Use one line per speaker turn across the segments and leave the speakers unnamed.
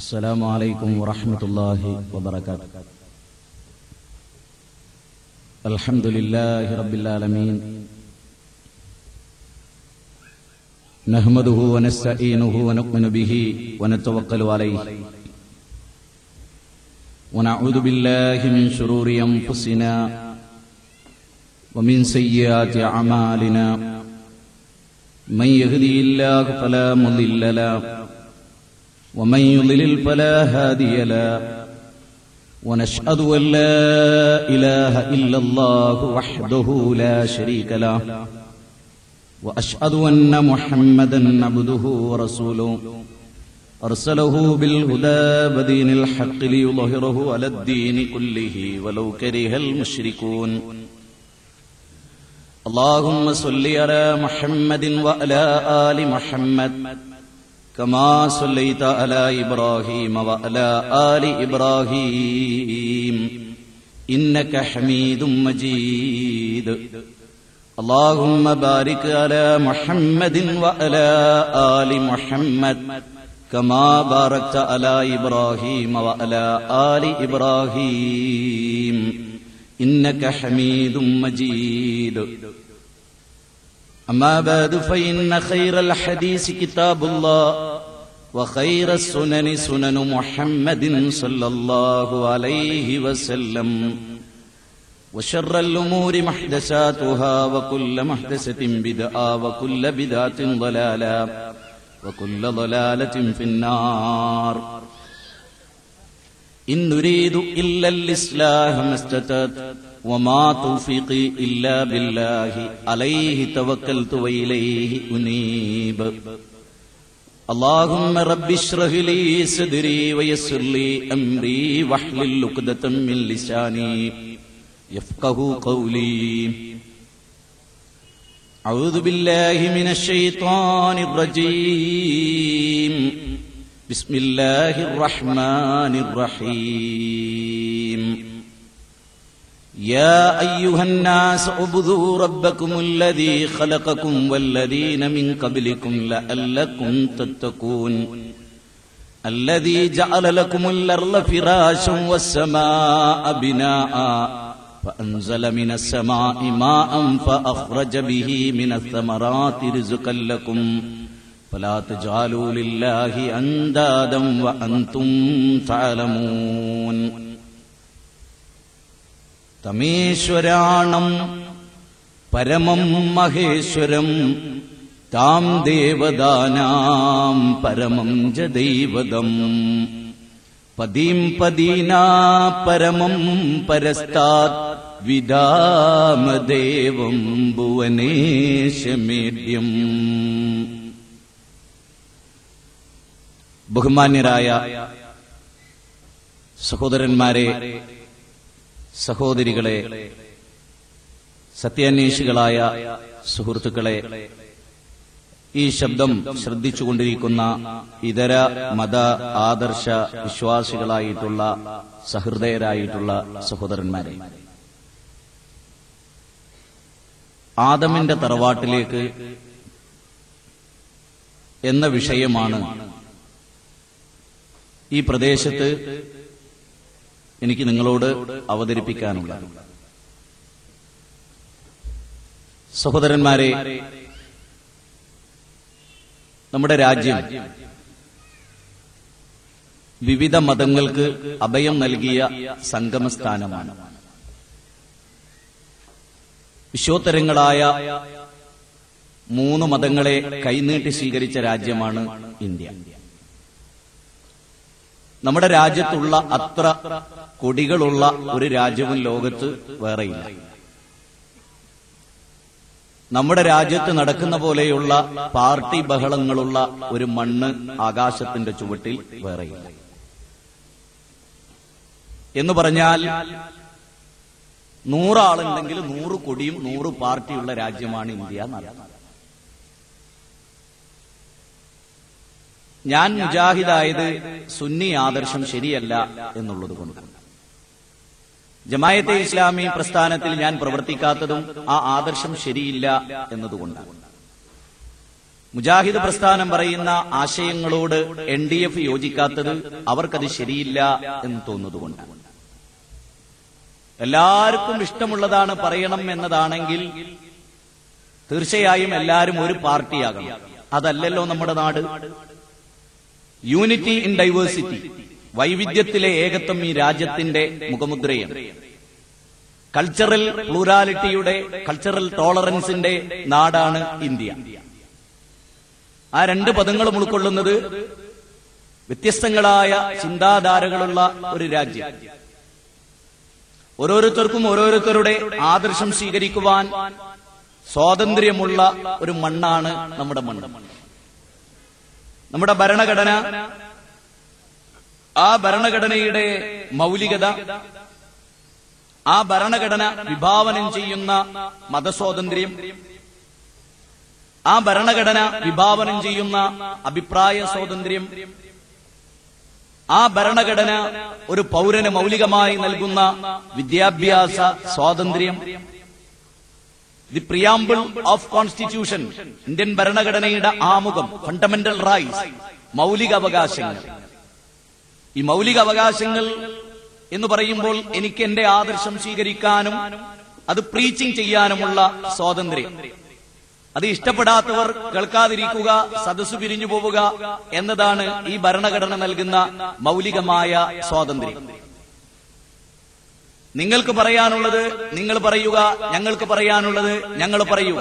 السلام عليكم ورحمة الله وبركاته الحمد لله رب العالمين نحمده ونستعينه ونؤمن به ونتوكل عليه ونعوذ بالله من شرور أنفسنا ومن سيئات أعمالنا من يهدي الله فلا مضل له ومن يضلل فلا هادي له ونشهد أن لا إله إلا الله وحده لا شريك له وأشهد أن محمدا عبده ورسوله أرسله بالهدى ودين الحق ليظهره على الدين كله ولو كره المشركون اللهم صل على محمد وعلى آل محمد كما صليت على إبراهيم وعلى آل إبراهيم إنك حميد مجيد اللهم بارك على محمد وعلى آل محمد كما باركت على إبراهيم وعلى آل إبراهيم إنك حميد مجيد أما بعد فإن خير الحديث كتاب الله وخير السنن سنن محمد صلى الله عليه وسلم وشر الأمور محدثاتها وكل محدثة بدعة وكل بدعة ضلالة وكل ضلالة في النار إن نريد إلا الإصلاح ما استطعت وما توفيقي إلا بالله عليه توكلت وإليه أنيب اللهم رب اشرح لي صدري ويسر لي أمري واحلل عقدة من لساني يفقه قولي أعوذ بالله من الشيطان الرجيم بسم الله الرحمن الرحيم يا أيها الناس اعبدوا ربكم الذي خلقكم والذين من قبلكم لعلكم تتقون الذي جعل لكم الأرض فراشا والسماء بناء فأنزل من السماء ماء فأخرج به من الثمرات رزقا لكم فلا تجعلوا لله أندادا وأنتم تعلمون തമേശ്വരാണം പരമം മഹേശ്വരം താം ദേവദാനാം പരമം ജ ദൈവതം പദീം പദീനാ പരമം പരസ്താത് വിദാമദേവം ഭുവനേശമേദ്യം ബഹുമാന്യരായ സഹോദരന്മാരെ സഹോദരികളെ സത്യാന്വേഷികളായ സുഹൃത്തുക്കളെ ഈ ശബ്ദം ശ്രദ്ധിച്ചുകൊണ്ടിരിക്കുന്ന ഇതര മത ആദർശ വിശ്വാസികളായിട്ടുള്ള സഹൃദയരായിട്ടുള്ള സഹോദരന്മാരെ ആദമിന്റെ തറവാട്ടിലേക്ക് എന്ന വിഷയമാണ് ഈ പ്രദേശത്ത് എനിക്ക് നിങ്ങളോട് അവതരിപ്പിക്കാനുള്ളത് സഹോദരന്മാരെ നമ്മുടെ രാജ്യം വിവിധ മതങ്ങൾക്ക് അഭയം നൽകിയ സംഗമസ്ഥാനമാണ് വിശ്വോത്തരങ്ങളായ മൂന്ന് മതങ്ങളെ കൈനീട്ടി സ്വീകരിച്ച രാജ്യമാണ് ഇന്ത്യ നമ്മുടെ രാജ്യത്തുള്ള അത്ര കൊടികളുള്ള ഒരു രാജ്യവും ലോകത്ത് വേറെയില്ല നമ്മുടെ രാജ്യത്ത് നടക്കുന്ന പോലെയുള്ള പാർട്ടി ബഹളങ്ങളുള്ള ഒരു മണ്ണ് ആകാശത്തിന്റെ ചുവട്ടിൽ വേറെയില്ല എന്ന് പറഞ്ഞാൽ നൂറാളുണ്ടെങ്കിൽ നൂറ് കൊടിയും നൂറ് പാർട്ടിയുള്ള രാജ്യമാണ് ഇന്ത്യ എന്നർത്ഥം ഞാൻ മുജാഹിദായത് സുന്നി ആദർശം ശരിയല്ല എന്നുള്ളത് കൊണ്ട് ജമായത്തെ ഇസ്ലാമി പ്രസ്ഥാനത്തിൽ ഞാൻ പ്രവർത്തിക്കാത്തതും ആ ആദർശം ശരിയില്ല എന്നതുകൊണ്ടാണ് മുജാഹിദ് പ്രസ്ഥാനം പറയുന്ന ആശയങ്ങളോട് എൻ ഡി എഫ് യോജിക്കാത്തത് അവർക്കത് ശരിയില്ല എന്ന് തോന്നുന്നതുകൊണ്ടാണ് എല്ലാവർക്കും ഇഷ്ടമുള്ളതാണ് പറയണം എന്നതാണെങ്കിൽ തീർച്ചയായും എല്ലാവരും ഒരു പാർട്ടിയാകണം അതല്ലല്ലോ നമ്മുടെ നാട് യൂണിറ്റി ഇൻ ഡൈവേഴ്സിറ്റി വൈവിധ്യത്തിലെ ഏകത്വം ഈ രാജ്യത്തിന്റെ മുഖമുദ്രയാണ് കൾച്ചറൽ പ്ലൂറാലിറ്റിയുടെ കൾച്ചറൽ ടോളറൻസിന്റെ നാടാണ് ഇന്ത്യ ആ രണ്ട് പദങ്ങളും ഉൾക്കൊള്ളുന്നത് വ്യത്യസ്തങ്ങളായ ചിന്താധാരകളുള്ള ഒരു രാജ്യം ഓരോരുത്തർക്കും ഓരോരുത്തരുടെ ആദർശം സ്വീകരിക്കുവാൻ സ്വാതന്ത്ര്യമുള്ള ഒരു മണ്ണാണ് നമ്മുടെ മണ്ണ് നമ്മുടെ ഭരണഘടന ആ ഭരണഘടനയുടെ മൗലികത ആ ഭരണഘടന വിഭാവനം ചെയ്യുന്ന മതസ്വാതന്ത്ര്യം ആ ഭരണഘടന വിഭാവനം ചെയ്യുന്ന അഭിപ്രായ സ്വാതന്ത്ര്യം ആ ഭരണഘടന ഒരു പൗരന് മൗലികമായി നൽകുന്ന വിദ്യാഭ്യാസ സ്വാതന്ത്ര്യം the preamble of constitution Indian ഭരണഘടനയുടെ ആമുഖം ഫണ്ടമെന്റൽ റൈറ്റ്സ് മൗലിക അവകാശങ്ങൾ ഈ മൗലിക അവകാശങ്ങൾ എന്ന് പറയുമ്പോൾ എനിക്ക് എന്റെ ആദർശം സ്വീകരിക്കാനും അത് പ്രീച്ചിങ് ചെയ്യാനുമുള്ള സ്വാതന്ത്ര്യം അത് ഇഷ്ടപ്പെടാത്തവർ കേൾക്കാതിരിക്കുക സദസ്സ് പിരിഞ്ഞു പോവുക എന്നതാണ് ഈ ഭരണഘടന നൽകുന്ന മൗലികമായ സ്വാതന്ത്ര്യം നിങ്ങൾക്ക് പറയാനുള്ളത് നിങ്ങൾ പറയുക ഞങ്ങൾക്ക് പറയാനുള്ളത് ഞങ്ങൾ പറയുക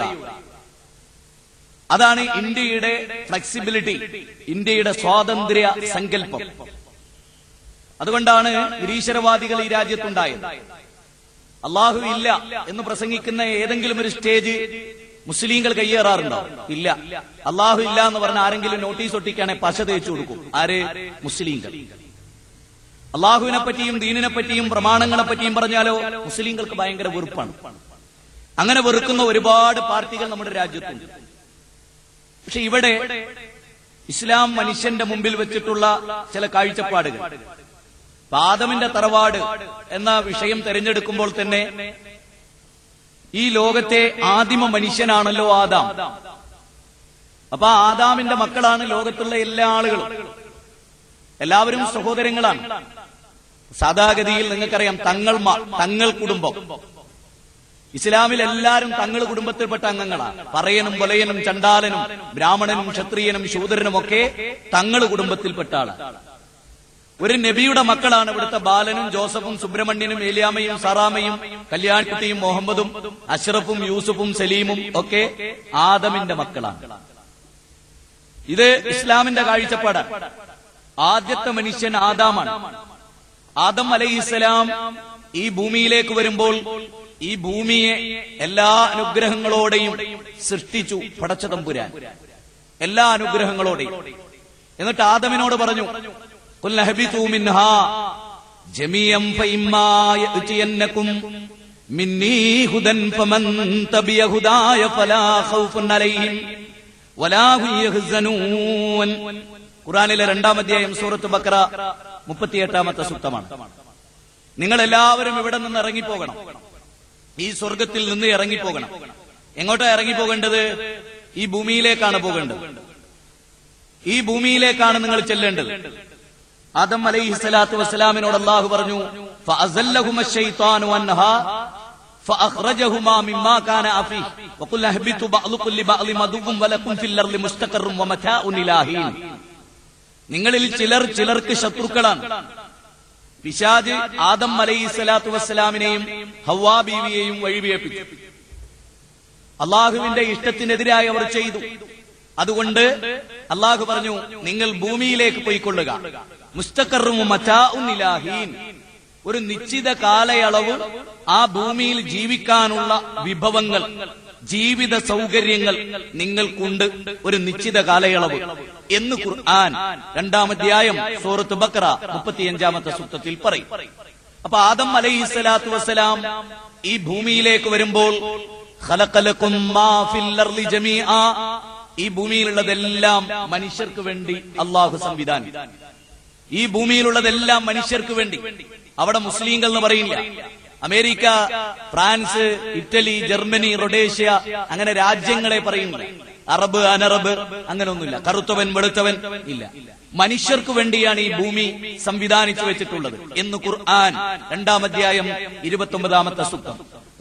അതാണ് ഇന്ത്യയുടെ ഫ്ലെക്സിബിലിറ്റി ഇന്ത്യയുടെ സ്വാതന്ത്ര്യ സങ്കല്പം അതുകൊണ്ടാണ് നിരീശ്വരവാദികൾ ഈ രാജ്യത്തുണ്ടായത് അള്ളാഹു ഇല്ല എന്ന് പ്രസംഗിക്കുന്ന ഏതെങ്കിലും ഒരു സ്റ്റേജ് മുസ്ലിങ്ങൾ കയ്യേറാറുണ്ടോ ഇല്ല അള്ളാഹു ഇല്ല എന്ന് പറഞ്ഞ ആരെങ്കിലും നോട്ടീസ് ഒട്ടിക്കാണെ പശ തേച്ചു കൊടുക്കും ആര് മുസ്ലിങ്ങൾ അള്ളാഹുവിനെ പറ്റിയും ദീനിനെ പറ്റിയും പ്രമാണങ്ങളെ പറ്റിയും പറഞ്ഞാലോ മുസ്ലിങ്ങൾക്ക് ഭയങ്കര വെറുപ്പാണ് അങ്ങനെ വെറുക്കുന്ന ഒരുപാട് പാർട്ടികൾ നമ്മുടെ രാജ്യത്തുണ്ട് പക്ഷെ ഇവിടെ ഇസ്ലാം മനുഷ്യന്റെ മുമ്പിൽ വെച്ചിട്ടുള്ള ചില കാഴ്ചപ്പാടുകൾ പാദമിന്റെ തറവാട് എന്ന വിഷയം തെരഞ്ഞെടുക്കുമ്പോൾ തന്നെ ഈ ലോകത്തെ ആദിമ മനുഷ്യനാണല്ലോ ആദാം അപ്പൊ ആ ആദാമിന്റെ മക്കളാണ് ലോകത്തുള്ള എല്ലാ ആളുകളും എല്ലാവരും സഹോദരങ്ങളാണ് സാധാഗതിയിൽ നിങ്ങൾക്കറിയാം തങ്ങൾ മ- തങ്ങൾ കുടുംബം ഇസ്ലാമിൽ എല്ലാവരും തങ്ങൾ കുടുംബത്തിൽപ്പെട്ട അംഗങ്ങളാണ് പറയനും കൊലയനും ചണ്ടാലനും ബ്രാഹ്മണനും ക്ഷത്രിയനും ശൂദ്രനും ഒക്കെ തങ്ങൾ കുടുംബത്തിൽപ്പെട്ട ആളാണ് ഒരു നബിയുടെ മക്കളാണ് ഇവിടുത്തെ ബാലനും ജോസഫും സുബ്രഹ്മണ്യനും ഏലിയാമയും സറാമയും കല്യാൺകുട്ടിയും മുഹമ്മദും അഷ്റഫും യൂസുഫും സലീമും ഒക്കെ ആദമിന്റെ മക്കളാണ് ഇത് ഇസ്ലാമിന്റെ കാഴ്ചപ്പാടാണ് ആദ്യത്തെ മനുഷ്യൻ ആദാമാണ് ആദം അലൈഹിസ്സലാം ഈ ഭൂമിയിലേക്ക് വരുമ്പോൾ ഈ ഭൂമിയെ എല്ലാ അനുഗ്രഹങ്ങളോടെയും സൃഷ്ടിച്ചു പടച്ചതമ്പുരാൻ എല്ലാ അനുഗ്രഹങ്ങളോടെയും എന്നിട്ട് ആദമിനോട് പറഞ്ഞു "ഖുൽ നഹ്ബിതു മിൻഹാ ജമീഅൻ ഫഇമ്മാ യഅ്തിയന്നകും മിന്നീ ഹുദൻ ഫമൻ തബിയ ഹുദായ ഫലാ ഖൗഫുൻ അലൈഹിം വലാ ഹും യഹ്സനൂൻ ഖുർആനിലെ രണ്ടാം അധ്യായം സൂറത്ത് ബക്കറ മുപ്പത്തിയെട്ടാമത്തെ സുക്തമാണ് നിങ്ങൾ എല്ലാവരും ഇവിടെ നിന്ന് ഇറങ്ങിപ്പോകണം ഈ സ്വർഗത്തിൽ നിന്ന് ഇറങ്ങിപ്പോകണം എങ്ങോട്ടാ ഇറങ്ങിപ്പോകേണ്ടത് ഈ ഭൂമിയിലേക്കാണ് പോകേണ്ടത് ഈ ഭൂമിയിലേക്കാണ് നിങ്ങൾ ചെല്ലേണ്ടത് ആദം അലൈഹി സ്വലാത്തു വസ്സലാമിനോട് അള്ളാഹു പറഞ്ഞു فأزلهما الشيطان عنها فأخرجهما مما كان فيه وقل اهبطوا بعضكم لبعض عدو ولكم في الأرض مستقر ومتاع إلى حين നിങ്ങളിൽ ചിലർ ചിലർക്ക് ശത്രുക്കളാണ് പിശാജ് ആദം അലൈഹി സ്വലാത്തു വസ്സലാമിനെയും ഹവാ ബീവിയെയും വഴിപിഴപ്പിച്ചു അള്ളാഹുവിന്റെ ഇഷ്ടത്തിനെതിരായി അവർ ചെയ്തു അതുകൊണ്ട് അള്ളാഹു പറഞ്ഞു നിങ്ങൾ ഭൂമിയിലേക്ക് പോയിക്കൊള്ളുക മുസ്തഖറും മറ്റാഉൻ ഇലാഹീൻ ഒരു നിശ്ചിത കാലയളവ് ആ ഭൂമിയിൽ ജീവിക്കാനുള്ള വിഭവങ്ങൾ ജീവിത സൗകര്യങ്ങൾ നിങ്ങൾക്കുണ്ട് ഒരു നിശ്ചിത കാലയളവ് എന്ന് ഖുർആൻ രണ്ടാമധ്യായം സൂറത്ത് ബക്ര മുപ്പത്തിയഞ്ചാമത്തെ സൂക്തത്തിൽ പറയും അപ്പൊ ആദം അലൈഹി സ്വലാത്തു വസ്സലാം ഈ ഭൂമിയിലേക്ക് വരുമ്പോൾ ഖലഖലക്കും മാ ഫിൽ അർളി ജമീആ ഈ ഭൂമിയിലുള്ളതെല്ലാം മനുഷ്യർക്ക് വേണ്ടി അള്ളാഹു സംവിധാനം ഈ ഭൂമിയിലുള്ളതെല്ലാം മനുഷ്യർക്ക് വേണ്ടി അവിടെ മുസ്ലിങ്ങൾ എന്ന് പറയില്ല America France Italy Germany Rhodesia അങ്ങനെ രാജ്യങ്ങളെ പറയുന്നില്ല അറബ് അനറബ് അങ്ങനെയൊന്നുമില്ല കറുത്തവൻ വെളുത്തവൻ ഇല്ല മനുഷ്യർക്ക് വേണ്ടിയാണ് ഈ ഭൂമി സംവിധാനിച്ചു വെച്ചിട്ടുള്ളത് എന്ന് ഖുർആൻ രണ്ടാം അധ്യായം ഇരുപത്തി ഒമ്പതാമത്തെ സുക്തം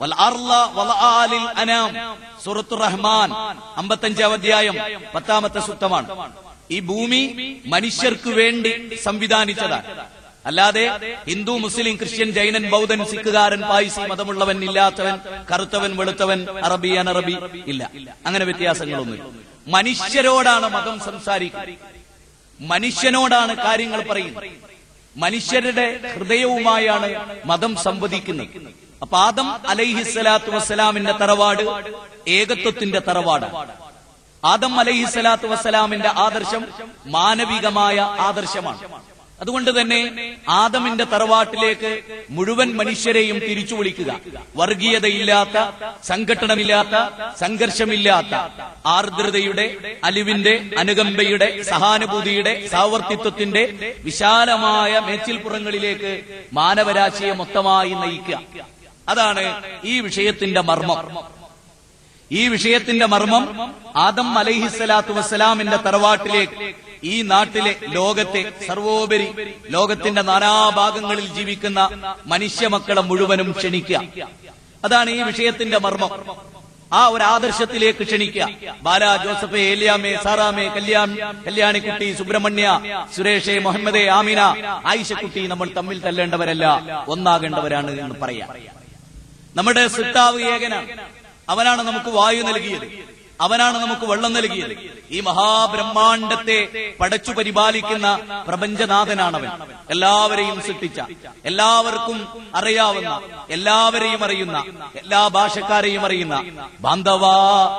സൂറത്തു റഹ്മാൻ അമ്പത്തഞ്ചാം അധ്യായം പത്താമത്തെ സുക്തമാണ് ഈ ഭൂമി മനുഷ്യർക്ക് വേണ്ടി സംവിധാനിച്ചതാണ് അല്ലാതെ ഹിന്ദു മുസ്ലിം ക്രിസ്ത്യൻ ജൈനൻ ബൗദ്ധൻ സിഖുകാരൻ പായ്സി മതമുള്ളവൻ ഇല്ലാത്തവൻ കറുത്തവൻ വെളുത്തവൻ അറബി അനറബി ഇല്ല അങ്ങനെ വ്യത്യാസങ്ങളൊന്നുമില്ല മനുഷ്യരോടാണ് മതം സംസാരിക്കുന്നത് മനുഷ്യനോടാണ് കാര്യങ്ങൾ പറയുന്നത് മനുഷ്യരുടെ ഹൃദയവുമായാണ് മതം സംവദിക്കുന്നത് അപ്പൊ ആദം അലൈഹിസ്സലാത്തു വസ്സലാമിന്റെ തറവാട് ഏകത്വത്തിന്റെ തറവാട് ആദം അലൈഹിസ്സലാത്തു വസ്സലാമിന്റെ ആദർശം മാനവികമായ ആദർശമാണ് അതുകൊണ്ട് തന്നെ ആദമിന്റെ തറവാട്ടിലേക്ക് മുഴുവൻ മനുഷ്യരെയും തിരിച്ചു വിളിക്കുക വർഗീയതയില്ലാത്ത സംഘട്ടനമില്ലാത്ത സംഘർഷമില്ലാത്ത ആർദ്രതയുടെ അലിവിന്റെ അനുകമ്പയുടെ സഹാനുഭൂതിയുടെ സാവർത്തിത്വത്തിന്റെ വിശാലമായ മേച്ചിൽപ്പുറങ്ങളിലേക്ക് മാനവരാശിയെ മൊത്തമായി നയിക്കുക അതാണ് ഈ വിഷയത്തിന്റെ മർമ്മം ഈ വിഷയത്തിന്റെ മർമ്മം ആദം അലൈഹിസ്സലാത്തു വസ്സലാമിന്റെ തറവാട്ടിലേക്ക് ഈ നാട്ടിലെ ലോകത്തെ സർവോപരി ലോകത്തിന്റെ നാനാഭാഗങ്ങളിൽ ജീവിക്കുന്ന മനുഷ്യ മക്കളെ മുഴുവനും ക്ഷണിക്കുക അതാണ് ഈ വിഷയത്തിന്റെ മർമ്മം ആ ഒരു ആദർശത്തിലേക്ക് ക്ഷണിക്കുക ബാല ജോസഫെ ഏലിയാമേ സാറാമേ കല്യാൺ കല്യാണിക്കുട്ടി സുബ്രഹ്മണ്യ സുരേഷെ മുഹമ്മദെ ആമിന ആയിഷക്കുട്ടി നമ്മൾ തമ്മിൽ തല്ലേണ്ടവരല്ല ഒന്നാകേണ്ടവരാണ് എന്ന് പറയാം നമ്മുടെ സിട്ടാവ് ഏകനാണ് അവനാണ് നമുക്ക് വായു നൽകിയത് അവനാണ് നമുക്ക് വെള്ളം നൽകിയത് ഈ മഹാബ്രഹ്മാണ്ടത്തെ പടച്ചു പരിപാലിക്കുന്ന പ്രപഞ്ചനാഥനാണവൻ എല്ലാവരെയും സൃഷ്ടിച്ച എല്ലാവർക്കും അറിയാവുന്ന എല്ലാവരെയും അറിയുന്ന എല്ലാ ഭാഷക്കാരെയും അറിയുന്ന ബാന്ധവാ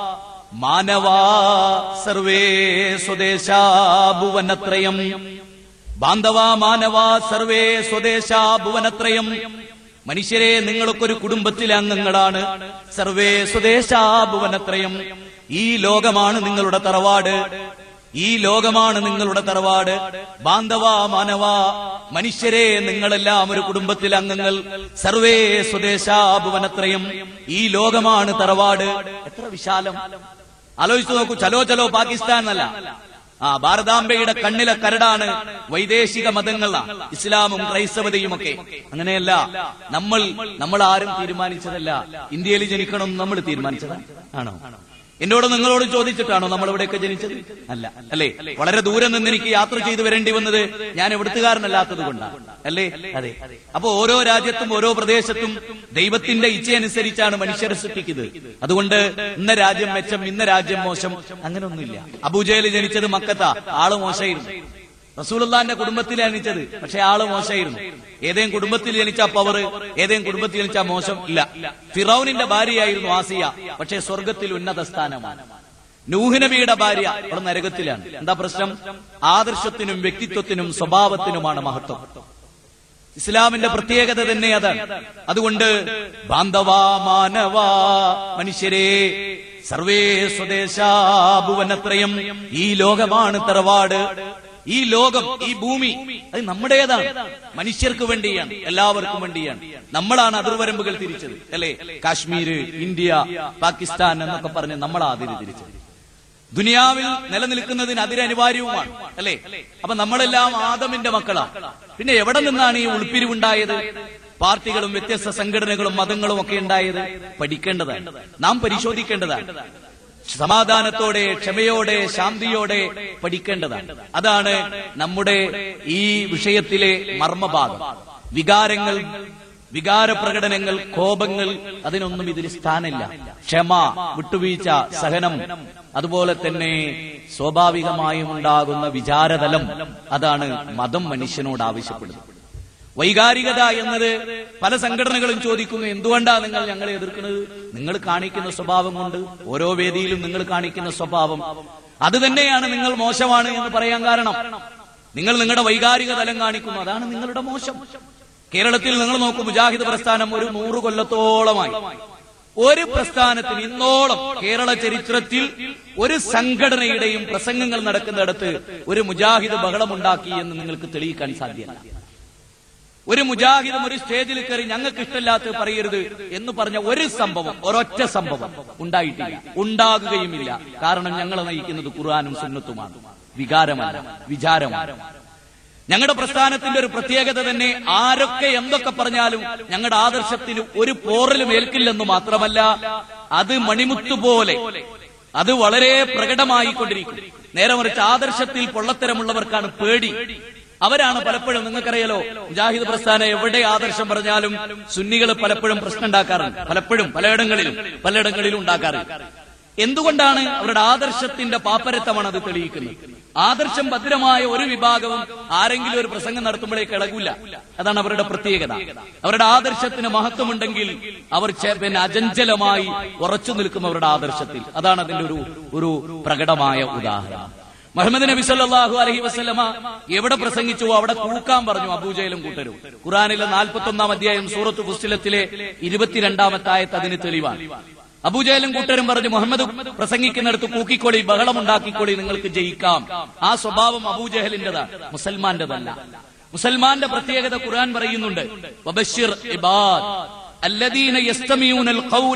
മാനവാ സർവേ സ്വദേശാ ഭുവനത്രയം ബാന്ധവാ മാനവാ സർവേ സ്വദേശാ ഭുവനത്രയം മനുഷ്യരെ നിങ്ങളൊക്കെ ഒരു കുടുംബത്തിലെ അംഗങ്ങളാണ് സർവേ സ്വദേശാ ഭുവനത്രയം ഈ ലോകമാണ് നിങ്ങളുടെ തറവാട് ഈ ലോകമാണ് നിങ്ങളുടെ തറവാട് ബാന്ധവ മാനവ മനുഷ്യരെ നിങ്ങളെല്ലാം ഒരു കുടുംബത്തിലെ അംഗങ്ങൾ സർവേ സ്വദേശാ ഭുവനത്രയം ഈ ലോകമാണ് തറവാട് എത്ര വിശാലം ആലോചിച്ചു നോക്കൂ ചലോ ചലോ പാകിസ്ഥാൻ എന്നല്ല ആ ഭാരതാംബയുടെ കണ്ണിലെ കരടാണ് വൈദേശിക മതങ്ങളാണ് ഇസ്ലാമും ക്രൈസ്തവതയും ഒക്കെ അങ്ങനെയല്ല നമ്മൾ നമ്മൾ ആരും തീരുമാനിച്ചതല്ല ഇന്ത്യയിൽ ജനിക്കണം എന്ന് നമ്മൾ തീരുമാനിച്ചതാണ് ആണോ എന്നോട് നിങ്ങളോട് ചോദിച്ചിട്ടാണോ നമ്മൾ ഇവിടെയൊക്കെ ജനിച്ചത് അല്ല അല്ലേ വളരെ ദൂരെ നിന്ന് എനിക്ക് യാത്ര ചെയ്തു വരേണ്ടി വന്നത് ഞാൻ എവിടുത്തുകാരനല്ലാത്തത് കൊണ്ടാണ് അല്ലേ അതെ അപ്പൊ ഓരോ രാജ്യത്തും ഓരോ പ്രദേശത്തും ദൈവത്തിന്റെ ഇച്ഛയനുസരിച്ചാണ് മനുഷ്യരെ സൃഷ്ടിക്കുന്നത് അതുകൊണ്ട് ഇന്ന രാജ്യം മെച്ചം ഇന്ന രാജ്യം മോശം അങ്ങനെയൊന്നുമില്ല അബൂജയിൽ ജനിച്ചത് മക്കത്ത ആള് മോശമായിരുന്നു റസൂലുള്ളാന്റെ കുടുംബത്തിൽ ജനിച്ചത് പക്ഷെ ആള് മോശമായിരുന്നു ഏതെങ്കിലും കുടുംബത്തിൽ ജനിച്ച പവർ ഏതെങ്കിലും കുടുംബത്തിൽ ജനിച്ച മോശം ഇല്ല ഫിറൌനിന്റെ ഭാര്യയായിരുന്നു ആസിയ പക്ഷെ സ്വർഗത്തിൽ ഉന്നത സ്ഥാനമാണ് നൂഹ്നബിയുടെ ഭാര്യ അവിടെ നരകത്തിലാണ് എന്താ പ്രശ്നം ആദർശത്തിനും വ്യക്തിത്വത്തിനും സ്വഭാവത്തിനുമാണ് മഹത്വം ഇസ്ലാമിന്റെ പ്രത്യേകത തന്നെ അതാണ് അതുകൊണ്ട് ബാന്ധവാ മാനവാ മനുഷ്യരെ സർവേ സ്വദേശാഭുവനത്രയം ഈ ലോകമാണ് തറവാട് ഈ ലോകം ഈ ഭൂമി അത് നമ്മുടേതാണ് മനുഷ്യർക്ക് വേണ്ടിയാണ് എല്ലാവർക്കും വേണ്ടിയാണ് നമ്മളാണ് അതിർവരമ്പുകൾ തിരിച്ചത് അല്ലെ കാശ്മീര് ഇന്ത്യ പാകിസ്ഥാൻ എന്നൊക്കെ പറഞ്ഞ് നമ്മളാ അതിര് തിരിച്ചത് ദുനിയാവിൽ നിലനിൽക്കുന്നതിന് അതിരനിവാര്യവുമാണ് അല്ലെ അപ്പൊ നമ്മളെല്ലാം ആദമിന്റെ മക്കളാണ് പിന്നെ എവിടെ നിന്നാണ് ഈ ഉൾപ്പിരിവുണ്ടായത് പാർട്ടികളും വ്യത്യസ്ത സംഘടനകളും മതങ്ങളും ഒക്കെ ഉണ്ടായത് പഠിക്കേണ്ടതാണ് നാം പരിശോധിക്കേണ്ടതാണ് സമാധാനത്തോടെ ക്ഷമയോടെ ശാന്തിയോടെ പഠിക്കേണ്ടതാണ് അതാണ് നമ്മുടെ ഈ വിഷയത്തിലെ മർമ്മഭാഗം വികാരങ്ങൾ വികാര പ്രകടനങ്ങൾ കോപങ്ങൾ അതിനൊന്നും ഇതിന് സ്ഥാനമില്ല ക്ഷമ വിട്ടുവീഴ്ച സഹനം അതുപോലെ തന്നെ സ്വാഭാവികമായും ഉണ്ടാകുന്ന വിചാരതലം അതാണ് മതം മനുഷ്യനോട് ആവശ്യപ്പെടുന്നത് വൈകാരികത എന്നത് പല സംഘടനകളും ചോദിക്കുന്നു എന്തുകൊണ്ടാ നിങ്ങൾ ഞങ്ങളെ എതിർക്കുന്നത് നിങ്ങൾ കാണിക്കുന്ന സ്വഭാവം കൊണ്ട് ഓരോ വേദിയിലും നിങ്ങൾ കാണിക്കുന്ന സ്വഭാവം അത് തന്നെയാണ് നിങ്ങൾ മോശമാണ് എന്ന് പറയാൻ കാരണം നിങ്ങൾ നിങ്ങളുടെ വൈകാരിക തലം കാണിക്കുന്നു അതാണ് നിങ്ങളുടെ മോശം കേരളത്തിൽ നിങ്ങൾ നോക്കൂ മുജാഹിദ് പ്രസ്ഥാനം ഒരു നൂറ് കൊല്ലത്തോളമായി ഒരു പ്രസ്ഥാനത്തിന് ഇന്നോളം കേരള ചരിത്രത്തിൽ ഒരു സംഘടനയുടെയും പ്രസംഗങ്ങൾ നടക്കുന്നിടത്ത് ഒരു മുജാഹിദ് ബഹളമുണ്ടാക്കി എന്ന് നിങ്ങൾക്ക് തെളിയിക്കാൻ സാധ്യമല്ല ഒരു മുജാഹിദും ഒരു സ്റ്റേജിൽ കയറി ഞങ്ങൾക്ക് ഇഷ്ടമില്ലാത്ത പറയരുത് എന്ന് പറഞ്ഞ ഒരു സംഭവം ഒരൊറ്റ സംഭവം ഉണ്ടായിട്ടില്ല ഉണ്ടാകുകയുമില്ല കാരണം ഞങ്ങളെ നയിക്കുന്നത് ഖുർആാനും സുന്നത്തുമാണ് വികാരമല്ല വിചാരമാണ് ഞങ്ങളുടെ പ്രസ്ഥാനത്തിന്റെ ഒരു പ്രത്യേകത തന്നെ ആരൊക്കെ എന്തൊക്കെ പറഞ്ഞാലും ഞങ്ങളുടെ ആദർശത്തിന് ഒരു പോറലും ഏൽക്കില്ലെന്ന് മാത്രമല്ല അത് മണിമുത്തു പോലെ അത് വളരെ പ്രകടമായിക്കൊണ്ടിരിക്കും നേരെ മറിച്ച് ആദർശത്തിൽ പൊള്ളത്തരമുള്ളവർക്കാണ് പേടി അവരാണ് പലപ്പോഴും നിങ്ങൾക്കറിയാലോ മുജാഹിദ് പ്രസ്ഥാനം എവിടെ ആദർശം പറഞ്ഞാലും സുന്നികൾ പലപ്പോഴും പ്രശ്നം ഉണ്ടാക്കാറുണ്ട് പലപ്പോഴും പലയിടങ്ങളിലും പലയിടങ്ങളിലും ഉണ്ടാക്കാറുണ്ട് എന്തുകൊണ്ടാണ് അവരുടെ ആദർശത്തിന്റെ പാപ്പരത്വമാണ് അത് തെളിയിക്കുന്നത് ആദർശം ഭദ്രമായ ഒരു വിഭാഗവും ആരെങ്കിലും ഒരു പ്രസംഗം നടത്തുമ്പോഴേക്ക് ഇളകൂല അതാണ് അവരുടെ പ്രത്യേകത അവരുടെ ആദർശത്തിന് മഹത്വമുണ്ടെങ്കിൽ അവർ ചെ- പിന്നെ അചഞ്ചലമായി ഉറച്ചു നിൽക്കും അവരുടെ ആദർശത്തിൽ അതാണ് അതിന്റെ ഒരു ഒരു പ്രകടമായ ഉദാഹരണം മുഹമ്മദ് നബി സല്ലല്ലാഹു അലൈഹി വസല്ലമ എവിടെ പ്രസംഗിച്ചു അവിടെ തൂക്കാൻ പറഞ്ഞു അബൂജയിലും കൂട്ടരും ഖുറാനിലെ നാൽപ്പത്തി ഒന്നാം അധ്യായം സൂറത്ത് ഫുസ്റ്റിലത്തിലെ ഇരുപത്തിരണ്ടാമത്തെ ആയത്ത് അതിന് തെളിവാണ് അബൂജയിലും കൂട്ടരും പറഞ്ഞു മുഹമ്മദ് പ്രസംഗിക്കുന്നിടത്ത് കൂക്കിക്കൊളി ബഹളമുണ്ടാക്കിക്കൊളി നിങ്ങൾക്ക് ജയിക്കാം ആ സ്വഭാവം അബൂജഹലിന്റെതാണ് മുസൽമാന്റെതല്ല മുസൽമാന്റെ പ്രത്യേകത ഖുർആൻ പറയുന്നുണ്ട് വബശ്ശിർ ഇബാദ് الذين يستمعون القول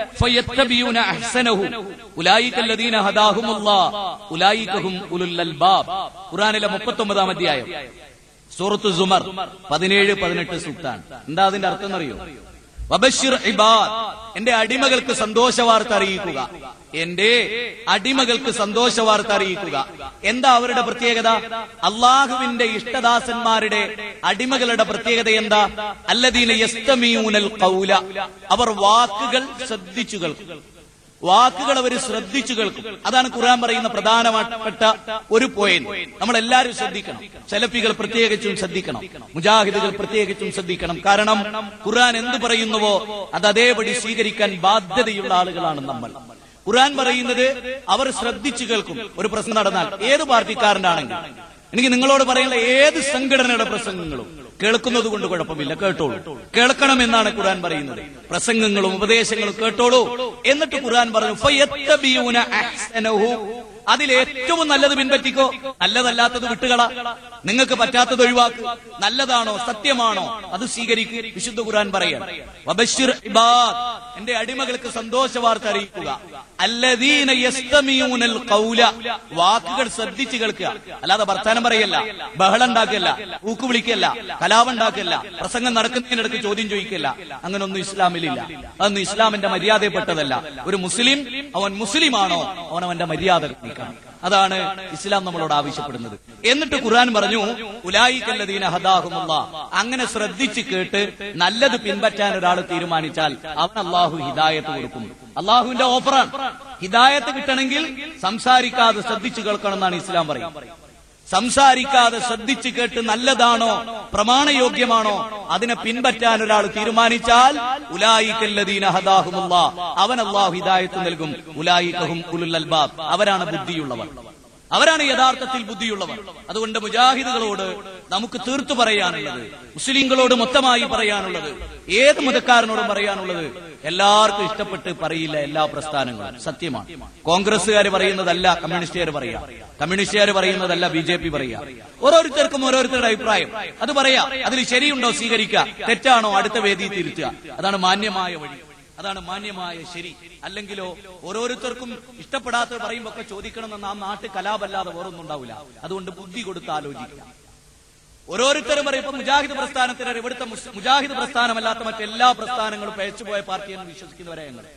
فيتبعون احسنه اولئك الذين هداهم الله اولئك هم اولو الالباب ഖുർആനിലെ 39 അധ്യായം സൂറത്ത് സുമർ പതിനേഴ് പതിനെട്ട് സൂക്താണ് എന്താ അതിന്റെ അർത്ഥം എന്നറിയോ വബഷിർ ഇബാദ് എന്റെ അടിമകൾക്ക് സന്തോഷ വാർത്ത അറിയിക്കുക എന്റെ അടിമകൾക്ക് സന്തോഷ വാർത്ത അറിയിക്കുക എന്താ അവരുടെ പ്രത്യേകത അള്ളാഹുവിന്റെ ഇഷ്ടദാസന്മാരുടെ അടിമകളുടെ പ്രത്യേകത എന്താ അല്ലദീന യസ്തമീഊനൽ ഖൗല അവർ വാക്കുകൾ ശ്രദ്ധിച്ചു കേൾക്കും വാക്കുകൾ അവർ ശ്രദ്ധിച്ചു കേൾക്കും അതാണ് ഖുർആൻ പറയുന്ന പ്രധാനപ്പെട്ട ഒരു പോയിന്റ് നമ്മൾ എല്ലാവരും ശ്രദ്ധിക്കണം സെലഫികൾ പ്രത്യേകിച്ചും ശ്രദ്ധിക്കണം മുജാഹിദുകൾ പ്രത്യേകിച്ചും ശ്രദ്ധിക്കണം കാരണം ഖുർആൻ എന്ത് പറയുന്നുവോ അത് അതേപടി സ്വീകരിക്കാൻ ബാധ്യതയുള്ള ആളുകളാണ് നമ്മൾ ഖുർആൻ പറയുന്നത് അവർ ശ്രദ്ധിച്ചു കേൾക്കും ഒരു പ്രശ്നം നടന്നാൽ ഏത് പാർട്ടിക്കാരനാണെങ്കിൽ എനിക്ക് നിങ്ങളോട് പറയാനുള്ള ഏത് സംഘടനയുടെ പ്രസംഗങ്ങളും കേൾക്കുന്നത് കൊണ്ട് കുഴപ്പമില്ല കേട്ടോളൂ കേൾക്കണം എന്നാണ് ഖുർആൻ പറയുന്നത് പ്രസംഗങ്ങളും ഉപദേശങ്ങളും കേട്ടോളൂ എന്നിട്ട് ഖുർആൻ പറഞ്ഞു ഫയത്തബിയൂന അഹ്സനഹു അതിൽ ഏറ്റവും നല്ലത് പിൻപറ്റിക്കോ നല്ലതല്ലാത്തത് വിട്ടുകള നിങ്ങൾക്ക് പറ്റാത്തത് ഒഴിവാക്ക് നല്ലതാണോ സത്യമാണോ അത് സ്വീകരിക്കുക വിശുദ്ധ ഖുർആൻ പറയാൻ വബശ്ശിർ ഇബാദ് എന്റെ അടിമകൾക്ക് സന്തോഷ വാർത്ത അറിയിക്കുക അല്ലദീന യസ്തമിയൂനൽ ഖൗല വാക്കുകൾ ശ്രദ്ധിച്ചു കേൾക്കുക അല്ലാതെ വർത്താനം പറയല്ല ബഹളം ഉണ്ടാക്കല്ല ഊക്ക് വിളിക്കല്ല കലാപം ഉണ്ടാക്കല്ല പ്രസംഗം നടക്കുന്നതിനിടയ്ക്ക് ചോദ്യം ചോദിക്കല്ല അങ്ങനൊന്നും ഇസ്ലാമിലില്ല അതൊന്നും ഇസ്ലാമിന്റെ മര്യാദപ്പെട്ടതല്ല ഒരു മുസ്ലിം അവൻ മുസ്ലിമാണോ അവൻ അവന്റെ മര്യാദ നീക്കണം അതാണ് ഇസ്ലാം നമ്മളോട് ആവശ്യപ്പെടുന്നത് എന്നിട്ട് ഖുർആൻ പറഞ്ഞു ഉലായിക്കല്ലദീന ഹദാഹുമുള്ള അങ്ങനെ ശ്രദ്ധിച്ച് കേട്ട് നല്ലത് പിൻപറ്റാൻ ഒരാൾ തീരുമാനിച്ചാൽ അവൻ അള്ളാഹു ഹിദായത്ത് കൊടുക്കും അള്ളാഹുവിന്റെ ഓഫറാണ് ഹിദായത്ത് കിട്ടണമെങ്കിൽ സംസാരിക്കാതെ ശ്രദ്ധിച്ചു കേൾക്കണം എന്നാണ് ഇസ്ലാം പറയുന്നത് സംസാരിക്കാതെ ശ്രദ്ധിച്ചു കേട്ട് നല്ലതാണോ പ്രമാണയോഗ്യമാണോ അതിനെ പിൻപറ്റാൻ ഒരാൾ തീരുമാനിച്ചാൽ ഉലായിക്കല്ലദീന ഹദാഹുമുള്ള അവൻ അള്ളാഹു ഹിദായത്ത് നൽകും ഉലായിക്കഹും ഉലുൽ അൽബാബ് അവരാണ് ബുദ്ധിയുള്ളവർ അവരാണ് യഥാർത്ഥത്തിൽ ബുദ്ധിയുള്ളവർ അതുകൊണ്ട് മുജാഹിദുകളോട് നമുക്ക് തീർത്തു പറയാനുള്ളത് മുസ്ലിങ്ങളോട് മൊത്തമായി പറയാനുള്ളത് ഏത് മതക്കാരനോടും പറയാനുള്ളത് എല്ലാവർക്കും ഇഷ്ടപ്പെട്ട് പറയില്ല എല്ലാ പ്രസ്ഥാനങ്ങളും സത്യമാണ് കോൺഗ്രസ്സുകാർ പറയുന്നതല്ല കമ്മ്യൂണിസ്റ്റുകാർ പറയാ കമ്മ്യൂണിസ്റ്റുകാർ പറയുന്നതല്ല ബി ജെ പി പറയാ ഓരോരുത്തർക്കും ഓരോരുത്തരുടെ അഭിപ്രായം അത് പറയാ അതിൽ ശരിയുണ്ടോ സ്വീകരിക്കുക തെറ്റാണോ അടുത്ത വേദി തിരുത്തുക അതാണ് മാന്യമായ വഴി അതാണ് മാന്യമായ ശരി അല്ലെങ്കിലോ ഓരോരുത്തർക്കും ഇഷ്ടപ്പെടാത്തത് പറയുമ്പോ ഒക്കെ ചോദിക്കണമെന്ന് ആ നാട്ട് കലാപല്ലാതെ വേറൊന്നും ഉണ്ടാവില്ല അതുകൊണ്ട് ബുദ്ധി കൊടുത്ത് ആലോചിക്കുക ഓരോരുത്തരും പറയും ഇപ്പൊ മുജാഹിദ് പ്രസ്ഥാനത്തിന് ഇവിടുത്തെ മുസ്- മുജാഹിദ് പ്രസ്ഥാനമല്ലാത്ത മറ്റെല്ലാ പ്രസ്ഥാനങ്ങളും പേച്ചുപോയ പാർട്ടി എന്ന് വിശ്വസിക്കുന്നവരെ ഞങ്ങൾ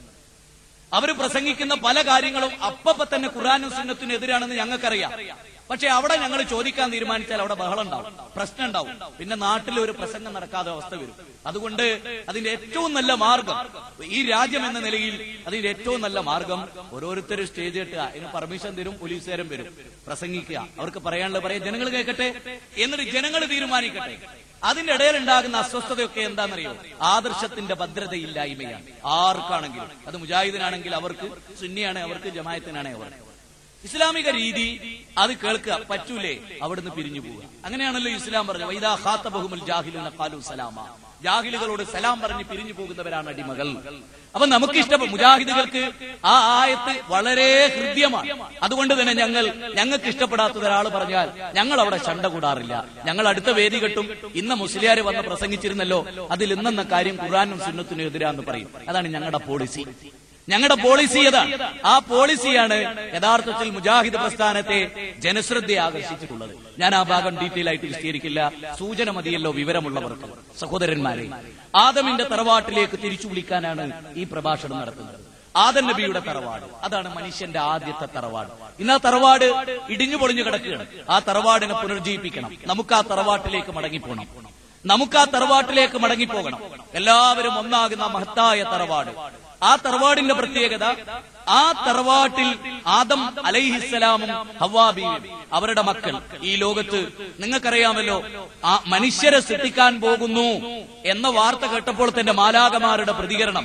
അവർ പ്രസംഗിക്കുന്ന പല കാര്യങ്ങളും അപ്പപ്പ തന്നെ ഖുറാനും സുന്നത്തിനും എതിരാണെന്ന് ഞങ്ങൾക്കറിയാം പക്ഷെ അവിടെ ഞങ്ങൾ ചോദിക്കാൻ തീരുമാനിച്ചാൽ അവിടെ ബഹളം ഉണ്ടാവും പ്രശ്നം ഉണ്ടാവും പിന്നെ നാട്ടിൽ ഒരു പ്രസംഗം നടക്കാതെ അവസ്ഥ വരും അതുകൊണ്ട് അതിന്റെ ഏറ്റവും നല്ല മാർഗം ഈ രാജ്യം എന്ന നിലയിൽ അതിന്റെ ഏറ്റവും നല്ല മാർഗം ഓരോരുത്തരും സ്റ്റേജ് കെട്ടുക അതിന് പെർമിഷൻ തരും പോലീസുകാരും വരും പ്രസംഗിക്കുക അവർക്ക് പറയാനുള്ളത് പറയാം ജനങ്ങൾ കേൾക്കട്ടെ എന്നിട്ട് ജനങ്ങൾ തീരുമാനിക്കട്ടെ അതിന്റെ ഇടയിൽ ഉണ്ടാകുന്ന അസ്വസ്ഥതയൊക്കെ എന്താണെന്നറിയോ ആദർശത്തിന്റെ ഭദ്രതയില്ലായ്മയാണ് ആർക്കാണെങ്കിലും അത് മുജാഹിദിനാണെങ്കിൽ അവർക്ക് സുന്നിയാണ് അവർക്ക് ജമായത്തിനാണ് അവർക്ക് ഇസ്ലാമിക രീതി അത് കേൾക്കുക പറ്റൂലേ അവിടുന്ന് പിരിഞ്ഞു പോവുക അങ്ങനെയാണല്ലോ ഇസ്ലാം പറഞ്ഞത് വൈദാ ഖാത്തബഹുമുൽ ജാഹിലുന ഖാലു സലാമ ജാഹിലുകളോട് സലാം പറഞ്ഞ് പിരിഞ്ഞു പോകുന്നവരാണ് അടിമകൾ അപ്പൊ നമുക്ക് ഇഷ്ടപ്പെട്ട മുജാഹിദുകൾക്ക് ആ ആയത്ത് വളരെ ഹൃദ്യമാണ് അതുകൊണ്ട് തന്നെ ഞങ്ങൾ ഞങ്ങൾക്ക് ഇഷ്ടപ്പെടാത്തത് ഒരാൾ പറഞ്ഞാൽ ഞങ്ങൾ അവിടെ ചണ്ട കൂടാറില്ല ഞങ്ങൾ അടുത്ത വേദി കെട്ടും ഇന്ന് മുസ്ലിയാര് വന്ന് പ്രസംഗിച്ചിരുന്നല്ലോ അതിൽ ഇന്നെന്ന കാര്യം ഖുറാനും സുന്നത്തിനും എതിരാന്ന് പറയും അതാണ് ഞങ്ങളുടെ പോളിസി ഞങ്ങളുടെ പോളിസി അതാണ് ആ പോളിസിയാണ് യഥാർത്ഥത്തിൽ മുജാഹിദ് പ്രസ്ഥാനത്തെ ജനശ്രദ്ധ ആകർഷിച്ചിട്ടുള്ളത് ഞാൻ ആ ഭാഗം ഡീറ്റെയിൽ ആയിട്ട് വിശദീകരിക്കില്ല സൂചന മതിയല്ലോ വിവരമുള്ളവർക്ക് സഹോദരന്മാരെ ആദമിന്റെ തറവാട്ടിലേക്ക് തിരിച്ചു വിളിക്കാനാണ് ഈ പ്രഭാഷണം നടത്തുന്നത് ആദം നബിയുടെ തറവാട് അതാണ് മനുഷ്യന്റെ ആദ്യത്തെ തറവാട് ഇന്ന് ആ തറവാട് ഇടിഞ്ഞു പൊളിഞ്ഞു കിടക്കുകയാണ് ആ തറവാടിനെ പുനർജീവിപ്പിക്കണം നമുക്ക് ആ തറവാട്ടിലേക്ക് മടങ്ങിപ്പോണം നമുക്ക് ആ തറവാട്ടിലേക്ക് മടങ്ങിപ്പോകണം എല്ലാവരും ഒന്നാകുന്ന മഹത്തായ തറവാട് ആ തറവാടിന്റെ പ്രത്യേകത ആ തറവാട്ടിൽ ആദം അലൈഹിസ്സലാമും ഹവാബിയും അവരുടെ മക്കൾ ഈ ലോകത്ത് നിങ്ങൾക്കറിയാമല്ലോ ആ മനുഷ്യരെ സൃഷ്ടിക്കാൻ പോകുന്നു എന്ന വാർത്ത കേട്ടപ്പോൾ തന്നെ മാലാകമാരുടെ പ്രതികരണം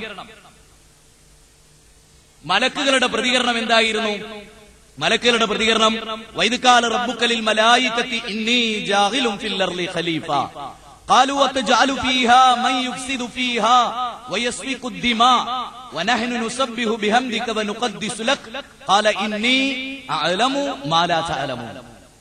മലക്കുകളുടെ പ്രതികരണം എന്തായിരുന്നു മലക്കുകളുടെ പ്രതികരണം വൈദ്യകാല റബ്ബുക്കലിൽ മലായിക്കത്തി ഇന്നി ജാഹിലും ഫിൽ അർളി ഖലീഫ قالوا وتجعل فيها من يفسد فيها ويسفك الدماء ونحن نسبح بحمدك ونقدس لك قال إني أعلم ما لا تعلمون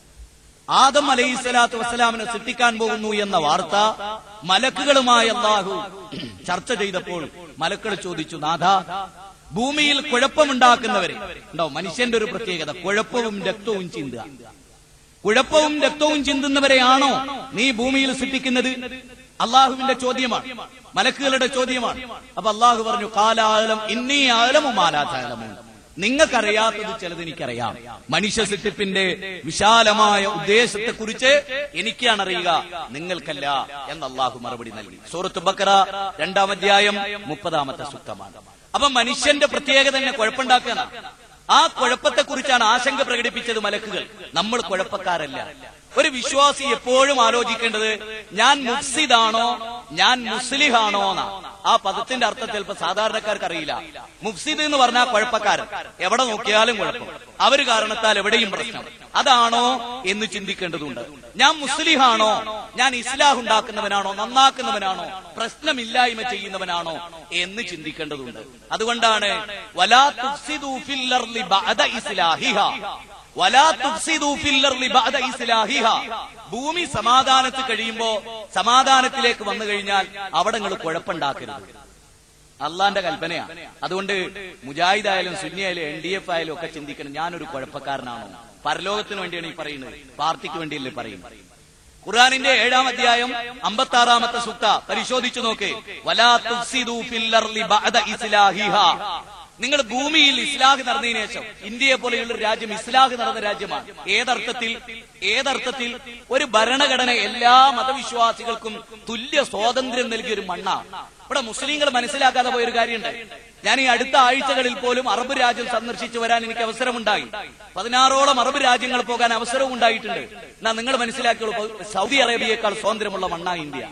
ആദം അലൈഹി സ്വലാത്തു വസ്സലാമിനെ സൃഷ്ടിക്കാൻ പോകുന്നു എന്ന വാർത്ത മലക്കുകളുമായി അള്ളാഹു ചർച്ച ചെയ്തപ്പോൾ മലക്കൾ ചോദിച്ചു നാഥ ഭൂമിയിൽ കുഴപ്പമുണ്ടാക്കുന്നവരെ ഉണ്ടോ മനുഷ്യന്റെ ഒരു പ്രത്യേകത കുഴപ്പവും രക്തവും ചിന്തുക കുഴപ്പവും രക്തവും ചിന്തുന്നവരെയാണോ നീ ഭൂമിയിൽ സൃഷ്ടിക്കുന്നത് അള്ളാഹുവിന്റെ ചോദ്യമാണ് മലക്കുകളുടെ ചോദ്യമാണ് അപ്പൊ അള്ളാഹു പറഞ്ഞു കാലാലം ഇന്നീ ആലമും മാലാചാലമും നിങ്ങൾക്കറിയാത്തത് ചിലത് എനിക്കറിയാം മനുഷ്യ സൃഷ്ടിപ്പിന്റെ വിശാലമായ ഉദ്ദേശത്തെക്കുറിച്ച് എനിക്കാണ് അറിയുക നിങ്ങൾക്കല്ല എന്ന് അള്ളാഹു മറുപടി നൽകി സൂറത്ത് ബക്കറ രണ്ടാം അധ്യായം മുപ്പതാമത്തെ സുക്തമാണ് അപ്പൊ മനുഷ്യന്റെ പ്രത്യേകത തന്നെ കുഴപ്പമുണ്ടാക്കുകയാണ് ആ കുഴപ്പത്തെക്കുറിച്ചാണ് ആശങ്ക പ്രകടിപ്പിച്ചത് മലക്കുകൾ നമ്മൾ കുഴപ്പക്കാരല്ല ഒരു വിശ്വാസി എപ്പോഴും ആലോചിക്കേണ്ടത് ഞാൻ മുഫ്സിദാണോ ഞാൻ മുസ്ലിഹാണോ എന്നാ ആ പദത്തിന്റെ അർത്ഥം ചിലപ്പോൾ സാധാരണക്കാർക്ക് അറിയില്ല മുഫ്സിദ് എന്ന് പറഞ്ഞാൽ കുഴപ്പക്കാരൻ എവിടെ നോക്കിയാലും കുഴപ്പം അവര് കാരണത്താൽ എവിടെയും പ്രശ്നം അതാണോ എന്ന് ചിന്തിക്കേണ്ടതുണ്ട് ഞാൻ മുസ്ലിഹാണോ ഞാൻ ഇസ്ലാഹ് ഉണ്ടാക്കുന്നവനാണോ നന്നാക്കുന്നവനാണോ പ്രശ്നമില്ലായ്മ ചെയ്യുന്നവനാണോ എന്ന് ചിന്തിക്കേണ്ടതുണ്ട് അതുകൊണ്ടാണ് വലാ തുഫ്സിദു ഫിൽ അർളി ബഅദ ഇസ്ലാഹിഹ വലാ തുഫ്സിദു ഫിൽ അർളി ബഅദ ഇസ്ലാഹിഹ ഭൂമി സമാധാനത്ത് കഴിയുമ്പോ സമാധാനത്തിലേക്ക് വന്നു കഴിഞ്ഞാൽ അവിടെ നിങ്ങൾ കുഴപ്പമുണ്ടാക്കരുത് അള്ളാന്റെ കൽപ്പനയാ അതുകൊണ്ട് മുജാഹിദ് ആയാലും സുന്നി ആയാലും എൻ ഡി എഫ് ആയാലും ഒക്കെ ചിന്തിക്കണം ഞാനൊരു കുഴപ്പക്കാരനാണോ പരലോകത്തിന് വേണ്ടിയാണ് ഈ പറയുന്നത് പാർട്ടിക്ക് വേണ്ടിയല്ലേ പറയുന്നത് ഖുർആാനിന്റെ ഏഴാം അധ്യായം അമ്പത്തി ആറാമത്തെ സുക്ത പരിശോധിച്ചു നോക്ക് വലാ തുഫ്സിദു ഫിൽ അർളി ബഅദ ഇസ്ലാഹിഹ നിങ്ങൾ ഭൂമിയിൽ ഇസ്ലാഹ് നടന്നതിന് ശേഷം ഇന്ത്യയെ പോലെയുള്ള ഒരു രാജ്യം ഇസ്ലാഹ് നടന്ന രാജ്യമാണ് ഏതർത്ഥത്തിൽ ഏതർത്ഥത്തിൽ ഒരു ഭരണഘടന എല്ലാ മതവിശ്വാസികൾക്കും തുല്യ സ്വാതന്ത്ര്യം നൽകിയ ഒരു മണ്ണാണ് ഇവിടെ മുസ്ലിങ്ങൾ മനസ്സിലാക്കാതെ പോയ ഒരു കാര്യമുണ്ട് ഞാൻ ഈ അടുത്ത ആഴ്ചകളിൽ പോലും അറബ് രാജ്യം സന്ദർശിച്ചു വരാൻ എനിക്ക് അവസരമുണ്ടായി പതിനാറോളം അറബ് രാജ്യങ്ങൾ പോകാൻ അവസരവും ഉണ്ടായിട്ടുണ്ട് എന്നാ നിങ്ങൾ മനസ്സിലാക്കിയോളൂ സൗദി അറേബ്യയേക്കാൾ സ്വാതന്ത്ര്യമുള്ള മണ്ണാണ് ഇന്ത്യ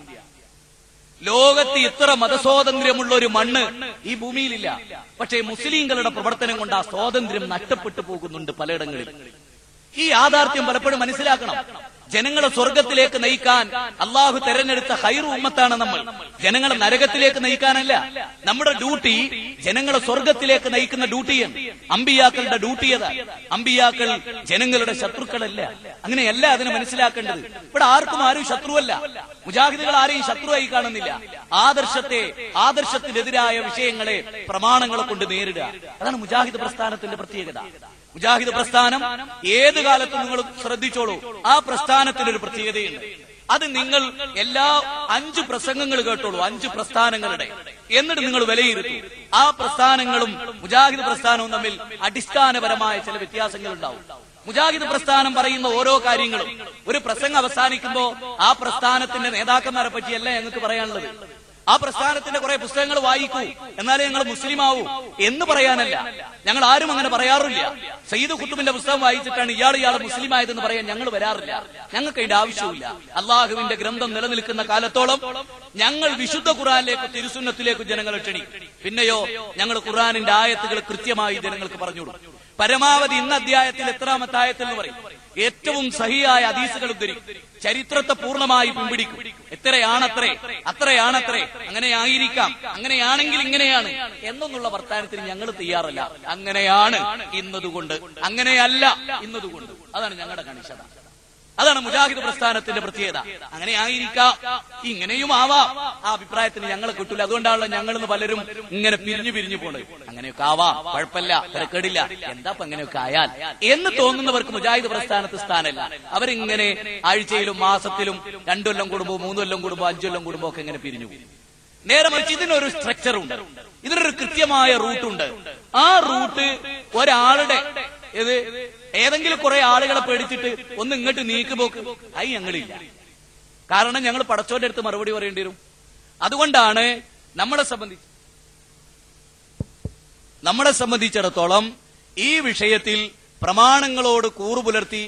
ലോകത്ത് ഇത്ര മതസ്വാതന്ത്ര്യമുള്ള ഒരു മണ്ണ് ഈ ഭൂമിയിലില്ല പക്ഷേ മുസ്ലിങ്ങളുടെ പ്രവർത്തനം കൊണ്ട് ആ സ്വാതന്ത്ര്യം നഷ്ടപ്പെട്ടു പോകുന്നുണ്ട് പലയിടങ്ങളിൽ ഈ യാഥാർത്ഥ്യം പലപ്പോഴും മനസ്സിലാക്കണം ജനങ്ങളെ സ്വർഗത്തിലേക്ക് നയിക്കാൻ അള്ളാഹു തെരഞ്ഞെടുത്ത ഹൈറു ഉമ്മത്താണ് നമ്മൾ ജനങ്ങളെ നരകത്തിലേക്ക് നയിക്കാനല്ല നമ്മുടെ ഡ്യൂട്ടി ജനങ്ങളെ സ്വർഗത്തിലേക്ക് നയിക്കുന്ന ഡ്യൂട്ടിയാണ് അമ്പിയാക്കളുടെ ഡ്യൂട്ടി അതാ അമ്പിയാക്കൾ ജനങ്ങളുടെ ശത്രുക്കളല്ല അങ്ങനെയല്ല അതിനെ മനസ്സിലാക്കേണ്ടത് ഇവിടെ ആർക്കും ആരും ശത്രുവല്ല മുജാഹിദുകൾ ആരെയും ശത്രുവായി കാണുന്നില്ല ആദർശത്തെ ആദർശത്തിനെതിരായ വിഷയങ്ങളെ പ്രമാണങ്ങളെ കൊണ്ട് നേരിടുക അതാണ് മുജാഹിദ് പ്രസ്ഥാനത്തിന്റെ പ്രത്യേകത മുജാഹിദ് പ്രസ്ഥാനം ഏത് കാലത്തും നിങ്ങൾ ശ്രദ്ധിച്ചോളൂ ആ പ്രസ്ഥാനത്തിന് ഒരു പ്രത്യേകതയുണ്ട് അത് നിങ്ങൾ എല്ലാ അഞ്ച് പ്രസംഗങ്ങൾ കേട്ടോളൂ അഞ്ച് പ്രസ്ഥാനങ്ങളുടെ എന്നിട്ട് നിങ്ങൾ വിലയിരുത്തൂ ആ പ്രസ്ഥാനങ്ങളും മുജാഹിദ് പ്രസ്ഥാനവും തമ്മിൽ അടിസ്ഥാനപരമായ ചില വ്യത്യാസങ്ങൾ ഉണ്ടാവും മുജാഹിദ് പ്രസ്ഥാനം പറയുന്ന ഓരോ കാര്യങ്ങളും ഒരു പ്രസംഗം അവസാനിക്കുമ്പോ ആ പ്രസ്ഥാനത്തിന്റെ നേതാക്കന്മാരെ പറ്റിയല്ല ഞങ്ങൾക്ക് പറയാനുള്ളത് ആ പ്രസ്ഥാനത്തിന്റെ കുറെ പുസ്തകങ്ങൾ വായിക്കൂ എന്നാലേ ഞങ്ങൾ മുസ്ലിം ആവൂ എന്ന് പറയാനല്ല ഞങ്ങൾ ആരും അങ്ങനെ പറയാറില്ല സയ്യിദ് കുത്തുബിന്റെ പുസ്തകം വായിച്ചിട്ടാണ് ഇയാൾ ഇയാൾ മുസ്ലിം ആയതെന്ന് പറയാൻ ഞങ്ങൾ വരാറില്ല ഞങ്ങൾക്ക് അതിന്റെ ആവശ്യമില്ല അള്ളാഹുവിന്റെ ഗ്രന്ഥം നിലനിൽക്കുന്ന കാലത്തോളം ഞങ്ങൾ വിശുദ്ധ ഖുറാനിലേക്ക് തിരുസുന്നത്തിലേക്ക് ജനങ്ങളെ ക്ഷണിക്കും പിന്നെയോ ഞങ്ങൾ ഖുർആാനിന്റെ ആയത്തുകൾ കൃത്യമായി ജനങ്ങൾക്ക് പറഞ്ഞു കൊടുക്കും പരമാവധി ഇന്ന് അധ്യായത്തിൽ എത്രാമത്തെ ആയത്തിൽ എന്ന് പറയും ഏറ്റവും സഹിയായ അതീസുകൾ ഉദ്ധരിക്കും ചരിത്രത്തെ പൂർണ്ണമായി പിൻപിടിക്കും എത്രയാണത്രേ അത്രയാണത്രേ അങ്ങനെ ആയിരിക്കാം അങ്ങനെയാണെങ്കിൽ ഇങ്ങനെയാണ് എന്നൊന്നുള്ള വർത്താനത്തിന് ഞങ്ങൾ തയ്യാറല്ല അങ്ങനെയാണ് ഇന്നതുകൊണ്ട് അങ്ങനെയല്ല ഇന്നതുകൊണ്ട് അതാണ് ഞങ്ങളുടെ കണിശത അതാണ് മുജാഹിദ് പ്രസ്ഥാനത്തിന്റെ പ്രത്യേകത അങ്ങനെ ആയിരിക്കാം ഇങ്ങനെയും ആവാം ആ അഭിപ്രായത്തിന് ഞങ്ങളെ കിട്ടൂല അതുകൊണ്ടാണല്ലോ ഞങ്ങൾ പലരും ഇങ്ങനെ പിരിഞ്ഞു പിരിഞ്ഞു പോണത് അങ്ങനെയൊക്കെ ആവാം കുഴപ്പമില്ല തിരക്കേടില്ല എന്താ ഇപ്പൊ അങ്ങനെയൊക്കെ ആയാൽ എന്ന് തോന്നുന്നവർക്ക് മുജാഹിദ് പ്രസ്ഥാനത്ത് സ്ഥാനമല്ല അവരിങ്ങനെ ആഴ്ചയിലും മാസത്തിലും രണ്ടു കൊല്ലം കൂടുമ്പോ മൂന്ന് കൊല്ലം കൂടുമ്പോ അഞ്ചു കൊല്ലം കൂടുമ്പോ ഒക്കെ ഇങ്ങനെ പിരിഞ്ഞു പോകും നേരെ മറിച്ച് ഇതിനൊരു സ്ട്രക്ചർ ഉണ്ട് ഇതിനൊരു കൃത്യമായ റൂട്ടുണ്ട് ആ റൂട്ട് ഒരാളുടെ ഇത് ഏതെങ്കിലും കുറെ ആളുകളെ പേടിച്ചിട്ട് ഒന്ന് ഇങ്ങോട്ട് നീക്കുപോക്ക് അത് ഞങ്ങളില്ല കാരണം ഞങ്ങൾ പടച്ചോന്റെ അടുത്ത് മറുപടി പറയേണ്ടി വരും അതുകൊണ്ടാണ് നമ്മളെ സംബന്ധിച്ച് നമ്മളെ സംബന്ധിച്ചിടത്തോളം ഈ വിഷയത്തിൽ പ്രമാണങ്ങളോട് കൂറു പുലർത്തി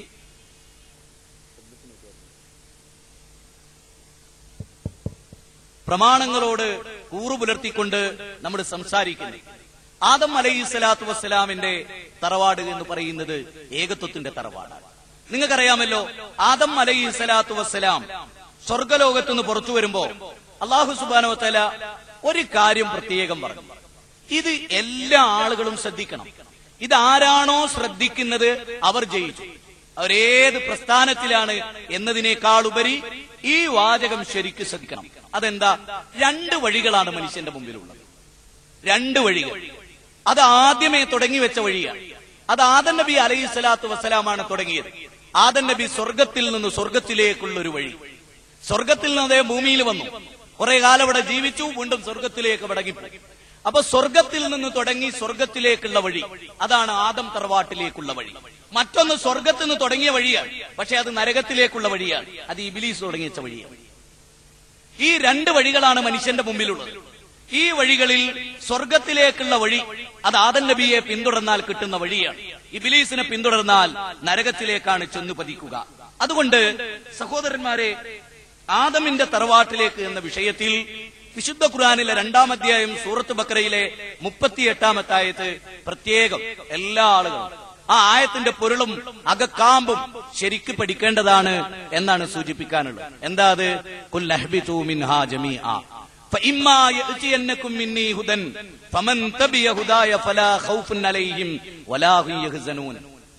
പ്രമാണങ്ങളോട് കൂറു പുലർത്തിക്കൊണ്ട് നമ്മൾ സംസാരിക്കുന്നു ആദം അലൈഹി സ്വലാത്തു വസ്സലാമിന്റെ തറവാട് എന്ന് പറയുന്നത് ഏകത്വത്തിന്റെ തറവാടാണ് നിങ്ങൾക്കറിയാമല്ലോ ആദം അലൈഹി സ്വലാത്തു വസ്സലാം സ്വർഗലോകത്തു നിന്ന് പുറത്തു വരുമ്പോ അള്ളാഹു സുബാനവത്തല ഒരു കാര്യം പ്രത്യേകം പറഞ്ഞു ഇത് എല്ലാ ആളുകളും ശ്രദ്ധിക്കണം ഇതാരാണോ ശ്രദ്ധിക്കുന്നത് അവർ ജയിച്ചു അവരേത് പ്രസ്ഥാനത്തിലാണ് എന്നതിനേക്കാൾ ഉപരി ഈ വാചകം ശരിക്ക് ശ്രദ്ധിക്കണം അതെന്താ രണ്ട് വഴികളാണ് മനുഷ്യന്റെ മുമ്പിലുള്ളത് രണ്ട് വഴികൾ അത് ആദ്യമേ തുടങ്ങി വെച്ച വഴിയാണ് അത് ആദൻ നബി അലൈഹി സ്വലാത്തു വസ്സലാമാണ് തുടങ്ങിയത് ആദൻ നബി സ്വർഗത്തിൽ നിന്ന് സ്വർഗത്തിലേക്കുള്ള ഒരു വഴി സ്വർഗത്തിൽ നിന്ന് അതേ ഭൂമിയിൽ വന്നു കുറെ കാലം ഇവിടെ ജീവിച്ചു വീണ്ടും സ്വർഗത്തിലേക്ക് മടങ്ങിപ്പോയി അപ്പൊ സ്വർഗത്തിൽ നിന്ന് തുടങ്ങി സ്വർഗത്തിലേക്കുള്ള വഴി അതാണ് ആദം തറവാട്ടിലേക്കുള്ള വഴി മറ്റൊന്ന് സ്വർഗത്തിൽ നിന്ന് തുടങ്ങിയ വഴിയാണ് പക്ഷെ അത് നരകത്തിലേക്കുള്ള വഴിയാണ് അത് ഇബിലീസ് തുടങ്ങിയ വഴിയാണ് ഈ രണ്ട് വഴികളാണ് മനുഷ്യന്റെ മുമ്പിലുള്ളത് ഈ വഴികളിൽ സ്വർഗത്തിലേക്കുള്ള വഴി അത് ആദൻ നബിയെ പിന്തുടർന്നാൽ കിട്ടുന്ന വഴിയാണ് ഇബിലീസിനെ പിന്തുടർന്നാൽ നരകത്തിലേക്കാണ് ചെന്നു പതിക്കുക അതുകൊണ്ട് സഹോദരന്മാരെ ആദമിന്റെ തറവാട്ടിലേക്ക് എന്ന വിഷയത്തിൽ വിശുദ്ധ ഖുർആാനിലെ രണ്ടാം അധ്യായം സൂറത്ത് ബക്കറയിലെ മുപ്പത്തിയെട്ടാമത്തെ ആയത്ത് പ്രത്യേകം എല്ലാ ആളുകളും ആ ആയത്തിന്റെ പൊരുളും അകക്കാമ്പും ശരിക്ക് പഠിക്കേണ്ടതാണ് എന്നാണ് സൂചിപ്പിക്കാനുള്ളത് എന്താ അത് കുല്ലഹ്ബിതു മിൻഹാ ജമീഅ فإما يأتينكم مني هدى فمن تبع هداي فلا خوف عليهم ولا هم يحزنون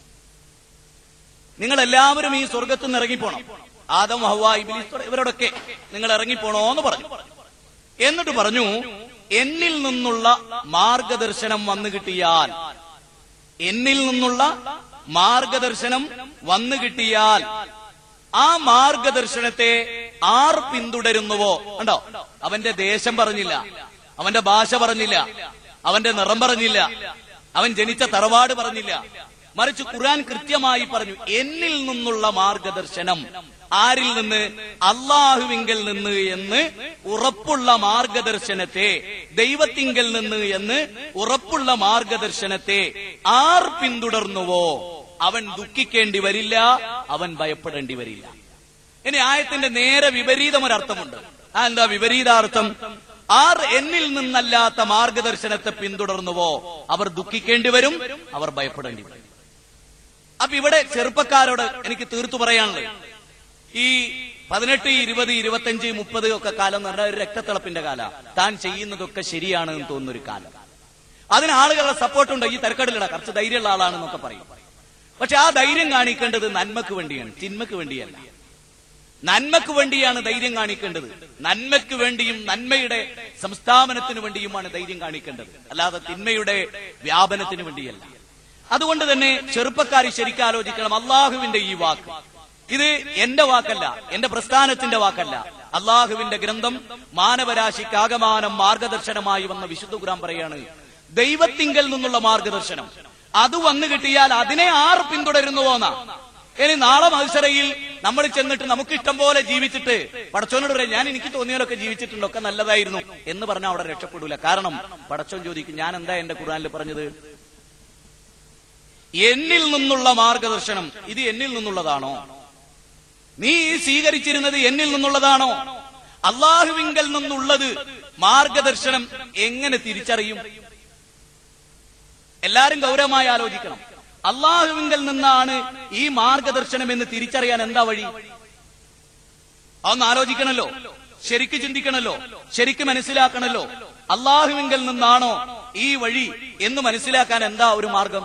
നിങ്ങൾ എല്ലാവരും ഈ സ്വർഗത്തു നിന്ന് ഇറങ്ങിപ്പോണം ആദം ഹവ്വ ഇബ്ലീസ് തുട- ഇവരോടൊക്കെ നിങ്ങൾ ഇറങ്ങിപ്പോണോ എന്ന് പറഞ്ഞു എന്നിട്ട് പറഞ്ഞു എന്നിൽ നിന്നുള്ള മാർഗദർശനം വന്നു കിട്ടിയാൽ എന്നിൽ നിന്നുള്ള മാർഗദർശനം വന്നു കിട്ടിയാൽ ആ മാർഗദർശനത്തെ ആർ പിന്തുടരുന്നുവോ കണ്ടോ അവന്റെ ദേശം പറഞ്ഞില്ല അവന്റെ ഭാഷ പറഞ്ഞില്ല അവന്റെ നിറം പറഞ്ഞില്ല അവൻ ജനിച്ച തറവാട് പറഞ്ഞില്ല മറിച്ച് ഖുർആൻ കൃത്യമായി പറഞ്ഞു എന്നിൽ നിന്നുള്ള മാർഗദർശനം ആരിൽ നിന്ന് അള്ളാഹുവിങ്കൽ നിന്ന് എന്ന് ഉറപ്പുള്ള മാർഗദർശനത്തെ ദൈവത്തിങ്കൽ നിന്ന് എന്ന് ഉറപ്പുള്ള മാർഗദർശനത്തെ ആർ പിന്തുടർന്നുവോ അവൻ ദുഃഖിക്കേണ്ടി വരില്ല അവൻ ഭയപ്പെടേണ്ടി വരില്ല ഇനി ആയത്തിന്റെ നേരെ വിപരീതം ഒരർത്ഥമുണ്ട് ആ എന്താ വിപരീതാർത്ഥം ആർ എന്നിൽ നിന്നല്ലാത്ത മാർഗദർശനത്തെ പിന്തുടർന്നുവോ അവർ ദുഃഖിക്കേണ്ടി വരും അവർ ഭയപ്പെടേണ്ടി വരും അപ്പൊ ഇവിടെ ചെറുപ്പക്കാരോട് എനിക്ക് തീർത്തു പറയാനുള്ളത് ഈ പതിനെട്ട് ഇരുപത് ഇരുപത്തഞ്ച് മുപ്പത് ഒക്കെ കാലം എന്ന് പറഞ്ഞാൽ ഒരു രക്തത്തിളപ്പിന്റെ കാല താൻ ചെയ്യുന്നതൊക്കെ ശരിയാണ് എന്ന് തോന്നുന്ന ഒരു കാലം അതിന് ആളുകളുടെ സപ്പോർട്ടുണ്ട് ഈ തിരക്കടിലിട കുറച്ച് ധൈര്യമുള്ള ആളാണെന്നൊക്കെ പറയും പക്ഷെ ആ ധൈര്യം കാണിക്കേണ്ടത് നന്മക്ക് വേണ്ടിയാണ് തിന്മക്ക് വേണ്ടിയല്ല നന്മക്ക് വേണ്ടിയാണ് ധൈര്യം കാണിക്കേണ്ടത് നന്മയ്ക്ക് വേണ്ടിയും നന്മയുടെ സംസ്ഥാപനത്തിന് വേണ്ടിയുമാണ് ധൈര്യം കാണിക്കേണ്ടത് അല്ലാതെ തിന്മയുടെ വ്യാപനത്തിന് വേണ്ടിയല്ല അതുകൊണ്ട് തന്നെ ചെറുപ്പക്കാർ ശരിക്കും ആലോചിക്കണം അള്ളാഹുവിന്റെ ഈ വാക്ക് ഇത് എന്റെ വാക്കല്ല എന്റെ പ്രസ്ഥാനത്തിന്റെ വാക്കല്ല അള്ളാഹുവിന്റെ ഗ്രന്ഥം മാനവരാശിക്ക് ആകമാനം മാർഗദർശനമായി വന്ന വിശുദ്ധ ഖുർആൻ പറയാണ് ദൈവത്തിങ്കൽ നിന്നുള്ള മാർഗദർശനം അത് വന്നു കിട്ടിയാൽ അതിനെ ആർ പിന്തുടരുന്നുവോന്നാ ഇനി നാളെ മത്സരയിൽ നമ്മൾ ചെന്നിട്ട് നമുക്ക് ഇഷ്ടം പോലെ ജീവിച്ചിട്ട് പടച്ചോനോട് പറയാം ഞാൻ എനിക്ക് തോന്നിയാലൊക്കെ ജീവിച്ചിട്ടുണ്ട് ഒക്കെ നല്ലതായിരുന്നു എന്ന് പറഞ്ഞാൽ അവിടെ രക്ഷപ്പെടൂല കാരണം പടച്ചോൻ ചോദിക്കും ഞാൻ എന്താ എന്റെ ഖുർആനിൽ പറഞ്ഞത് എന്നിൽ നിന്നുള്ള മാർഗദർശനം ഇത് എന്നിൽ നിന്നുള്ളതാണോ നീ സ്വീകരിച്ചിരുന്നത് എന്നിൽ നിന്നുള്ളതാണോ അള്ളാഹുവിങ്കൽ നിന്നുള്ളത് മാർഗദർശനം എങ്ങനെ തിരിച്ചറിയും എല്ലാരും ഗൗരവമായി ആലോചിക്കണം അള്ളാഹുവിങ്കൽ നിന്നാണ് ഈ മാർഗദർശനം എന്ന് തിരിച്ചറിയാൻ എന്താ വഴി അതൊന്ന് ആലോചിക്കണല്ലോ ശരിക്ക് ചിന്തിക്കണല്ലോ ശരിക്ക് മനസ്സിലാക്കണല്ലോ അള്ളാഹുവിങ്കൽ നിന്നാണോ ഈ വഴി എന്ന് മനസ്സിലാക്കാൻ എന്താ ഒരു മാർഗം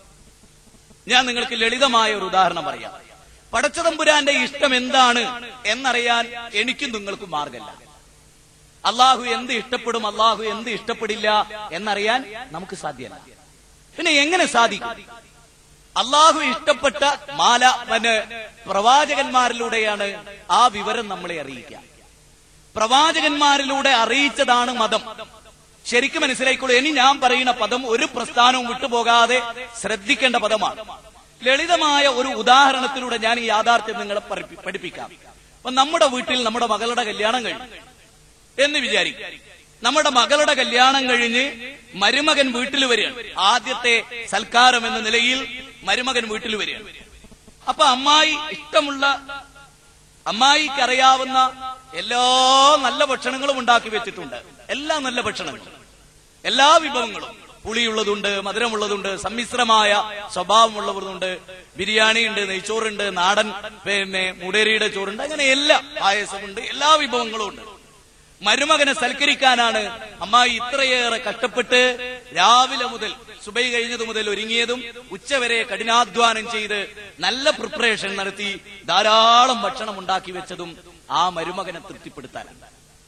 ഞാൻ നിങ്ങൾക്ക് ലളിതമായ ഒരു ഉദാഹരണം പറയാം പടച്ചതമ്പുരാന്റെ ഇഷ്ടം എന്താണ് എന്നറിയാൻ എനിക്കും നിങ്ങൾക്കും മാർഗമല്ല അള്ളാഹു എന്ത് ഇഷ്ടപ്പെടും അള്ളാഹു എന്ത് ഇഷ്ടപ്പെടില്ല എന്നറിയാൻ നമുക്ക് സാധ്യമല്ല പിന്നെ എങ്ങനെ സാധിക്കും അള്ളാഹു ഇഷ്ടപ്പെട്ട മാല പിന്നെ പ്രവാചകന്മാരിലൂടെയാണ് ആ വിവരം നമ്മളെ അറിയിക്കുക പ്രവാചകന്മാരിലൂടെ അറിയിച്ചതാണ് മതം ശരിക്കും മനസ്സിലായിക്കോളൂ ഇനി ഞാൻ പറയുന്ന പദം ഒരു പ്രസ്ഥാനവും വിട്ടുപോകാതെ ശ്രദ്ധിക്കേണ്ട പദമാണ് ലളിതമായ ഒരു ഉദാഹരണത്തിലൂടെ ഞാൻ ഈ യാഥാർത്ഥ്യം നിങ്ങളെ പഠിപ്പി- പഠിപ്പിക്കാം അപ്പൊ നമ്മുടെ വീട്ടിൽ നമ്മുടെ മകളുടെ കല്യാണം കഴിഞ്ഞു എന്ന് വിചാരിക്കും നമ്മുടെ മകളുടെ കല്യാണം കഴിഞ്ഞ് മരുമകൻ വീട്ടിൽ വരികയാണ് ആദ്യത്തെ സൽക്കാരം എന്ന നിലയിൽ മരുമകൻ വീട്ടിൽ വരികയാണ് അപ്പൊ അമ്മായി ഇഷ്ടമുള്ള അമ്മായിക്ക് അറിയാവുന്ന എല്ലാ നല്ല ഭക്ഷണങ്ങളും ഉണ്ടാക്കി വെച്ചിട്ടുണ്ട് എല്ലാ നല്ല ഭക്ഷണങ്ങളും എല്ലാ വിഭവങ്ങളും പുളിയുള്ളതുണ്ട് മധുരമുള്ളതുണ്ട് സമ്മിശ്രമായ സ്വഭാവമുള്ളവരുണ്ട് ബിരിയാണി ഉണ്ട് നെയ്ച്ചോറുണ്ട് നാടൻ പിന്നെ മുടേരിയുടെ ചോറുണ്ട് അങ്ങനെ എല്ലാ പായസമുണ്ട് എല്ലാ വിഭവങ്ങളും ഉണ്ട് മരുമകനെ സൽക്കരിക്കാനാണ് അമ്മായി ഇത്രയേറെ കഷ്ടപ്പെട്ട് രാവിലെ മുതൽ സുബൈ കഴിഞ്ഞതു മുതൽ ഒരുങ്ങിയതും ഉച്ചവരെ കഠിനാധ്വാനം ചെയ്ത് നല്ല പ്രിപ്പറേഷൻ നടത്തി ധാരാളം ഭക്ഷണം ഉണ്ടാക്കി വെച്ചതും ആ മരുമകനെ തൃപ്തിപ്പെടുത്താനാണ്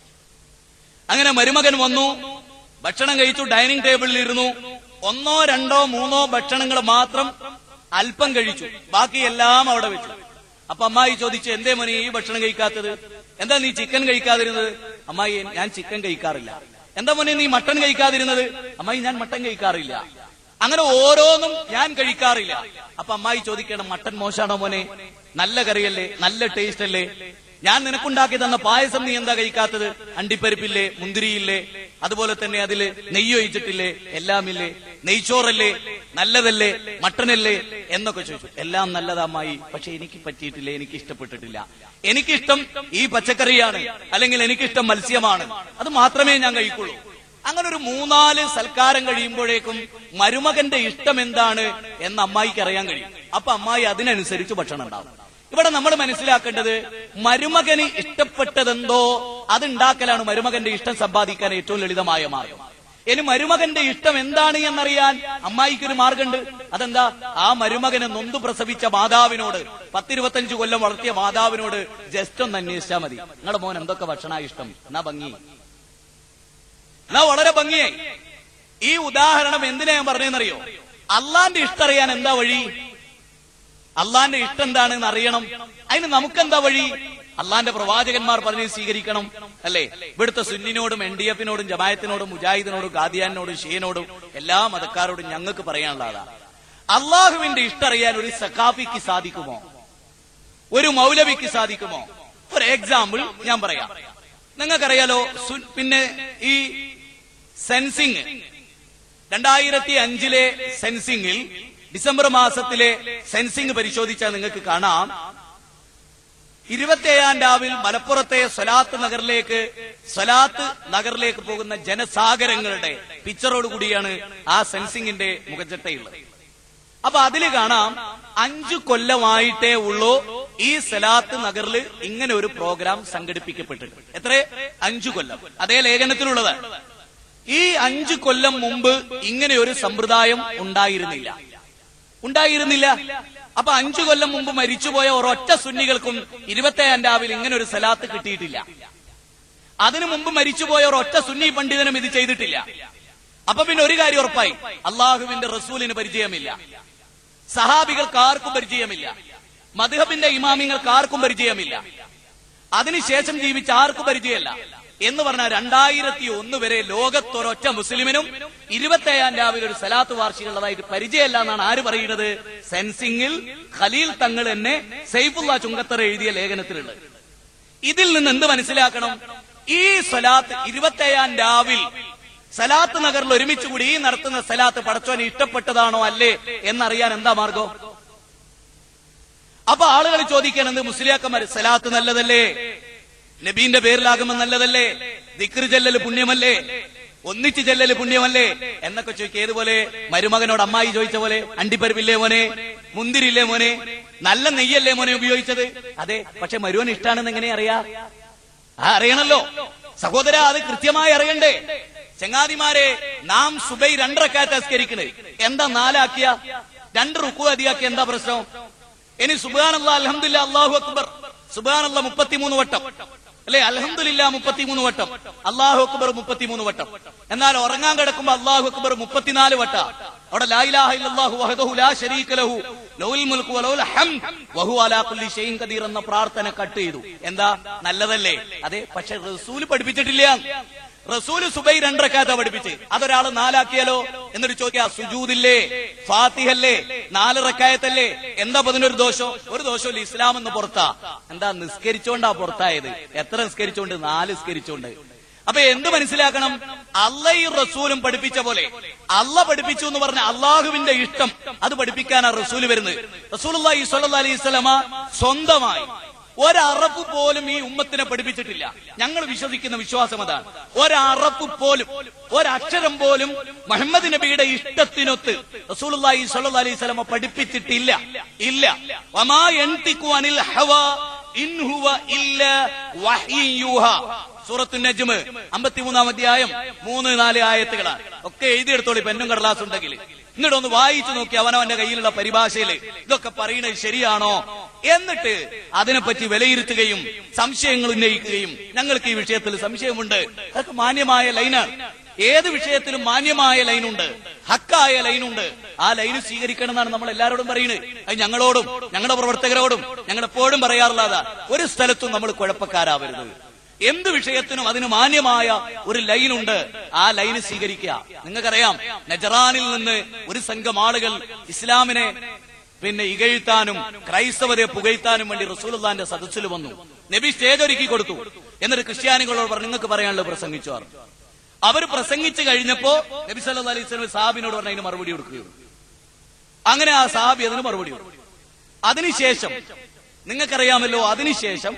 അങ്ങനെ മരുമകൻ വന്നു ഭക്ഷണം കഴിച്ചു ഡൈനിങ് ടേബിളിൽ ഇരുന്നു ഒന്നോ രണ്ടോ മൂന്നോ ഭക്ഷണങ്ങൾ മാത്രം അല്പം കഴിച്ചു ബാക്കിയെല്ലാം അവിടെ വെച്ചു അപ്പൊ അമ്മായി ചോദിച്ചു എന്തേ മോനെ ഈ ഭക്ഷണം കഴിക്കാത്തത് എന്താ നീ ചിക്കൻ കഴിക്കാതിരുന്നത് അമ്മായി ഞാൻ ചിക്കൻ കഴിക്കാറില്ല എന്താ മോനെ നീ മട്ടൻ കഴിക്കാതിരുന്നത് അമ്മായി ഞാൻ മട്ടൻ കഴിക്കാറില്ല അങ്ങനെ ഓരോന്നും ഞാൻ കഴിക്കാറില്ല അപ്പൊ അമ്മായി ചോദിക്കണം മട്ടൻ മോശാണോ മോനെ നല്ല കറിയല്ലേ നല്ല ടേസ്റ്റ് അല്ലേ ഞാൻ നിനക്കുണ്ടാക്കി തന്ന പായസം നീ എന്താ കഴിക്കാത്തത് അണ്ടിപ്പരിപ്പില്ലേ മുന്തിരിയില്ലേ അതുപോലെ തന്നെ അതില് നെയ്യ് ഒഴിച്ചിട്ടില്ലേ എല്ലാമില്ലേ നെയ്ച്ചോറല്ലേ നല്ലതല്ലേ മട്ടനല്ലേ എന്നൊക്കെ ചോദിച്ചു എല്ലാം നല്ലതാ അമ്മായി പക്ഷെ എനിക്ക് പറ്റിയിട്ടില്ല എനിക്ക് ഇഷ്ടപ്പെട്ടിട്ടില്ല എനിക്കിഷ്ടം ഈ പച്ചക്കറിയാണ് അല്ലെങ്കിൽ എനിക്കിഷ്ടം മത്സ്യമാണ് അത് മാത്രമേ ഞാൻ കഴിക്കുള്ളൂ അങ്ങനെ ഒരു മൂന്നാല് സൽക്കാരം കഴിയുമ്പോഴേക്കും മരുമകന്റെ ഇഷ്ടം എന്താണ് എന്ന് അമ്മായിക്ക് അറിയാൻ കഴിയും അപ്പൊ അമ്മായി അതിനനുസരിച്ച് ഭക്ഷണം ഉണ്ടാവും ഇവിടെ നമ്മൾ മനസ്സിലാക്കേണ്ടത് മരുമകന് ഇഷ്ടപ്പെട്ടതെന്തോ അതുണ്ടാക്കലാണ് മരുമകന്റെ ഇഷ്ടം സമ്പാദിക്കാൻ ഏറ്റവും ലളിതമായ മാർഗം ഇനി മരുമകന്റെ ഇഷ്ടം എന്താണ് എന്നറിയാൻ അമ്മായിക്കൊരു മാർഗമുണ്ട് അതെന്താ ആ മരുമകനെ നൊന്തു പ്രസവിച്ച മാതാവിനോട് പത്തിരുപത്തഞ്ചു കൊല്ലം വളർത്തിയ മാതാവിനോട് ജസ്റ്റ് ഒന്ന് അന്വേഷിച്ചാൽ മതി നിങ്ങളുടെ മോൻ എന്തൊക്കെ ഭക്ഷണ ഇഷ്ടം എന്നാ ഭംഗി എന്നാ വളരെ ഭംഗിയായി ഈ ഉദാഹരണം എന്തിനാ ഞാൻ പറഞ്ഞതെന്നറിയോ അള്ളാന്റെ ഇഷ്ടം അറിയാൻ എന്താ വഴി അള്ളാന്റെ ഇഷ്ടം എന്താണെന്ന് അറിയണം അതിന് നമുക്കെന്താ വഴി അള്ളാന്റെ പ്രവാചകന്മാർ പറഞ്ഞ് സ്വീകരിക്കണം അല്ലേ ഇവിടുത്തെ സുന്നിനോടും എൻ ഡി എഫിനോടും ജമായത്തിനോടും മുജാഹിദിനോടും ഖാദിയാനോടും ഷിയനോടും എല്ലാ മതക്കാരോടും ഞങ്ങൾക്ക് പറയാനുള്ളതാ അള്ളാഹുവിന്റെ ഇഷ്ടം അറിയാൻ ഒരു സഖാഫിക്ക് സാധിക്കുമോ ഒരു മൗലവിക്ക് സാധിക്കുമോ ഒരു എക്സാമ്പിൾ ഞാൻ പറയാം നിങ്ങൾക്കറിയാലോ സു- പിന്നെ ഈ സെൻസിങ് രണ്ടായിരത്തി അഞ്ചിലെ സെൻസിംഗിൽ ഡിസംബർ മാസത്തിലെ സെൻസിംഗ് പരിശോധിച്ചാൽ നിങ്ങൾക്ക് കാണാം ഇരുപത്തിയേഴാം രാവിൽ മലപ്പുറത്തെ സ്വലാത്ത് നഗറിലേക്ക് സ്വലാത്ത് നഗറിലേക്ക് പോകുന്ന ജനസാഗരങ്ങളുടെ പിക്ചറോട് കൂടിയാണ് ആ സെൻസിംഗിന്റെ മുഖചട്ടയുള്ളത് അപ്പൊ അതില് കാണാം അഞ്ചു കൊല്ലമായിട്ടേ ഉള്ളൂ ഈ സലാത്ത് നഗറിൽ ഇങ്ങനെ ഒരു പ്രോഗ്രാം സംഘടിപ്പിക്കപ്പെട്ടിട്ടുണ്ട് എത്ര അഞ്ചു കൊല്ലം അതേ ലേഖനത്തിലുള്ളത് ഈ അഞ്ചു കൊല്ലം മുമ്പ് ഇങ്ങനെ ഒരു സമ്പ്രദായം ഉണ്ടായിരുന്നില്ല ഉണ്ടായിരുന്നില്ല അപ്പൊ അഞ്ചു കൊല്ലം മുമ്പ് മരിച്ചുപോയ ഒരൊറ്റ സുന്നികൾക്കും ഇരുപത്തേഴാം രാവിലെ ഇങ്ങനെ ഒരു സലാത്ത് കിട്ടിയിട്ടില്ല അതിനു മുമ്പ് മരിച്ചുപോയ ഒരൊറ്റ സുന്നി പണ്ഡിതനും ഇത് ചെയ്തിട്ടില്ല അപ്പൊ പിന്നെ ഒരു കാര്യം ഉറപ്പായി അള്ളാഹുവിന്റെ റസൂലിന് പരിചയമില്ല സഹാബികൾക്ക് ആർക്കും പരിചയമില്ല മധുഹബിന്റെ ഇമാമിങ്ങൾക്ക് ആർക്കും പരിചയമില്ല അതിനുശേഷം ജീവിച്ച ആർക്കും പരിചയമല്ല എന്ന് പറഞ്ഞാൽ രണ്ടായിരത്തി ഒന്ന് വരെ ലോകത്തൊരൊറ്റ മുസ്ലിമിനും ഇരുപത്തേഴാം രാവിലെ ഒരു സലാത്ത് വാർഷികമുള്ളതായിട്ട് പരിചയമല്ല എന്നാണ് ആര് പറയുന്നത് സെൻസിംഗിൽ ഖലീൽ തങ്ങൾ തന്നെ സൈഫുള്ള ചുങ്കത്തറ എഴുതിയ ലേഖനത്തിലുള്ളത് ഇതിൽ നിന്ന് എന്ത് മനസ്സിലാക്കണം ഈ സലാത്ത് ഇരുപത്തേഴാം രാവിൽ സലാത്ത് നഗറിൽ ഒരുമിച്ച് കൂടി ഈ നടത്തുന്ന സലാത്ത് പടച്ചോനെ ഇഷ്ടപ്പെട്ടതാണോ അല്ലേ എന്നറിയാൻ എന്താ മാർഗം അപ്പൊ ആളുകൾ ചോദിക്കണത് മുസ്ലിയാക്കന്മാർ സലാത്ത് നല്ലതല്ലേ നബീന്റെ പേരിലാകുമ്പോൾ നല്ലതല്ലേ ദിക്ർ ചെല്ലല് പുണ്യമല്ലേ ഒന്നിച്ച് ചെല്ലല് പുണ്യമല്ലേ എന്നൊക്കെ ചോദിക്കുക ഏതുപോലെ മരുമകനോട് അമ്മായി ചോദിച്ച പോലെ അണ്ടിപ്പരിപ്പില്ലേ മോനെ മുന്തിരില്ലേ മോനെ നല്ല നെയ്യല്ലേ മോനെ ഉപയോഗിച്ചത് അതെ പക്ഷെ മരുവൻ ഇഷ്ടാണെന്ന് എങ്ങനെ അറിയാ ആ അറിയണല്ലോ സഹോദര അത് കൃത്യമായി അറിയണ്ടേ ചങ്ങാതിമാരെ നാം സുബൈ രണ്ടരക്കാറ്റ് അസ്കരിക്കണേ എന്താ നാലാക്കിയ രണ്ട് റുക്കു അധികാക്കിയ എന്താ പ്രശ്നം ഇനി സുബാനല്ല അലഹമില്ല അള്ളാഹു അക്ബർ സുബാനല്ല മുപ്പത്തിമൂന്ന് വട്ടം അല്ലെ അലഹമില്ല മുപ്പത്തിമൂന്ന് വട്ടം അള്ളാഹു അക്ബർ മുപ്പത്തിമൂന്ന് വട്ടം എന്നാൽ ഉറങ്ങാൻ കിടക്കുമ്പോ അള്ളാഹു അക്ബർ മുപ്പത്തിനാല് വട്ട അവിടെ ലായിലാഹ ഇല്ലല്ലാഹു വഹദഹു ലാ ശരീക ലഹു ലൗൽ മുൽക്കു വലൗൽ ഹംദ് വഹു അലാ കുല്ലി ഷൈഇൻ ഖദീർ എന്ന പ്രാർത്ഥന കട്ട് ചെയ്തു എന്താ നല്ലതല്ലേ അതെ പക്ഷെ റസൂൽ പഠിപ്പിച്ചിട്ടില്ല റസൂല് സുബൈ രണ്ടരക്കാത്ത പഠിപ്പിച്ച് അതൊരാള് നാലാക്കിയാലോ എന്നിട്ട് ചോദിക്കാ സുജൂദില്ലേ ഫാത്തിഹല്ലേ നാല് റക്കായത്തല്ലേ എന്താ അപ്പൊ അതിനൊരു ദോഷം ഒരു ദോഷമില്ല ഇസ്ലാം എന്ന് പുറത്താ എന്താ നിസ്കരിച്ചോണ്ടാ പുറത്തായത് എത്ര നിസ്കരിച്ചോണ്ട് നാല് നിസ്കരിച്ചോണ്ട് അപ്പൊ എന്ത് മനസ്സിലാക്കണം അള്ളയും റസൂലും പഠിപ്പിച്ച പോലെ അള്ള പഠിപ്പിച്ചു എന്ന് പറഞ്ഞ അള്ളാഹുവിന്റെ ഇഷ്ടം അത് പഠിപ്പിക്കാനാണ് റസൂല് വരുന്നത് റസൂൽ അലൈഹി സ്വലമ സ്വന്തമായി ഒരറപ്പ് പോലും ഈ ഉമ്മത്തിനെ പഠിപ്പിച്ചിട്ടില്ല ഞങ്ങൾ വിശ്വസിക്കുന്ന വിശ്വാസം അതാണ് ഒരറപ്പ് പോലും ഒരക്ഷരം പോലും മുഹമ്മദ് നബിയുടെ ഇഷ്ടത്തിനൊത്ത് റസൂലുള്ളാഹി സ്വല്ലല്ലാഹി അലൈഹി വസല്ലമ പഠിപ്പിച്ചിട്ടില്ല ഇല്ല വമാ യൻതിഖു അനിൽ ഹവാ ഇൻ ഹുവ ഇല്ല വഹ്യൻ യൂഹാ സൂറത്തു നജ്മ് അമ്പത്തിമൂന്നാം അധ്യായം മൂന്ന് നാല് ആയത്തുകളാണ് ഒക്കെ എഴുതിയെടുത്തോളി പെന്നും കടലാസ് ഉണ്ടെങ്കിൽ എന്നിട്ട് ഒന്ന് വായിച്ചു നോക്കി അവനവന്റെ കയ്യിലുള്ള പരിഭാഷയിൽ ഇതൊക്കെ പറയുന്നത് ശരിയാണോ എന്നിട്ട് അതിനെപ്പറ്റി വിലയിരുത്തുകയും സംശയങ്ങൾ ഉന്നയിക്കുകയും ഞങ്ങൾക്ക് ഈ വിഷയത്തിൽ സംശയമുണ്ട് അതൊക്കെ മാന്യമായ ലൈനാണ് ഏത് വിഷയത്തിലും മാന്യമായ ലൈനുണ്ട് ഹക്കായ ലൈനുണ്ട് ആ ലൈന് സ്വീകരിക്കണം എന്നാണ് നമ്മൾ എല്ലാവരോടും പറയുന്നത് അത് ഞങ്ങളോടും ഞങ്ങളുടെ പ്രവർത്തകരോടും ഞങ്ങൾ എപ്പോഴും പറയാറുള്ളതാ ഒരു സ്ഥലത്തും നമ്മൾ കുഴപ്പക്കാരാവരുത് എന്ത് വിഷയത്തിനും അതിന് മാന്യമായ ഒരു ലൈനുണ്ട് ആ ലൈന് സ്വീകരിക്കുക നിങ്ങൾക്കറിയാം നജറാനിൽ നിന്ന് ഒരു സംഘം ആളുകൾ ഇസ്ലാമിനെ പിന്നെ ഇകഴ്ത്താനും ക്രൈസ്തവരെ പുകഴ്ത്താനും വേണ്ടി റസൂലുള്ളാന്റെ സദസ്സിൽ വന്നു നബി സ്റ്റേജ് ഒരുക്കി കൊടുത്തു എന്നിട്ട് ക്രിസ്ത്യാനികളോട് പറഞ്ഞു നിങ്ങൾക്ക് പറയാനുള്ളത് പ്രസംഗിച്ചു പറഞ്ഞു അവർ പ്രസംഗിച്ചു കഴിഞ്ഞപ്പോ നബി സല്ലല്ലാഹു അലൈഹി വസല്ലം സാബിനോട് പറഞ്ഞ അതിന് മറുപടി കൊടുക്കുകയുള്ളൂ അങ്ങനെ ആ സാബി അതിന് മറുപടി കൊടുത്തു അതിനുശേഷം നിങ്ങൾക്കറിയാമല്ലോ അതിനുശേഷം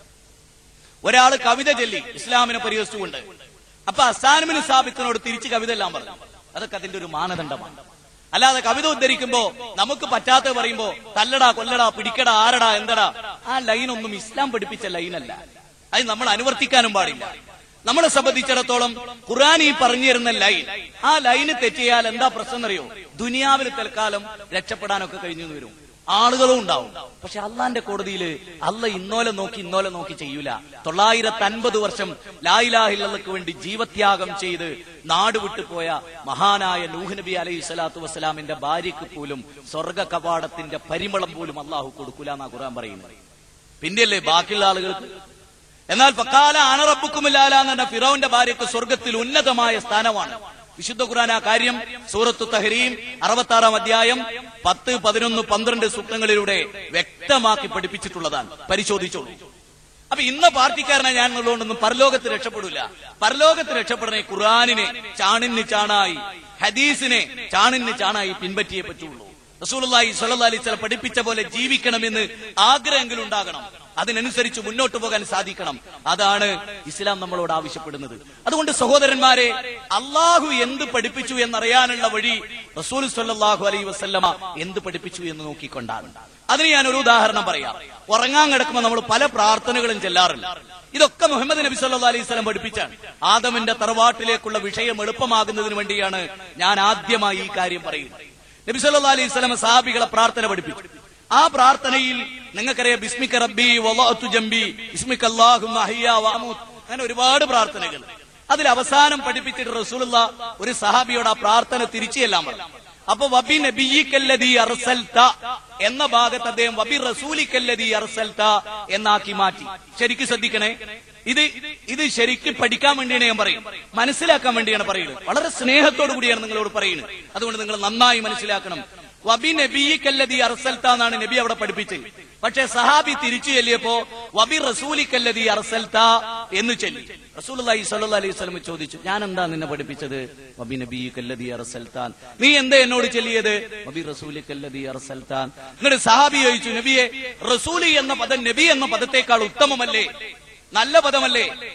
ഒരാള് കവിത ചൊല്ലി ഇസ്ലാമിനെ പരിഹസിച്ചുകൊണ്ട് അപ്പൊ അസാനുമിന് സാബിത്തിനോട് തിരിച്ച് കവിത എല്ലാം പറഞ്ഞു അതൊക്കെ അതിന്റെ ഒരു മാനദണ്ഡമാണ് അല്ലാതെ കവിത ഉദ്ധരിക്കുമ്പോ നമുക്ക് പറ്റാത്ത പറയുമ്പോ തല്ലടാ കൊല്ലടാ പിടിക്കടാ ആരടാ എന്തടാ ആ ലൈനൊന്നും ഇസ്ലാം പഠിപ്പിച്ച ലൈനല്ല അത് നമ്മൾ അനുവർത്തിക്കാനും പാടില്ല നമ്മളെ സംബന്ധിച്ചിടത്തോളം ഖുറാൻ ഈ പറഞ്ഞു തരുന്ന ലൈൻ ആ ലൈന് തെറ്റിയാൽ എന്താ പ്രശ്നം എന്നറിയോ ദുനിയാവിൽ തൽക്കാലം രക്ഷപ്പെടാനൊക്കെ കഴിഞ്ഞു എന്ന് വരും ആളുകളും ഉണ്ടാവും പക്ഷെ അള്ളാന്റെ കോടതിയിൽ അല്ല ഇന്നോലെ നോക്കി ഇന്നോലെ നോക്കി ചെയ്യൂല തൊള്ളായിരത്തി അൻപത് വർഷം ലായിലാഹില്ലക്ക് വേണ്ടി ജീവത്യാഗം ചെയ്ത് നാട് വിട്ടുപോയ മഹാനായ നൂഹ് നബി അലൈഹി സ്വലാത്തു വസ്സലാമിന്റെ ഭാര്യയ്ക്ക് പോലും സ്വർഗ കവാടത്തിന്റെ പരിമളം പോലും അള്ളാഹു കൊടുക്കൂല എന്നാ ഖുറാൻ പറയുന്നത് പിന്നെയല്ലേ ബാക്കിയുള്ള ആളുകൾക്ക് എന്നാൽ പക്കാല അണറബുക്കുമില്ലാല എന്ന ഫിറോന്റെ ഭാര്യയ്ക്ക് സ്വർഗത്തിൽ ഉന്നതമായ സ്ഥാനമാണ് വിശുദ്ധ ഖുർആൻ ആ കാര്യം സൂറത്തു തഹരീം അറുപത്തി ആറാം അധ്യായം പത്ത് പതിനൊന്ന് പന്ത്രണ്ട് സൂക്തങ്ങളിലൂടെ വ്യക്തമാക്കി പഠിപ്പിച്ചിട്ടുള്ളതാണ് പരിശോധിച്ചോളൂ അപ്പൊ ഇന്ന പാർട്ടിക്കാരനെ ഞാൻ ഉള്ളതുകൊണ്ടൊന്നും പരലോകത്ത് രക്ഷപ്പെടില്ല പരലോകത്ത് രക്ഷപ്പെടണേ ഖുർആാനിനെ ചാണിന് ചാണായി ഹദീസിനെ ചാണിന് ചാണായി പിൻപറ്റിയേ പറ്റുള്ളൂ റസൂലുള്ളാഹി സ്വല്ലല്ലാഹി അലൈഹി വസല്ലം പഠിപ്പിച്ച പോലെ ജീവിക്കണമെന്ന് ആഗ്രഹമെങ്കിലും ഉണ്ടാകണം അതിനനുസരിച്ച് മുന്നോട്ട് പോകാൻ സാധിക്കണം അതാണ് ഇസ്ലാം നമ്മളോട് ആവശ്യപ്പെടുന്നത് അതുകൊണ്ട് സഹോദരന്മാരെ അള്ളാഹു എന്ത് പഠിപ്പിച്ചു എന്നറിയാനുള്ള വഴി റസൂൽ സ്വല്ലല്ലാഹു അലൈഹി വസല്ലമ എന്ത് പഠിപ്പിച്ചു എന്ന് നോക്കിക്കൊണ്ടാണ് അതിന് ഞാൻ ഒരു ഉദാഹരണം പറയാം ഉറങ്ങാൻ കിടക്കുമ്പോൾ നമ്മൾ പല പ്രാർത്ഥനകളും ചെല്ലാറില്ല ഇതൊക്കെ മുഹമ്മദ് നബി സല്ലല്ലാഹു അലൈഹി വസല്ലം പഠിപ്പിച്ചാണ് ആദമിന്റെ തറവാട്ടിലേക്കുള്ള വിഷയം എളുപ്പമാകുന്നതിന് വേണ്ടിയാണ് ഞാൻ ആദ്യമായി ഈ കാര്യം പറയുന്നത് നബി സല്ലല്ലാഹു അലൈഹി വസല്ലം സഹാബികളെ പ്രാർത്ഥന പഠിപ്പിച്ചു ആ പ്രാർത്ഥനയിൽ നിങ്ങൾക്കറിയാം ബിസ്മിക റബ്ബി വളഅതു ജംബി ബിസ്മിക അല്ലാഹുമ്മ അഹ്യ വഅമൂത്ത് അങ്ങനെ ഒരുപാട് പ്രാർത്ഥനകൾ അതിൽ അവസാനം പഠിപ്പിച്ചിട്ട് റസൂലുള്ള ഒരു സഹാബിയോട് ആ പ്രാർത്ഥന തിരിച്ചു ചെല്ലാൻ പറഞ്ഞു അപ്പൊ വബി നബിയിക്കല്ലദീ അർസൽത എന്ന ഭാഗത്ത് അദ്ദേഹം വബി റസൂലിക്കല്ലദീ അർസൽത എന്നാക്കി മാറ്റി ശരിക്കും ശ്രദ്ധിക്കണേ ഇത് ഇത് ശരിക്കും പഠിക്കാൻ വേണ്ടിയാണ് ഞാൻ പറയും മനസ്സിലാക്കാൻ വേണ്ടിയാണ് പറയുന്നത് വളരെ സ്നേഹത്തോടു കൂടിയാണ് നിങ്ങളോട് പറയുന്നത് അതുകൊണ്ട് നിങ്ങൾ നന്നായി മനസ്സിലാക്കണം വബി നബിയിക്കല്ലതി അർസൽത്ത എന്നാണ് നബി അവിടെ പഠിപ്പിച്ചത് പക്ഷെ സഹാബി തിരിച്ചു ചെല്ലിയപ്പോ വബി റസൂലിക്കല്ലതി അർസൽത്ത എന്ന് ചൊല്ലി റസൂലി സല്ലു അലൈഹി സ്വലം ചോദിച്ചു ഞാൻ എന്താ നിന്നെ പഠിപ്പിച്ചത് വബി നബിയിക്കല്ലതി അർസൽത്താൻ നീ എന്താ എന്നോട് ചൊല്ലിയത് വബി റസൂലിക്കല്ലതി അർസൽത്താൻ എന്നിട്ട് സഹാബി ചോദിച്ചു നബിയെ റസൂലി എന്ന പദം നബി എന്ന പദത്തെക്കാൾ ഉത്തമമല്ലേ നല്ല പദമല്ലേ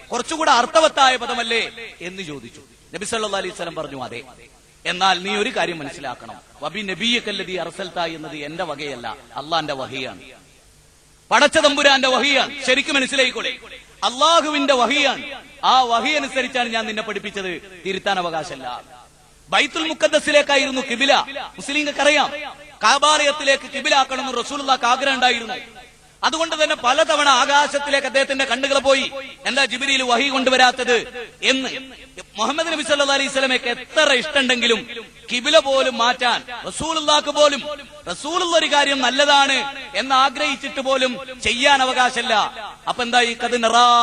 കുറച്ചുകൂടെ അർത്ഥവത്തായ പദമല്ലേ എന്ന് ചോദിച്ചു നബി സല്ലാ അലൈഹി സ്വലം പറഞ്ഞു അതെ എന്നാൽ നീ ഒരു കാര്യം മനസ്സിലാക്കണം വബി നബിയക്കല്ലതി അറസൽത്ത എന്നത് എന്റെ വകയല്ല അള്ളാന്റെ വഹയാണ് പടച്ച തമ്പുരാന്റെ വഹിയാണ് ശരിക്കും മനസ്സിലായിക്കോളെ അള്ളാഹുവിന്റെ വഹിയാണ് ആ വഹി അനുസരിച്ചാണ് ഞാൻ നിന്നെ പഠിപ്പിച്ചത് തിരുത്താൻ അവകാശമല്ല ബൈത്തുൽ മുക്കദ്സിലേക്കായിരുന്നു കിബില മുസ്ലിങ്ങൾക്കറിയാം കാബാലയത്തിലേക്ക് കിബിലാക്കണമെന്ന് റസൂലുള്ളാക്ക് ആഗ്രഹം ഉണ്ടായിരുന്നു അതുകൊണ്ട് തന്നെ പലതവണ ആകാശത്തിലേക്ക് അദ്ദേഹത്തിന്റെ കണ്ണുകൾ പോയി എന്താ ജിബിരിയിൽ വഹി കൊണ്ടുവരാത്തത് എന്ന് മുഹമ്മദ് നബി സല്ലാ അലൈഹി സ്വലമയ്ക്ക് എത്ര ഇഷ്ടമുണ്ടെങ്കിലും കിബില പോലും മാറ്റാൻ റസൂലുള്ളാക്ക് പോലും റസൂലുള്ള ഒരു കാര്യം നല്ലതാണ് എന്ന് ആഗ്രഹിച്ചിട്ട് പോലും ചെയ്യാൻ അവകാശമല്ല അപ്പൊ എന്താ ഈ കത്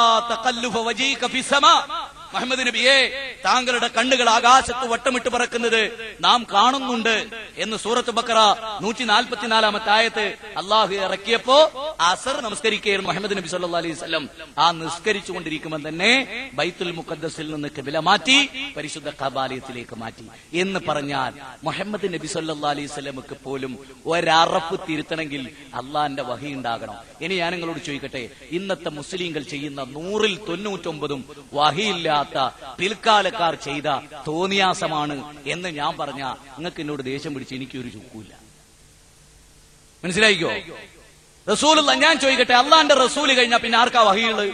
മുഹമ്മദ് നബിയെ താങ്കളുടെ കണ്ണുകൾ ആകാശത്ത് വട്ടമിട്ട് പറക്കുന്നത് നാം കാണുന്നുണ്ട് എന്ന് സൂറത്ത് ബക്കറ നൂറ്റി നാൽപ്പത്തിനാലാമത്തെ ആയത്ത് അള്ളാഹു ഇറക്കിയപ്പോ അസർ നമസ്കരിക്കുകയായിരുന്നു മുഹമ്മദ് നബി സല്ലാ അലൈഹി സ്വലം ആ നിസ്കരിച്ചു കൊണ്ടിരിക്കുമ്പോൾ തന്നെ ബൈത്തുൽ മുഖദ്സിൽ നിന്ന് കിബില മാറ്റി പരിശുദ്ധ കബാലയത്തിലേക്ക് മാറ്റി എന്ന് പറഞ്ഞാൽ മുഹമ്മദ് നബി സല്ലാ അലൈഹി സ്വലമുക്ക് പോലും ഒരറപ്പ് തിരുത്തണമെങ്കിൽ അള്ളാന്റെ വഹി ഉണ്ടാകണം ഇനി ഞാൻ നിങ്ങളോട് ചോദിക്കട്ടെ ഇന്നത്തെ മുസ്ലിങ്ങൾ ചെയ്യുന്ന നൂറിൽ തൊണ്ണൂറ്റൊമ്പതും വഹിയില്ലാത്ത പിൽക്കാലക്കാർ ചെയ്ത തോന്നിയാസമാണ് എന്ന് ഞാൻ പറഞ്ഞ നിങ്ങൾക്ക് എന്നോട് ദേഷ്യം പിടിച്ച് എനിക്കൊരു ചുക്കൂല മനസ്സിലായിക്കോ റസൂൽ ഞാൻ ചോദിക്കട്ടെ അള്ളാന്റെ റസൂല് കഴിഞ്ഞാൽ പിന്നെ ആർക്കാ വഹിയുള്ളത്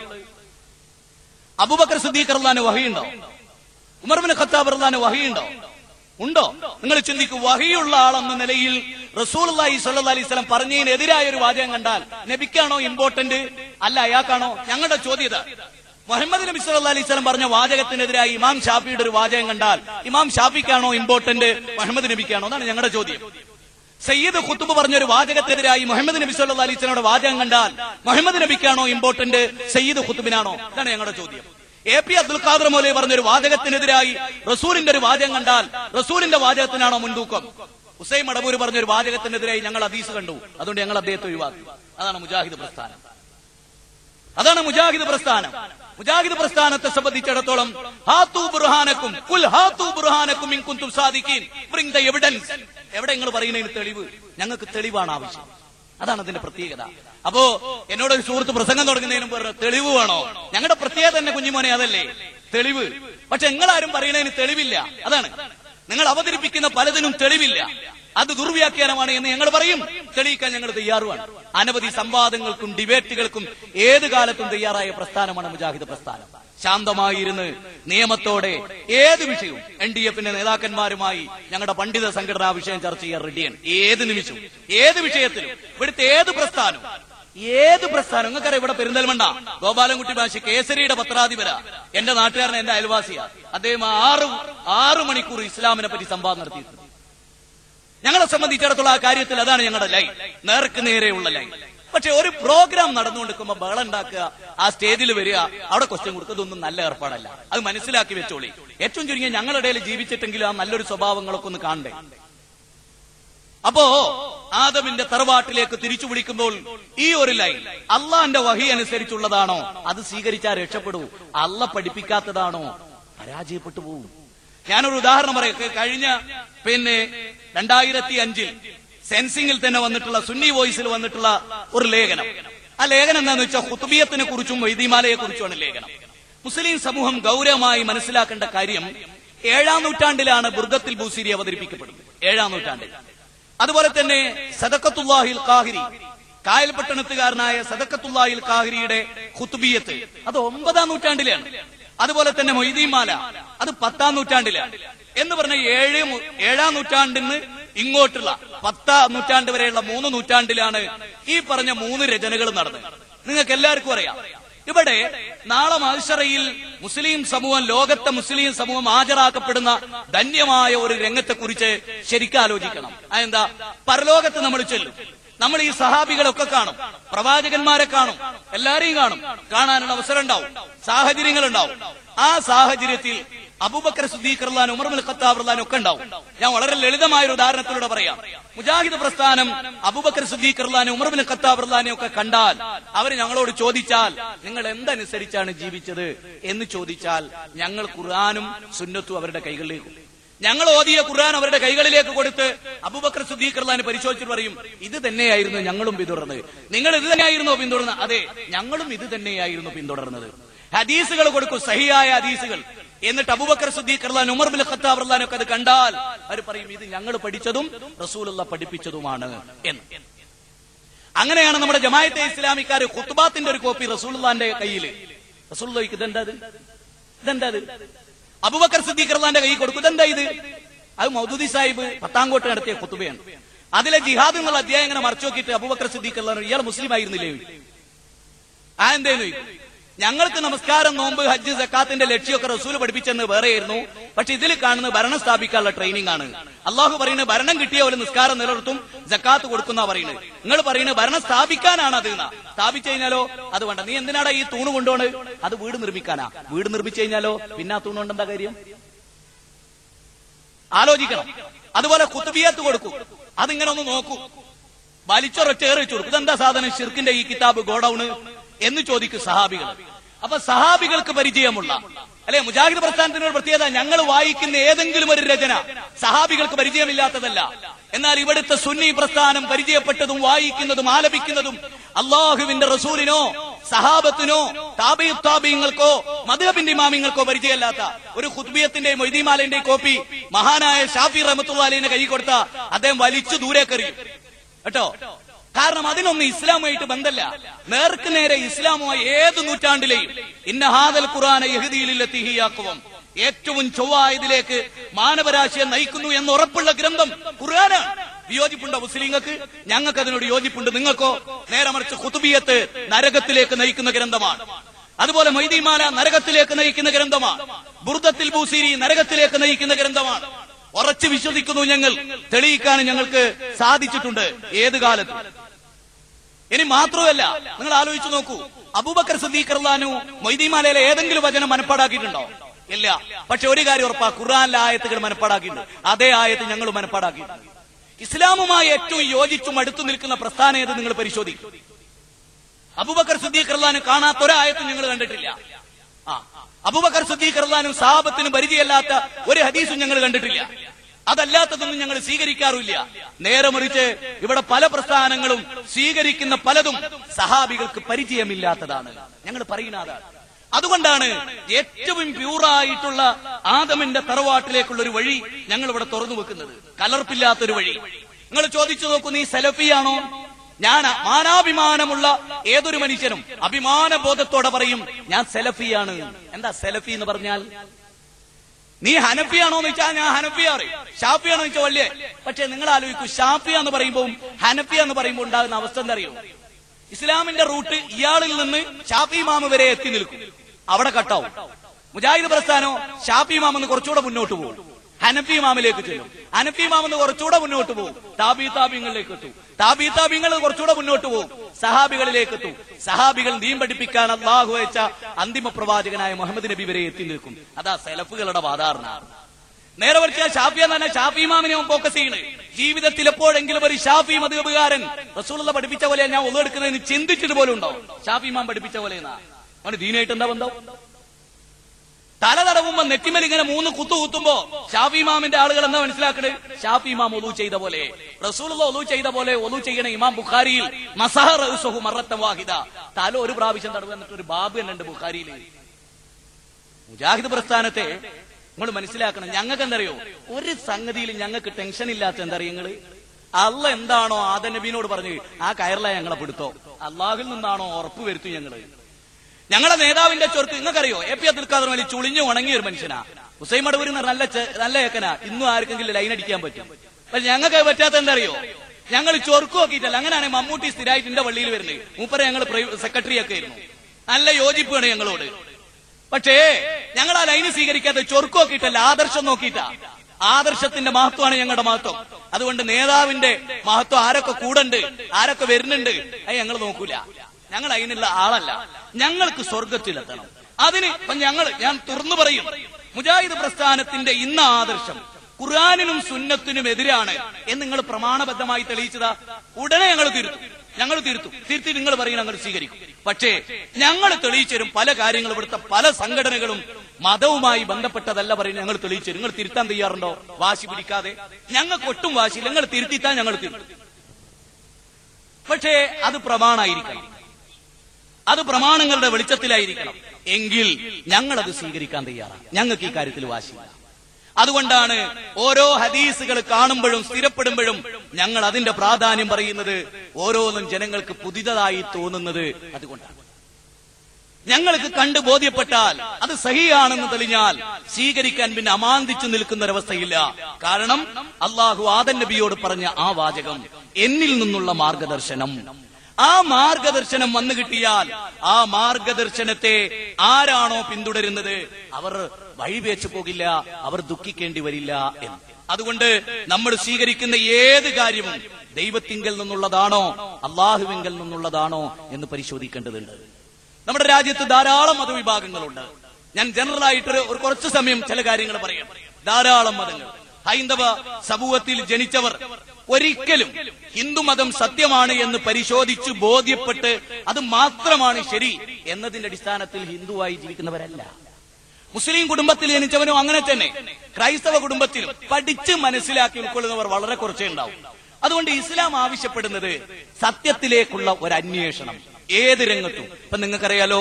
അബുബക്കർ സിദ്ദീഖ് അള്ളഹാന് വഹിയുണ്ടോ ഉമർബിന് ഖത്താബ് അള്ളഹാന് വഹിയുണ്ടോ ഉണ്ടോ നിങ്ങൾ ചിന്തിക്കൂ വഹിയുള്ള ആളെന്ന നിലയിൽ റസൂൽ അലൈഹി സ്വല്ലാ അലൈഹി സ്വലം പറഞ്ഞതിനെതിരായ ഒരു വാചകം കണ്ടാൽ നബിക്കാണോ ഇമ്പോർട്ടന്റ് അല്ല അയാൾക്കാണോ ഞങ്ങളുടെ ചോദ്യത മുഹമ്മദ് നബി സല്ലാ അലൈഹി സ്വലം പറഞ്ഞ വാചകത്തിനെതിരായി ഇമാം ഷാഫിയുടെ ഒരു വാചകം കണ്ടാൽ ഇമാം ഷാഫിക്കാണോ ഇമ്പോർട്ടന്റ് മുഹമ്മദ് നബിക്കാണോ എന്നാണ് ഞങ്ങളുടെ ചോദ്യം സയ്യിദ് ഖുത്തുബ് പറഞ്ഞ ഒരു വാചകത്തിനെതിരായി മുഹമ്മദ് നബി സല്ലാ അലൈഹി സ്വലയുടെ വാചകം കണ്ടാൽ മുഹമ്മദ് നബിക്കാണോ ഇമ്പോർട്ടന്റ് സയ്യിദ് ഖുത്തുബിനാണോ ഇതാണ് ഞങ്ങളുടെ ചോദ്യം എ പി അബ്ദുൽ ഖാദർ മൗലവി പറഞ്ഞൊരു വാചകത്തിനെതിരായി റസൂലിന്റെ ഒരു വാചകം കണ്ടാൽ റസൂലിന്റെ വാചകത്തിനാണോ മുൻതൂക്കം ഹുസൈൻ മടവൂർ പറഞ്ഞൊരു വാചകത്തിനെതിരായി ഞങ്ങൾ അതീസ് കണ്ടു അതുകൊണ്ട് ഞങ്ങൾ അദ്ദേഹത്തെ ഒഴിവാക്കി അതാണ് മുജാഹിദ് പ്രസ്ഥാനം അതാണ് മുജാഹിദ് പ്രസ്ഥാനം മുജാഹിദ് പ്രസ്ഥാനത്തെ സംബന്ധിച്ചിടത്തോളം ഹാത്തു ബുർഹാനക്കും കുൽ ഹാത്തു ബുർഹാനക്കും ഇൻ കുന്തും സാദിഖീൻ ബ്രിങ് ദ എവിഡൻസ് എവിടെ നിങ്ങൾ പറയുന്നതിന് തെളിവ് ഞങ്ങൾക്ക് തെളിവാണ് ആവശ്യം അതാണ് അതിന്റെ പ്രത്യേകത അപ്പോ എന്നോട് ഒരു സുഹൃത്ത് പ്രസംഗം തുടങ്ങുന്നതിന് പറഞ്ഞു തെളിവ് വേണോ ഞങ്ങളുടെ പ്രത്യേകത തന്നെ കുഞ്ഞുമോനെ അതല്ലേ തെളിവ് പക്ഷെ നിങ്ങളാരും പറയുന്നതിന് തെളിവില്ല അതാണ് നിങ്ങൾ അവതരിപ്പിക്കുന്ന പലതിനും തെളിവില്ല അത് ദുർവ്യാഖ്യാനമാണ് എന്ന് ഞങ്ങൾ പറയും തെളിയിക്കാൻ ഞങ്ങൾ തയ്യാറുമാണ് അനവധി സംവാദങ്ങൾക്കും ഡിബേറ്റുകൾക്കും ഏത് കാലത്തും തയ്യാറായ പ്രസ്ഥാനമാണ് മുജാഹിദ് പ്രസ്ഥാനം ശാന്തമായിരുന്ന് നിയമത്തോടെ ഏത് വിഷയവും എൻ ഡി എഫിന്റെ നേതാക്കന്മാരുമായി ഞങ്ങളുടെ പണ്ഡിത സംഘടനാ വിഷയം ചർച്ച ചെയ്യാൻ റെഡിയാണ് ഏത് നിമിഷവും ഏത് വിഷയത്തിലും ഇവിടുത്തെ ഏത് പ്രസ്ഥാനം ഏത് പ്രസ്ഥാനം നിങ്ങൾക്കറിയാം ഇവിടെ പെരിന്തൽമണ്ണ ഗോപാലൻകുട്ടി ബാശി കേസരിയുടെ പത്രാധിപര എന്റെ നാട്ടുകാരൻ എന്റെ അയൽവാസിയാ അദ്ദേഹം ആറ് ആറ് മണിക്കൂർ ഇസ്ലാമിനെ പറ്റി സംവാദം നടത്തിയിട്ടുണ്ട് ഞങ്ങളെ സംബന്ധിച്ചിടത്തോളം ആ കാര്യത്തിൽ അതാണ് ഞങ്ങളുടെ ലൈൻ നേർക്ക് നേരെയുള്ള ലൈൻ പക്ഷെ ഒരു പ്രോഗ്രാം നടന്നുകൊണ്ടിരിക്കുമ്പോ ബഹളം ഉണ്ടാക്കുക ആ സ്റ്റേജിൽ വരിക അവിടെ ക്വസ്റ്റ്യൻ കൊടുക്കുക ഇതൊന്നും നല്ല ഏർപ്പാടല്ല അത് മനസ്സിലാക്കി വെച്ചോളി ഏറ്റവും ചുരുങ്ങിയ ഞങ്ങളുടെ ഇടയിൽ ജീവിച്ചിട്ടെങ്കിലും ആ നല്ലൊരു സ്വഭാവങ്ങളൊക്കെ ഒന്ന് കാണണ്ടേ അപ്പോ ആദമിന്റെ തറവാട്ടിലേക്ക് തിരിച്ചു വിളിക്കുമ്പോൾ ഈ ഒരു ലൈൻ അള്ളാന്റെ വഹി അനുസരിച്ചുള്ളതാണോ അത് സ്വീകരിച്ചാൽ രക്ഷപ്പെടൂ അല്ല പഠിപ്പിക്കാത്തതാണോ പരാജയപ്പെട്ടു പോകും ഞാനൊരു ഉദാഹരണം പറയാം കഴിഞ്ഞ പിന്നെ രണ്ടായിരത്തി അഞ്ചിൽ സെൻസിംഗിൽ തന്നെ വന്നിട്ടുള്ള സുന്നി വോയിസിൽ വന്നിട്ടുള്ള ഒരു ലേഖനം ആ ലേഖനം എന്താന്ന് വെച്ചാൽ ഹുത്തുബിയത്തിനെ കുറിച്ചും വൈദിമാലയെ കുറിച്ചുമാണ് ലേഖനം മുസ്ലിം സമൂഹം ഗൗരവമായി മനസ്സിലാക്കേണ്ട കാര്യം ഏഴാം നൂറ്റാണ്ടിലാണ് ബുർഗത്തിൽ ബൂസിരി അവതരിപ്പിക്കപ്പെടുന്നത് ഏഴാം നൂറ്റാണ്ടിൽ അതുപോലെ തന്നെ സദക്കത്തുല്ലാഹിൽ കാഹിരി കായൽപട്ടണത്തുകാരനായ സദക്കത്തുല്ലാഹിൽ കാഹിരിയുടെ ഖുത്തുബിയത്ത് അത് ഒമ്പതാം നൂറ്റാണ്ടിലാണ് അതുപോലെ തന്നെ മൊയ്തീമാല അത് പത്താം നൂറ്റാണ്ടിലാണ് എന്ന് പറഞ്ഞ ഏഴ് മു- ഏഴാം നൂറ്റാണ്ടിന് ഇങ്ങോട്ടുള്ള പത്താം നൂറ്റാണ്ട് വരെയുള്ള മൂന്ന് നൂറ്റാണ്ടിലാണ് ഈ പറഞ്ഞ മൂന്ന് രചനകൾ നടന്നത് നിങ്ങൾക്ക് എല്ലാവർക്കും അറിയാം ഇവിടെ നാളെ മത്സറയിൽ മുസ്ലിം സമൂഹം ലോകത്തെ മുസ്ലിം സമൂഹം ഹാജരാക്കപ്പെടുന്ന ധന്യമായ ഒരു രംഗത്തെ കുറിച്ച് ശരിക്കും ആലോചിക്കണം അതെന്താ പരലോകത്ത് നമ്മൾ ചെല്ലും നമ്മൾ ഈ സഹാബികളൊക്കെ കാണും പ്രവാചകന്മാരെ കാണും എല്ലാരെയും കാണും കാണാനുള്ള അവസരം ഉണ്ടാവും സാഹചര്യങ്ങൾ ഉണ്ടാവും ആ സാഹചര്യത്തിൽ അബൂബക്കർ സുദ്ദീഖർലാൻ ഉമർമുൽ ഖത്താബ്ലാൻ ഒക്കെ ഉണ്ടാവും ഞാൻ വളരെ ലളിതമായ ഒരു ഉദാഹരണത്തിലൂടെ പറയാം മുജാഹിദ് പ്രസ്ഥാനം അബൂബക്കർ സുദ്ദീഖർലാനും ഉമർമുൽ ഖത്താബ്ലാനെ ഒക്കെ കണ്ടാൽ അവർ ഞങ്ങളോട് ചോദിച്ചാൽ നിങ്ങൾ എന്തനുസരിച്ചാണ് ജീവിച്ചത് എന്ന് ചോദിച്ചാൽ ഞങ്ങൾ ഖുർആാനും സുന്നത്തും അവരുടെ കൈകളിലേക്ക് ഞങ്ങൾ ഓതിയ ഖുർആൻ അവരുടെ കൈകളിലേക്ക് കൊടുത്ത് അബൂബക്കർ സുദ്ദീഖർലാൻ പരിശോധിച്ചിട്ട് പറയും ഇത് തന്നെയായിരുന്നു ഞങ്ങളും പിന്തുടർന്നത് നിങ്ങൾ ഇത് തന്നെയായിരുന്നോ പിന്തുടർന്നത് അതെ ഞങ്ങളും ഇത് തന്നെയായിരുന്നു പിന്തുടർന്നത് ഹദീസുകൾ കൊടുക്കും സഹിയായ ഹദീസുകൾ എന്നിട്ട് അബൂബക്കർ സുദ്ദീഖ് റളിയല്ലാഹു ഉമർ ബിൻ ഖത്താബ് റളിയല്ലാഹു അത് കണ്ടാൽ അവർ പറയും ഇത് ഞങ്ങൾ പഠിച്ചതും റസൂലുള്ള പഠിപ്പിച്ചതുമാണ് എന്ന് അങ്ങനെയാണ് നമ്മുടെ ജമായത്തെ ഇസ്ലാമിക്കാർ ഖുത്ബാത്തിന്റെ ഒരു കോപ്പി റസൂലുള്ളാന്റെ കയ്യിൽ റസൂലുള്ളാഹിക്ക് ഇതെന്താ ഇത് ഇതെന്താ ഇത് അബൂബക്കർ സിദ്ദീഖ് റളിയല്ലാഹുവിന്റെ കൈ കൊടുക്കും ഇതെന്താ ഇത് അത് മൗദൂദി സാഹിബ് പത്താംകോട്ട് നടത്തിയ ഖുത്ബയാണ് അതിലെ ജിഹാദ് എന്നുള്ള അധ്യായം ഇങ്ങനെ മറച്ചു നോക്കിയിട്ട് അബൂബക്കർ സിദ്ദീഖ് റളിയല്ലാഹു ഇയാൾ മുസ്ലിം ആയിരുന്നില്ലേ ആ എന്തേന്നു ചോദിക്കും. ഞങ്ങൾക്ക് നമസ്കാരം നോമ്പ് ഹജ്ജ് സക്കാത്തിന്റെ ലക്ഷ്യമൊക്കെ റസൂൽ പഠിപ്പിച്ചെന്ന് വേറെയായിരുന്നു പക്ഷെ ഇതിൽ കാണുന്നത് ഭരണം സ്ഥാപിക്കാനുള്ള ട്രെയിനിങ് ആണ് അള്ളാഹു പറയുന്നത് ഭരണം കിട്ടിയ പോലെ നിസ്കാരം നിലനിർത്തും ജക്കാത്ത് കൊടുക്കുന്ന പറയുന്നത് നിങ്ങൾ പറയുന്നത് ഭരണം സ്ഥാപിക്കാനാണ് അത് എന്നാ സ്ഥാപിച്ചു കഴിഞ്ഞാലോ അത് വേണ്ട നീ എന്തിനാടാ ഈ തൂണ് കൊണ്ടുപോണ് അത് വീട് നിർമ്മിക്കാനാ വീട് നിർമ്മിച്ചു കഴിഞ്ഞാലോ പിന്നെ ആ തൂണ് കൊണ്ട് എന്താ കാര്യം ആലോചിക്കണം അതുപോലെ കുത്തുബിയത്ത് കൊടുക്കും അതിങ്ങനെ ഒന്ന് നോക്കൂ വലിച്ചൊരൊറ്റ ഏറി വെച്ചു കൊടുക്കും ഇതെന്താ സാധനം ഷിർക്കിന്റെ ഈ കിതാബ് ഗോഡൌണ് എന്ന് ചോദിക്കും സഹാബികൾ അപ്പൊ സഹാബികൾക്ക് പരിചയമുള്ള അല്ലെ മുജാഹിദ് പ്രസ്ഥാനത്തിനോട് പ്രത്യേകത ഞങ്ങൾ വായിക്കുന്ന ഏതെങ്കിലും ഒരു രചന സഹാബികൾക്ക് പരിചയമില്ലാത്തതല്ല എന്നാൽ ഇവിടുത്തെ സുന്നി പ്രസ്ഥാനം പരിചയപ്പെട്ടതും വായിക്കുന്നതും ആലപിക്കുന്നതും അള്ളാഹുവിന്റെ റസൂലിനോ സഹാബത്തിനോ താബി താബിയങ്ങൾക്കോ മധുഹബിന്റെ ഇമാമിങ്ങൾക്കോ പരിചയമല്ലാത്ത ഒരു ഖുദ്ബിയത്തിന്റെ മൊയ്തീമാലിന്റെ കോപ്പി മഹാനായ ഷാഫി റഹമത്തുല്ലാലിനെ കൈ കൊടുത്ത അദ്ദേഹം വലിച്ചു ദൂരേക്കെറിയും കേട്ടോ കാരണം അതിനൊന്നും ഇസ്ലാമുമായിട്ട് ബന്ധമല്ല നേർക്ക് നേരെ ഇസ്ലാമുമായി ഏത് നൂറ്റാണ്ടിലെയും ഇന്ന ഹാദൽ ഖുറാന യഹദിയിലെത്തിഹിയാക്കുവം ഏറ്റവും ചൊവ്വായതിലേക്ക് മാനവരാശിയെ നയിക്കുന്നു എന്ന് ഉറപ്പുള്ള ഗ്രന്ഥം ഖുർആനാണ് വിയോജിപ്പുണ്ടോ മുസ്ലിങ്ങൾക്ക് ഞങ്ങൾക്ക് അതിനോട് യോജിപ്പുണ്ട് നിങ്ങൾക്കോ നേരെ മറിച്ച് ഖുതുബിയത്ത് നരകത്തിലേക്ക് നയിക്കുന്ന ഗ്രന്ഥമാണ് അതുപോലെ മൊയ്തീമാല നരകത്തിലേക്ക് നയിക്കുന്ന ഗ്രന്ഥമാണ് ബുർദത്തിൽ ബൂസിരി നരകത്തിലേക്ക് നയിക്കുന്ന ഗ്രന്ഥമാണ് ഉറച്ചു വിശ്വസിക്കുന്നു ഞങ്ങൾ തെളിയിക്കാൻ ഞങ്ങൾക്ക് സാധിച്ചിട്ടുണ്ട് ഏത് കാലത്ത് ഇനി മാത്രമല്ല നിങ്ങൾ ആലോചിച്ചു നോക്കൂ അബൂബക്കർ സദ്ദീഖ് റഹ്ലാനു മൊയ്തീമാലയിലെ ഏതെങ്കിലും വചനം മനപ്പാടാക്കിയിട്ടുണ്ടോ ഇല്ല പക്ഷെ ഒരു കാര്യം ഉറപ്പാ ഖുർആാനിലെ ആയത്തുകൾ മനപ്പാടാക്കിയിട്ടുണ്ട് അതേ ആയത്ത് ഞങ്ങൾ മനപ്പാടാക്കിയിട്ടുണ്ട് ഇസ്ലാമുമായി ഏറ്റവും യോജിച്ചും അടുത്തു നിൽക്കുന്ന പ്രസ്ഥാനം ഏത് നിങ്ങൾ പരിശോധിക്കും അബൂബക്കർ സിദ്ദീഖ് റഹ്ലാനു കാണാത്ത ഒരായത്തും ഞങ്ങൾ കണ്ടിട്ടില്ല ആ അബൂബക്കർ സിദ്ദീഖ് റഹ്ലാനും സാഹബത്തിനും പരിചയമല്ലാത്ത ഒരു ഹദീസും ഞങ്ങൾ കണ്ടിട്ടില്ല അതല്ലാത്തതൊന്നും ഞങ്ങൾ സ്വീകരിക്കാറില്ല നേരെ മറിച്ച് ഇവിടെ പല പ്രസ്ഥാനങ്ങളും സ്വീകരിക്കുന്ന പലതും സഹാബികൾക്ക് പരിചയമില്ലാത്തതാണ് ഞങ്ങൾ പറയുന്ന അതാണ് അതുകൊണ്ടാണ് ഏറ്റവും പ്യൂറായിട്ടുള്ള ആദമിന്റെ തറവാട്ടിലേക്കുള്ള ഒരു വഴി ഞങ്ങൾ ഇവിടെ തുറന്നു വെക്കുന്നത് കലർപ്പില്ലാത്തൊരു വഴി നിങ്ങൾ ചോദിച്ചു നോക്കൂ നീ സെലഫിയാണോ ഞാൻ മാനാഭിമാനമുള്ള ഏതൊരു മനുഷ്യനും അഭിമാന ബോധത്തോടെ പറയും ഞാൻ സെലഫിയാണ് എന്താ സെലഫി എന്ന് പറഞ്ഞാൽ നീ ഹനഫിയാണോ എന്ന് വെച്ചാൽ ഞാൻ ഹനഫിയ പറയും ഷാഫിയാണോ എന്ന് വെച്ചാൽ വല്യേ പക്ഷെ നിങ്ങൾ ആലോചിക്കൂ ഷാഫിയ എന്ന് പറയുമ്പോൾ ഹനഫിയ എന്ന് പറയുമ്പോൾ ഉണ്ടാകുന്ന അവസ്ഥ എന്താ അറിയോ ഇസ്ലാമിന്റെ റൂട്ട് ഇയാളിൽ നിന്ന് ഷാഫി മാമ വരെ എത്തി നിൽക്കും അവിടെ കട്ടാവും മുജാഹിദ് പ്രസ്ഥാനോ ഷാഫി മാമെന്ന് കുറച്ചുകൂടെ മുന്നോട്ട് പോകും ഹനഫി മാമിലേക്ക് ചെല്ലും ഹനഫി മാമെന്ന് കുറച്ചുകൂടെ മുന്നോട്ട് പോകും താബി താബിങ്ങളിലേക്ക് എത്തും താബി താബിങ്ങൾ കുറച്ചുകൂടെ മുന്നോട്ട് പോകും സഹാബികളിലേക്ക് എത്തും സഹാബികൾ നീം പഠിപ്പിക്കാൻ അള്ളാഹു അയച്ച അന്തിമ പ്രവാചകനായ മുഹമ്മദ് നബി വരെ എത്തി നിൽക്കും അതാ സെലഫുകളുടെ വാതാരണ നേരെ മറിച്ച് ഷാഫി എന്ന് പറഞ്ഞാൽ ഷാഫി ഇമാമിനെ അവൻ ഫോക്കസ് ചെയ്യണ് ജീവിതത്തിൽ എപ്പോഴെങ്കിലും ഒരു ഷാഫി മധുബുകാരൻ റസൂലുള്ള പഠിപ്പിച്ച പോലെ ഞാൻ ഒന്നെടുക്കുന്നതെന്ന് ചിന്തിച്ചിട്ട് പോലും ഉണ്ടോ ഷാഫി ഇമാം പഠിപ്പിച്ച പോലെ എന്നാ അവന് ദീനായിട്ട് എന്താ ബന്ധം തല തടവുമ്പോ നെറ്റിമൽ ഇങ്ങനെ മൂന്ന് കുത്തു കുത്തുമ്പോ ഷാഫി ഇമാമിന്റെ ആളുകൾ എന്താ മനസ്സിലാക്കണത് ഷാഫി ഇമാം ഒലു ചെയ്ത പോലെ റസൂലുള്ള ഒലു ചെയ്ത പോലെ ഒലു ചെയ്യണ ഇമാം ബുഖാരിയിൽ മസഹ റഹ്സുഹു മറത്തം വാഹിദ തല ഒരു പ്രാവശ്യം തടവ് എന്നിട്ട് ഒരു ബാബു തന്നെ ഉണ്ട് ബുഖാരിയിൽ മുജാഹിദ് പ്രസ്ഥാനത്തെ നിങ്ങൾ മനസ്സിലാക്കണം ഞങ്ങൾക്ക് എന്തറിയോ ഒരു സംഗതിയിൽ ഞങ്ങൾക്ക് ടെൻഷൻ ഇല്ലാത്ത എന്തറിയോ നിങ്ങള് അല്ല എന്താണോ ആദ നബീനോട് പറഞ്ഞു ആ കയറില ഞങ്ങളെ പിടുത്തോ അള്ളാഹിൽ നിന്നാണോ ഉറപ്പ് വരുത്തും ഞങ്ങള് ഞങ്ങളുടെ നേതാവിന്റെ ചൊർക്ക് നിങ്ങൾക്കറിയോ എ പി അബ്ദുൽ ഖാദർ അലി ചുളിഞ്ഞു ഉണങ്ങിയ ഒരു മനുഷ്യനാ ഹുസൈൻ മടവൂരിൽ നിന്ന് നല്ല ചെ- നല്ല ഏക്കനാ ഇന്നും ആർക്കെങ്കിലും ലൈൻ അടിക്കാൻ പറ്റും പക്ഷെ ഞങ്ങൾക്ക് പറ്റാത്ത എന്തറിയോ ഞങ്ങൾ ചൊർക്ക് നോക്കിയിട്ടല്ല അങ്ങനെയാണ് മമ്മൂട്ടി സ്ഥിരമായിട്ട് എന്റെ പള്ളിയിൽ വരുന്നത് മൂപ്പരെ ഞങ്ങൾ സെക്രട്ടറി ഒക്കെ ആയിരുന്നു നല്ല യോജിപ്പാണ് ഞങ്ങളോട് പക്ഷേ ഞങ്ങൾ ആ ലൈന് സ്വീകരിക്കാതെ ചൊർക്ക് നോക്കിയിട്ടല്ല ആദർശം നോക്കിയിട്ടാ ആദർശത്തിന്റെ മഹത്വമാണ് ഞങ്ങളുടെ മഹത്വം അതുകൊണ്ട് നേതാവിന്റെ മഹത്വം ആരൊക്കെ കൂടുണ്ട് ആരൊക്കെ വരുന്നുണ്ട് അത് ഞങ്ങൾ നോക്കൂല ഞങ്ങൾ അതിനുള്ള ആളല്ല ഞങ്ങൾക്ക് സ്വർഗത്തിലെത്തണം അതിന് ഇപ്പൊ ഞങ്ങൾ ഞാൻ തുറന്നു പറയും മുജാഹിദ് പ്രസ്ഥാനത്തിന്റെ ഇന്ന ആദർശം ഖുർആാനിനും സുന്നത്തിനും എതിരാണ് എന്ന് നിങ്ങൾ പ്രമാണബദ്ധമായി തെളിയിച്ചതാ ഉടനെ ഞങ്ങൾ തിരുത്തും ഞങ്ങൾ തിരുത്തും തിരുത്തി നിങ്ങൾ പറയും ഞങ്ങൾ സ്വീകരിക്കും പക്ഷേ ഞങ്ങൾ തെളിയിച്ചരും പല കാര്യങ്ങളും ഇവിടുത്തെ പല സംഘടനകളും മതവുമായി ബന്ധപ്പെട്ടതല്ല പറയും ഞങ്ങൾ തെളിയിച്ചരും നിങ്ങൾ തിരുത്താൻ തയ്യാറുണ്ടോ വാശി പിടിക്കാതെ ഞങ്ങൾക്ക് ഒട്ടും വാശിയില്ല നിങ്ങൾ തിരുത്തിത്താൻ ഞങ്ങൾ തിരുത്തും പക്ഷേ അത് പ്രമാണായിരിക്കണം അത് പ്രമാണങ്ങളുടെ വെളിച്ചത്തിലായിരിക്കണം എങ്കിൽ ഞങ്ങൾ അത് സ്വീകരിക്കാൻ തയ്യാറാണ് ഞങ്ങൾക്ക് ഈ കാര്യത്തിൽ വാശിയില്ല അതുകൊണ്ടാണ് ഓരോ ഹദീസുകൾ കാണുമ്പോഴും സ്ഥിരപ്പെടുമ്പോഴും ഞങ്ങൾ അതിന്റെ പ്രാധാന്യം പറയുന്നത് ഓരോന്നും ജനങ്ങൾക്ക് പുതിയതായി തോന്നുന്നത് അതുകൊണ്ടാണ് ഞങ്ങൾക്ക് കണ്ട് ബോധ്യപ്പെട്ടാൽ അത് സഹിയാണെന്ന് തെളിഞ്ഞാൽ സ്വീകരിക്കാൻ പിന്നെ അമാന്തിച്ചു നിൽക്കുന്ന ഒരവസ്ഥയില്ല കാരണം അള്ളാഹു ആദൻ നബിയോട് പറഞ്ഞ ആ വാചകം എന്നിൽ നിന്നുള്ള മാർഗദർശനം ആ മാർഗദർശനം വന്നു കിട്ടിയാൽ ആ മാർഗദർശനത്തെ ആരാണോ പിന്തുടരുന്നത് അവർ വഴിവേച്ചു പോകില്ല അവർ ദുഃഖിക്കേണ്ടി വരില്ല എന്ന് അതുകൊണ്ട് നമ്മൾ സ്വീകരിക്കുന്ന ഏത് കാര്യവും ദൈവത്തിങ്കൽ നിന്നുള്ളതാണോ അള്ളാഹുവിങ്കൽ നിന്നുള്ളതാണോ എന്ന് പരിശോധിക്കേണ്ടതുണ്ട് നമ്മുടെ രാജ്യത്ത് ധാരാളം മതവിഭാഗങ്ങളുണ്ട് ഞാൻ ജനറൽ ആയിട്ട് ഒരു- ഒരു കുറച്ച് സമയം ചില കാര്യങ്ങൾ പറയാം ധാരാളം മതങ്ങൾ ഹൈന്ദവ സമൂഹത്തിൽ ജനിച്ചവർ ഒരിക്കലും ഹിന്ദുമതം സത്യമാണ് എന്ന് പരിശോധിച്ച് ബോധ്യപ്പെട്ട് അത് മാത്രമാണ് ശരി എന്നതിന്റെ അടിസ്ഥാനത്തിൽ ഹിന്ദുവായി ജീവിക്കുന്നവരല്ല മുസ്ലിം കുടുംബത്തിൽ ജനിച്ചവനും അങ്ങനെ തന്നെ ക്രൈസ്തവ കുടുംബത്തിലും പഠിച്ച് മനസ്സിലാക്കി ഉൾക്കൊള്ളുന്നവർ വളരെ കുറച്ചേ ഉണ്ടാവും അതുകൊണ്ട് ഇസ്ലാം ആവശ്യപ്പെടുന്നത് സത്യത്തിലേക്കുള്ള ഒരു അന്വേഷണം ഏത് രംഗത്തും ഇപ്പൊ നിങ്ങൾക്കറിയാലോ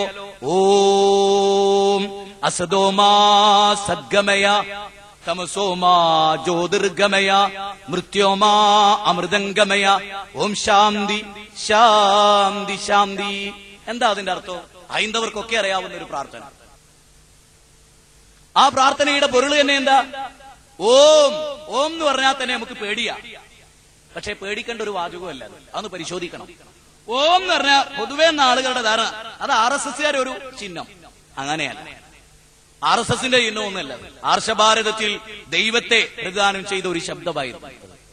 ഓം അസദോമാ സദ്ഗമയ തമസോമാ ജ്യോതിർഗമയ മൃത്യോമാ അമൃതംഗമയ ഓം ശാന്തി ശാന്തി ശാന്തി എന്താ അതിന്റെ അർത്ഥം ഹൈന്ദവർക്കൊക്കെ അറിയാവുന്ന ഒരു പ്രാർത്ഥന ആ പ്രാർത്ഥനയുടെ പൊരുൾ തന്നെ എന്താ ഓം ഓം എന്ന് പറഞ്ഞാൽ തന്നെ നമുക്ക് പേടിയാ പക്ഷെ പേടിക്കേണ്ട ഒരു വാചകമല്ല അത് അതൊന്ന് പരിശോധിക്കണം ഓം എന്ന് പറഞ്ഞാൽ പൊതുവേ ആളുകളുടെ ധാരണ അത് ആർ എസ് എസ്കാരുടെ ഒരു ചിഹ്നം അങ്ങനെയല്ല ആർ എസ് എസിന്റെ ചിഹ്നം ഒന്നല്ല അത്. ആർഷഭാരതത്തിൽ ദൈവത്തെ പ്രതിദാനം ചെയ്ത ഒരു ശബ്ദമായിരുന്നു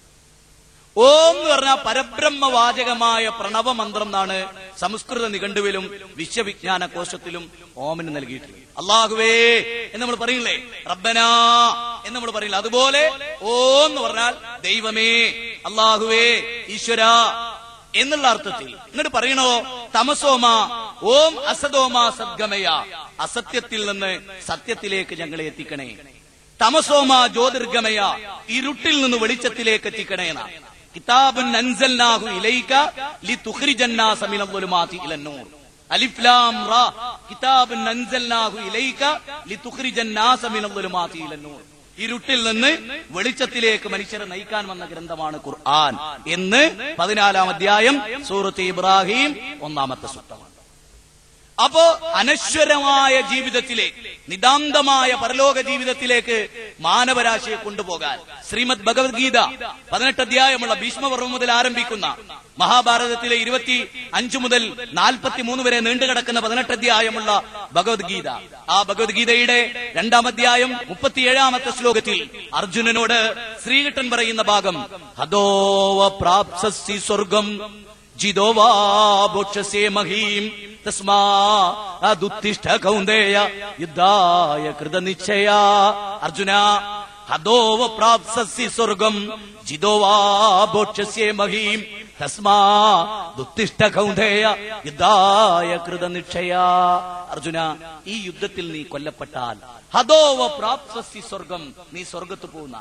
ഓം എന്ന് പറഞ്ഞാൽ പരബ്രഹ്മവാചകമായ പ്രണവ മന്ത്രം എന്നാണ് സംസ്കൃത നിഘണ്ടുവിലും വിശ്വവിജ്ഞാന കോശത്തിലും ഓമിന് നൽകിയിട്ടുള്ളത് അള്ളാഹുവേ എന്ന് നമ്മൾ പറയില്ലേ റബ്ബനാ എന്ന് നമ്മൾ പറയില്ല അതുപോലെ ഓം എന്ന് പറഞ്ഞാൽ ദൈവമേ അള്ളാഹുവേ ഈശ്വര എന്നുള്ള അർത്ഥത്തിൽ എന്നിട്ട് പറയണോ തമസോമ ഓം അസതോമ സദ്ഗമയ അസത്യത്തിൽ നിന്ന് സത്യത്തിലേക്ക് ഞങ്ങളെ എത്തിക്കണേ തമസോമ ജ്യോതിർഗമയ ഇരുട്ടിൽ നിന്ന് വെളിച്ചത്തിലേക്ക് എത്തിക്കണേ എന്നാ കിതാബുൻ അൻസൽനാഹു ഇലൈക ലിതുഖ്രിജന്നാസ മിനൽ ളുലുമാതി ഇലന്നൂർ അലിഫ് ലാം റാ കിതാബുൻ അൻസൽനാഹു ഇലൈക ലിതുഖ്രിജന്നാസ മിനൽ ളുലുമാതി ഇലന്നൂർ ഇരുട്ടിൽ നിന്ന് വെളിച്ചത്തിലേക്ക് മനുഷ്യരെ നയിക്കാൻ വന്ന ഗ്രന്ഥമാണ് ഖുർആൻ എന്ന് പതിനാലാം അധ്യായം സൂറത്ത് ഇബ്രാഹിം ഒന്നാമത്തെ സുത്തമാണ് അപ്പോ അനശ്വരമായ ജീവിതത്തിലേക്ക് നിതാന്തമായ പരലോക ജീവിതത്തിലേക്ക് മാനവരാശിയെ കൊണ്ടുപോകാൻ ശ്രീമദ് ഭഗവത്ഗീത പതിനെട്ട് അധ്യായമുള്ള ഭീഷ്മപർവം മുതൽ ആരംഭിക്കുന്ന മഹാഭാരതത്തിലെ ഇരുപത്തി അഞ്ചു മുതൽ നാൽപ്പത്തി മൂന്ന് വരെ നീണ്ടുകിടക്കുന്ന പതിനെട്ട് അധ്യായമുള്ള ഭഗവത്ഗീത ആ ഭഗവത്ഗീതയുടെ രണ്ടാം അധ്യായം മുപ്പത്തിയേഴാമത്തെ ശ്ലോകത്തിൽ അർജുനനോട് ശ്രീകൃഷ്ണൻ പറയുന്ന ഭാഗം ഹതോവ പ്രാപ്സി സ്വർഗം ജിതോ വാ ഭോക്ഷസേ മഹീം തസ്മാ അതുത്തിഷ്ഠ കൗന്ദേയ യുദ്ധായ കൃതനിശ്ചയ അർജുന ഹതോവ പ്രാപ്സി സ്വർഗം ജിതോ വാ ഭോക്ഷസേ മഹീം തസ്മാ ദുത്തിഷ്ഠ കൗന്ദേയ യുദ്ധായ കൃതനിശ്ചയ അർജുന ഈ യുദ്ധത്തിൽ നീ കൊല്ലപ്പെട്ടാൽ ഹതോവ പ്രാപ്സി സ്വർഗം നീ സ്വർഗത്ത് പോകുന്ന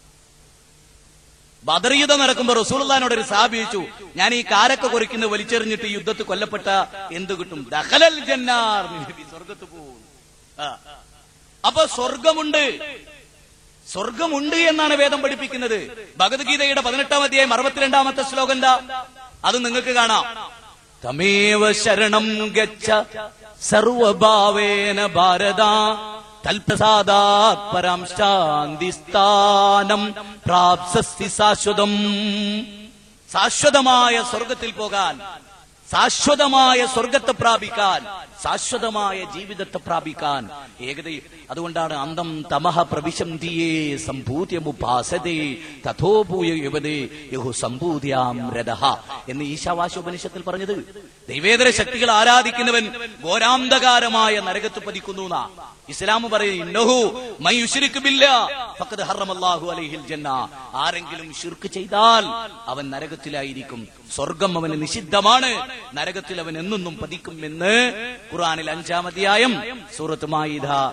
ബദർ നടക്കുമ്പോ റസൂൽദാനോട് ഒരു സാബിച്ചു ഞാൻ ഈ കാരക്ക കുറിക്കുന്ന വലിച്ചെറിഞ്ഞിട്ട് ഈ യുദ്ധത്തിൽ കൊല്ലപ്പെട്ട എന്ത് കിട്ടും ദഹലൽ ജന്നാർ നബി സ്വർഗത്ത് പോകും ആ. അപ്പൊ സ്വർഗമുണ്ട് സ്വർഗമുണ്ട് എന്നാണ് വേദം പഠിപ്പിക്കുന്നത് ഭഗവത്ഗീതയുടെ പതിനെട്ടാം അധ്യായം അറുപത്തിരണ്ടാമത്തെ ശ്ലോകം എന്താ അത് നിങ്ങൾക്ക് കാണാം തമേവ ശരണം ഗച്ഛ സർവഭാവേന ഭാരത തൽപ്രസാദാത് പരാം ശാന്തിസ്ഥാനം പ്രാപ്സസ്തി ശാശ്വതം ശാശ്വതമായ സ്വർഗത്തിൽ പോകാൻ ശാശ്വതമായ സ്വർഗത്തെ പ്രാപിക്കാൻ ശാശ്വതമായ ജീവിതത്തെ പ്രാപിക്കാൻ ഏകദൈ അതുകൊണ്ടാണ് അന്തം തമഹ പ്രവിശന്തിയേ സംഭൂത്യമുപാസതേ തഥോഭൂയ യുവതേ യഹു സംഭൂതിയാം രഥ എന്ന് ഈശാവാശോപനിഷത്തിൽ പറഞ്ഞത് ദൈവേതര ശക്തികൾ ആരാധിക്കുന്നവൻ ഘോരാന്ധകാരമായ നരകത്ത് പതിക്കുന്നു എന്നാ ഇസ്ലാം പറയും ഇന്നഹു മൈ യുശ്രിക് ബില്ലാ ഫഖദ് ഹറമല്ലാഹു അലൈഹിൽ ജന്ന ആരെങ്കിലും ശിർക്ക് ചെയ്താൽ അവൻ നരകത്തിലായിരിക്കും സ്വർഗം അവന് നിഷിദ്ധമാണ് നരകത്തിൽ അവൻ എന്നെന്നും പതിക്കും എന്ന് ഖുർആനിൽ അഞ്ചാം അധ്യായം സൂറത്ത് മായിദ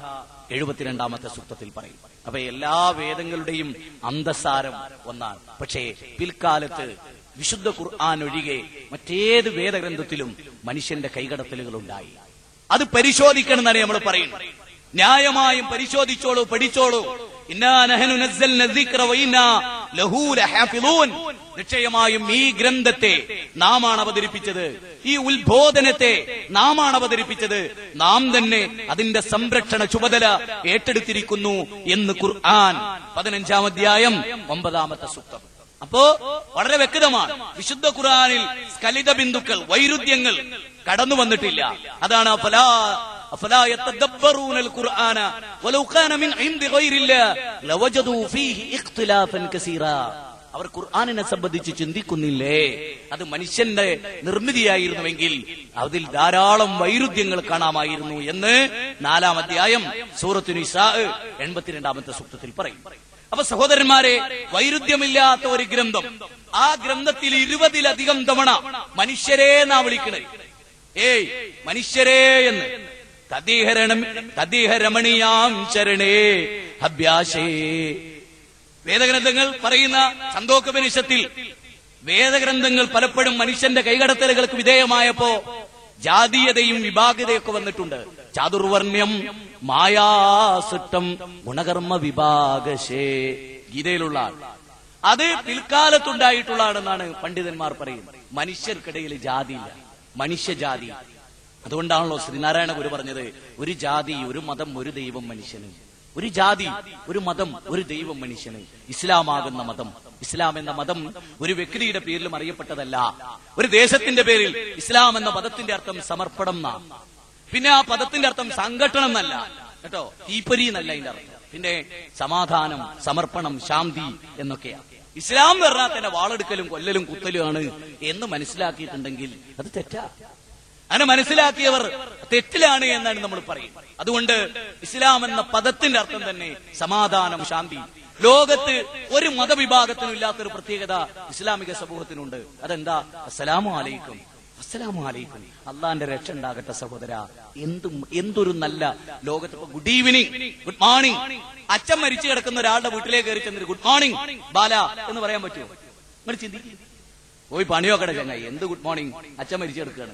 എഴുപത്തിരണ്ടാമത്തെ സൂക്തത്തിൽ പറയും അപ്പൊ എല്ലാ വേദങ്ങളുടെയും അന്തസാരം ഒന്നാണ് പക്ഷേ പിൽക്കാലത്ത് വിശുദ്ധ ഖുർആൻ ഒഴികെ മറ്റേത് വേദഗ്രന്ഥത്തിലും മനുഷ്യന്റെ കൈകടത്തലുകൾ ഉണ്ടായി അത് പരിശോധിക്കണം എന്നാണ് നമ്മൾ പറയുന്നത് ന്യായമായും പരിശോധിച്ചോളൂ പഠിച്ചോളൂ ഇന്നാ നഹനു നസ്സൽന ദിക്റ വ ഇന്നാ ലഹു ലഹാഫിളൂൻ നിശ്ചയമായും ഈ ഗ്രന്ഥത്തെ നാമാണ് അവതരിപ്പിച്ചത് ഈ ഉത്ബോധനത്തെ നാമാണ് അവതരിപ്പിച്ചത് നാം തന്നെ അതിന്റെ സംരക്ഷണ ചുമതല ഏറ്റെടുത്തിരിക്കുന്നു എന്ന് ഖുർആൻ പതിനഞ്ചാം അധ്യായം ഒമ്പതാമത്തെ സൂക്തം അപ്പോ വളരെ വ്യക്തമാണ് വിശുദ്ധ ഖുർആനിൽ സ്ഖലിത ബിന്ദുക്കൾ വൈരുദ്ധ്യങ്ങൾ കടന്നു വന്നിട്ടില്ല അതാണ് അഫലാ അഫലാ യതദബ്ബറൂനൽ ഖുർആന വലൗ കാന മിൻ ഇൻദി ഗൈരില്ലാ ലവജദൂ ഫീഹി ഇഖ്തിലാഫൻ കസീറാ അവർ ഖുർആനിനെ സംബന്ധിച്ച് ചിന്തിക്കുന്നില്ലേ അത് മനുഷ്യന്റെ നിർമ്മിതിയായിരുന്നുവെങ്കിൽ അതിൽ ധാരാളം വൈരുദ്ധ്യങ്ങൾ കാണാമായിരുന്നു എന്ന് നാലാം അധ്യായം സൂറത്തു നിസാ എൺപത്തിരണ്ടാമത്തെ സൂക്തത്തിൽ പറയും അപ്പൊ സഹോദരന്മാരെ വൈരുദ്ധ്യമില്ലാത്ത ഒരു ഗ്രന്ഥം ആ ഗ്രന്ഥത്തിൽ ഇരുപതിലധികം തവണ മനുഷ്യരെ നാ വിളിക്കണേ ഏയ് മനുഷ്യരെ എന്ന് തദീഹരണം തദീഹരമണിയാം ചരണേ അഭ്യാസേ വേദഗ്രന്ഥങ്ങൾ പറയുന്ന സന്തോക്കപനിഷത്തിൽ വേദഗ്രന്ഥങ്ങൾ പലപ്പോഴും മനുഷ്യന്റെ കൈകടത്തലുകൾക്ക് വിധേയമായപ്പോ ജാതീയതയും വിഭാഗതയൊക്കെ വന്നിട്ടുണ്ട് ചാതുർവർണ്ണ്യം മായാസിട്ടം ഗുണകർമ്മ വിഭാഗശേ ഗീതയിലുള്ള ആൾ അത് പിൽക്കാലത്തുണ്ടായിട്ടുള്ളതാണെന്നാണ് പണ്ഡിതന്മാർ പറയുന്നത് മനുഷ്യർക്കിടയിൽ ജാതിയില്ല മനുഷ്യജാതി അതുകൊണ്ടാണല്ലോ ശ്രീനാരായണ ഗുരു പറഞ്ഞത് ഒരു ജാതി ഒരു മതം ഒരു ദൈവം മനുഷ്യന് ഒരു ജാതി ഒരു മതം ഒരു ദൈവം മനുഷ്യന് ഇസ്ലാമാകുന്ന മതം ഇസ്ലാം എന്ന മതം ഒരു വ്യക്തിയുടെ പേരിലും അറിയപ്പെട്ടതല്ല ഒരു ദേശത്തിന്റെ പേരിൽ ഇസ്ലാം എന്ന പദത്തിന്റെ അർത്ഥം സമർപ്പണം എന്നാ പിന്നെ ആ പദത്തിന്റെ അർത്ഥം സംഘട്ടനം എന്നല്ല കേട്ടോ തീപ്പൊരി എന്നല്ല അതിന്റെ അർത്ഥം പിന്നെ സമാധാനം സമർപ്പണം ശാന്തി എന്നൊക്കെയാ ഇസ്ലാം എന്ന് പറഞ്ഞാൽ തന്നെ വാളെടുക്കലും കൊല്ലലും കുത്തലുമാണ് എന്ന് മനസ്സിലാക്കിയിട്ടുണ്ടെങ്കിൽ അത് തെറ്റാ അങ്ങനെ മനസ്സിലാക്കിയവർ തെറ്റിലാണ് എന്നാണ് നമ്മൾ പറയും അതുകൊണ്ട് ഇസ്ലാം എന്ന പദത്തിന്റെ അർത്ഥം തന്നെ സമാധാനം ശാന്തി ലോകത്ത് ഒരു മതവിഭാഗത്തിനും ഇല്ലാത്തൊരു പ്രത്യേകത ഇസ്ലാമിക സമൂഹത്തിനുണ്ട് അതെന്താ അസ്സലാമു അലൈക്കും അസ്സലാമു അലൈക്കും അള്ളാന്റെ രക്ഷ ഉണ്ടാകട്ടെ സഹോദര എന്തും എന്തൊരു നല്ല ലോകത്ത് ഇപ്പൊ ഗുഡ് ഈവനിങ് ഗുഡ് മോർണിംഗ് അച്ഛൻ മരിച്ചു കിടക്കുന്ന ഒരാളുടെ വീട്ടിലേക്ക് കയറി ചെന്നിട്ട് ഗുഡ് മോർണിംഗ് ബാല എന്ന് പറയാൻ പറ്റുമോ നിങ്ങൾ ചിന്തിക്കും പോയി പണിയോക്കടെ ചങ്ങായി എന്ത് ഗുഡ് മോർണിംഗ് അച്ഛൻ മരിച്ചു കിടക്കുകയാണ്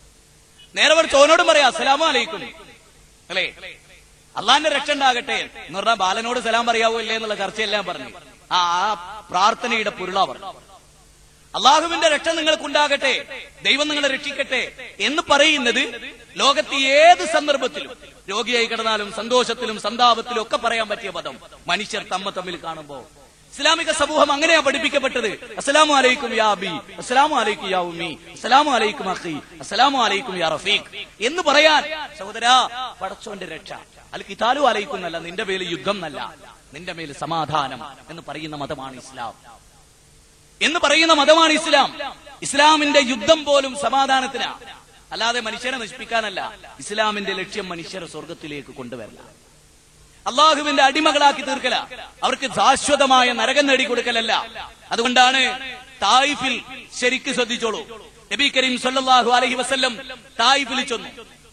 നേരെ മറിച്ച് ഓനോടും പറയാം അസ്സലാമു അലൈക്കും അല്ലേ അള്ളാന്റെ രക്ഷ ഉണ്ടാകട്ടെ എന്ന് പറഞ്ഞാൽ ബാലനോട് സലാം പറയാവോ ഇല്ലേ എന്നുള്ള ചർച്ചയെല്ലാം പറഞ്ഞു ആ ആ പ്രാർത്ഥനയുടെ പൊരുളാ പറഞ്ഞു അള്ളാഹുവിന്റെ രക്ഷ നിങ്ങൾക്കുണ്ടാകട്ടെ ദൈവം നിങ്ങളെ രക്ഷിക്കട്ടെ എന്ന് പറയുന്നത് ലോകത്തെ ഏത് സന്ദർഭത്തിലും രോഗിയായി കിടന്നാലും സന്തോഷത്തിലും സന്താപത്തിലും ഒക്കെ പറയാൻ പറ്റിയ പദം മനുഷ്യർ തമ്മ തമ്മിൽ കാണുമ്പോ ഇസ്ലാമിക സമൂഹം അങ്ങനെയാ പഠിപ്പിക്കപ്പെട്ടത് അസ്സലാമു അലൈക്കും യാ അബി അസ്സലാമു അലൈക്കും യാ ഉമ്മി അസ്സലാമു അലൈക്കും അഖി അസ്സലാമു അലൈക്കും യാ റഫീഖ് എന്ന് പറയാൻ സഹോദരാ പടച്ചോന്റെ രക്ഷ അൽ കിതാലു അലൈക്കും എന്നല്ല നിന്റെ മേൽ യുദ്ധം എന്നല്ല നിന്റെ മേൽ സമാധാനം എന്ന് പറയുന്ന മതമാണ് ഇസ്ലാം എന്ന് പറയുന്ന മതമാണ് ഇസ്ലാം ഇസ്ലാമിന്റെ യുദ്ധം പോലും സമാധാനത്തിനാ അല്ലാതെ മനുഷ്യരെ നശിപ്പിക്കാനല്ല ഇസ്ലാമിന്റെ ലക്ഷ്യം മനുഷ്യരെ സ്വർഗത്തിലേക്ക് കൊണ്ടുവരല അള്ളാഹുവിന്റെ അടിമകളാക്കി തീർക്കല അവർക്ക് ശാശ്വതമായ നരകം നേടിക്കൊടുക്കലല്ല അതുകൊണ്ടാണ് തായിഫിൽ ശരിക്ക് ശ്രദ്ധിച്ചോളൂ നബി കരീം സല്ലല്ലാഹു അലൈഹി വസല്ലം തായിഫിൽ ചെന്നു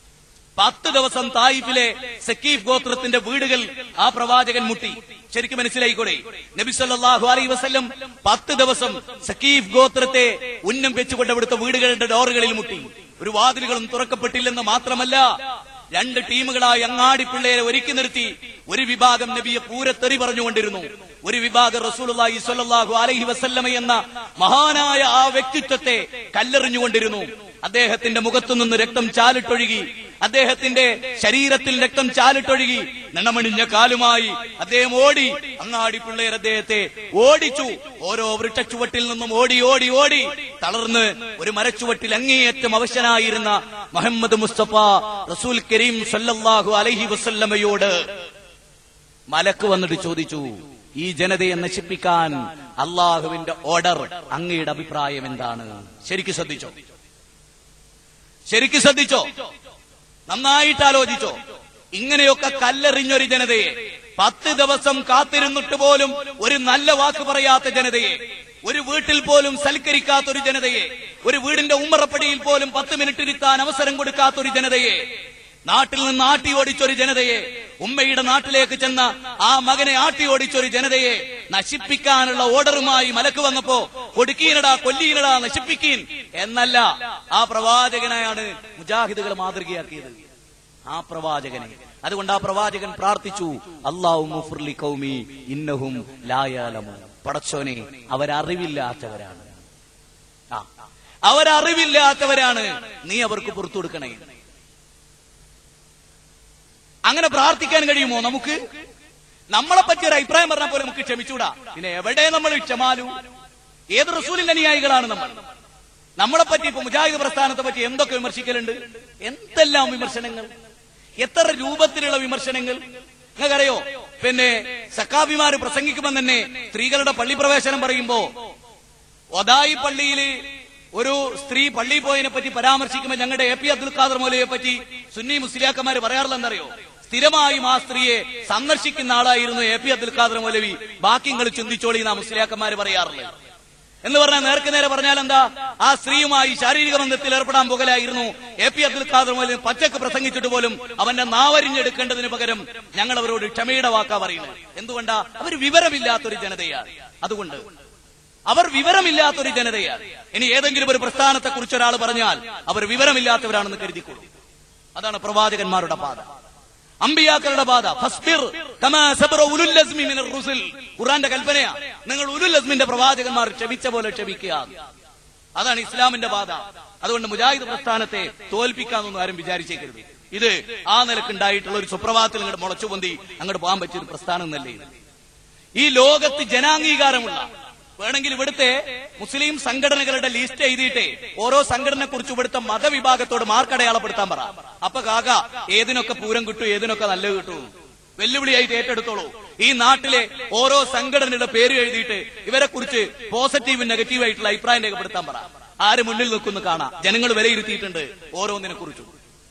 പത്ത് ദിവസം തായിഫിലെ സക്കീഫ് ഗോത്രത്തിന്റെ വീടുകൾ ആ പ്രവാചകൻ മുട്ടി ശരിക്കും മനസ്സിലായിക്കൂടെ നബി സല്ലല്ലാഹു അലൈഹി വസല്ലം പത്ത് ദിവസം സക്കീഫ് ഗോത്രത്തെ ഉന്നം വെച്ചുകൊണ്ട് അവിടുത്തെ വീടുകളുടെ ഡോറുകളിൽ മുട്ടി ഒരു വാതിലുകളും തുറക്കപ്പെട്ടില്ലെന്ന് മാത്രമല്ല രണ്ട് ടീമുകളായി അങ്ങാടി പിള്ളേരെ ഒരുക്കി നിർത്തി ഒരു വിഭാഗം നബിയെ പൂരത്തെറി പറഞ്ഞുകൊണ്ടിരുന്നു ഒരു വിഭാഗം റസൂലുള്ളാഹി സ്വല്ലല്ലാഹു അലൈഹി വസല്ലമ എന്ന മഹാനായ ആ വ്യക്തിത്വത്തെ കല്ലെറിഞ്ഞുകൊണ്ടിരുന്നു അദ്ദേഹത്തിന്റെ മുഖത്തു നിന്ന് രക്തം ചാലിട്ടൊഴുകി അദ്ദേഹത്തിന്റെ ശരീരത്തിൽ രക്തം ചാലിട്ടൊഴുകി നിണമണിഞ്ഞ കാലുമായി അദ്ദേഹം ഓടി അങ്ങാടി പിള്ളേർ അദ്ദേഹത്തെ ഓടിച്ചു ഓരോ വൃക്ഷച്ചുവട്ടിൽ നിന്നും ഓടി ഓടി ഓടി തളർന്ന് ഒരു മരച്ചുവട്ടിൽ അങ്ങേയറ്റം അവശനായിരുന്ന മുഹമ്മദ് മുസ്തഫ റസൂൽ കരീം സല്ലല്ലാഹു അലൈഹി വസല്ലമയോട് മലക്ക് വന്നിട്ട് ചോദിച്ചു ഈ ജനതയെ നശിപ്പിക്കാൻ അള്ളാഹുവിന്റെ ഓർഡർ അങ്ങയുടെ അഭിപ്രായം എന്താണ് ശരിക്കും ശ്രദ്ധിച്ചോ ശരിക്കും ശ്രദ്ധിച്ചോ നന്നായിട്ട് ആലോചിച്ചോ ഇങ്ങനെയൊക്കെ കല്ലെറിഞ്ഞൊരു ജനതയെ പത്ത് ദിവസം കാത്തിരുന്നിട്ട് പോലും ഒരു നല്ല വാക്ക് പറയാത്ത ജനതയെ ഒരു വീട്ടിൽ പോലും സൽക്കരിക്കാത്ത ഒരു ജനതയെ ഒരു വീടിന്റെ ഉമ്മറപ്പടിയിൽ പോലും പത്ത് മിനിറ്റ് ഇരുത്താൻ അവസരം കൊടുക്കാത്ത ഒരു ജനതയെ നാട്ടിൽ നിന്ന് ആട്ടി ഓടിച്ചൊരു ജനതയെ ഉമ്മയുടെ നാട്ടിലേക്ക് ചെന്ന ആ മകനെ ആട്ടി ഓടിച്ചൊരു ജനതയെ നശിപ്പിക്കാനുള്ള ഓർഡറുമായി മലക്ക് വന്നപ്പോ കൊടുക്കീനടാ കൊല്ലീനടാ നശിപ്പിക്കീൻ എന്നല്ല ആ പ്രവാചകനായാണ് മുജാഹിദുകൾ മാതൃകയാക്കിയത് ആ പ്രവാചകനെ അതുകൊണ്ട് ആ പ്രവാചകൻ പ്രാർത്ഥിച്ചു അള്ളാഹു മുഫ്ർലി കൗമി ഇന്നഹും ലായാലമു പടച്ചോനെ അവരറിവില്ലാത്തവരാണ് ആ അവരറിവില്ലാത്തവരാണ് നീ അവർക്ക് പുറത്തു കൊടുക്കണേ അങ്ങനെ പ്രാർത്ഥിക്കാൻ കഴിയുമോ നമുക്ക് നമ്മളെ പറ്റി ഒരു അഭിപ്രായം പറഞ്ഞാൽ പോലെ നമുക്ക് ക്ഷമിച്ചൂടാ പിന്നെ എവിടെ നമ്മൾ ക്ഷമാലു ഏത് റസൂലിന്റെ അനുയായികളാണ് നമ്മൾ നമ്മളെ പറ്റി ഇപ്പൊ മുജാഹിദ് പ്രസ്ഥാനത്തെ പറ്റി എന്തൊക്കെ വിമർശിക്കലുണ്ട് എന്തെല്ലാം വിമർശനങ്ങൾ എത്ര രൂപത്തിലുള്ള വിമർശനങ്ങൾ നിങ്ങൾക്കറിയോ പിന്നെ സക്കാബിമാര് പ്രസംഗിക്കുമ്പോൾ തന്നെ സ്ത്രീകളുടെ പള്ളി പ്രവേശനം പറയുമ്പോ ഒതായി പള്ളിയിൽ ഒരു സ്ത്രീ പള്ളിയിൽ പോയതിനെ പറ്റി പരാമർശിക്കുമ്പോൾ ഞങ്ങളുടെ എ പി അബ്ദുൽ ഖാദർ മൗലയെ പറ്റി സുന്നി മുസ്ലിയാക്കന്മാര് പറയാറില്ല എന്നറിയോ സ്ഥിരമായും ആ സ്ത്രീയെ സന്ദർശിക്കുന്ന ആളായിരുന്നു എ പി അബ്ദുൽ ഖാദർ മൗലവി ബാക്കി നിങ്ങൾ ചിന്തിച്ചോളി എന്നാ മുസ്ലിയാക്കന്മാര് പറയാറുള്ളത് എന്ന് പറഞ്ഞാൽ നേർക്ക് നേരെ പറഞ്ഞാൽ എന്താ ആ സ്ത്രീയുമായി ശാരീരിക ബന്ധത്തിൽ ഏർപ്പെടാൻ പോകലായിരുന്നു എ പി അബ്ദുൽ ഖാദർ മൗലവി പച്ചക്ക് പ്രസംഗിച്ചിട്ട് പോലും അവന്റെ നാവരിഞ്ഞെടുക്കേണ്ടതിന് പകരം ഞങ്ങൾ അവരോട് ക്ഷമയുടെ വാക്കാ പറയുന്നത് എന്തുകൊണ്ടാ അവർ വിവരമില്ലാത്തൊരു ജനതയാണ് അതുകൊണ്ട് അവർ വിവരമില്ലാത്തൊരു ജനതയാണ് ഇനി ഏതെങ്കിലും ഒരു പ്രസ്ഥാനത്തെ കുറിച്ച് ഒരാൾ പറഞ്ഞാൽ അവർ വിവരമില്ലാത്തവരാണെന്ന് കരുതിക്കൊള്ളു അതാണ് പ്രവാചകന്മാരുടെ പാത അമ്പിയാക്കളുടെ പാത ഫസ്ബിർ കമാ സബറ ഉലുൽ അസ്മി മിനർ റുസുൽ ഖുർആന്റെ കൽപ്പനയാ നിങ്ങൾ ഉലുൽ അസ്മിന്റെ പ്രവാചകന്മാർ ക്ഷമിച്ച പോലെ ക്ഷമിക്കുക അതാണ് ഇസ്ലാമിന്റെ പാത അതുകൊണ്ട് മുജാഹിദ് പ്രസ്ഥാനത്തെ തോൽപ്പിക്കാന്നൊന്നും ആരും വിചാരിച്ചേക്കരുത് ഇത് ആ നിലക്കുണ്ടായിട്ടുള്ള ഒരു സുപ്രഭാതത്തിൽ അങ്ങോട്ട് മുളച്ചുപൊന്തി അങ്ങോട്ട് പോകാൻ പറ്റിയ ഒരു പ്രസ്ഥാനം എന്നല്ലേ ഇത് ഈ ലോകത്ത് ജനാംഗീകാരമുള്ള വേണമെങ്കിൽ ഇവിടുത്തെ മുസ്ലിം സംഘടനകളുടെ ലിസ്റ്റ് എഴുതിയിട്ടേ ഓരോ സംഘടനയെ കുറിച്ച് ഇവിടുത്തെ മതവിഭാഗത്തോട് മാർക്കടയാളപ്പെടുത്താൻ പറ അപ്പൊ കാക ഏതിനൊക്കെ പൂരം കിട്ടും ഏതിനൊക്കെ നല്ലത് കിട്ടും വെല്ലുവിളിയായിട്ട് ഏറ്റെടുത്തോളൂ ഈ നാട്ടിലെ ഓരോ സംഘടനയുടെ പേര് എഴുതിയിട്ട് ഇവരെ കുറിച്ച് പോസിറ്റീവ് നെഗറ്റീവ് ആയിട്ടുള്ള അഭിപ്രായം രേഖപ്പെടുത്താൻ പറ ആര് മുന്നിൽ നിൽക്കുന്നു കാണാം ജനങ്ങൾ വിലയിരുത്തിയിട്ടുണ്ട് ഓരോന്നിനെ കുറിച്ചും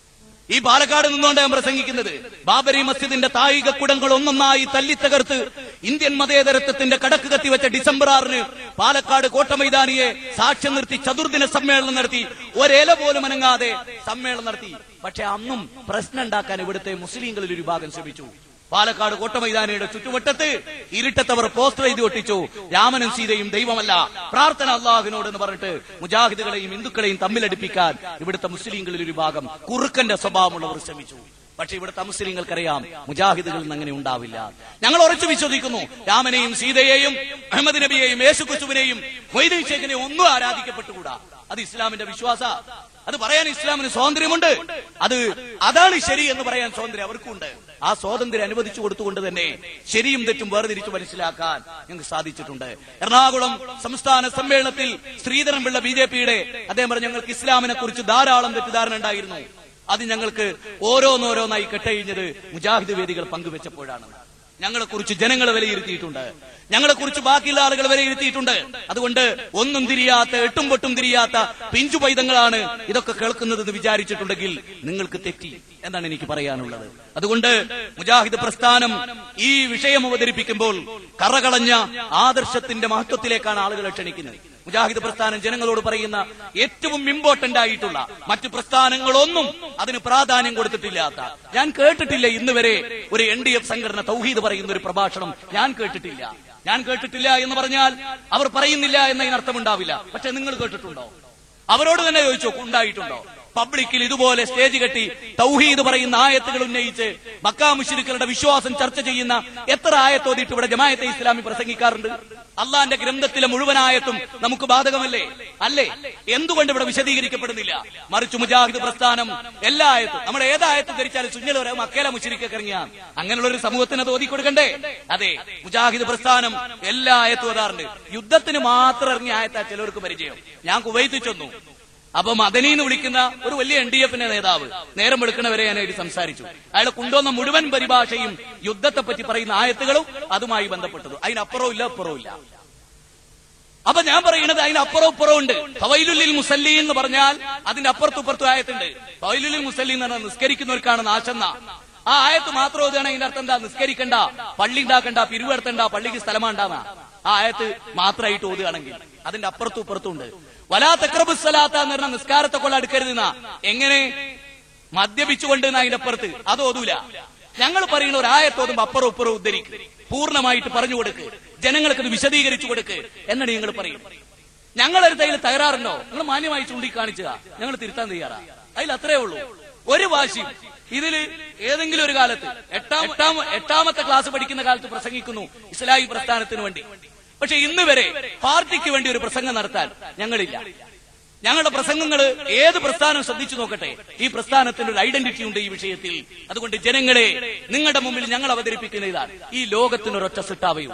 ഈ പാലക്കാട് നിന്നുകൊണ്ട് ഞാൻ പ്രസംഗിക്കുന്നത് ബാബരി മസ്ജിദിന്റെ തായിക കുടങ്ങൾ ഒന്നൊന്നായി തല്ലിത്തകർത്ത് ഇന്ത്യൻ മതേതരത്വത്തിന്റെ കടക്ക് കത്തിവെച്ച ഡിസംബർ ആറിന് പാലക്കാട് കോട്ടമൈതാനിയെ സാക്ഷ്യം നിർത്തി ചതുർദിന സമ്മേളനം നടത്തി ഒരേല പോലും അനങ്ങാതെ സമ്മേളനം നടത്തി പക്ഷെ അന്നും പ്രശ്നം ഉണ്ടാക്കാൻ ഇവിടുത്തെ മുസ്ലിങ്ങളിൽ ഒരു ഭാഗം ശ്രമിച്ചു പാലക്കാട് കോട്ടമൈതാനിയുടെ ചുറ്റുവട്ടത്ത് ഇരുട്ടത്തവർ പോസ്റ്റർ എഴുതി ഒട്ടിച്ചു രാമനും സീതയും ദൈവമല്ല പ്രാർത്ഥന അള്ളാഹുവിനോട് എന്ന് പറഞ്ഞിട്ട് മുജാഹിദുകളെയും ഹിന്ദുക്കളെയും തമ്മിലടിപ്പിക്കാൻ ഇവിടുത്തെ മുസ്ലിങ്ങളിൽ ഒരു ഭാഗം കുറുക്കന്റെ സ്വഭാവമുള്ളവർ ശ്രമിച്ചു പക്ഷെ ഇവിടുത്തെ മുസ്ലിങ്ങൾക്കറിയാം മുജാഹിദുകളിൽ നിന്ന് അങ്ങനെ ഉണ്ടാവില്ല ഞങ്ങൾ ഉറച്ചു വിശ്വസിക്കുന്നു രാമനെയും സീതയെയും അഹമ്മദ് നബിയെയും യേശു കുസുവിനെയും മൊയ്തീൻ ഷേഖിനെയും ഒന്നും ആരാധിക്കപ്പെട്ടുകൂടാ അത് ഇസ്ലാമിന്റെ വിശ്വാസ അത് പറയാൻ ഇസ്ലാമിന് സ്വാതന്ത്ര്യമുണ്ട് അത് അതാണ് ശരി എന്ന് പറയാൻ സ്വാതന്ത്ര്യം അവർക്കുണ്ട് ആ സ്വാതന്ത്ര്യം അനുവദിച്ചു കൊടുത്തുകൊണ്ട് തന്നെ ശരിയും തെറ്റും വേർതിരിച്ചു മനസ്സിലാക്കാൻ ഞങ്ങൾക്ക് സാധിച്ചിട്ടുണ്ട് എറണാകുളം സംസ്ഥാന സമ്മേളനത്തിൽ ശ്രീധരൻ പിള്ള ബി ജെ പിയുടെ അദ്ദേഹം പറഞ്ഞു ഞങ്ങൾക്ക് ഇസ്ലാമിനെ കുറിച്ച് ധാരാളം തെറ്റിദ്ധാരണ ഉണ്ടായിരുന്നു അത് ഞങ്ങൾക്ക് ഓരോന്നോരോന്നായി കെട്ടഴിഞ്ഞത് മുജാഹിദ് വേദികൾ പങ്കുവെച്ചപ്പോഴാണ് ഞങ്ങളെ കുറിച്ച് ജനങ്ങൾ വിലയിരുത്തിയിട്ടുണ്ട് ഞങ്ങളെ കുറിച്ച് ബാക്കിയുള്ള ആളുകൾ വിലയിരുത്തിയിട്ടുണ്ട് അതുകൊണ്ട് ഒന്നും തിരിയാത്ത എട്ടും പൊട്ടും തിരിയാത്ത പിഞ്ചു പൈതങ്ങളാണ് ഇതൊക്കെ കേൾക്കുന്നതെന്ന് വിചാരിച്ചിട്ടുണ്ടെങ്കിൽ നിങ്ങൾക്ക് തെറ്റി എന്നാണ് എനിക്ക് പറയാനുള്ളത് അതുകൊണ്ട് മുജാഹിദ് പ്രസ്ഥാനം ഈ വിഷയം അവതരിപ്പിക്കുമ്പോൾ കറകളഞ്ഞ ആദർശത്തിന്റെ മഹത്വത്തിലേക്കാണ് ആളുകളെ ക്ഷണിക്കുന്നത് മുജാഹിദ് പ്രസ്ഥാനം ജനങ്ങളോട് പറയുന്ന ഏറ്റവും ഇമ്പോർട്ടന്റ് ആയിട്ടുള്ള മറ്റു പ്രസ്ഥാനങ്ങളൊന്നും അതിന് പ്രാധാന്യം കൊടുത്തിട്ടില്ലാത്ത ഞാൻ കേട്ടിട്ടില്ല ഇന്ന് വരെ ഒരു എൻ ഡി എഫ് സംഘടന തൗഹീദ് പറയുന്ന ഒരു പ്രഭാഷണം ഞാൻ കേട്ടിട്ടില്ല ഞാൻ കേട്ടിട്ടില്ല എന്ന് പറഞ്ഞാൽ അവർ പറയുന്നില്ല എന്നതിനർത്ഥം ഉണ്ടാവില്ല പക്ഷെ നിങ്ങൾ കേട്ടിട്ടുണ്ടോ അവരോട് തന്നെ ചോദിച്ചോ ഉണ്ടായിട്ടുണ്ടോ പബ്ലിക്കിൽ ഇതുപോലെ സ്റ്റേജ് കെട്ടി തൗഹീദ് പറയുന്ന ആയത്തുകൾ ഉന്നയിച്ച് മക്കാ മുഷിരിക്കളുടെ വിശ്വാസം ചർച്ച ചെയ്യുന്ന എത്ര ആയത്തോതിട്ട് ഇവിടെ ജമായത്തെ ഇസ്ലാമി പ്രസംഗിക്കാറുണ്ട് അള്ളാന്റെ ഗ്രന്ഥത്തിലെ മുഴുവൻ ആയത്തും നമുക്ക് ബാധകമല്ലേ അല്ലേ എന്തുകൊണ്ട് ഇവിടെ വിശദീകരിക്കപ്പെടുന്നില്ല മറിച്ച് മുജാഹിദ് പ്രസ്ഥാനം എല്ലാ ആയത്തും നമ്മൾ ഏതായത്തും ധരിച്ചാലും സുഞ്ഞൽ വരെ മക്കേല മുഷിരിക്കൊക്കെ ഇറങ്ങിയ അങ്ങനെയുള്ള ഒരു സമൂഹത്തിന് അത് ഓതി കൊടുക്കണ്ടേ അതെ മുജാഹിദ് പ്രസ്ഥാനം എല്ലാ ആയത്തും ഓതാറുണ്ട് യുദ്ധത്തിന് മാത്രം ഇറങ്ങിയ ആയത്താ ചിലർക്ക് പരിചയം ഞാൻ കുവൈത്ത് ചെന്നു അപ്പൊ മദനി എന്ന് വിളിക്കുന്ന ഒരു വലിയ എൻ ഡി എഫിന്റെ നേതാവ് നേരം വെളുക്കണവരെ ഞാൻ എഴുതി സംസാരിച്ചു അയാൾ കൊണ്ടുവന്ന മുഴുവൻ പരിഭാഷയും യുദ്ധത്തെ പറ്റി പറയുന്ന ആയത്തുകളും അതുമായി ബന്ധപ്പെട്ടത് അതിനപ്പുറവും ഇല്ല അപ്പുറവും ഇല്ല അപ്പൊ ഞാൻ പറയുന്നത് അതിനപ്പുറവും ഇപ്പുറവും ഉണ്ട് ഫവൈലുല്ലിൽ മുസല്ലി എന്ന് പറഞ്ഞാൽ അതിന്റെ അപ്പുറത്തും ഇപ്പുറത്തും ആയത്തുണ്ട് ഫവൈലുല്ലിൽ മുസല്ലി എന്ന് പറഞ്ഞാൽ നിസ്കരിക്കുന്നവർക്കാണ് നാശെന്ന ആ ആയത്ത് മാത്രം ഓതുകയാണെങ്കിൽ അതിന്റെ അർത്ഥം എന്താ നിസ്കരിക്കണ്ട പള്ളി ഉണ്ടാക്കണ്ട പിരിവെടുത്തണ്ട പള്ളിക്ക് സ്ഥലമാണ്ടാന്ന ആ ആയത്ത് മാത്രമായിട്ട് ഓതുകയാണെങ്കിൽ അതിന്റെ അപ്പുറത്തും ഇപ്പുറത്തും ഉണ്ട് വലാ തക്രബു സലാത്ത എന്ന് പറഞ്ഞ നിസ്കാരത്തെ കൊള്ള അടുക്കരുത് എന്നാ എങ്ങനെ മദ്യപിച്ചുകൊണ്ട് എന്നാ അതിന്റെ അപ്പുറത്ത് അത് ഓതൂല ഞങ്ങൾ പറയുന്ന ഒരു ആയത്തോതും അപ്പുറം ഇപ്പുറം ഉദ്ധരിക്കും പൂർണ്ണമായിട്ട് പറഞ്ഞു കൊടുക്ക് ജനങ്ങൾക്ക് ഇത് വിശദീകരിച്ചു കൊടുക്ക് എന്നാണ് ഞങ്ങൾ പറയും ഞങ്ങളൊരു തൈയിൽ തകരാറുണ്ടോ നിങ്ങൾ മാന്യമായി ചൂണ്ടിക്കാണിച്ചുക ഞങ്ങൾ തിരുത്താൻ തയ്യാറാ അതിൽ അത്രേ ഉള്ളൂ ഒരു വാശിയും ഇതില് ഏതെങ്കിലും ഒരു കാലത്ത് എട്ടാം എട്ടാം എട്ടാമത്തെ ക്ലാസ് പഠിക്കുന്ന കാലത്ത് പ്രസംഗിക്കുന്നു ഇസ്ലാഹി പ്രസ്ഥാനത്തിന് വേണ്ടി പക്ഷെ ഇന്ന് വരെ പാർട്ടിക്ക് വേണ്ടി ഒരു പ്രസംഗം നടത്താൻ ഞങ്ങളില്ല ഞങ്ങളുടെ പ്രസംഗങ്ങൾ ഏത് പ്രസ്ഥാനം ശ്രദ്ധിച്ചു നോക്കട്ടെ ഈ പ്രസ്ഥാനത്തിന് ഒരു ഐഡന്റിറ്റി ഉണ്ട് ഈ വിഷയത്തിൽ അതുകൊണ്ട് ജനങ്ങളെ നിങ്ങളുടെ മുമ്പിൽ ഞങ്ങൾ അവതരിപ്പിക്കുന്ന ഇതാണ് ഈ ലോകത്തിനൊരൊറ്റ സിട്ടാവയും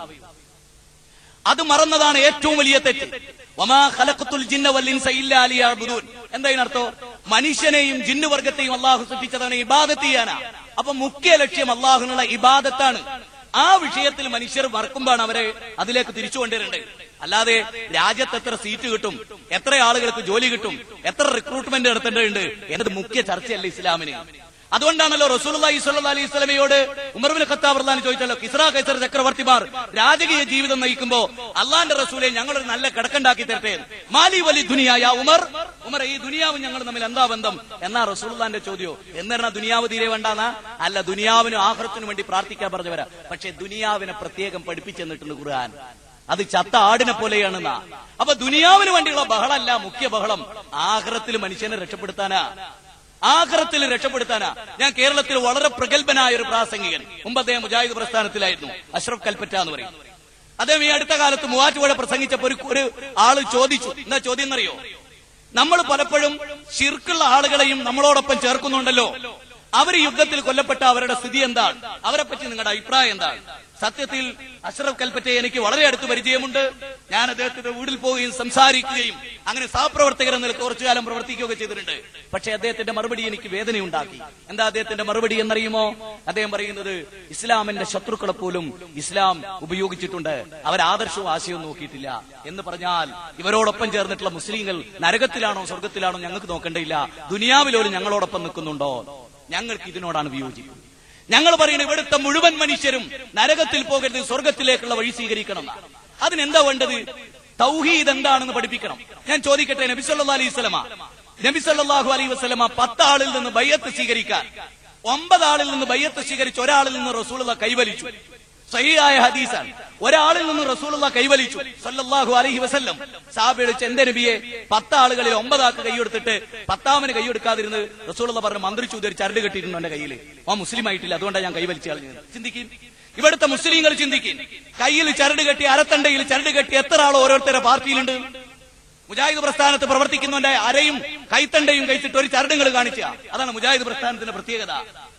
അത് മറന്നതാണ് ഏറ്റവും വലിയ തെറ്റ് വമാ ഖലഖത്തുൽ ജിന്ന വൽ ഇൻസ ഇല്ലാ ലിയഅ്ബുദൂൻ എന്താ ഇതിനർത്ഥം മനുഷ്യനെയും ജിന്നുവർഗത്തെയും അള്ളാഹു സൃഷ്ടിച്ചതാണ് ഇബാദത്ത് ചെയ്യാനാ അപ്പൊ മുഖ്യ ലക്ഷ്യം അള്ളാഹുനുള്ള ഇബാദത്താണ് ആ വിഷയത്തിൽ മനുഷ്യർ മറക്കുമ്പോഴാണ് അവരെ അതിലേക്ക് തിരിച്ചു കൊണ്ടുവരേണ്ടത് അല്ലാതെ രാജ്യത്ത് എത്ര സീറ്റ് കിട്ടും എത്ര ആളുകൾക്ക് ജോലി കിട്ടും എത്ര റിക്രൂട്ട്മെന്റ് നടത്തേണ്ടതുണ്ട് എന്നത് മുഖ്യ ചർച്ചയല്ല ഇസ്ലാമിന് അതുകൊണ്ടാണല്ലോ റസൂലുള്ളാഹി സ്വല്ലല്ലാഹി അലൈഹി വസല്ലമയോട് ഉമർ ബിൻ ഖത്താബ് റളിയല്ലാഹു അൻഹു ചോദിച്ചല്ലോ കിസ്റ കൈസർ ചക്രവർത്തിമാർ രാജകീയ ജീവിതം നയിക്കുമ്പോ അള്ളാന്റെ റസൂലെ ഞങ്ങൾ ഒരു നല്ല കിടക്കണ്ടാക്കി തരട്ടെ മാലി വലി ദുനിയായ ഉമർ ഉമർ ഈ ദുനിയാവും ഞങ്ങൾ തമ്മിൽ എന്താ ബന്ധം എന്നാ റസൂലുള്ളാന്റെ ചോദ്യം എന്നിരുന്ന ദുനിയാവ് തീരെ വേണ്ടാന്നാ അല്ല ദുനിയാവിനും ആഹ്റത്തിനും വേണ്ടി പ്രാർത്ഥിക്കാൻ പറഞ്ഞവരാ പക്ഷെ ദുനിയാവിനെ പ്രത്യേകം പഠിപ്പിച്ചെന്നിട്ടുണ്ട് ഖുർആൻ അത് ചത്ത ആടിനെ പോലെയാണെന്നാ അപ്പൊ ദുനിയാവിന് വേണ്ടിയുള്ള ബഹളമല്ല മുഖ്യ ബഹളം ആഹ്റത്തിൽ മനുഷ്യനെ രക്ഷപ്പെടുത്താനാ ആഗ്രഹത്തിൽ രക്ഷപ്പെടുത്താനാ ഞാൻ കേരളത്തിൽ വളരെ പ്രഗത്ഭനായ ഒരു പ്രാസംഗികൻ മുമ്പ് അദ്ദേഹം മുജാഹിദ് പ്രസ്ഥാനത്തിലായിരുന്നു അഷ്റഫ് കൽപ്പറ്റ എന്ന് പറയും അദ്ദേഹം ഈ അടുത്ത കാലത്ത് മൂവാറ്റുപുഴ പ്രസംഗിച്ചപ്പോ ഒരു ഒരു ആള് ചോദിച്ചു എന്താ ചോദ്യം എന്നറിയോ നമ്മൾ പലപ്പോഴും ശിർക്കുള്ള ആളുകളെയും നമ്മളോടൊപ്പം ചേർക്കുന്നുണ്ടല്ലോ അവർ യുദ്ധത്തിൽ കൊല്ലപ്പെട്ട അവരുടെ സ്ഥിതി എന്താണ് അവരെ പറ്റി നിങ്ങളുടെ അഭിപ്രായം എന്താണ് സത്യത്തിൽ അഷ്റഫ് കൽപ്പറ്റയെ എനിക്ക് വളരെ അടുത്ത് പരിചയമുണ്ട് ഞാൻ അദ്ദേഹത്തിന്റെ വീട്ടിൽ പോവുകയും സംസാരിക്കുകയും അങ്ങനെ സഹപ്രവർത്തകർ എന്ന നിലയ്ക്ക് കുറച്ചു കാലം പ്രവർത്തിക്കുകയൊക്കെ ചെയ്തിട്ടുണ്ട് പക്ഷെ അദ്ദേഹത്തിന്റെ മറുപടി എനിക്ക് വേദനയുണ്ടാക്കി എന്താ അദ്ദേഹത്തിന്റെ മറുപടി എന്നറിയുമോ അദ്ദേഹം പറയുന്നത് ഇസ്ലാമിന്റെ ശത്രുക്കളെ പോലും ഇസ്ലാം ഉപയോഗിച്ചിട്ടുണ്ട് അവർ ആദർശവും ആശയവും നോക്കിയിട്ടില്ല എന്ന് പറഞ്ഞാൽ ഇവരോടൊപ്പം ചേർന്നിട്ടുള്ള മുസ്ലിങ്ങൾ നരകത്തിലാണോ സ്വർഗത്തിലാണോ ഞങ്ങൾക്ക് നോക്കേണ്ടയില്ല ദുനിയാവിലോലും ഞങ്ങളോടൊപ്പം നിൽക്കുന്നുണ്ടോ ഞങ്ങൾക്ക് ഇതിനോടാണ് വിയോജിക്കുന്നത് ഞങ്ങൾ പറയുന്നത് ഇവിടുത്തെ മുഴുവൻ മനുഷ്യരും നരകത്തിൽ പോകരുത് സ്വർഗത്തിലേക്കുള്ള വഴി സ്വീകരിക്കണം എന്നാണ്. അതിനെന്താ വേണ്ടത് തൗഹീദ് എന്താണെന്ന് പഠിപ്പിക്കണം ഞാൻ ചോദിക്കട്ടെ നബി സല്ലല്ലാഹു അലൈഹി വസല്ലമ നബി സല്ലല്ലാഹു അലൈഹി വസല്ലമ പത്ത് ആളിൽ നിന്ന് ബയ്യത്ത് സ്വീകരിക്കാൻ ഒമ്പത് ആളിൽ നിന്ന് ബയ്യത്ത് സ്വീകരിച്ച് ഒരാളിൽ നിന്ന് റസൂലുള്ള കൈവലിച്ചു സഹിയായ ഹദീസാണ് ഒരാളിൽ നിന്ന് റസൂലുള്ള കൈവലിച്ചു സല്ലല്ലാഹു അലൈഹി വസല്ലം സാബിളിച്ച് എന്റെ നബിയെ പത്ത് ആളുകളിൽ ഒമ്പതാൾക്ക് കൈയെടുത്തിട്ട് പത്താമന് കൈയെടുക്കാതിരുന്ന് റസൂലുള്ള പറഞ്ഞ മന്ത്രിച്ചു ഒരു ചരട് കെട്ടിയിരുന്നു എന്റെ കയ്യിൽ ആ മുസ്ലിം ആയിട്ടില്ല അതുകൊണ്ടാണ് ഞാൻ കൈവലിച്ചു കളഞ്ഞത് ചിന്തിക്കും ഇവിടുത്തെ മുസ്ലിങ്ങൾ ചിന്തിക്കും കയ്യിൽ ചരട് കെട്ടി അരത്തണ്ടയിൽ ചരട് കെട്ടി എത്ര ആൾ ഓരോരുത്തരുടെ പാർട്ടിയിലുണ്ട് മുജാഹിദ് പ്രസ്ഥാനത്ത് പ്രവർത്തിക്കുന്നവന്റെ അരയും കൈത്തണ്ടയും കഴിച്ചിട്ട് ഒരു ചരടുകൾ കാണിച്ച അതാണ് മുജാഹിദ് പ്രസ്ഥാനത്തിന്റെ പ്രത്യേകത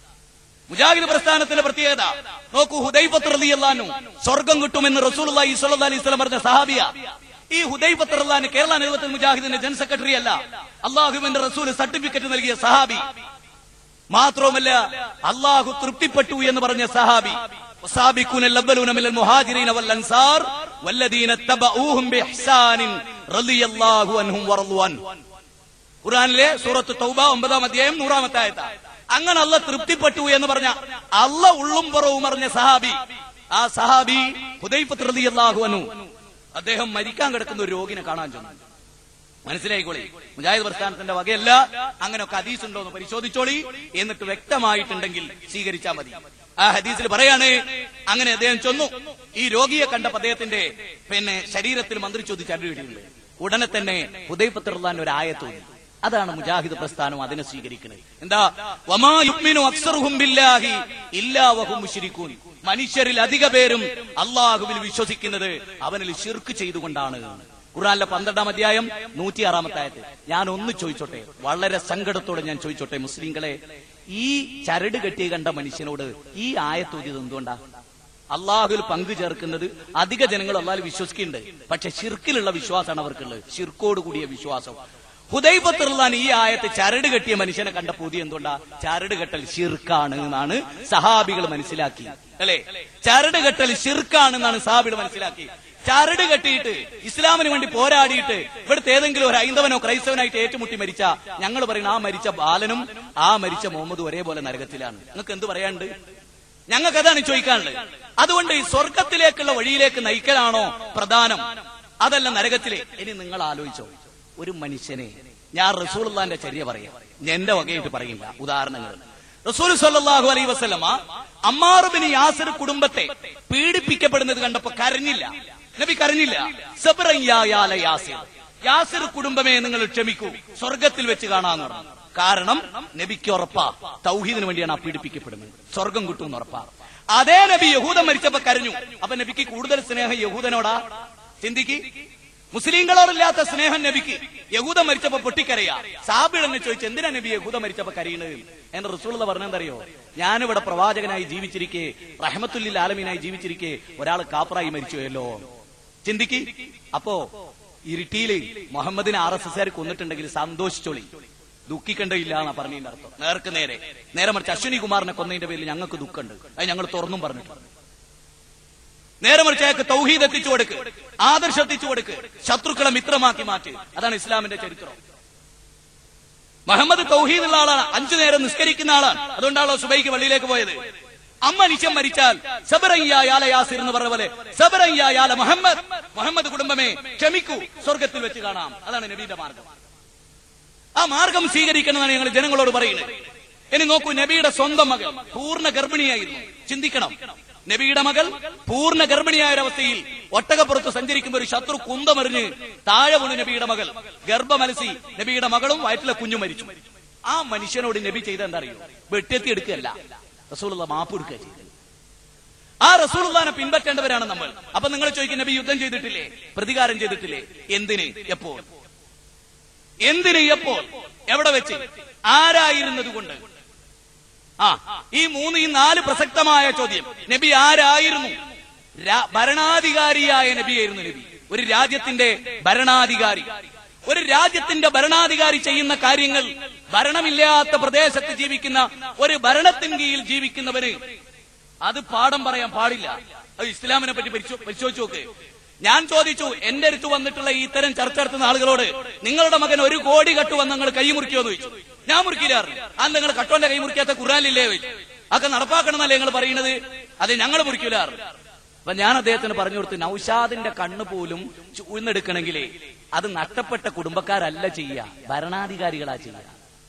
മുജാഹിദ് പ്രസ്ഥാനത്തിന്റെ പ്രത്യേകത നോക്കൂ ഹുദൈഫത്ത് റളിയല്ലാഹു സ്വർഗം കിട്ടുമെന്ന് റസൂലുള്ളാഹി സ്വല്ലല്ലാഹി അലൈഹി വസല്ലം പറഞ്ഞ സഹാബിയ ഈ ഹുദൈഫത്ത് റളിയല്ലാഹു കേരള നേതൃത്വത്തിൽ മുജാഹിദിന്റെ ജനറൽ സെക്രട്ടറി അല്ല അള്ളാഹുവിന്റെ റസൂൽ സർട്ടിഫിക്കറ്റ് നൽകിയ സഹാബി മാത്രവുമല്ല അള്ളാഹു തൃപ്തിപ്പെട്ടു എന്ന് പറഞ്ഞ സഹാബി والسابقون الأولون من المهاجرين والأنصار والذين اتبعوهم بإحسان رضي الله عنهم ورضوا عنه ഖുറാനിലെ സൂറത്ത് തൗബ ഒമ്പതാം അധ്യായം നൂറാമത്തെ ആയത്ത അങ്ങനെ അല്ല തൃപ്തിപ്പെട്ടു എന്ന് പറഞ്ഞ അല്ല ഉള്ളും പുറവും പറഞ്ഞ സഹാബി ആ സഹാബി ഹുദൈഫത്ത് റളിയല്ലാഹു അൻഹു അദ്ദേഹം മരിക്കാൻ കിടക്കുന്ന ഒരു രോഗിനെ കാണാൻ ചെന്നു മനസ്സിലായിക്കോളി മുജാഹിദ് പ്രസ്ഥാനത്തിന്റെ വകയല്ല അങ്ങനെയൊക്കെ ഹദീസ് ഉണ്ടോ എന്ന് പരിശോധിച്ചോളി എന്നിട്ട് വ്യക്തമായിട്ടുണ്ടെങ്കിൽ സ്വീകരിച്ചാൽ മതി ആ ഹദീസിൽ പറയാണ് അങ്ങനെ അദ്ദേഹം ചെന്നു ഈ രോഗിയെ കണ്ടപ്പോ അദ്ദേഹത്തിന്റെ പിന്നെ ശരീരത്തിൽ മന്ത്രിച്ചൊതി ചരടിയിട്ടുണ്ട് ഉടനെ തന്നെ ഹുദൈപത്തുള്ളാൻ ഒരു ആയത്തോന്നി അതാണ് മുജാഹിദ് പ്രസ്ഥാനം അതിനെ സ്വീകരിക്കുന്നത് എന്താ വമാ യുഗ്മിനു അക്സറുഹും ബില്ലാഹി ഇല്ലാ വഹും മുശ്രിക്കൂൻ മനുഷ്യരിൽ അധിക പേരും അള്ളാഹുവിൽ വിശ്വസിക്കുന്നത് അവനിൽ ശിർക്ക് ചെയ്തുകൊണ്ടാണ് ഖുറാനിലെ പന്ത്രണ്ടാം അധ്യായം നൂറ്റി ആറാമത്തെ ആയത്ത് ഞാൻ ഒന്ന് ചോദിച്ചോട്ടെ വളരെ സങ്കടത്തോടെ ഞാൻ ചോദിച്ചോട്ടെ മുസ്ലിങ്ങളെ ഈ ചരട് കെട്ടി കണ്ട മനുഷ്യനോട് ഈ ആയത്തോതിയത് എന്തുകൊണ്ടാ അള്ളാഹുൽ പങ്കു ചേർക്കുന്നത് അധിക ജനങ്ങൾ അള്ളാഹുൽ വിശ്വസിക്കുന്നുണ്ട് പക്ഷെ ഷിർക്കിലുള്ള വിശ്വാസമാണ് അവർക്കുള്ളത് ഷിർക്കോട് കൂടിയ വിശ്വാസം ഹുദൈബത്തുള്ളാൻ ഈ ആയത്ത് ചരട് കെട്ടിയ മനുഷ്യനെ കണ്ട പുതിയ എന്തുകൊണ്ടാ ചരട് കെട്ടൽ ഷിർക്കാണ് എന്നാണ് സഹാബികൾ മനസ്സിലാക്കി അല്ലെ ചരട് കെട്ടൽ ഷിർക്കാണെന്നാണ് സഹാബികൾ മനസ്സിലാക്കി ചരട് കെട്ടിയിട്ട് ഇസ്ലാമിന് വേണ്ടി പോരാടിയിട്ട് ഇവിടുത്തെ ഏതെങ്കിലും ഒരു ഹൈന്ദവനോ ക്രൈസ്തവനായിട്ട് ഏറ്റുമുട്ടി മരിച്ച ഞങ്ങൾ പറയുന്ന ആ മരിച്ച ബാലനും ആ മരിച്ച മുഹമ്മദും ഒരേപോലെ നരകത്തിലാണ് നിങ്ങൾക്ക് എന്ത് പറയാനുണ്ട് ഞങ്ങൾക്ക് അതാണ് ചോദിക്കാനുള്ളത് അതുകൊണ്ട് ഈ സ്വർഗത്തിലേക്കുള്ള വഴിയിലേക്ക് നയിക്കലാണോ പ്രധാനം അതല്ല നരകത്തിലെ ഇനി നിങ്ങൾ ആലോചിച്ചോ ഒരു മനുഷ്യനെ ഞാൻ റസൂള്ളാന്റെ ചര്യ പറയാം എന്റെ വകയായിട്ട് പറയില്ല ഉദാഹരണങ്ങൾ റസൂൽ സല്ലല്ലാഹു അലൈഹി വസല്ലമ അമ്മാർ ബിൻ യാസിർ കുടുംബത്തെ പീഡിപ്പിക്കപ്പെടുന്നത് കണ്ടപ്പോ കരഞ്ഞില്ല നബി കരഞ്ഞില്ല സബ്റൻ യാ യാല യാസിർ യാസിർ കുടുംബമേ നിങ്ങൾ ക്ഷമിക്കൂ സ്വർഗത്തിൽ വെച്ച് കാണാന്ന് പറഞ്ഞു കാരണം നബിക്ക് ഉറപ്പാ തൗഹീദിന് വേണ്ടിയാണ് ആ പീഡിപ്പിക്കപ്പെടുന്നത് സ്വർഗം കിട്ടുമെന്ന് ഉറപ്പാ അതേ നബി യഹൂദൻ മരിച്ചപ്പോ കരഞ്ഞു അപ്പൊ നബിക്ക് കൂടുതൽ സ്നേഹം യഹൂദനോടാ ചിന്തിക്ക് മുസ്ലിങ്ങളോടില്ലാത്ത സ്നേഹം നബിക്ക് യഹൂദ മരിച്ചപ്പോ പൊട്ടിക്കരയാ സാബിടെന്ന് ചോദിച്ചു എന്തിനാ നബി യഹൂദ മരിച്ചപ്പോ കരയണത് എന്ന് റസൂൾ പറഞ്ഞെന്തറിയോ ഞാനിവിടെ പ്രവാചകനായി ജീവിച്ചിരിക്കെ റഹമത്തുല്ലിൽ ആലമീനായി ജീവിച്ചിരിക്കെ ഒരാൾ കാപ്പറായി മരിച്ചുവല്ലോ ചിന്തിക്ക് അപ്പോ ഇരിട്ടിയില് മുഹമ്മദിനെ ആർ എസ് എസ് കൊന്നിട്ടുണ്ടെങ്കിൽ സന്തോഷിച്ചോളി ദുഃഖിക്കണ്ടില്ല എന്നാ പറഞ്ഞതിന്റെ അർത്ഥം നേർക്ക് നേരെ നേരെ മറിച്ച് അശ്വിനി കുമാറിനെ കൊന്നതിന്റെ പേരിൽ ഞങ്ങൾക്ക് ദുഃഖമുണ്ട് അത് ഞങ്ങൾ തുറന്നും പറഞ്ഞിട്ടുണ്ട് നേരെ മറിച്ച് അയാൾക്ക് തൗഹീദ് എത്തിച്ചു കൊടുക്ക് ആദർശം എത്തിച്ചു കൊടുക്ക് ശത്രുക്കളെ മിത്രമാക്കി മാറ്റി അതാണ് ഇസ്ലാമിന്റെ ചരിത്രം മുഹമ്മദ് തൗഹീദ് ഉള്ള ആളാണ് അഞ്ചു നേരം നിസ്കരിക്കുന്ന ആളാണ് അതുകൊണ്ടാണല്ലോ സുബൈക്ക് പള്ളിയിലേക്ക് പോയത് അമ്മ നിശം മരിച്ചാൽ സബറയ്യാല യാസിർ എന്ന് പറഞ്ഞ പോലെ സബറയ്യാല മുഹമ്മദ് മുഹമ്മദ് കുടുംബമേ ക്ഷമിക്കൂ സ്വർഗത്തിൽ വെച്ച് കാണാം അതാണ് നബിയുടെ മാർഗം ആ മാർഗം സ്വീകരിക്കണമെന്നാണ് ഞങ്ങൾ ജനങ്ങളോട് പറയുന്നത് ഇനി നോക്കൂ നബിയുടെ സ്വന്തം മകൾ പൂർണ്ണ ഗർഭിണിയായിരുന്നു ചിന്തിക്കണം നബിയുടെ മകൾ പൂർണ്ണ ഗർഭിണിയായ ഒരവസ്ഥയിൽ ഒട്ടകപ്പുറത്ത് സഞ്ചരിക്കുമ്പോൾ ഒരു ശത്രു കുന്തമെറിഞ്ഞ് താഴെ വീണ് നബിയുടെ മകൾ ഗർഭമലസി നബിയുടെ മകളും വയറ്റിലെ കുഞ്ഞു മരിച്ചു ആ മനുഷ്യനോട് നബി ചെയ്ത എന്താ അറിയോ വെട്ടിയെത്തി എടുക്കുകയല്ല റസൂലുള്ള മാപ്പ് എടുക്കുക ചെയ്തത് ആ റസൂലുള്ളാനെ പിൻപറ്റേണ്ടവരാണ് നമ്മൾ അപ്പൊ നിങ്ങൾ ചോദിക്കും നബി യുദ്ധം ചെയ്തിട്ടില്ലേ പ്രതികാരം ചെയ്തിട്ടില്ലേ എന്തിന് എപ്പോൾ എന്തിന് എപ്പോൾ എവിടെ വെച്ച് ആരായിരുന്നത് കൊണ്ട് ആ ഈ മൂന്ന് ഈ നാല് പ്രസക്തമായ ചോദ്യം നബി ആരായിരുന്നു രാ- ഭരണാധികാരിയായ നബിയായിരുന്നു നബി ഒരു രാജ്യത്തിന്റെ ഭരണാധികാരി ഒരു രാജ്യത്തിന്റെ ഭരണാധികാരി ചെയ്യുന്ന കാര്യങ്ങൾ ഭരണമില്ലാത്ത പ്രദേശത്ത് ജീവിക്കുന്ന ഒരു ഭരണത്തിന് കീഴിൽ ജീവിക്കുന്നവര് അത് പാഠം പറയാൻ പാടില്ല അത് ഇസ്ലാമിനെ പറ്റി പരിശോ- പരിശോധിച്ച് നോക്ക് ഞാൻ ചോദിച്ചു എന്റെ അടുത്ത് വന്നിട്ടുള്ള ഈ ഇത്തരം ചർച്ച നടത്തുന്ന ആളുകളോട് നിങ്ങളുടെ മകൻ ഒരു കോടി കട്ടു വന്ന് നിങ്ങൾ കൈ മുറിക്കുമെന്ന് ചോദിച്ചു ഞാൻ മുറിക്കില്ലായിരുന്നു അത് നിങ്ങൾ കട്ടോന്റെ കൈ മുറിക്കാത്ത ഖുറാനില്ലേ ചോദിച്ചു അതൊക്കെ നടപ്പാക്കണം എന്നല്ലേ നിങ്ങൾ പറയുന്നത് അത് ഞങ്ങൾ മുറിക്കില്ലായിരുന്നു അപ്പൊ ഞാൻ അദ്ദേഹത്തിന് പറഞ്ഞു കൊടുത്തു നൌഷാദിന്റെ കണ്ണ് പോലും ചൂഴ്ന്നെടുക്കണമെങ്കിലേ അത് നഷ്ടപ്പെട്ട കുടുംബക്കാരല്ല ചെയ്യുക ഭരണാധികാരികളാ ചെയ്യുക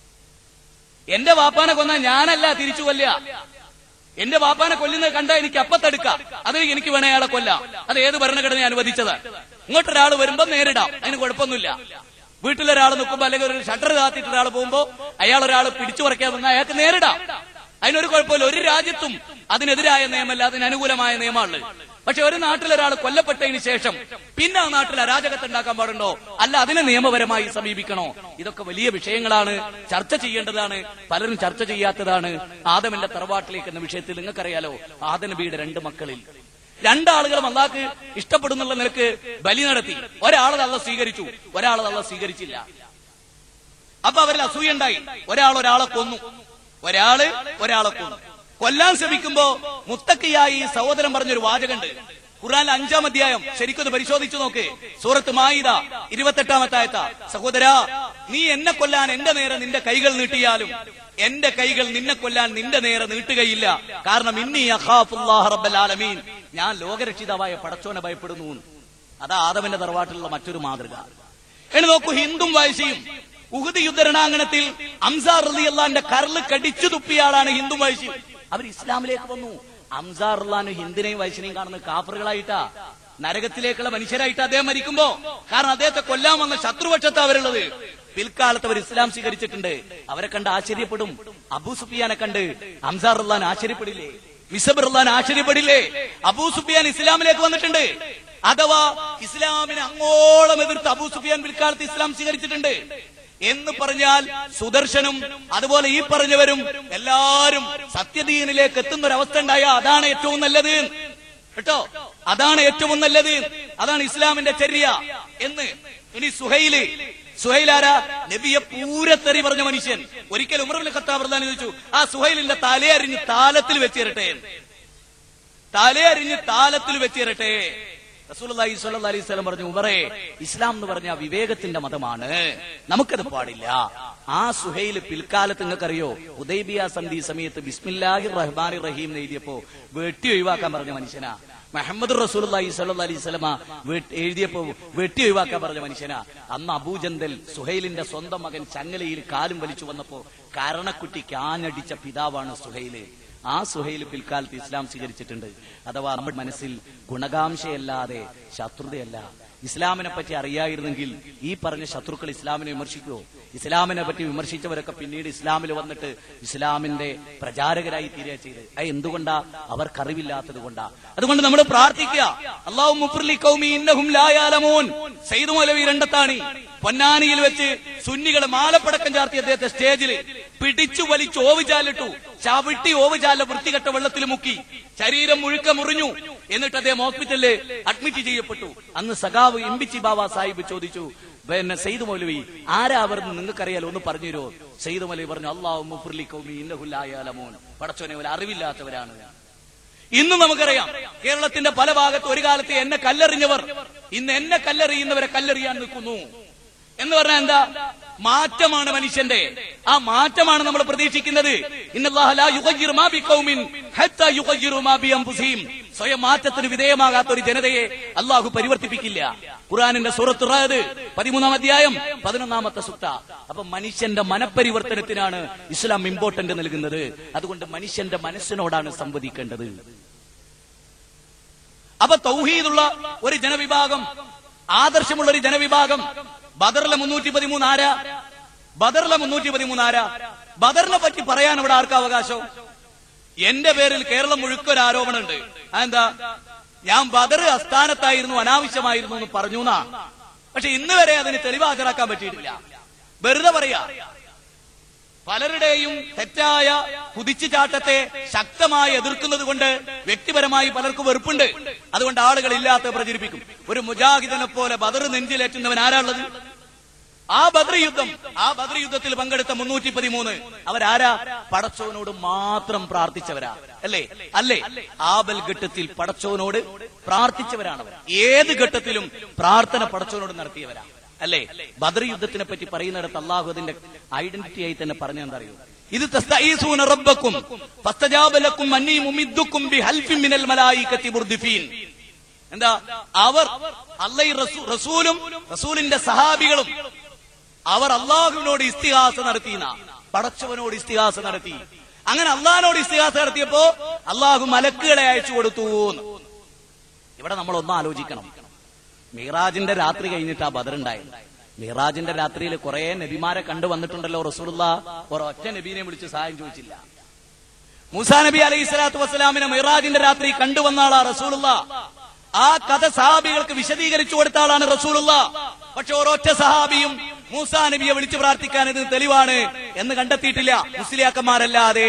എന്റെ വാപ്പാനെ കൊന്ന ഞാനല്ല തിരിച്ചു കൊല്ലുക എന്റെ വാപ്പാനെ കൊല്ലുന്നത് കണ്ട എനിക്ക് അപ്പത്തെടുക്കാം അതിന് എനിക്ക് വേണേ അയാളെ കൊല്ലാം അത് ഏത് ഭരണഘടന അനുവദിച്ചത് ഇങ്ങോട്ടൊരാൾ വരുമ്പോ നേരിടാം അതിന് കുഴപ്പമൊന്നുമില്ല വീട്ടിലൊരാൾ നിൽക്കുമ്പോ അല്ലെങ്കിൽ ഒരു ഷട്ടർ കാത്തിട്ട് ഒരാൾ പോകുമ്പോ അയാൾ ഒരാൾ പിടിച്ചു പറിക്കാൻ വന്നാൽ അയാൾക്ക് നേരിടാം അതിനൊരു കുഴപ്പമില്ല ഒരു രാജ്യത്തും അതിനെതിരായ നിയമമല്ല അതിന് അനുകൂലമായ നിയമമാണ് പക്ഷെ ഒരു നാട്ടിൽ ഒരാൾ കൊല്ലപ്പെട്ടതിന് ശേഷം പിന്നെ ആ നാട്ടിൽ അരാജകത്ത് ഉണ്ടാക്കാൻ പാടുണ്ടോ അല്ല അതിനെ നിയമപരമായി സമീപിക്കണോ ഇതൊക്കെ വലിയ വിഷയങ്ങളാണ് ചർച്ച ചെയ്യേണ്ടതാണ് പലരും ചർച്ച ചെയ്യാത്തതാണ് ആദമിന്റെ തറവാട്ടിലേക്ക് എന്ന വിഷയത്തിൽ നിങ്ങൾക്കറിയാലോ ആദം നബിയുടെ രണ്ട് മക്കളിൽ രണ്ടാളുകളും അള്ളാഹ്ക്ക് ഇഷ്ടപ്പെടുന്നുള്ള നിലക്ക് ബലി നടത്തി ഒരാളത് അള്ള സ്വീകരിച്ചു ഒരാളത് അള്ള സ്വീകരിച്ചില്ല അപ്പൊ അവരിൽ അസൂയുണ്ടായി ഒരാൾ ഒരാളെ കൊന്നു ഒരാള് ഒരാളെ കൊന്നു കൊല്ലാൻ ശ്രമിക്കുമ്പോ മുത്തക്കിയായി ഈ സഹോദരൻ പറഞ്ഞൊരു വാചകണ്ട് ഖുറാൻ അഞ്ചാം അധ്യായം ശരിക്കൊന്ന് പരിശോധിച്ചു നോക്ക് സൂറത്ത് മായിദ ഇരുപത്തെട്ടാമത്തെ ആയത്ത സഹോദരാ നീ എന്നെ കൊല്ലാൻ എന്റെ നേരെ നിന്റെ കൈകൾ നീട്ടിയാലും എന്റെ കൈകൾ നിന്നെ കൊല്ലാൻ നിന്റെ നേരെ നീട്ടുകയില്ല കാരണം ഇന്നി അഖാഫുല്ലാഹ റബ്ബൽ ആലമീൻ ഞാൻ ലോകരക്ഷിതാവായ പടച്ചോനെ ഭയപ്പെടുന്നു അതാ ആദവന്റെ തറവാട്ടിലുള്ള മറ്റൊരു മാതൃക എന്നെ നോക്കൂ ഹിന്ദും വയസ്സിയും ഉഹുദ് യുദ്ധരണാങ്കണത്തിൽ അംസാർ റളിയല്ലാന്റെ കരള് കടിച്ചു തുപ്പിയ ആളാണ് ഹിന്ദു വയസ്സിയും അവർ ഇസ്ലാമിലേക്ക് വന്നു അംസാർ റഹ്ലാനും ഹിന്ദിനെയും വയസ്സിനെയും കാണുന്ന കാഫറുകളായിട്ടാ നരകത്തിലേക്കുള്ള മനുഷ്യരായിട്ട് അദ്ദേഹം മരിക്കുമ്പോ കാരണം അദ്ദേഹത്തെ കൊല്ലാൻ വന്ന ശത്രുപക്ഷത്ത് അവരുള്ളത് പിൽക്കാലത്ത് അവർ ഇസ്ലാം സ്വീകരിച്ചിട്ടുണ്ട് അവരെ കണ്ട് ആശ്ചര്യപ്പെടും അബൂ സുഫിയാനെ കണ്ട് അംസാർ റഹ്ലാൻ ആശ്ചര്യപ്പെടില്ലേ മിസബ് റഹ്ലാൻ ആശ്ചര്യപ്പെടില്ലേ അബൂ സുഫിയാൻ ഇസ്ലാമിലേക്ക് വന്നിട്ടുണ്ട് അഥവാ ഇസ്ലാമിനെ അങ്ങോളം എതിർത്ത് അബൂ സുഫിയാൻ പിൽക്കാലത്ത് ഇസ്ലാം സ്വീകരിച്ചിട്ടുണ്ട് എന്ന് പറഞ്ഞാൽ സുദർശനും അതുപോലെ ഈ പറഞ്ഞവരും എല്ലാരും സത്യദീനിലേക്ക് എത്തുന്ന ഒരു അവസ്ഥ ഉണ്ടായ അതാണ് ഏറ്റവും നല്ലത് കേട്ടോ അതാണ് ഏറ്റവും നല്ലത് അതാണ് ഇസ്ലാമിന്റെ ചര്യ എന്ന് ഇനി സുഹൈല് സുഹൈലാര നബിയെ പൂരത്തെറി പറഞ്ഞ മനുഷ്യൻ ഒരിക്കൽ ഉമർബിൻ ഖത്താബ് റളിയല്ലാഹു അൻഹു ചോദിച്ചു ആ സുഹൈലിന്റെ തലയറിഞ്ഞ് താലത്തിൽ വെച്ചിരട്ടെ തലയറിഞ്ഞ് താലത്തിൽ വെച്ചിരട്ടെ റസൂലുള്ളാഹി സ്വല്ലല്ലാഹി അലൈഹി വസല്ലം പറഞ്ഞു ഉമറേ ഇസ്ലാം എന്ന് പറഞ്ഞ വിവേകത്തിന്റെ മതമാണ് നമുക്കത് പാടില്ല ആ സുഹൈൽ പിൽക്കാലത്ത് നിങ്ങൾക്കറിയോ ഉദൈബിയ സന്ധി സമയത്ത് ബിസ്മില്ലാഹിർ റഹ്മാനിർ റഹീം എന്ന് എഴുതിയപ്പോ വെട്ടി ഒഴിവാക്കാൻ പറഞ്ഞ മനുഷ്യനാ മുഹമ്മദ് റസൂലി സല്ല അലൈഹി സ്വലമ എഴുതിയപ്പോ വെട്ടി ഒഴിവാക്കാൻ പറഞ്ഞ മനുഷ്യനാ അന്ന് അബൂജന്തൽ സുഹൈലിന്റെ സ്വന്തം മകൻ ചങ്ങലയിൽ കാലും വലിച്ചു വന്നപ്പോ കരണക്കുട്ടി കാഞ്ഞടിച്ച പിതാവാണ് സുഹൈല് ആ സുഹൈൽ പിൽക്കാലത്ത് ഇസ്ലാം സ്വീകരിച്ചിട്ടുണ്ട് അഥവാ നമ്മുടെ മനസ്സിൽ ഗുണകാംക്ഷയല്ലാതെ ശത്രുതയല്ല ഇസ്ലാമിനെ പറ്റി അറിയായിരുന്നെങ്കിൽ ഈ പറഞ്ഞ ശത്രുക്കൾ ഇസ്ലാമിനെ വിമർശിക്കുമോ ഇസ്ലാമിനെ പറ്റി വിമർശിച്ചവരൊക്കെ പിന്നീട് ഇസ്ലാമിൽ വന്നിട്ട് ഇസ്ലാമിന്റെ പ്രചാരകരായി തീരുക ചെയ്ത് അത് എന്തുകൊണ്ടാ അവർക്കറിവില്ലാത്തത് കൊണ്ടാ അതുകൊണ്ട് നമ്മൾ പ്രാർത്ഥിക്കുക അള്ളാഹു മുഫ്രിലി കൗമി ഇന്നഹും ലായാലമോൻ സെയ്തു മൗലവി രണ്ടത്താണി പൊന്നാനിയിൽ വെച്ച് സുന്നികളെ മാലപ്പടക്കം ചാർത്തി അദ്ദേഹത്തെ സ്റ്റേജിൽ പിടിച്ചു വലിച്ചു ഓവുചാലിട്ടു ചവിട്ടി ഓവുചാല വൃത്തികെട്ട വെള്ളത്തിൽ മുക്കി ശരീരം മുഴുക്ക മുറിഞ്ഞു എന്നിട്ട് അദ്ദേഹം ഹോസ്പിറ്റലിൽ അഡ്മിറ്റ് ചെയ്യപ്പെട്ടു അന്ന് സഖാവ് എംബിച്ചി ബാബ സാഹിബ് ചോദിച്ചു പിന്നെ സെയ്ദ് മൗലവി ആരാ അവർ നിങ്ങൾക്കറിയാലോ ഒന്ന് പറഞ്ഞു തരുമോ സെയ്ദ് മൗലവി പറഞ്ഞു അള്ളാഹു മുഫ്രിലി കൗമി ഇന്നഹുല്ലായാലമോൻ പടച്ചോനെ ഒരു അറിവില്ലാത്തവരാണ് ഇന്നും നമുക്കറിയാം കേരളത്തിന്റെ പല ഭാഗത്ത് ഒരു കാലത്ത് എന്നെ കല്ലെറിഞ്ഞവർ ഇന്ന് എന്നെ കല്ലെറിയുന്നവരെ കല്ലെറിയാൻ നിൽക്കുന്നു എന്ന് പറഞ്ഞാൽ എന്താ മാറ്റമാണ് മനുഷ്യന്റെ ആ മാറ്റമാണ് നമ്മൾ പ്രതീക്ഷിക്കുന്നത് ഇന്നല്ലാഹ ലാ യുഗയ്യിറു മാ ബിഖൗമിൻ ഹത്താ യുഗയ്യിറു മാ ബിഅൻഫുസിഹിം സ്വയം മാറ്റത്തിന് വിധേയമാകാത്ത ഒരു ജനതയെ അള്ളാഹു പരിവർത്തിപ്പിക്കില്ല ഖുർആനിന്റെ സൂറത്ത് റാദ് പതിമൂന്നാം അധ്യായം പതിനൊന്നാമത്തെ സുത്ത അപ്പൊ മനുഷ്യന്റെ മനപരിവർത്തനത്തിനാണ് ഇസ്ലാം ഇമ്പോർട്ടന്റ് നൽകുന്നത് അതുകൊണ്ട് മനുഷ്യന്റെ മനസ്സിനോടാണ് സംവദിക്കേണ്ടത് അപ്പൊ തൗഹീദുള്ള ഒരു ജനവിഭാഗം ആദർശമുള്ള ഒരു ജനവിഭാഗം ബദറിലെ മുന്നൂറ്റി പതിമൂന്ന് ആരാ ബദറിലെ മുന്നൂറ്റി പതിമൂന്ന് ആരാ ബദറിനെ പറ്റി പറയാൻ ഇവിടെ ആർക്കും അവകാശം എന്റെ പേരിൽ കേരളം മുഴുക്കൊരു ആരോപണമുണ്ട് അതെന്താ ഞാൻ ബദർ അസ്ഥാനത്തായിരുന്നു അനാവശ്യമായിരുന്നു എന്ന് പറഞ്ഞു എന്നാ പക്ഷെ ഇന്ന് വരെ അതിന് തെളിവ് ഹാജരാക്കാൻ പറ്റിയിട്ടില്ല വെറുതെ പറയാ പലരുടെയും തെറ്റായ കുതിച്ചുചാട്ടത്തെ ശക്തമായി എതിർക്കുന്നത് കൊണ്ട് വ്യക്തിപരമായി പലർക്കും വെറുപ്പുണ്ട് അതുകൊണ്ട് ആളുകൾ ഇല്ലാത്ത പ്രചരിപ്പിക്കും ഒരു മുജാഹിദിനെ പോലെ ബദർ നെഞ്ചിലേറ്റുന്നവൻ ആരാളുള്ളത് ആ ബദ്ര യുദ്ധം ആ ബദ്ര യുദ്ധത്തിൽ പങ്കെടുത്ത മുന്നൂറ്റി പതിമൂന്ന് അവരാരാ പടച്ചോനോട് മാത്രം പ്രാർത്ഥിച്ചവരാ അല്ലേ അല്ലേ ആബൽ ഘട്ടത്തിൽ പടച്ചോനോട് പ്രാർത്ഥിച്ചവരാണ് അവർ ഏത് ഘട്ടത്തിലും പ്രാർത്ഥന പടച്ചോനോട് നടത്തിയവരാ അല്ലേ ബദർ യുദ്ധത്തിനെ പറ്റി പറയുന്നിടത്ത് അള്ളാഹു അതിന്റെ ഐഡന്റിറ്റി ആയി തന്നെ പറഞ്ഞു എന്താ അറിയോ ഇത് തസ്തഈസൂന റബ്ബക്കും ഫസ്തജാബ ലക്കും അന്നീ മുമിദ്ദുക്കും ബിഹൽഫിൻ മിനൽ മലായികത്തി മുർദിഫീൻ എന്താ അവർ അള്ളൈ റസൂലും റസൂലിന്റെ സഹാബികളും അവർ അള്ളാഹുവിനോട് ഇസ്തിഹാസ നടത്തിയെന്ന പടച്ചവനോട് ഇസ്തിഹാസ നടത്തി അങ്ങനെ അള്ളാഹിനോട് ഇസ്തിഹാസ നടത്തിയപ്പോ അള്ളാഹു മലക്കുകളെ അയച്ചു കൊടുത്തു എന്ന്. ഇവിടെ നമ്മൾ ഒന്ന് ആലോചിക്കണം മീറാജിന്റെ രാത്രി കഴിഞ്ഞിട്ടാ ബദറുണ്ടായത് മീറാജിന്റെ രാത്രിയിൽ കുറെ നബിമാരെ കണ്ടു വന്നിട്ടുണ്ടല്ലോ റസൂലുള്ള ഒരൊറ്റ നബീനെ വിളിച്ച് സഹായം ചോദിച്ചില്ല മൂസാ നബി അലൈഹി സ്വലാത്തു വസ്സലാമിനെ മിറാജിന്റെ രാത്രി കണ്ടുവന്ന ആളാ റസൂലുള്ള ആ കഥ സഹാബികൾക്ക് വിശദീകരിച്ചു കൊടുത്ത ആളാണ് റസൂലുള്ള പക്ഷെ ഒരൊറ്റ സഹാബിയും മൂസാ നബിയെ വിളിച്ചു പ്രാർത്ഥിക്കാൻ ഇത് തെളിവാണ് എന്ന് കണ്ടെത്തിയിട്ടില്ല മുസ്ലിയാക്കന്മാരല്ലാതെ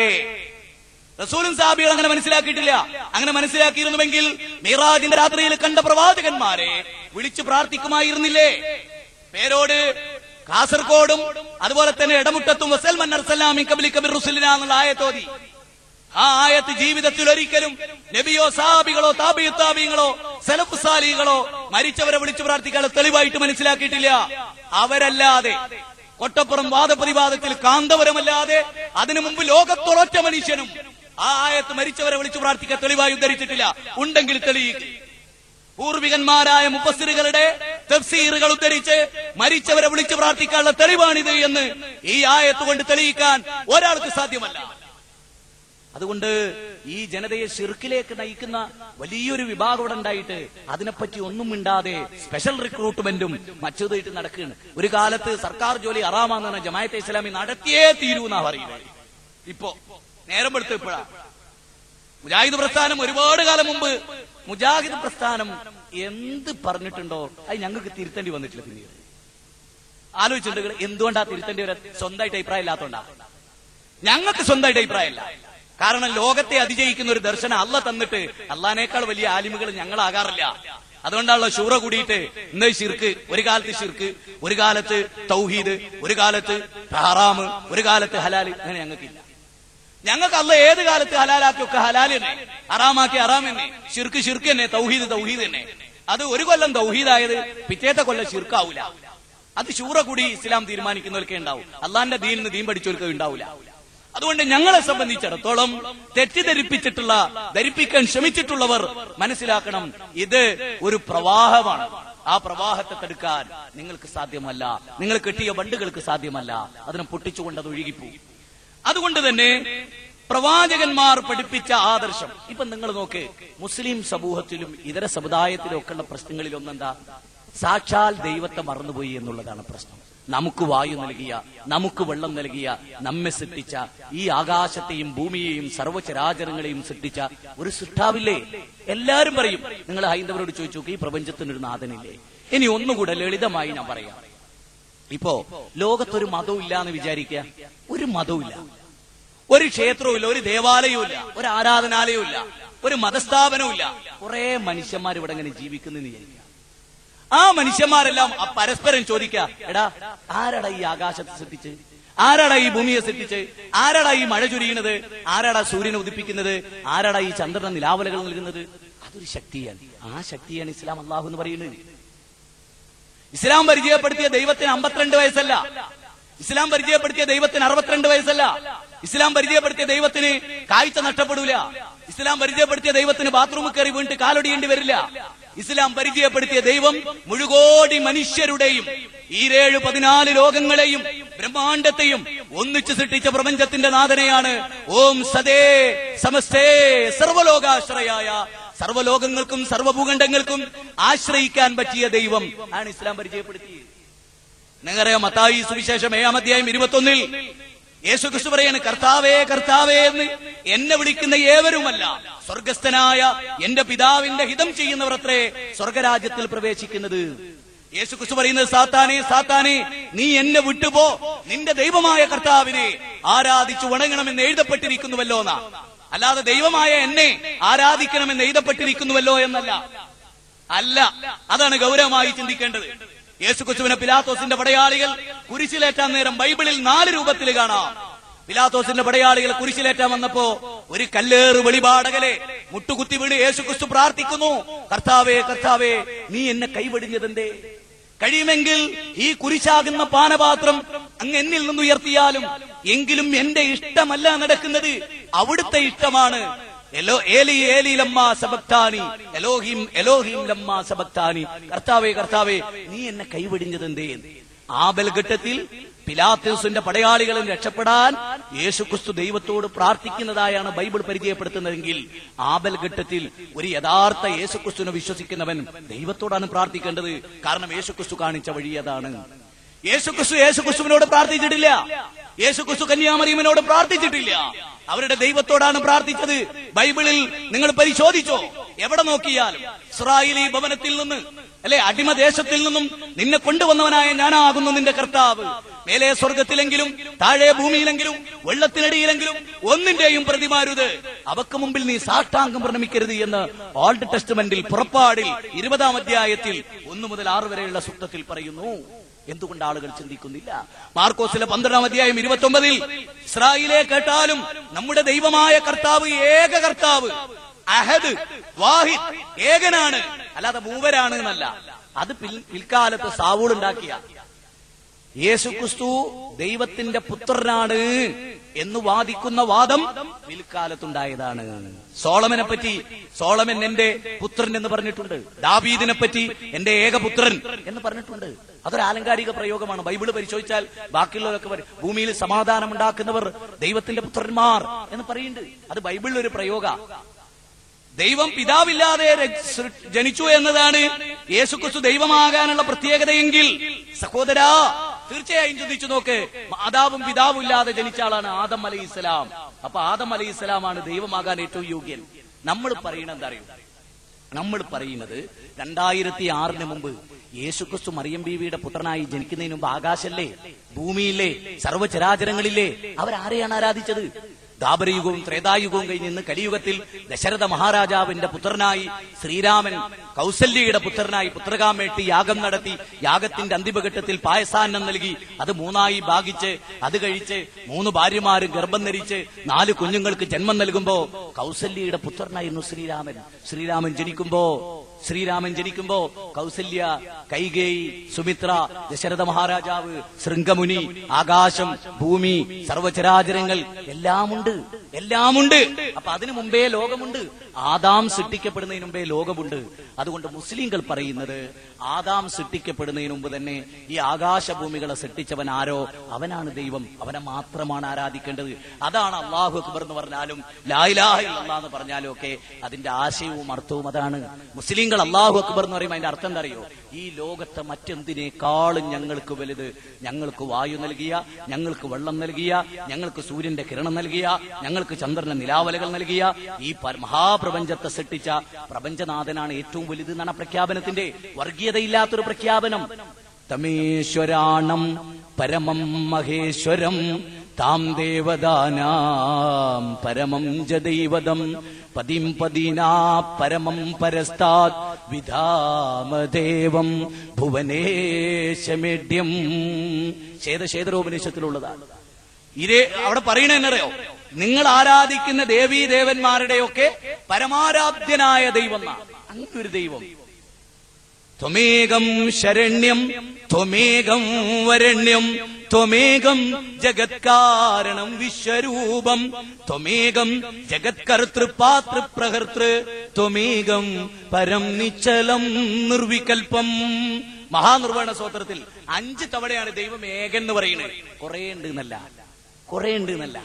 റസൂലും സാബികൾ അങ്ങനെ മനസ്സിലാക്കിയിട്ടില്ല അങ്ങനെ മനസ്സിലാക്കിയിരുന്നുവെങ്കിൽ മിറാജിന്റെ രാത്രിയിൽ കണ്ട പ്രവാചകന്മാരെ വിളിച്ചു പ്രാർത്ഥിക്കുമായിരുന്നില്ലേ പേരോട് കാസർഗോഡും അതുപോലെ തന്നെ ഇടമുട്ടത്തും വസൽമൻ അർസലാമി കബലി കബിർ റുസുലിന എന്നുള്ള ആയത്തോതി ആ ആയത്ത് ജീവിതത്തിൽ ഒരിക്കലും നബിയോ സാബികളോ താബിയുത്താബിങ്ങളോ സലഫ് സാലികളോ മരിച്ചവരെ വിളിച്ചു പ്രാർത്ഥിക്കാനുള്ള തെളിവായിട്ട് മനസ്സിലാക്കിയിട്ടില്ല അവരല്ലാതെ കൊട്ടപ്പുറം വാദപ്രതിവാദത്തിൽ കാന്തപുരമല്ലാതെ അതിനു മുമ്പ് ലോകത്തൊളൊറ്റ മനുഷ്യനും ആ ആയത്ത് മരിച്ചവരെ വിളിച്ചു പ്രാർത്ഥിക്കാൻ തെളിവായി ഉദ്ധരിച്ചിട്ടില്ല ഉണ്ടെങ്കിൽ തെളിയിക്കും പൂർവികന്മാരായ മുപ്പസിറുകളുടെ തഫ്സീറുകൾ ഉദ്ധരിച്ച് മരിച്ചവരെ വിളിച്ചു പ്രാർത്ഥിക്കാനുള്ള തെളിവാണിത് എന്ന് ഈ ആയത്ത് കൊണ്ട് തെളിയിക്കാൻ ഒരാൾക്ക് സാധ്യമല്ല അതുകൊണ്ട് ഈ ജനതയെ ഷിർക്കിലേക്ക് നയിക്കുന്ന വലിയൊരു വിഭാഗം ഇവിടെ ഉണ്ടായിട്ട് അതിനെപ്പറ്റി ഒന്നും മിണ്ടാതെ സ്പെഷ്യൽ റിക്രൂട്ട്മെന്റും മറ്റേതായിട്ട് നടക്കുകയാണ് ഒരു കാലത്ത് സർക്കാർ ജോലി അറാമാന്നാണ് ജമായത്തെ ഇസ്ലാമി നടത്തിയേ തീരൂന്നാ പറയുന്നത് ഇപ്പോ നേരം എടുത്ത് ഇപ്പോഴാ മുജാഹിദ് പ്രസ്ഥാനം ഒരുപാട് കാലം മുമ്പ് മുജാഹിദ് പ്രസ്ഥാനം എന്ത് പറഞ്ഞിട്ടുണ്ടോ അത് ഞങ്ങൾക്ക് തിരുത്തേണ്ടി വന്നിട്ടില്ല പിന്നീട് ആലോചിച്ചിട്ടുണ്ട് എന്തുകൊണ്ടാ തിരുത്തേണ്ടി വരെ സ്വന്തമായിട്ട് അഭിപ്രായം ഇല്ലാത്തോണ്ടാ ഞങ്ങൾക്ക് സ്വന്തമായിട്ട് അഭിപ്രായമില്ല കാരണം ലോകത്തെ അതിജയിക്കുന്ന ഒരു ദർശനം അല്ല തന്നിട്ട് അള്ളഹാനേക്കാൾ വലിയ ആലിമുകൾ ഞങ്ങളാകാറില്ല അതുകൊണ്ടാണല്ലോ ഷൂറ കൂടിയിട്ട് ഇന്ന് ഷിർക്ക് ഒരു കാലത്ത് ഷിർക്ക് ഒരു കാലത്ത് തൗഹീദ് ഒരു കാലത്ത് ഹറാമ് ഒരു കാലത്ത് ഹലാല് അങ്ങനെ ഞങ്ങൾക്കില്ല ഞങ്ങൾക്ക് അല്ല ഏത് കാലത്ത് ഹലാലാക്കി ഒക്കെ ഹലാൽ തന്നെ ഹറാമാക്കി ഹറാം തന്നെ ഷിർക്ക് ഷിർക്ക് തന്നെ തൗഹീദ് തൗഹീദ് തന്നെ അത് ഒരു കൊല്ലം തൗഹീദായത് പിറ്റേത്തെ കൊല്ലം ഷിർക്കാവൂല അത് ശൂറ കൂടി ഇസ്ലാം തീരുമാനിക്കുന്നവർക്കേ ഉണ്ടാവും അള്ളാന്റെ ദീനിന്ന് ദീൻ പഠിച്ചവർക്ക് ഉണ്ടാവില്ല അതുകൊണ്ട് ഞങ്ങളെ സംബന്ധിച്ചിടത്തോളം തെറ്റിദ്ധരിപ്പിച്ചിട്ടുള്ള ധരിപ്പിക്കാൻ ശ്രമിച്ചിട്ടുള്ളവർ മനസ്സിലാക്കണം ഇത് ഒരു പ്രവാഹമാണ് ആ പ്രവാഹത്തെ തടുക്കാൻ നിങ്ങൾക്ക് സാധ്യമല്ല നിങ്ങൾ കെട്ടിയ ബണ്ടുകൾക്ക് സാധ്യമല്ല അതിനെ പൊട്ടിച്ചുകൊണ്ട് അത് ഒഴുകിപ്പോകും അതുകൊണ്ട് തന്നെ പ്രവാചകന്മാർ പഠിപ്പിച്ച ആദർശം ഇപ്പൊ നിങ്ങൾ നോക്ക് മുസ്ലിം സമൂഹത്തിലും ഇതര സമുദായത്തിലും ഒക്കെ ഉള്ള പ്രശ്നങ്ങളിൽ ഒന്നെന്താ സാക്ഷാൽ ദൈവത്തെ മറന്നുപോയി എന്നുള്ളതാണ് പ്രശ്നം നമുക്ക് വായു നൽകിയ നമുക്ക് വെള്ളം നൽകിയ നമ്മെ സൃഷ്ടിച്ച ഈ ആകാശത്തെയും ഭൂമിയെയും സർവ്വചരാചരങ്ങളെയും സൃഷ്ടിച്ച ഒരു സൃഷ്ടാവില്ലേ എല്ലാരും പറയും നിങ്ങൾ ഹൈന്ദവരോട് ചോദിച്ചു നോക്ക് ഈ പ്രപഞ്ചത്തിനൊരു നാഥനില്ലേ ഇനി ഒന്നുകൂടെ ലളിതമായി ഞാൻ പറയാം ഇപ്പോ ലോകത്തൊരു മതവും ഇല്ല എന്ന് വിചാരിക്കുക ഒരു മതവും ഇല്ല ഒരു ക്ഷേത്രവും ഇല്ല ഒരു ദേവാലയവും ഇല്ല ഒരു ആരാധനാലയവും ഇല്ല ഒരു മതസ്ഥാപനവും ഇല്ല കുറെ മനുഷ്യന്മാർ ഇവിടെ ഇങ്ങനെ ജീവിക്കുന്നു എന്ന് വിചാരിക്കുക ആ മനുഷ്യന്മാരെല്ലാം ആ പരസ്പരം ചോദിക്കുക എടാ ആരാടാ ഈ ആകാശത്തെ സൃഷ്ടിച്ച് ആരാടാ ഈ ഭൂമിയെ സൃഷ്ടിച്ച് ആരാടാ ഈ മഴ ചുരിയുന്നത് ആരാടാ സൂര്യനെ ഉദിപ്പിക്കുന്നത് ആരാടാ ഈ ചന്ദ്രന നിലാവലകൾ നൽകുന്നത് അതൊരു ശക്തിയാണ് ആ ശക്തിയാണ് ഇസ്ലാം അള്ളാഹു എന്ന് പറയുന്നത് ഇസ്ലാം പരിചയപ്പെടുത്തിയ ദൈവത്തിന് അമ്പത്തിരണ്ട് വയസ്സല്ല ഇസ്ലാം പരിചയപ്പെടുത്തിയ ദൈവത്തിന് അറുപത്തിരണ്ട് വയസ്സല്ല ഇസ്ലാം പരിചയപ്പെടുത്തിയ ദൈവത്തിന് കാഴ്ച നഷ്ടപ്പെടൂല ഇസ്ലാം പരിചയപ്പെടുത്തിയ ദൈവത്തിന് ബാത്റൂമിൽ കയറി വീണിട്ട് കാലൊടിയേണ്ടി വരില്ല ഇസ്ലാം പരിചയപ്പെടുത്തിയ ദൈവം മുഴുകോടി മനുഷ്യരുടെയും ഈരേഴ് പതിനാല് ലോകങ്ങളെയും ബ്രഹ്മാണ്ടത്തെയും ഒന്നിച്ചു സൃഷ്ടിച്ച പ്രപഞ്ചത്തിന്റെ നാഥനെയാണ് ഓം സദേ സമസ്തേ സർവലോകാശ്രയായ സർവ്വലോകങ്ങൾക്കും സർവ്വഭൂഖണ്ഡങ്ങൾക്കും ആശ്രയിക്കാൻ പറ്റിയ ദൈവം ആണ് ഇസ്ലാം പരിചയപ്പെടുത്തിയത് നിങ്ങറിയാം മത്തായി സുവിശേഷം ഏഴാം അധ്യായം ഇരുപത്തൊന്നിൽ യേശു ക്രിസ്തു പറയാണ് കർത്താവേ കർത്താവേ എന്ന് എന്നെ വിളിക്കുന്ന ഏവരുമല്ല സ്വർഗസ്ഥനായ എന്റെ പിതാവിന്റെ ഹിതം ചെയ്യുന്നവർ അത്രേ സ്വർഗരാജ്യത്തിൽ പ്രവേശിക്കുന്നത് യേശു ക്രിസ്തു പറയുന്നത് സാത്താനെ സാത്താനെ നീ എന്നെ വിട്ടുപോ നിന്റെ ദൈവമായ കർത്താവിനെ ആരാധിച്ചു വണങ്ങണമെന്ന് എഴുതപ്പെട്ടിരിക്കുന്നുവല്ലോ എന്നാ അല്ലാതെ ദൈവമായ എന്നെ ആരാധിക്കണമെന്ന് എഴുതപ്പെട്ടിരിക്കുന്നുവല്ലോ എന്നല്ല അല്ല അതാണ് ഗൗരവമായി ചിന്തിക്കേണ്ടത് യേശു ക്രിസ്തുവിനെ പിലാത്തോസിന്റെ പടയാളികൾ കുരിശിലേറ്റാൻ നേരം ബൈബിളിൽ നാല് രൂപത്തിൽ കാണാം പിലാത്തോസിന്റെ പടയാളികൾ കുരിശിലേറ്റാൻ വന്നപ്പോ ഒരു കല്ലേറ് വെളിപാടകലെ മുട്ടുകുത്തി വീണ് യേശു ക്രിസ്തു പ്രാർത്ഥിക്കുന്നു കർത്താവേ കർത്താവേ നീ എന്നെ കൈവെടിഞ്ഞതെന്തേ കഴിയുമെങ്കിൽ ഈ കുരിശാകുന്ന പാനപാത്രം അങ്ങ് എന്നിൽ നിന്ന് ഉയർത്തിയാലും എങ്കിലും എന്റെ ഇഷ്ടമല്ല നടക്കുന്നത് അവിടുത്തെ ഇഷ്ടമാണ് എലോ ഏലി ഏലി ലമ്മ സബക്താനി എലോഹിം എലോഹിം ലമ്മ സബക്താനി കർത്താവേ കർത്താവേ നീ എന്നെ കൈവെടിഞ്ഞതെന്തേ ആബൽ ഘട്ടത്തിൽ പിലാത്തോസിന്റെ പടയാളികളും രക്ഷപ്പെടാൻ യേശുക്രിസ്തു ദൈവത്തോട് പ്രാർത്ഥിക്കുന്നതായാണ് ബൈബിൾ പരിചയപ്പെടുത്തുന്നതെങ്കിൽ ആബൽ ഘട്ടത്തിൽ ഒരു യഥാർത്ഥ യേശുക്രിസ്തുവിനെ വിശ്വസിക്കുന്നവൻ ദൈവത്തോടാണ് പ്രാർത്ഥിക്കേണ്ടത് കാരണം യേശുക്രിസ്തു കാണിച്ച വഴി അതാണ് യേശുക്രിസ്തു യേശുക്രിസ്തുവിനോട് പ്രാർത്ഥിച്ചിട്ടില്ല യേശുക്രിസ്തു കന്യാമറിയമ്മനോട് പ്രാർത്ഥിച്ചിട്ടില്ല അവരുടെ ദൈവത്തോടാണ് പ്രാർത്ഥിച്ചത് ബൈബിളിൽ നിങ്ങൾ പരിശോധിച്ചോ എവിടെ നോക്കിയാലും ഇസ്രായേലി ഭവനത്തിൽ നിന്ന് അല്ലെ അടിമദേശത്തിൽ നിന്നും നിന്നെ കൊണ്ടുവന്നവനായ ഞാനാകുന്നു നിന്റെ കർത്താവ് മേലെ സ്വർഗത്തിലെങ്കിലും താഴെ ഭൂമിയിലെങ്കിലും വെള്ളത്തിനടിയിലെങ്കിലും ഒന്നിന്റെയും പ്രതിമാരുത് അവക്ക് മുമ്പിൽ നീ സാഷ്ടാംഗം പ്രണമിക്കരുത് എന്ന് ഓൾഡ് ടെസ്റ്റ്മെന്റിൽ പുറപ്പാടിൽ ഇരുപതാം അധ്യായത്തിൽ ഒന്നു മുതൽ ആറ് വരെയുള്ള സൂക്തത്തിൽ പറയുന്നു എന്തുകൊണ്ട് ആളുകൾ ചിന്തിക്കുന്നില്ല മാർക്കോസിലെ പന്ത്രണ്ടാം അധ്യായം ഇരുപത്തി ഒമ്പതിൽ ഇസ്രായേലെ കേട്ടാലും നമ്മുടെ ദൈവമായ കർത്താവ് ഏക കർത്താവ് അഹദ് വാഹിദ് ഏകനാണ് അല്ലാതെ മൂവരാണ് എന്നല്ല അത് പിൽ- പിൽക്കാലത്ത് സാവൂൾ ഉണ്ടാക്കിയ യേശുക്രിസ്തു ദൈവത്തിന്റെ പുത്രനാണ് എന്ന് വാദിക്കുന്ന വാദം പിൽക്കാലത്തുണ്ടായതാണ് സോളമനെ പറ്റി സോളമൻ എന്റെ പുത്രൻ എന്ന് പറഞ്ഞിട്ടുണ്ട് ദാവീദിനെ പറ്റി എന്റെ ഏകപുത്രൻ എന്ന് പറഞ്ഞിട്ടുണ്ട് അതൊരു ആലങ്കാരിക പ്രയോഗമാണ് ബൈബിള് പരിശോധിച്ചാൽ ബാക്കിയുള്ളവരൊക്കെ പറയും ഭൂമിയിൽ സമാധാനം ഉണ്ടാക്കുന്നവർ ദൈവത്തിന്റെ പുത്രന്മാർ എന്ന് പറയുന്നുണ്ട് അത് ബൈബിളിൽ ഒരു പ്രയോഗ ദൈവം പിതാവില്ലാതെ ര- സൃ- ജനിച്ചു എന്നതാണ് യേശുക്രിസ്തു ദൈവമാകാനുള്ള പ്രത്യേകതയെങ്കിൽ സഹോദരാ തീർച്ചയായും ചിന്തിച്ചു നോക്ക് മാതാവും പിതാവും ഇല്ലാതെ ജനിച്ച ആളാണ് ആദം അലൈഹി ഇസ്ലാം അപ്പൊ ആദം അലൈഹി ഇസ്ലാമാണ് ദൈവമാകാൻ ഏറ്റവും യോഗ്യൻ നമ്മൾ പറയുന്നത് എന്താ അറിയോ നമ്മൾ പറയുന്നത് രണ്ടായിരത്തി ആറിന് മുമ്പ് യേശുക്രിസ്തു മറിയം ബീവിയുടെ പുത്രനായി ജനിക്കുന്നതിന് മുമ്പ് ആകാശല്ലേ ഭൂമിയിലെ സർവ്വചരാചരങ്ങളില്ലേ അവരാരെയാണ് ആരാധിച്ചത് ദാപരയുഗവും ത്രേതായുഗവും കഴിഞ്ഞ് ഇന്ന് കലിയുഗത്തിൽ ദശരഥ മഹാരാജാവിന്റെ പുത്രനായി ശ്രീരാമൻ കൗസല്യയുടെ പുത്രനായി പുത്രകാമേട്ടി യാഗം നടത്തി യാഗത്തിന്റെ അന്തിമഘട്ടത്തിൽ പായസാന്നം നൽകി അത് മൂന്നായി ഭാഗിച്ച് അത് കഴിച്ച് മൂന്ന് ഭാര്യമാരും ഗർഭം ധരിച്ച് നാല് കുഞ്ഞുങ്ങൾക്ക് ജന്മം നൽകുമ്പോ കൗസല്യയുടെ പുത്രനായിരുന്നു ശ്രീരാമൻ ശ്രീരാമൻ ജനിക്കുമ്പോ ശ്രീരാമൻ ജനിക്കുമ്പോ കൗസല്യ കൈകേയി സുമിത്ര ദശരഥ മഹാരാജാവ് ശൃംഗമുനി ആകാശം ഭൂമി സർവചരാചരങ്ങൾ എല്ലാമുണ്ട് എല്ലാമുണ്ട് അപ്പൊ അതിനു മുമ്പേ ലോകമുണ്ട് ആദാം സൃഷ്ടിക്കപ്പെടുന്നതിന് മുമ്പേ ലോകമുണ്ട് അതുകൊണ്ട് മുസ്ലിങ്ങൾ പറയുന്നത് ആദാം സൃഷ്ടിക്കപ്പെടുന്നതിന് മുമ്പ് തന്നെ ഈ ആകാശഭൂമികളെ സൃഷ്ടിച്ചവൻ ആരോ അവനാണ് ദൈവം അവനെ മാത്രമാണ് ആരാധിക്കേണ്ടത് അതാണ് അള്ളാഹു അക്ബർ എന്ന് പറഞ്ഞാലും ലായിലാഹ എന്ന് പറഞ്ഞാലും ഒക്കെ അതിന്റെ ആശയവും അർത്ഥവും അതാണ് മുസ്ലിങ്ങൾ അള്ളാഹു അക്ബർ എന്ന് പറയുമ്പോൾ അതിന്റെ അർത്ഥം എന്താ അറിയോ ഈ ലോകത്തെ മറ്റെന്തിനേക്കാളും ഞങ്ങൾക്ക് വലുത് ഞങ്ങൾക്ക് വായു നൽകിയ ഞങ്ങൾക്ക് വെള്ളം നൽകിയ ഞങ്ങൾക്ക് സൂര്യന്റെ കിരണം നൽകിയ ഞങ്ങൾക്ക് ചന്ദ്രന്റെ നിലാവലകൾ നൽകിയ ഈ പ- മഹാപ്രപഞ്ചത്തെ സൃഷ്ടിച്ച പ്രപഞ്ചനാഥനാണ് ഏറ്റവും വലുത് എന്നാണ് ആ പ്രഖ്യാപനത്തിന്റെ വർഗീയതയില്ലാത്തൊരു പ്രഖ്യാപനം തമേശ്വരാണം പരമം മഹേശ്വരം താം ദേവദാനാം പരമം ജദൈവതം പതിം പതിനാ പരമം പരസ്താത് വിധാമദേവം ഭുവനേശമേഡ്യം ശേതശേതരോപനിഷത്തിലുള്ളതാണ് ഇതേ അവിടെ പറയണ എന്നറിയോ നിങ്ങൾ ആരാധിക്കുന്ന ദേവീ ദേവന്മാരുടെയൊക്കെ പരമാരാധ്യനായ ദൈവം എന്നാ. അങ്ങനെ ഒരു ദൈവം ത്വമേകം ശരണ്യം ത്വമേകം വരണ്യം ത്വമേകം ജഗത്കാരണം വിശ്വരൂപം ത്വമേകം ജഗത്കർത്തൃപാതൃപ്രഹർത്തൃ ത്വമേകം പരം നിശ്ചലം നിർവികൽപ്പം മഹാനിർവഹണ സ്തോത്രത്തിൽ അഞ്ച് തവണയാണ് ദൈവം ഏകൻ എന്ന് പറയുന്നത് കുറെ ഉണ്ട് എന്നല്ല കുറെ ഉണ്ട് എന്നല്ല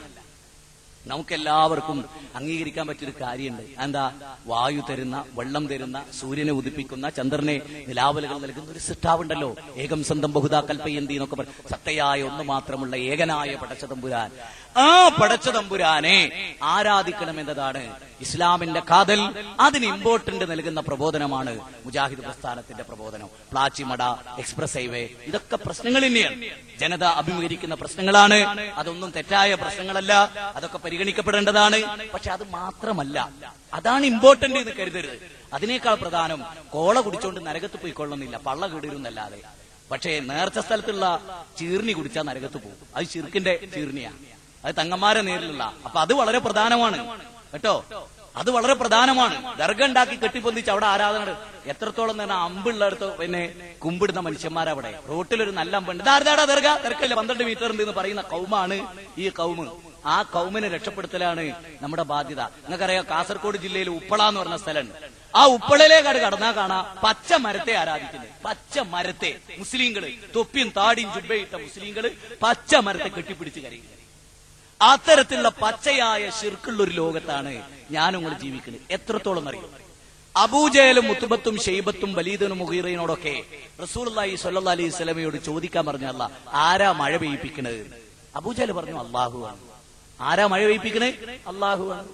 നമുക്കെല്ലാവർക്കും അംഗീകരിക്കാൻ പറ്റിയൊരു കാര്യമുണ്ട് എന്താ വായു തരുന്ന വെള്ളം തരുന്ന സൂര്യനെ ഉദിപ്പിക്കുന്ന ചന്ദ്രനെ നിലാവലുകൾ നൽകുന്ന ഒരു സിട്ടാവുണ്ടല്ലോ ഏകം സ്വന്തം ബഹുതാ കൽപ്പയന്തി എന്നൊക്കെ പറ സത്തയായ ഒന്ന് മാത്രമുള്ള ഏകനായ പടച്ചതമ്പുരാൻ ആ പടച്ചതമ്പുരാനെ ആരാധിക്കണം എന്നതാണ് ഇസ്ലാമിന്റെ കാതൽ അതിന് ഇമ്പോർട്ടന്റ് നൽകുന്ന പ്രബോധനമാണ് മുജാഹിദ് പ്രസ്ഥാനത്തിന്റെ പ്രബോധനം പ്ലാച്ചിമട എക്സ്പ്രസ് ഹൈവേ ഇതൊക്കെ പ്രശ്നങ്ങൾ തന്നെയാണ് ജനത അഭിമുഖീകരിക്കുന്ന പ്രശ്നങ്ങളാണ് അതൊന്നും തെറ്റായ പ്രശ്നങ്ങളല്ല അതൊക്കെ പരിഗണിക്കപ്പെടേണ്ടതാണ് പക്ഷെ അത് മാത്രമല്ല അതാണ് ഇമ്പോർട്ടന്റ് എന്ന് കരുതരുത് അതിനേക്കാൾ പ്രധാനം കോള കുടിച്ചോണ്ട് നരകത്ത് പോയിക്കൊള്ളുന്നില്ല പള്ള കീടിരുന്നല്ലാതെ പക്ഷേ നേർച്ച സ്ഥലത്തുള്ള ചീർണി കുടിച്ചാൽ നരകത്ത് പോകും അത് ചിർക്കിന്റെ ചീർണിയാ അത് തങ്ങന്മാരെ നേരിലുള്ള അപ്പൊ അത് വളരെ പ്രധാനമാണ് കേട്ടോ അത് വളരെ പ്രധാനമാണ് ദർഗ ഉണ്ടാക്കി കെട്ടിപ്പൊന്തിച്ച് അവിടെ ആരാധന എത്രത്തോളം തന്നെ അമ്പുള്ളടത്ത് പിന്നെ കുമ്പിടുന്ന മനുഷ്യന്മാരവിടെ റോട്ടിലൊരു നല്ല അമ്പുണ്ട് ദാർദാടാ ദർഗ ദർഗല്ല പന്ത്രണ്ട് മീറ്റർ ഉണ്ട് എന്ന് പറയുന്ന കൗമാണ് ഈ കൗമ് ആ കൗമിനെ രക്ഷപ്പെടുത്തലാണ് നമ്മുടെ ബാധ്യത നിങ്ങൾക്കറിയാം കാസർഗോഡ് ജില്ലയിൽ ഉപ്പള എന്ന് പറഞ്ഞ സ്ഥലമുണ്ട് ആ ഉപ്പളയിലേക്കാട് കടന്നാ കാണാ പച്ച മരത്തെ ആരാധിക്കുന്നത് പച്ച മരത്തെ മുസ്ലിങ്ങള് തൊപ്പിയും താടിയും ജുബയിട്ട മുസ്ലിങ്ങള് പച്ച മരത്തെ കെട്ടിപ്പിടിച്ച് കരയുന്നത് അത്തരത്തിലുള്ള പച്ചയായ ശിർക്കുള്ള ഒരു ലോകത്താണ് ഞാനും നിങ്ങൾ ജീവിക്കുന്നത് എത്രത്തോളം അറിയും അബൂജയലും മുത്തുബത്തും ഷെയ്ബത്തും വലീദനും മുഹീറയിനോടൊക്കെ റസൂലി സല്ലാ അലൈഹി സ്വലമയോട് ചോദിക്കാൻ പറഞ്ഞല്ല ആരാ മഴ പെയ്യിപ്പിക്കണത് അബൂജഹൽ പറഞ്ഞു അള്ളാഹുവാണ് ആരാ മഴ പെയ്യിപ്പിക്കണത് അള്ളാഹുവാണ്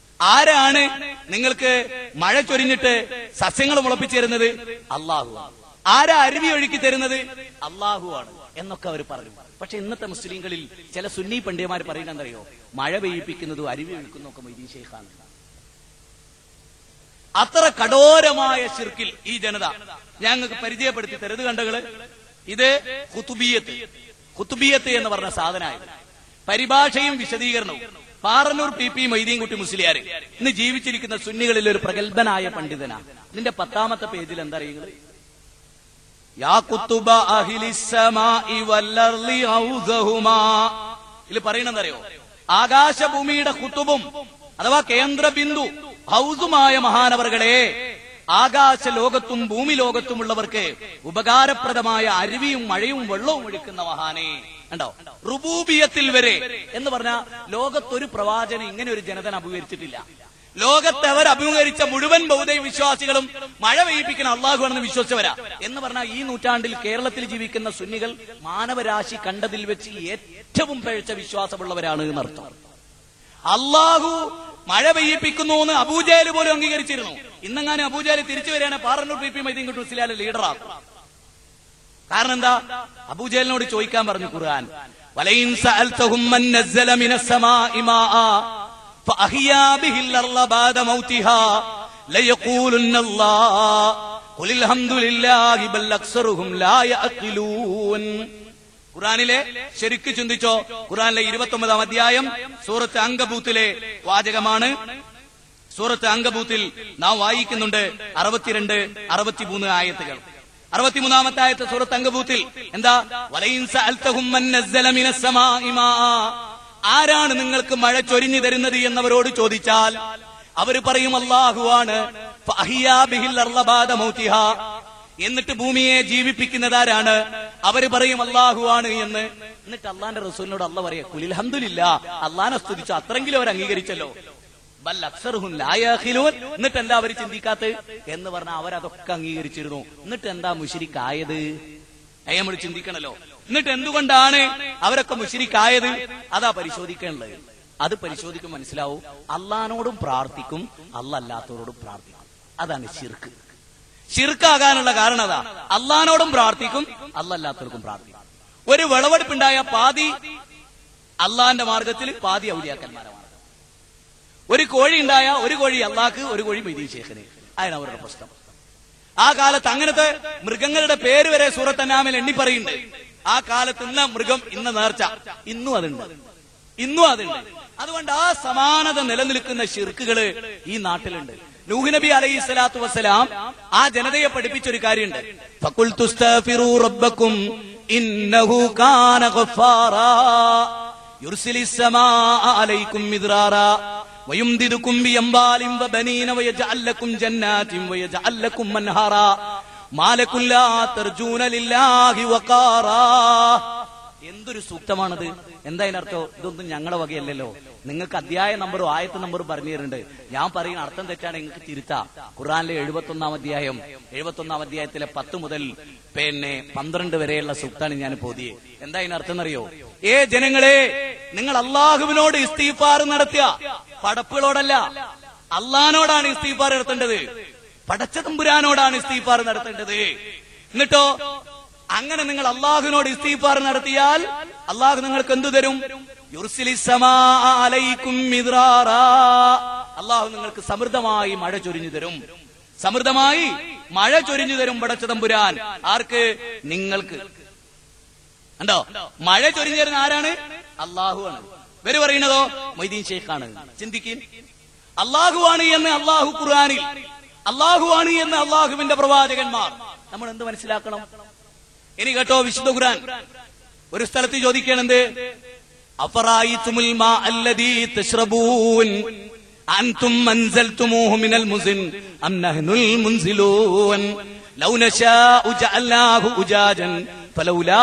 ആരാണ് നിങ്ങൾക്ക് മഴ ചൊരിഞ്ഞിട്ട് സസ്യങ്ങൾ മുളപ്പിച്ചു തരുന്നത് അള്ളാഹുവാണ് ആരാ അരുവി ഒഴുക്കി തരുന്നത് അള്ളാഹുവാണ് എന്നൊക്കെ അവർ പറഞ്ഞു പക്ഷെ ഇന്നത്തെ മുസ്ലിങ്ങളിൽ ചില സുന്നി പണ്ഡിതന്മാർ പറയുന്നതറിയോ മഴ പെയ്യിപ്പിക്കുന്നതും അരുവി ഒഴുക്കുന്നതും ഒക്കെ മൊയ്തീൻ ഷെയ്ഖാണ് അത്ര കഠോരമായ ശിർക്കിൽ ഈ ജനത ഞങ്ങൾക്ക് പരിചയപ്പെടുത്തി തരുത് കണ്ടകള് ഇത് കുത്തുബിയത്ത് കുത്തുബിയത്ത് എന്ന് പറഞ്ഞ സാധനമായിരുന്നു പരിഭാഷയും വിശദീകരണവും പാറന്നൂർ പി പി മൊയ്തീൻകുട്ടി മുസ്ലിയാര് ഇന്ന് ജീവിച്ചിരിക്കുന്ന സുന്നികളിൽ ഒരു പ്രഗത്ഭനായ പണ്ഡിതനാണ് ഇതിന്റെ പത്താമത്തെ പേജിൽ എന്താ അറിയുന്നത് യാ കുത്തുബ അഹിലിസ്സമാഇ വല്ലർളി ഔദഹുമാ ഇതിൽ പറയണെന്നറിയോ ആകാശഭൂമിയുടെ കുത്തുബും അഥവാ കേന്ദ്ര ബിന്ദു ഹൗസുമായ മഹാനവറുകളെ ആകാശ ലോകത്തും ഭൂമി ലോകത്തുമുള്ളവർക്ക് ഉപകാരപ്രദമായ അരുവിയും മഴയും വെള്ളവും ഒഴുക്കുന്ന മഹാനെ ഉണ്ടോ റുബൂബിയത്തിൽ വരെ എന്ന് പറഞ്ഞാൽ ലോകത്തൊരു പ്രവാചനം ഇങ്ങനെ ഒരു ജനതൻ അഭിമുഖീകരിച്ചിട്ടില്ല ലോകത്തെ അവർ അഭിമുഖീകരിച്ച മുഴുവൻ ബൗദ്ധ വിശ്വാസികളും മഴ പെയ്യിപ്പിക്കുന്ന അള്ളാഹുവാണെന്ന് വിശ്വസിച്ചവരാ എന്ന് പറഞ്ഞാൽ ഈ നൂറ്റാണ്ടിൽ കേരളത്തിൽ ജീവിക്കുന്ന സുന്നികൾ മാനവരാശി കണ്ടതിൽ വെച്ച് ഏറ്റവും പഴച്ച വിശ്വാസമുള്ളവരാണ് എന്നർത്ഥം അള്ളാഹു മഴ പെയ്യിപ്പിക്കുന്നു എന്ന് അബൂജാല് പോലും അംഗീകരിച്ചിരുന്നു ഇന്നെങ്ങാനും അബൂജാല് തിരിച്ചു വരികയാണ് പാറന്നൂർ പി പി മൈദീൻ കുട്ടി മുസ്ലിയാലെ ലീഡറാകും കാരണം എന്താ അബൂജഹലിനോട് ചോദിക്കാൻ പറഞ്ഞു ഖുർആൻ വലയിൻ സഅൽതഹും മൻ നസ്സല മിനസ് സമാഇ മാഅ ഫഅഹ്യാ ബിഹിൽ അർള ബാദ മൗതിഹാ ലയഖൂലുന്ന അല്ലാഹ് ഖുലിൽ ഹംദുലില്ലാഹി ബൽ അക്സറുഹും ലാ യഅഖിലൂൻ ഖുറാനിലെ ശരിക്ക് ചിന്തിച്ചോ ഖുറാനിലെ ഇരുപത്തി ഒമ്പതാം അധ്യായം സൂറത്ത് അങ്കബൂത്തിലെ വാചകമാണ് സൂറത്ത് അങ്കബൂത്തിൽ നാം വായിക്കുന്നുണ്ട് അറുപത്തിരണ്ട് അറുപത്തിമൂന്ന് ആയത്തുകൾ അറുപത്തിമൂന്നാമത്തെ ആയത്ത് സൂറത്ത് അങ്കബൂത്തിൽ എന്താ വലയിൻ സഅൽതഹും മൻ നസ്സല മിനസ് സമാഇ മാഅ. ആരാണ് നിങ്ങൾക്ക് മഴ ചൊരിഞ്ഞു തരുന്നത് എന്നവരോട് ചോദിച്ചാൽ അവര് പറയും അള്ളാഹുവാണ് ഫഅഹിയാ ബിഹിൽ അർള ബാദ മൗതിഹാ. എന്നിട്ട് ഭൂമിയെ ജീവിപ്പിക്കുന്നതാരാണ് അവര് പറയും അള്ളാഹുവാണ് എന്ന് എന്നിട്ട് അള്ളാന്റെ റസൂലിനോട് അള്ള പറയാ കുലിൽ ഹന്തുലില്ല അള്ളാനെ സ്തുതിച്ചു അത്രയെങ്കിലും അവർ അംഗീകരിച്ചല്ലോ ബൽ അക്സറുഹും ലായാഖിലൂൻ എന്നിട്ട് എന്താ അവർ ചിന്തിക്കാത്ത എന്ന് പറഞ്ഞാൽ അവരതൊക്കെ അംഗീകരിച്ചിരുന്നു എന്നിട്ട് എന്താ മുഷിരിക്കായത് നമ്മൾ ചിന്തിക്കണല്ലോ എന്നിട്ട് എന്തുകൊണ്ടാണ് അവരൊക്കെ മുഷിരിക്കായത് അതാ പരിശോധിക്കേണ്ടത് അത് പരിശോധിക്കും മനസ്സിലാവും അള്ളഹാനോടും പ്രാർത്ഥിക്കും അല്ലല്ലാത്തവരോടും പ്രാർത്ഥിക്കും അതാണ് ശിർക്ക് ശിർക്കാകാനുള്ള കാരണം അതാ അള്ളഹാനോടും പ്രാർത്ഥിക്കും അല്ലല്ലാത്തവർക്കും പ്രാർത്ഥിക്കും ഒരു വിളവെടുപ്പുണ്ടായ പാതി അള്ളാന്റെ മാർഗത്തിൽ പാതി ഔലിയാക്കന്മാരെ മാർഗം ഒരു കോഴി ഉണ്ടായ ഒരു കോഴി അള്ളാഹ്ക്ക് ഒരു കോഴി മൈദീൻ ശേഖന് അതാണ് അവരുടെ പ്രശ്നം ആ കാലത്ത് അങ്ങനത്തെ മൃഗങ്ങളുടെ പേര് വരെ സൂറത്തന്നാമിൽ എണ്ണി പറയുന്നുണ്ട് ആ കാലത്ത് ഇന്ന മൃഗം ഇന്ന നേർച്ച ഇന്നും അതുണ്ട് ഇന്നും അതുണ്ട് അതുകൊണ്ട് ആ സമാനത നിലനിൽക്കുന്ന ഷിർക്കുകള് ഈ നാട്ടിലുണ്ട് നൂഹ് നബി അലൈഹി സ്വലാത്തു വസ്സലാം ആ ജനതയെ പഠിപ്പിച്ചൊരു കാര്യമുണ്ട് ഫഖുൽ തുസ്തഗ്ഫിറൂ റബ്ബക്കും ഇന്നഹു കാന ഗഫാറാ യുർസിലി السماء عليكم مدرارا ويمددكم بأموال وبنين ويجعل لكم جنات ويجعل لكم أنهارا ما لكم لا ترجون لله وقارا എന്തൊരു സൂക്തമാണത് എന്താ അതിനർത്ഥം ഇതൊന്നും ഞങ്ങളുടെ വകയല്ലല്ലോ നിങ്ങൾക്ക് അധ്യായ നമ്പറും ആയത്ത് നമ്പറും പറഞ്ഞു തരുന്നുണ്ട് ഞാൻ പറയുന്ന അർത്ഥം തെറ്റാണ് നിങ്ങൾക്ക് തിരുത്താ ഖുറാനിലെ എഴുപത്തി ഒന്നാം അധ്യായം എഴുപത്തി ഒന്നാം അധ്യായത്തിലെ പത്ത് മുതൽ പിന്നെ പന്ത്രണ്ട് വരെയുള്ള സൂക്താണ് ഞാൻ പോതിയെ എന്താ അതിനർത്ഥം എന്നറിയോ ഏ ജനങ്ങളെ നിങ്ങൾ അള്ളാഹുവിനോട് ഇസ്തീഫാർ നടത്തിയ പടപ്പുകളോടല്ല അള്ളഹാനോടാണ് ഇസ്തീഫാർ നടത്തേണ്ടത് പടച്ച തമ്പുരാനോടാണ് ഇസ്തീഫാർ നടത്തേണ്ടത് എന്നിട്ടോ അങ്ങനെ നിങ്ങൾ അള്ളാഹുവിനോട് ഇസ്തീഫാർ നടത്തിയാൽ അള്ളാഹു നിങ്ങൾക്ക് എന്തു തരും യുർസിലി സമാ അലൈക്കും മിദ്റാറാ. അള്ളാഹു നിങ്ങൾക്ക് സമൃദ്ധമായി മഴ ചൊരിഞ്ഞു തരും സമൃദ്ധമായി മഴ ചൊരിഞ്ഞു തരും പടച്ച തമ്പുരാൻ ആർക്ക് നിങ്ങൾക്ക് ഉണ്ടോ മഴ ചൊരിഞ്ഞു തരുന്ന ആരാണ് അള്ളാഹു ആണ് ഇവര് പറയുന്നതോ മൊയ്തീൻ ഷെയ്ഖാണ് ചിന്തിക്കും അള്ളാഹുവാണ് എന്ന് അള്ളാഹു ഖുർആാനിൽ അള്ളാഹുവാണ് എന്ന് അള്ളാഹുവിന്റെ പ്രവാചകന്മാർ നമ്മൾ എന്ത് മനസ്സിലാക്കണം ഇനി കേട്ടോ വിശുദ്ധ ഖുർആൻ ഒരു സ്ഥലത്ത് ചോദിക്കണെന്ത് അഫറായിത്തുമുൽ മാ അല്ലദീ തശ്റബൂൻ അൻതും അൻസൽതുമൂഹു മിനൽ മുസിൻ അം നഹ്നുൽ മുൻസിലൂൻ ലൗ നശാഉ ജഅൽനാഹു ഉജാജൻ ഫലൗലാ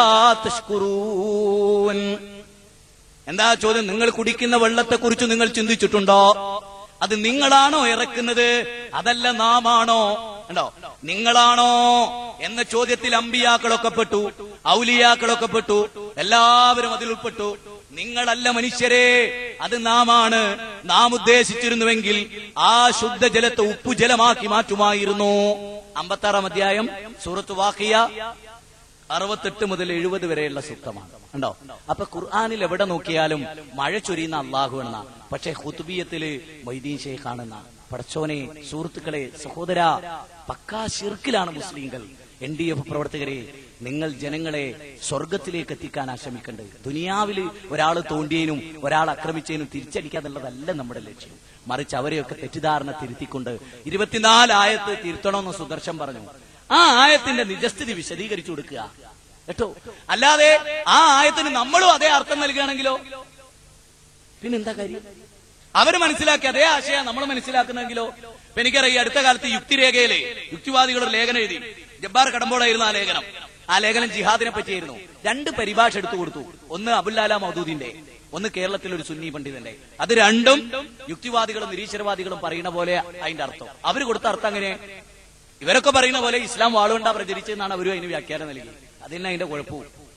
തഷ്കുറൂൻ എന്താ ചോദ്യം നിങ്ങൾ കുടിക്കുന്ന വെള്ളത്തെ കുറിച്ച് നിങ്ങൾ ചിന്തിച്ചിട്ടുണ്ടോ അത് നിങ്ങളാണോ ഇറക്കുന്നത് അതല്ല നാമാണോ ഉണ്ടോ നിങ്ങളാണോ എന്ന ചോദ്യത്തിൽ അമ്പിയാക്കളൊക്കെ പെട്ടു ഔലിയാക്കളൊക്കെ പെട്ടു എല്ലാവരും അതിൽ ഉൾപ്പെട്ടു നിങ്ങളല്ല മനുഷ്യരെ അത് നാമാണ് നാം ഉദ്ദേശിച്ചിരുന്നുവെങ്കിൽ ആ ശുദ്ധജലത്തെ ഉപ്പുജലമാക്കി മാറ്റുമായിരുന്നു അമ്പത്താറാം അധ്യായം സൂറത്ത് വാക്കിയ അറുപത്തെട്ട് മുതൽ എഴുപത് വരെയുള്ള സൂക്തമാണ് ഉണ്ടോ അപ്പൊ ഖുർആാനിൽ എവിടെ നോക്കിയാലും മഴ ചൊരിയുന്ന അള്ളാഹു എന്ന പക്ഷെ ഹുത്തുബിയത്തില് മൊയ്തീൻ ഷെയ്ഖാണെന്ന പടച്ചോനെ സുഹൃത്തുക്കളെ സഹോദര പക്കാ ശിർക്കിലാണ് മുസ്ലിങ്ങൾ എൻ ഡി എഫ് പ്രവർത്തകരെ നിങ്ങൾ ജനങ്ങളെ സ്വർഗത്തിലേക്ക് എത്തിക്കാൻ ശ്രമിക്കേണ്ടത് ദുനിയാവിൽ ഒരാൾ തോണ്ടിയതിനും ഒരാൾ ആക്രമിച്ചതിനും തിരിച്ചടിക്കാന്നുള്ളതല്ല നമ്മുടെ ലക്ഷ്യം മറിച്ച് അവരെയൊക്കെ തെറ്റിദ്ധാരണ തിരുത്തിക്കൊണ്ട് ഇരുപത്തിനാല് ആയത്ത് തിരുത്തണമെന്ന് സുദർശൻ പറഞ്ഞു ആ ആയത്തിന്റെ നിജസ്ഥിതി വിശദീകരിച്ചു കൊടുക്കുക കേട്ടോ അല്ലാതെ ആ ആയത്തിന് നമ്മളും അതേ അർത്ഥം നൽകുകയാണെങ്കിലോ പിന്നെന്താ കാര്യം അവര് മനസ്സിലാക്കി അതേ ആശയം നമ്മൾ മനസ്സിലാക്കുന്നെങ്കിലോ ഇപ്പൊ എനിക്കറിയാം ഈ അടുത്ത കാലത്ത് യുക്തിരേഖയിലെ യുക്തിവാദികളുടെ ലേഖനം എഴുതി ജബ്ബാർ കടമ്പോളായിരുന്നു ആ ലേഖനം ആ ലേഖനം ജിഹാദിനെ പറ്റിയായിരുന്നു രണ്ട് പരിഭാഷ എടുത്തു കൊടുത്തു ഒന്ന് അബുല്ലാല മൗദൂദിന്റെ ഒന്ന് കേരളത്തിലെ ഒരു സുന്നി പണ്ഡിതന്റെ അത് രണ്ടും യുക്തിവാദികളും നിരീശ്വരവാദികളും പറയുന്ന പോലെ അതിന്റെ അർത്ഥം അവര് കൊടുത്ത അർത്ഥം അങ്ങനെ ഇവരൊക്കെ പറയുന്ന പോലെ ഇസ്ലാം വാളുകൊണ്ടാ പ്രചരിച്ചെന്നാണ് അവരും അതിന് വ്യാഖ്യാനം നൽകി അതിന് അതിന്റെ കുഴപ്പവും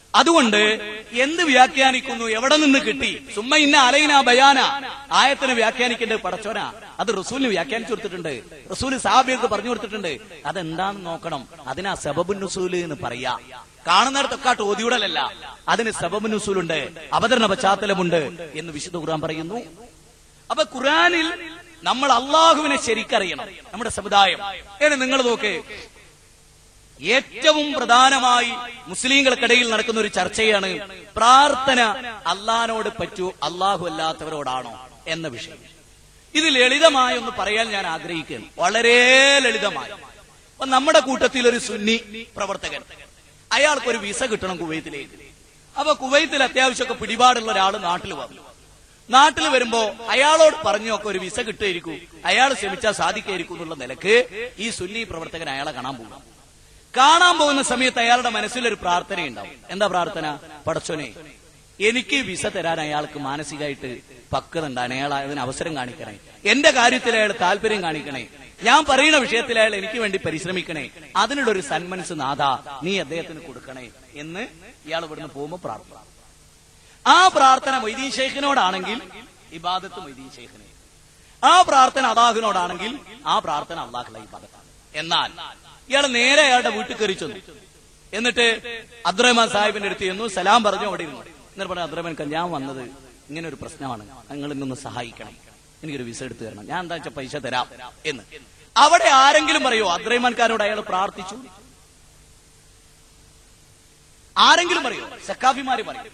അതുകൊണ്ട് എന്ത് വ്യാഖ്യാനിക്കുന്നു എവിടെ നിന്ന് കിട്ടി സുമ്മ ഇന്ന അലൈന ബയാന ആയത്തിന് വ്യാഖ്യാനിക്കേണ്ടത് പടച്ചോന അത് റസൂലിന് വ്യാഖ്യാനിച്ചു കൊടുത്തിട്ടുണ്ട് റസൂല് സാബിയൊക്കെ പറഞ്ഞു കൊടുത്തിട്ടുണ്ട് അതെന്താണെന്ന് നോക്കണം അതിനാ സബബുൻ നുസൂല് എന്ന് പറയാ കാണുന്നിടത്തൊക്കെ ഓതിയൂടലല്ല അതിന് സബബുൻ നുസൂലുണ്ട് അവതരണ പശ്ചാത്തലമുണ്ട് എന്ന് വിശുദ്ധ ഖുർആൻ പറയുന്നു അപ്പൊ ഖുറാനിൽ നമ്മൾ അള്ളാഹുവിനെ ശരിക്കറിയണം നമ്മുടെ സമുദായം ഏത് നിങ്ങൾ നോക്ക് ഏറ്റവും പ്രധാനമായി മുസ്ലിങ്ങൾക്കിടയിൽ നടക്കുന്ന ഒരു ചർച്ചയാണ് പ്രാർത്ഥന അള്ളഹാനോട് പറ്റൂ അള്ളാഹു അല്ലാത്തവരോടാണോ എന്ന വിഷയം ഇത് ലളിതമായി ഒന്ന് പറയാൻ ഞാൻ ആഗ്രഹിക്കുകയാണ് വളരെ ലളിതമായി അപ്പൊ നമ്മുടെ കൂട്ടത്തിൽ ഒരു സുന്നി പ്രവർത്തകൻ അയാൾക്കൊരു വിസ കിട്ടണം കുവൈത്തിലേക്ക് അപ്പൊ കുവൈത്തിൽ അത്യാവശ്യമൊക്കെ പിടിപാടുള്ള ഒരാൾ നാട്ടിൽ വന്നു നാട്ടിൽ വരുമ്പോ അയാളോട് പറഞ്ഞൊക്കെ ഒരു വിസ കിട്ടുമായിരിക്കും അയാൾ ശ്രമിച്ചാൽ സാധിക്കായിരിക്കും എന്നുള്ള നിലക്ക് ഈ സുന്നി പ്രവർത്തകൻ അയാളെ കാണാൻ പോകും കാണാൻ പോകുന്ന സമയത്ത് അയാളുടെ മനസ്സിലൊരു പ്രാർത്ഥനയുണ്ടാവും എന്താ പ്രാർത്ഥന പടച്ചോനെ എനിക്ക് വിസ തരാൻ അയാൾക്ക് മാനസികമായിട്ട് പക്വത ഉണ്ടാണ് അയാൾ അതിന് അവസരം കാണിക്കണേ എന്റെ കാര്യത്തിൽ അയാൾ താല്പര്യം കാണിക്കണേ ഞാൻ പറയുന്ന വിഷയത്തിൽ അയാൾ എനിക്ക് വേണ്ടി പരിശ്രമിക്കണേ അതിനുള്ള ഒരു സന്മനസ് നാഥ നീ അദ്ദേഹത്തിന് കൊടുക്കണേ എന്ന് ഇയാൾ ഇവിടുന്ന് പോകുമ്പോൾ പ്രാർത്ഥന ആ പ്രാർത്ഥന മൊയ്തീൻ ഷെയ്ഖിനോടാണെങ്കിൽ ഇബാദത്ത് മൊയ്തീൻ ഷെയ്ഖിനെ ആ പ്രാർത്ഥന അള്ളാഹുവിനോടാണെങ്കിൽ ആ പ്രാർത്ഥന അള്ളാഹുള്ള ഇബാദത്താണ് എന്നാൽ ഇയാൾ നേരെ അയാളുടെ വീട്ടിൽ കയറി ചെന്നു എന്നിട്ട് അബ്ദുറഹ്മാൻ സാഹിബിന്റെ അടുത്ത് ചെന്നു സലാം പറഞ്ഞു അവിടെ ഇരുന്നു എന്നിട്ട് പറഞ്ഞു അബ്ദുറഹ്മാൻ ഞാൻ വന്നത് ഇങ്ങനെ ഒരു പ്രശ്നമാണ് നിങ്ങൾ ഇന്നൊന്ന് സഹായിക്കണം എനിക്കൊരു വിസ എടുത്തു തരണം ഞാൻ എന്താ വെച്ചാൽ പൈസ തരാം എന്ന് അവിടെ ആരെങ്കിലും പറയോ അബ്ദുറഹ്മാൻകാരോട് അയാൾ പ്രാർത്ഥിച്ചു ആരെങ്കിലും പറയോ സക്കാഫിമാര് പറയും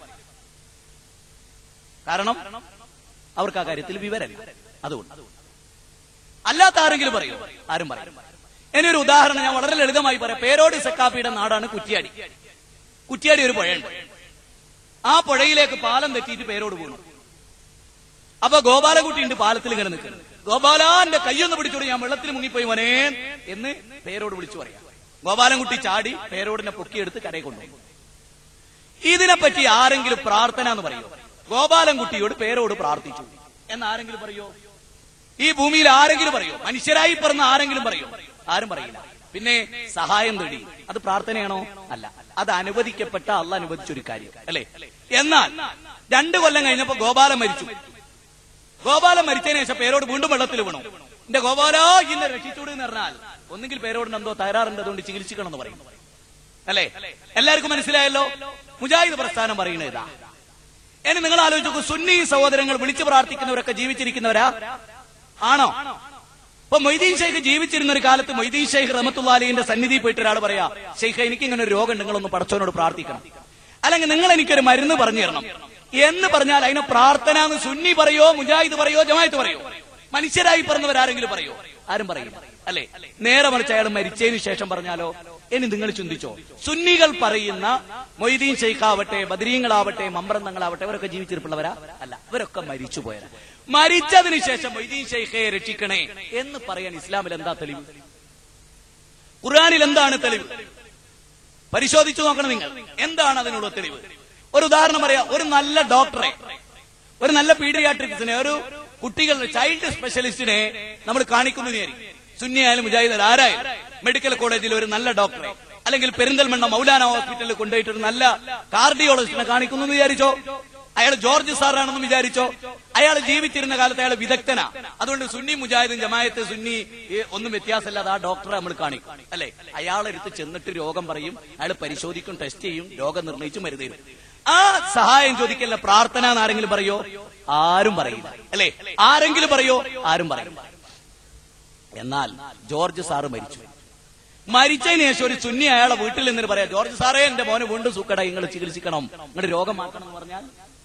കാരണം അവർക്ക് ആ കാര്യത്തിൽ വിവരമില്ല അതുകൊണ്ട് അല്ലാത്ത ആരെങ്കിലും പറയോ ആരും പറയും ഇനി ഒരു ഉദാഹരണം ഞാൻ വളരെ ലളിതമായി പറയാം പേരോടി സക്കാഫിയുടെ നാടാണ് കുറ്റിയാടി കുറ്റിയാടി ഒരു പുഴയുണ്ട് ആ പുഴയിലേക്ക് പാലം തെറ്റിയിട്ട് പേരോട് വീണു അപ്പൊ ഗോപാലകുട്ടി ഉണ്ട് പാലത്തിൽ ഇങ്ങനെ നിൽക്കുന്നത് ഗോപാലാന്റെ കൈയൊന്ന് പിടിച്ചോട് ഞാൻ വെള്ളത്തിൽ മുങ്ങിപ്പോയി മോനേ എന്ന് പേരോട് വിളിച്ചു പറയാം ഗോപാലൻകുട്ടി ചാടി പേരോടിനെ പൊക്കിയെടുത്ത് കരയെ കൊണ്ടുപോയി ഇതിനെപ്പറ്റി ആരെങ്കിലും പ്രാർത്ഥന എന്ന് പറയോ ഗോപാലൻകുട്ടിയോട് പേരോട് പ്രാർത്ഥിച്ചു എന്ന് ആരെങ്കിലും പറയോ ഈ ഭൂമിയിൽ ആരെങ്കിലും പറയോ മനുഷ്യരായി പറഞ്ഞ ആരെങ്കിലും പറയോ ആരും പറയില്ല പിന്നെ സഹായം തേടി അത് പ്രാർത്ഥനയാണോ അല്ല അത് അനുവദിക്കപ്പെട്ട അല്ല അനുവദിച്ചൊരു കാര്യം അല്ലെ എന്നാൽ രണ്ടു കൊല്ലം കഴിഞ്ഞപ്പോ ഗോപാലൻ മരിച്ചു ഗോപാലൻ മരിച്ചതിന് ശേഷം പേരോട് വീണ്ടും വെള്ളത്തിൽ വീണു എന്റെ ഗോപാല ഇന്നെ രക്ഷിച്ചൂട് എന്ന് പറഞ്ഞാൽ ഒന്നുകിൽ പേരോടിന് എന്തോ തകരാറുണ്ട് അതുകൊണ്ട് ചികിത്സിക്കണം എന്ന് പറയും അല്ലെ എല്ലാവർക്കും മനസ്സിലായല്ലോ മുജാഹിദ് പ്രസ്ഥാനം പറയുന്നത് ഇതാ ഇനി നിങ്ങൾ ആലോചിച്ച് നോക്കൂ സുന്നി സഹോദരങ്ങൾ വിളിച്ചു പ്രാർത്ഥിക്കുന്നവരൊക്കെ ജീവിച്ചിരിക്കുന്നവരാ ആണോ ഇപ്പൊ മൊയ്തീൻ ഷെയ്ഖ് ജീവിച്ചിരുന്ന ഒരു കാലത്ത് മൊയ്തീൻ ഷെയ്ഖ് റഹമത്തുല്ലാലിന്റെ സന്നിധി പോയിട്ട് ഒരാൾ പറയാ ഷെയ്ഖ് എനിക്ക് ഇങ്ങനെ ഒരു രോഗം നിങ്ങളൊന്ന് പടച്ചവനോട് പ്രാർത്ഥിക്കണം അല്ലെങ്കിൽ നിങ്ങൾ എനിക്കൊരു മരുന്ന് പറഞ്ഞു തരണം എന്ന് പറഞ്ഞാൽ അതിന് പ്രാർത്ഥന എന്ന് സുന്നി പറയോ മുജാഹിദ് പറയോ ജമായത്ത് പറയോ മനുഷ്യരായി പറഞ്ഞവരാരെങ്കിലും പറയോ ആരും പറയില്ല അല്ലെ നേരെ മറിച്ച് അയാൾ മരിച്ചതിന് ശേഷം പറഞ്ഞാലോ ഇനി നിങ്ങൾ ചിന്തിച്ചോ സുന്നികൾ പറയുന്ന മൊയ്തീൻ ഷെയ്ഖാവട്ടെ ബദരീങ്ങളാവട്ടെ മമ്പ്രന്തങ്ങളാവട്ടെ അവരൊക്കെ ജീവിച്ചിരിപ്പുള്ളവരാ അല്ല അവരൊക്കെ മരിച്ചുപോയവരാ മരിച്ചതിന് ശേഷം മൊയ്തീൻ ഷെയ്ഖയെ രക്ഷിക്കണേ എന്ന് പറയാൻ ഇസ്ലാമിൽ എന്താ തെളിവ് ഖുർആനിൽ എന്താണ് തെളിവ് പരിശോധിച്ചു നോക്കണം നിങ്ങൾ എന്താണ് അതിനുള്ള തെളിവ് ഒരു ഉദാഹരണം പറയാം ഒരു നല്ല ഡോക്ടറെ ഒരു നല്ല പീഡിയാട്രിക്സിനെ ഒരു കുട്ടികളുടെ ചൈൽഡ് സ്പെഷ്യലിസ്റ്റിനെ നമ്മൾ കാണിക്കുന്നു വിചാരിക്കും സുന്നി ആയാലും മുജാഹിദ് ആരായാലും മെഡിക്കൽ കോളേജിൽ ഒരു നല്ല ഡോക്ടറെ അല്ലെങ്കിൽ പെരിന്തൽമണ്ണ മൗലാന ഹോസ്പിറ്റലിൽ കൊണ്ടുപോയിട്ട് ഒരു നല്ല കാർഡിയോളജിസ്റ്റിനെ കാണിക്കുന്നു എന്ന് വിചാരിച്ചോ അയാൾ ജോർജ് സാറാണെന്ന് വിചാരിച്ചോ അയാൾ ജീവിച്ചിരുന്ന കാലത്ത് അയാൾ വിദഗ്ധനാ അതുകൊണ്ട് സുന്നി മുജാഹിദും ജമായത്ത് സുന്നി ഏ, ഒന്നും വ്യത്യാസമില്ലാതെ ആ ഡോക്ടറെ നമ്മൾ കാണിക്കും അല്ലെ അയാളെടുത്ത് ചെന്നിട്ട് രോഗം പറയും അയാൾ പരിശോധിക്കും ടെസ്റ്റ് ചെയ്യും രോഗം നിർണയിച്ച് മരുന്ന് തരും ആ സഹായം ചോദിക്കല്ല പ്രാർത്ഥന എന്ന് ആരെങ്കിലും പറയോ ആരും പറയില്ല അല്ലെ ആരെങ്കിലും പറയോ ആരും പറയില്ല എന്നാൽ ജോർജ് സാറ് മരിച്ചു മരിച്ചതിന് ശേഷം ഒരു സുന്നി അയാളെ വീട്ടിൽ നിന്ന് പറയാം ജോർജ് സാറേ എന്റെ മോനെ വീണ്ടും സുക്കട നിങ്ങൾ ചികിത്സിക്കണം നിങ്ങളുടെ രോഗം മാറ്റണം എന്ന് പറഞ്ഞാൽ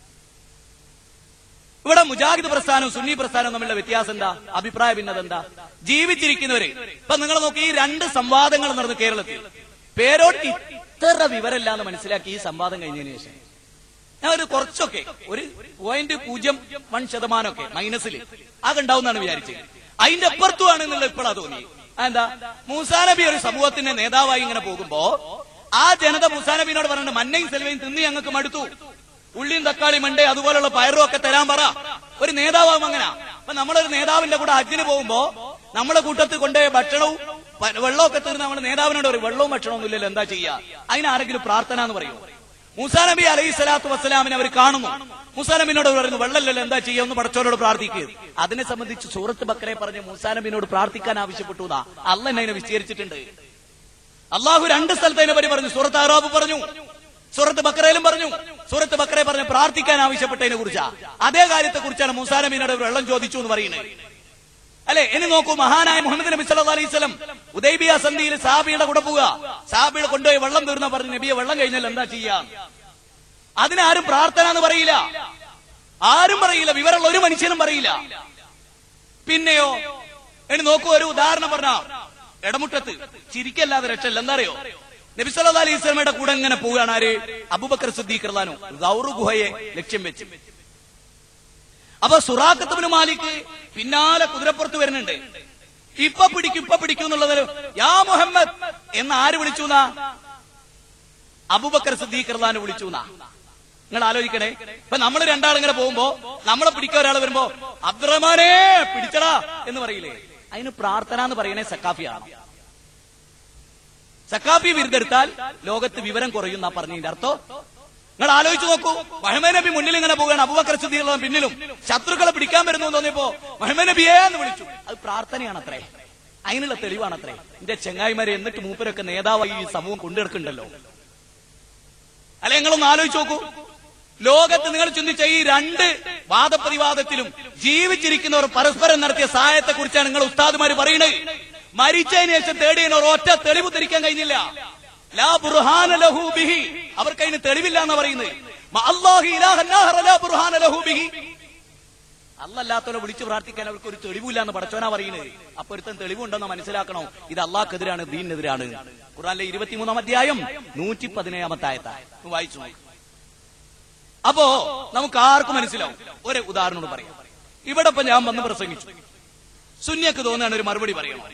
ഇവിടെ മുജാഹിദ് പ്രസ്ഥാനവും സുന്നി പ്രസ്ഥാനവും തമ്മിലുള്ള വ്യത്യാസം എന്താ അഭിപ്രായ ഭിന്നത എന്താ ജീവിച്ചിരിക്കുന്നവര് ഇപ്പൊ നിങ്ങൾ നോക്കി ഈ രണ്ട് സംവാദങ്ങൾ നടന്നു കേരളത്തിൽ പേരോട്ട് ഇത്ര വിവരമില്ല എന്ന് മനസ്സിലാക്കി ഈ സംവാദം കഴിഞ്ഞതിന് ശേഷം ഞാൻ ഒരു കുറച്ചൊക്കെ ഒരു പോയിന്റ് പൂജ്യം വൺ ശതമാനമൊക്കെ മൈനസിൽ അതുണ്ടാവുന്നാണ് വിചാരിച്ചത് അതിന്റെ അപ്പുറത്തുമാണ് എന്നുള്ള ഇപ്പോഴാ തോന്നി എന്താ മൂസാനബി ഒരു സമൂഹത്തിന്റെ നേതാവായി ഇങ്ങനെ പോകുമ്പോ ആ ജനത മൂസാനബിനോട് പറഞ്ഞിട്ട് മന്നയും സെൽവയും തിന്ന് ഞങ്ങൾക്ക് മടുത്തു ഉള്ളിയും തക്കാളിയും ഉണ്ട് അതുപോലുള്ള പയറും ഒക്കെ തരാൻ പറ ഒരു നേതാവാകും അങ്ങനെ അപ്പൊ നമ്മളൊരു നേതാവിന്റെ കൂടെ ഹജ്ജിന് പോകുമ്പോ നമ്മളെ കൂട്ടത്തിൽ കൊണ്ടുപോയ ഭക്ഷണവും പ- വെള്ളമൊക്കെ തീർന്ന് നമ്മുടെ നേതാവിനോട് പറയും വെള്ളവും ഭക്ഷണവും ഇല്ലല്ലോ എന്താ ചെയ്യാ അതിനാരെങ്കിലും പ്രാർത്ഥന എന്ന് പറയും മൂസാ നബി അലൈഹി സ്വലാത്തു വസ്സലാമിനെ അവർ കാണുന്നു മൂസാ നബിനോട് പറയുന്നു വെള്ളമില്ലല്ലോ എന്താ ചെയ്യുമെന്ന് പടച്ചോനോട് പ്രാർത്ഥിക്കുക അതിനെ സംബന്ധിച്ച് സൂറത്ത് ബക്കറെ പറഞ്ഞ് മൂസാ നബിനോട് പ്രാർത്ഥിക്കാൻ ആവശ്യപ്പെട്ടു എന്നാ അല്ല എന്നെ അതിനെ വിസ്തീരിച്ചിട്ടുണ്ട് അള്ളാഹു രണ്ട് സ്ഥലത്ത് അതിനെ പറ്റി പറഞ്ഞു സൂറത്ത് അറാബ് പറഞ്ഞു സൂറത്ത് ബക്കറയിലും പറഞ്ഞു സൂറത്ത് ബക്കറെ പറഞ്ഞു പ്രാർത്ഥിക്കാൻ ആവശ്യപ്പെട്ടതിനെ കുറിച്ചാ അതേ കാര്യത്തെ കുറിച്ചാണ് മൂസാ നബിനോട് വെള്ളം ചോദിച്ചു എന്ന് പറയുന്നത് അല്ലെ ഇനി നോക്കൂ മഹാനായ മുഹമ്മദ് നബി സല്ലല്ലാഹു അലൈഹി വസല്ലം ഉദൈബിയ സന്ധിയിൽ സാബിയുടെ കൂടെ പോവുക സാബിയുടെ കൊണ്ടുപോയി വെള്ളം തീർന്ന പറഞ്ഞു നബിയെ വെള്ളം കഴിഞ്ഞാൽ എന്താ ചെയ്യാ അതിനാരും പ്രാർത്ഥന എന്ന് പറയില്ല ആരും പറയില്ല വിവരമുള്ള ഒരു മനുഷ്യനും പറയില്ല പിന്നെയോ ഇനി നോക്കൂ ഒരു ഉദാഹരണം പറഞ്ഞ ഇടമുട്ടത്ത് ചിരിക്കല്ലാതെ രക്ഷയില്ല എന്താ അറിയോ നബി സല്ലല്ലാഹു അലൈഹി വസല്ലമയുടെ കൂടെ ഇങ്ങനെ പോവുകയാണ് ആര് അബൂബക്കർ സിദ്ദീഖ് റളിയല്ലാഹു അൻഹു ഗൗറു ഗുഹയെ ലക്ഷ്യം വെച്ച് അപ്പൊ സുറാഖത്തുബിന് മാലിക്ക് പിന്നാലെ കുതിരപ്പുറത്ത് വരുന്നുണ്ട് ഇപ്പൊ പിടിക്കും ഇപ്പൊ പിടിക്കും എന്നുള്ളത് യാ മുഹമ്മദ് എന്ന് ആര് വിളിച്ചു എന്നാ അബൂബക്കർ സിദ്ദീഖ് റളിയല്ലാഹു അൻഹു വിളിച്ചു എന്നാ നിങ്ങൾ ആലോചിക്കണേ ഇപ്പൊ നമ്മൾ രണ്ടാളിങ്ങനെ പോകുമ്പോ നമ്മളെ പിടിക്കാൻ ഒരാൾ വരുമ്പോ അബ്ദുറഹ്മാനെ പിടിച്ചടാ എന്ന് പറയില്ലേ അതിന് പ്രാർത്ഥന എന്ന് പറയണേ സക്കാഫിയാണ് സക്കാഫി വിരുദ്ധെടുത്താൽ ലോകത്ത് വിവരം കുറയും എന്നാ പറഞ്ഞതിന്റെ അർത്ഥം നിങ്ങൾ ആലോചിച്ച് നോക്കൂ മഹമ്മദ് നബി മുന്നിൽ ഇങ്ങനെ പോവുകയാണ് അബൂബക്കർ സിദ്ദീഖ് പിന്നിലും ശത്രുക്കളെ പിടിക്കാൻ വരുന്നു എന്ന് തോന്നിയപ്പോ മഹമ്മദ് നബിയെ എന്ന് വിളിച്ചു അത് പ്രാർത്ഥനയാണ് അത്രേ അതിനുള്ള തെളിവാണ് അത്രേ എന്റെ ചെങ്ങായിമാരെ എന്നിട്ട് മൂപ്പരൊക്കെ നേതാവായി ഈ സമൂഹം കൊണ്ടുനടക്കുന്നുണ്ടല്ലോ അല്ലെ നിങ്ങളൊന്ന് ആലോചിച്ച് നോക്കൂ ലോകത്ത് നിങ്ങൾ ചിന്തിച്ച ഈ രണ്ട് വാദപ്രതിവാദത്തിലും ജീവിച്ചിരിക്കുന്നവർ പരസ്പരം നടത്തിയ സഹായത്തെ കുറിച്ചാണ് നിങ്ങൾ ഉസ്താദുമാര് പറയുന്നത് മരിച്ചതിന് ശേഷം തേടിയതിന് ഒരു ഒറ്റ തെളിവ് ധരിക്കാൻ കഴിഞ്ഞില്ല ലാ ബുർഹാന ലഹു ബിഹി അവർക്ക് അതിന് തെളിവില്ല എന്ന് പറയുന്നത് മ അല്ലാഹു ഇലാഹൻ ആഖറ ലാ ബുർഹാന ലഹു ബിഹി അല്ലല്ലാത്തവരെ വിളിച്ചു പ്രാർത്ഥിക്കാൻ അവർക്ക് ഒരു തെളിവില്ല എന്ന് പടച്ചോനാ പറയുന്നത് അപ്പൊ ഒരുത്തൻ തെളിവുണ്ടെന്ന് മനസ്സിലാക്കണോ ഇത് അള്ളാഹ്ക്കെതിരാണ് ദീനെതിരാണ് ഖുറാനിലെ ഇരുപത്തിമൂന്നാം അധ്യായം നൂറ്റി പതിനേഴാമത്തെ ആയത്താ ഒന്ന് വായിച്ചു നോക്ക്. അപ്പോ നമുക്ക് ആർക്കും മനസ്സിലാവും ഒരു ഉദാഹരണം പറയാം ഇവിടെ ഇപ്പൊ ഞാൻ വന്ന് പ്രസംഗിച്ചു സുന്യക്ക് തോന്നുകയാണ് ഒരു മറുപടി പറയണം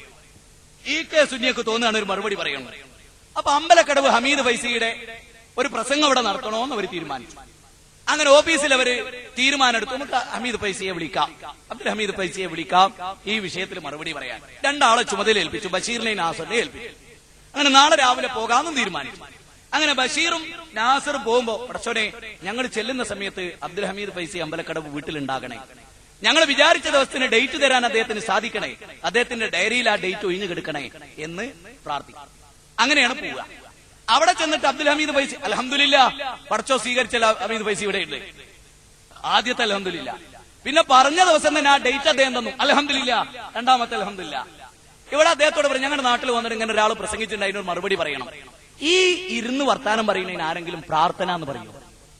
ഈ കെ സുന്യക്ക് തോന്നുകയാണ് ഒരു മറുപടി പറയണം അപ്പൊ അമ്പലക്കടവ് ഹമീദ് ഫൈസിയുടെ ഒരു പ്രസംഗം ഇവിടെ നടത്തണോന്ന് അവർ തീരുമാനിച്ചു അങ്ങനെ ഓഫീസിൽ അവര് തീരുമാനമെടുത്തു നമുക്ക് ഹമീദ് പൈസയെ വിളിക്കാം അബ്ദുൽ ഹമീദ് പൈസയെ വിളിക്കാം ഈ വിഷയത്തിൽ മറുപടി പറയാൻ രണ്ടാളെ ചുമതല ഏൽപ്പിച്ചു ബഷീറിനെ നാസറിനെ ഏൽപ്പിച്ചു അങ്ങനെ നാളെ രാവിലെ പോകാമെന്നും തീരുമാനിച്ചു അങ്ങനെ ബഷീറും നാസറും പോകുമ്പോ പടച്ചോനെ ഞങ്ങൾ ചെല്ലുന്ന സമയത്ത് അബ്ദുൽ ഹമീദ് പൈസ അമ്പലക്കടവ് വീട്ടിലുണ്ടാകണേ ഞങ്ങൾ വിചാരിച്ച ദിവസത്തിന് ഡേറ്റ് തരാൻ അദ്ദേഹത്തിന് സാധിക്കണേ അദ്ദേഹത്തിന്റെ ഡയറിയിൽ ആ ഡേറ്റ് ഒഴിഞ്ഞു കിടക്കണേ എന്ന് പ്രാർത്ഥിക്കും അങ്ങനെയാണ് പോവുക അവിടെ ചെന്നിട്ട് അബ്ദുൽ ഹമീദ് പൈസ അലഹമില്ല പടച്ചോ സ്വീകരിച്ച ഹമീദ് പൈസ ഇവിടെ ഉണ്ട് ആദ്യത്തെ അലഹമില്ല പിന്നെ പറഞ്ഞ ദിവസം തന്നെ ആ ഡേറ്റ് അദ്ദേഹം തന്നു അലഹമില്ല രണ്ടാമത്തെ അലഹമില്ല ഇവിടെ അദ്ദേഹത്തോട് പറഞ്ഞു ഞങ്ങളുടെ നാട്ടിൽ വന്നിട്ട് ഇങ്ങനെ ഒരാൾ പ്രസംഗിച്ചിട്ടുണ്ട് അതിനൊരു മറുപടി പറയണം ഈ ഇരുന്ന് വർത്താനം പറയുന്നതിന് ആരെങ്കിലും പ്രാർത്ഥന എന്ന് പറയോ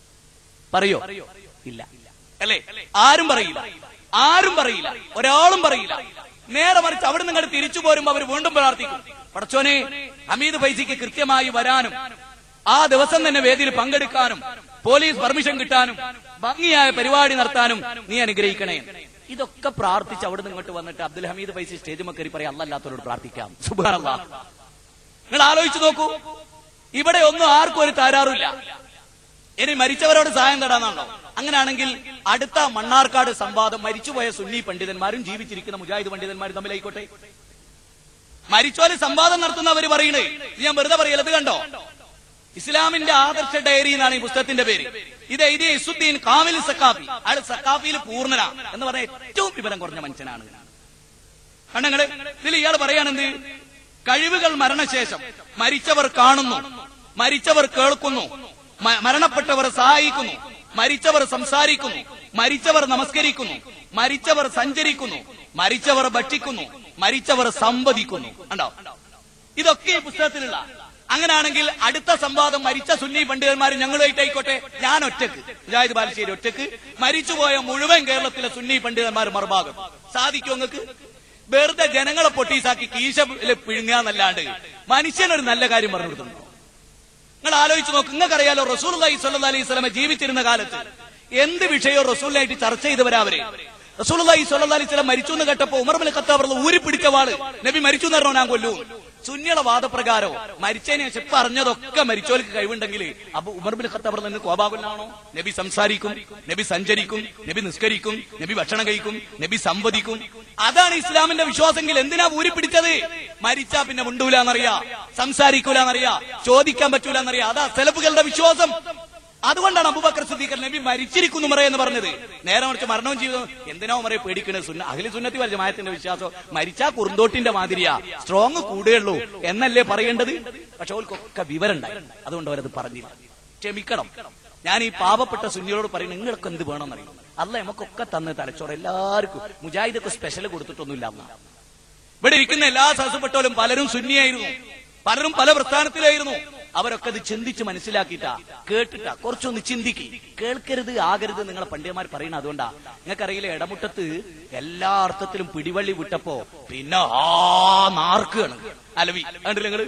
പറയോ ഇല്ല അല്ലേ ആരും പറയില്ല ആരും പറയില്ല ഒരാളും പറയില്ല നേരെ മറിച്ച് അവിടെ നിങ്ങൾ തിരിച്ചു പോരുമ്പോ അവർ വീണ്ടും പ്രാർത്ഥിക്കും പടച്ചോനെ ഹമീദ് പൈസയ്ക്ക് കൃത്യമായി വരാനും ആ ദിവസം തന്നെ വേദിയിൽ പങ്കെടുക്കാനും പോലീസ് പെർമിഷൻ കിട്ടാനും ഭംഗിയായ പരിപാടി നടത്താനും നീ അനുഗ്രഹിക്കണേ ഇതൊക്കെ പ്രാർത്ഥിച്ച് അവിടെ നിന്ന് ഇങ്ങോട്ട് വന്നിട്ട് അബ്ദുൽ ഹമീദ് പൈസ സ്റ്റേജ് കയറി പറയാം അല്ലല്ലാത്തവരോട് പ്രാർത്ഥിക്കാം സുബാനല്ലാ നിങ്ങൾ ആലോചിച്ചു നോക്കൂ ഇവിടെ ഒന്നും ആർക്കും ഒരു തരാറില്ല ഇനി മരിച്ചവരോട് സഹായം തേടാന്നാണോ അങ്ങനെയാണെങ്കിൽ അടുത്ത മണ്ണാർക്കാട് സംവാദം മരിച്ചുപോയ സുന്നി പണ്ഡിതന്മാരും ജീവിച്ചിരിക്കുന്ന മുജാഹിദ് പണ്ഡിതന്മാരും തമ്മിലായിക്കോട്ടെ മരിച്ചോല് സംവാദം നടത്തുന്നവര് പറയണേ ഇത് ഞാൻ വെറുതെ പറയല ഇത് കണ്ടോ ഇസ്ലാമിന്റെ ആദർശ ഡയറി എന്നാണ് ഈ പുസ്തകത്തിന്റെ പേര് ഇത് എഴുതിയ ഇസുദ്ദീൻ കാമിൽ സക്കാഫി അയാൾ സക്കാഫിയിൽ പൂർണ്ണന എന്ന് പറഞ്ഞ ഏറ്റവും വിവരം കുറഞ്ഞ മനുഷ്യനാണ് കണ്ടങ്ങള് ഇതിൽ ഇയാൾ പറയാണെന്ത് കഴിവുകൾ മരണശേഷം മരിച്ചവർ കാണുന്നു മരിച്ചവർ കേൾക്കുന്നു മ- മരണപ്പെട്ടവർ സഹായിക്കുന്നു മരിച്ചവർ സംസാരിക്കുന്നു മരിച്ചവർ നമസ്കരിക്കുന്നു മരിച്ചവർ സഞ്ചരിക്കുന്നു മരിച്ചവർ ഭക്ഷിക്കുന്നു മരിച്ചവർ സംവദിക്കുന്നു കണ്ടോ ഇതൊക്കെ ഈ പുസ്തകത്തിലുള്ള അങ്ങനെയാണെങ്കിൽ അടുത്ത സംവാദം മരിച്ച സുന്നി പണ്ഡിതന്മാർ ഞങ്ങളുമായിട്ടായിക്കോട്ടെ ഞാൻ ഒറ്റക്ക് മുജാഹിദ് ബാലുശ്ശേരി ഒറ്റക്ക് മരിച്ചുപോയ മുഴുവൻ കേരളത്തിലെ സുന്നി പണ്ഡിതന്മാർ മറുഭാഗം സാധിക്കും നിങ്ങൾക്ക് വെറുതെ ജനങ്ങളെ പൊട്ടീസാക്കി കീശ പിഴുങ്ങാന്നല്ലാണ്ട് മനുഷ്യനൊരു നല്ല കാര്യം പറഞ്ഞു കൊടുക്കുന്നു നിങ്ങൾ ആലോചിച്ച് നോക്ക് നിങ്ങൾക്കറിയാലോ റസൂൽ അലൈഹി സ്വല്ലല്ലാഹി അലൈഹി സ്വലമെ ജീവിച്ചിരുന്ന കാലത്ത് എന്ത് വിഷയവും റസൂലിനായിട്ട് ചർച്ച ചെയ്തവരാ അവര് റസൂൽ അലൈഹി സ്വല്ലല്ലാഹി അലൈഹി സ്വലം മരിച്ചു എന്ന് കേട്ടപ്പോ ഉമർ ബിൻ ഖത്താബ് റളിയല്ലാഹു ഊരി പിടിച്ച വാള് നബി മരിച്ചു എന്ന് പറഞ്ഞോ ഞാൻ കൊല്ലൂ സുന്നിയുടെ വാദപ്രകാരോ മരിച്ചതിന് ശേഷം ഇപ്പൊ അറിഞ്ഞതൊക്കെ മരിച്ചോർക്ക് കഴിവുണ്ടെങ്കിൽ അപ്പൊ ഉമർ ബിൻ ഖത്താബ് റളിയല്ലാഹു കോപാകുലാണോ നബി സംസാരിക്കും നബി സഞ്ചരിക്കും നബി നിസ്കരിക്കും നബി ഭക്ഷണം കഴിക്കും നബി സംവദിക്കും അതാണ് ഇസ്ലാമിന്റെ വിശ്വാസമെങ്കിൽ എന്തിനാ ഊരി പിടിച്ചത് മരിച്ചാ പിന്നെ മുണ്ടൂലെന്നറിയാ സംസാരിക്കൂലെന്നറിയാ ചോദിക്കാൻ പറ്റൂലെന്നറിയാ അതാ സെലഫുകളുടെ വിശ്വാസം അതുകൊണ്ടാണ് അബൂബക്കർ സിദ്ദീഖ് നബി മരിച്ചിരിക്കുന്നു മറ എന്ന് പറഞ്ഞത് നേരെ മറിച്ച് മരണവും ജീവിതവും എന്തിനോ മറയെ പേടിക്കണേ സുന്ന അഖിലി സുന്നത്തി വരെ ജമായത്തിന്റെ വിശ്വാസം മരിച്ചാ കുറുന്തോട്ടിന്റെ മാതിരിയാ സ്ട്രോങ് കൂടുകയുള്ളൂ എന്നല്ലേ പറയേണ്ടത് പക്ഷെ ഓൽക്കൊക്കെ വിവരം ഉണ്ടായി അതുകൊണ്ട് അവരത് പറഞ്ഞില്ല ക്ഷമിക്കണം ഞാൻ ഈ പാവപ്പെട്ട സുന്നിയോട് പറയുന്നത് നിങ്ങൾക്ക് എന്ത് വേണമെന്നറിയും അല്ല നമുക്കൊക്കെ തന്ന് തലച്ചോറ് എല്ലാവർക്കും മുജാഹിദൊക്കെ സ്പെഷ്യൽ കൊടുത്തിട്ടൊന്നുമില്ല അന്ന് ഇവിടെ ഇരിക്കുന്ന എല്ലാ സഹസപ്പെട്ടവരും പലരും സുന്നിയായിരുന്നു പലരും പല പ്രസ്ഥാനത്തിലായിരുന്നു അവരൊക്കെ ഇത് ചിന്തിച്ച് മനസ്സിലാക്കിയിട്ടാ കേട്ടിട്ടാ കുറച്ചൊന്ന് ചിന്തിക്ക് കേൾക്കരുത് ആകരുത് നിങ്ങളെ പണ്ഡിതന്മാർ പറയുന്നത് അതുകൊണ്ടാ നിങ്ങൾക്കറിയില്ല ഇടമുട്ടത്ത് എല്ലാ അർത്ഥത്തിലും പിടിവള്ളി വിട്ടപ്പോ പിന്നെ ആ നാർക്കാണ് അലവി കണ്ടില്ല നിങ്ങള്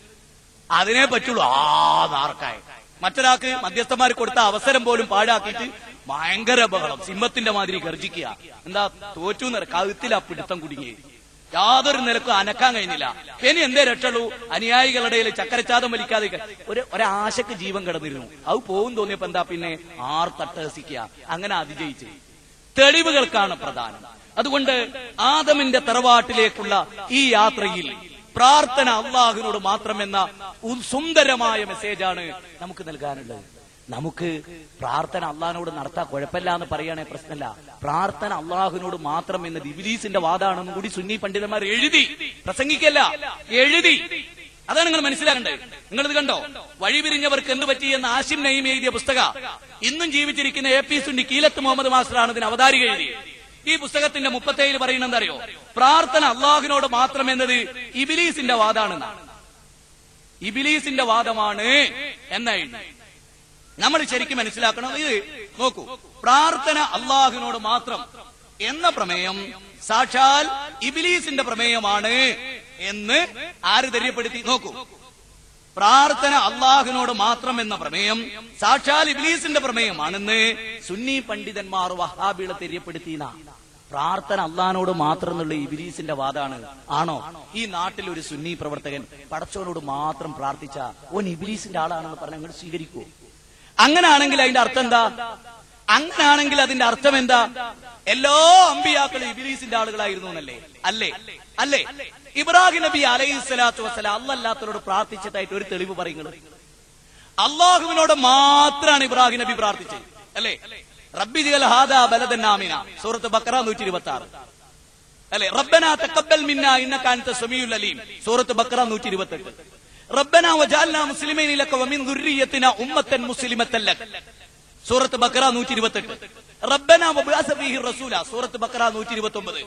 അതിനെ പറ്റുള്ളൂ ആ നാർക്കായ മറ്റൊരാൾക്ക് മധ്യസ്ഥന്മാർ കൊടുത്ത അവസരം പോലും പാഴാക്കിയിട്ട് ഭയങ്കര ബഹളം സിംഹത്തിന്റെ മാതിരി ഗർജിക്കുക എന്താ തോറ്റു നിറ കഴുത്തിലാ പിടുത്തം കുടുങ്ങി യാതൊരു നിലക്കും അനക്കാൻ കഴിഞ്ഞില്ല ഇനി എന്തേ രക്ഷുള്ളൂ അനുയായികളുടെ ഇടയിൽ ചക്കരച്ചാതം വലിക്കാതെ ഒരു ഒരാശക്ക് ജീവൻ കിടന്നിരുന്നു അത് പോകും തോന്നിയപ്പോ എന്താ പിന്നെ ആർ തട്ടഹസിക്കുക അങ്ങനെ അതിജയിച്ച് തെളിവുകൾക്കാണ് പ്രധാനം അതുകൊണ്ട് ആദമിന്റെ തറവാട്ടിലേക്കുള്ള ഈ യാത്രയിൽ പ്രാർത്ഥന അള്ളാഹുവിനോട് മാത്രമെന്ന ഒരു സുന്ദരമായ മെസ്സേജാണ് നമുക്ക് നൽകാനുള്ളത് നമുക്ക് പ്രാർത്ഥന അള്ളാഹിനോട് നടത്താൻ കുഴപ്പമില്ല എന്ന് പറയുകയാണെ പ്രശ്നമല്ല പ്രാർത്ഥന അള്ളാഹുവിനോട് മാത്രം എന്നത് ഇബിലീസിന്റെ വാദാണെന്നും കൂടി സുന്നി പണ്ഡിതന്മാർ എഴുതി പ്രസംഗിക്കല്ല എഴുതി അതാണ് നിങ്ങൾ മനസ്സിലാക്കേണ്ടത് നിങ്ങളിത് കണ്ടോ വഴി പിരിഞ്ഞവർക്ക് എന്ത് പറ്റി എന്ന് ആഷിം നയിം എഴുതിയ പുസ്തക ഇന്നും ജീവിച്ചിരിക്കുന്ന എ പി സുന്നി കീലത്ത് മുഹമ്മദ് മാസ്റ്ററാണ് ഇതിന് അവതാരിക എഴുതി ഈ പുസ്തകത്തിന്റെ മുപ്പത്തേഴിൽ പറയുന്നത് എന്തറിയോ പ്രാർത്ഥന അള്ളാഹുവിനോട് മാത്രം എന്നത് ഇബിലീസിന്റെ വാദാണെന്നാണ് ഇബിലീസിന്റെ വാദമാണ് എന്നെഴുതി നമ്മൾ ശരിക്കും മനസ്സിലാക്കണം ഇത് നോക്കൂ പ്രാർത്ഥന അള്ളാഹുവിനോട് മാത്രം എന്ന പ്രമേയം സാക്ഷാൽ ഇബിലീസിന്റെ പ്രമേയമാണ് എന്ന് ആര് തെര്യപ്പെടുത്തി നോക്കൂ പ്രാർത്ഥന അള്ളാഹുവിനോട് മാത്രം എന്ന പ്രമേയം സാക്ഷാൽ ഇബിലീസിന്റെ പ്രമേയമാണെന്ന് സുന്നി പണ്ഡിതന്മാർ വഹാബികളെ തെര്യപ്പെടുത്തിയ പ്രാർത്ഥന അള്ളഹാനോട് മാത്രം എന്നുള്ള ഇബിലീസിന്റെ വാദാണ് ആണോ ഈ നാട്ടിൽ ഒരു സുന്നി പ്രവർത്തകൻ പടച്ചോനോട് മാത്രം പ്രാർത്ഥിച്ച ഓൻ ഇബിലീസിന്റെ ആളാണെന്ന് പറഞ്ഞ അങ്ങോട്ട് സ്വീകരിക്കൂ അങ്ങനാണെങ്കിൽ അതിന്റെ അർത്ഥം എന്താ അങ്ങനാണെങ്കിൽ അതിന്റെ അർത്ഥം എന്താ എല്ലാ അമ്പിയാക്കളും ഇബിലീസിന്റെ ആളുകളായിരുന്നു എന്നല്ലേ അല്ലേ അല്ലേ ഇബ്രാഹിം നബി അലൈഹി സ്വലാത്തു വസ്സലാം അല്ലല്ലാത്തവരോട് പ്രാർത്ഥിച്ചതായിട്ട് ഒരു തെളിവ് പറയുന്നത് അള്ളാഹുവിനോട് മാത്രമാണ് ഇബ്രാഹിം നബി പ്രാർത്ഥിച്ചത് അല്ലേ റബ്ബി ജിഗൽ ഹാദാ ബലദൻ ആമിന സൂറത്ത് ബക്കറ നൂറ്റി ഇരുപത്തി ആറ് അല്ലെ റബ്ബന തക്കബൽ മിന്ന ഇന്നക അൻത സമീഉൽ അലീം സൂറത്ത് ബക്കറ നൂറ്റി ഇരുപത്തെട്ട് റബ്ബന വജഅൽനാ മുസ്ലിമീന ലക വമിൻ ദുർരിയത്തിന ഉമ്മത്തൻ മുസ്ലിമത്തൻ ലക സൂറത്ത് ബക്കറ നൂറ്റി ഇരുപത്തെട്ട് റബ്ബന വബഅസ ഫീഹി റസൂല സൂറത്ത് ബക്കറ നൂറ്റി ഇരുപത്തൊമ്പത്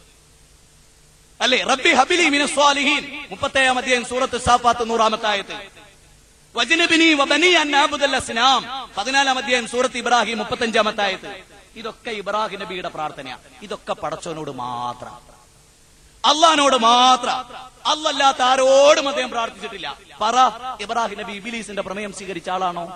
അല്ലെ റബ്ബി ഹബിലി മിന സ്വാലിഹീൻ മുപ്പത്തേഴാം അധ്യായം സൂറത്ത് സാഫാത്ത് നൂറാമത്തെ ആയത്ത് വജനബിനി വബനി അന്നാബുദൽ അസ്നാം പതിനാലാം അധ്യായം സൂറത്ത് ഇബ്രാഹിം മുപ്പത്തഞ്ചാമത്തെ ആയത്ത് ഇതൊക്കെ ഇബ്രാഹിം നബിയുടെ പ്രാർത്ഥനയാ ഇതൊക്കെ പടച്ചോനോട് മാത്രം അള്ളഹാനോട് മാത്രം അല്ലല്ലാത്ത ആരോടും അദ്ദേഹം പ്രാർത്ഥിച്ചിട്ടില്ല പറ ഇബ്രാഹിം നബി ഇബിലീസിന്റെ പ്രമേയം സ്വീകരിച്ച ആളാണോ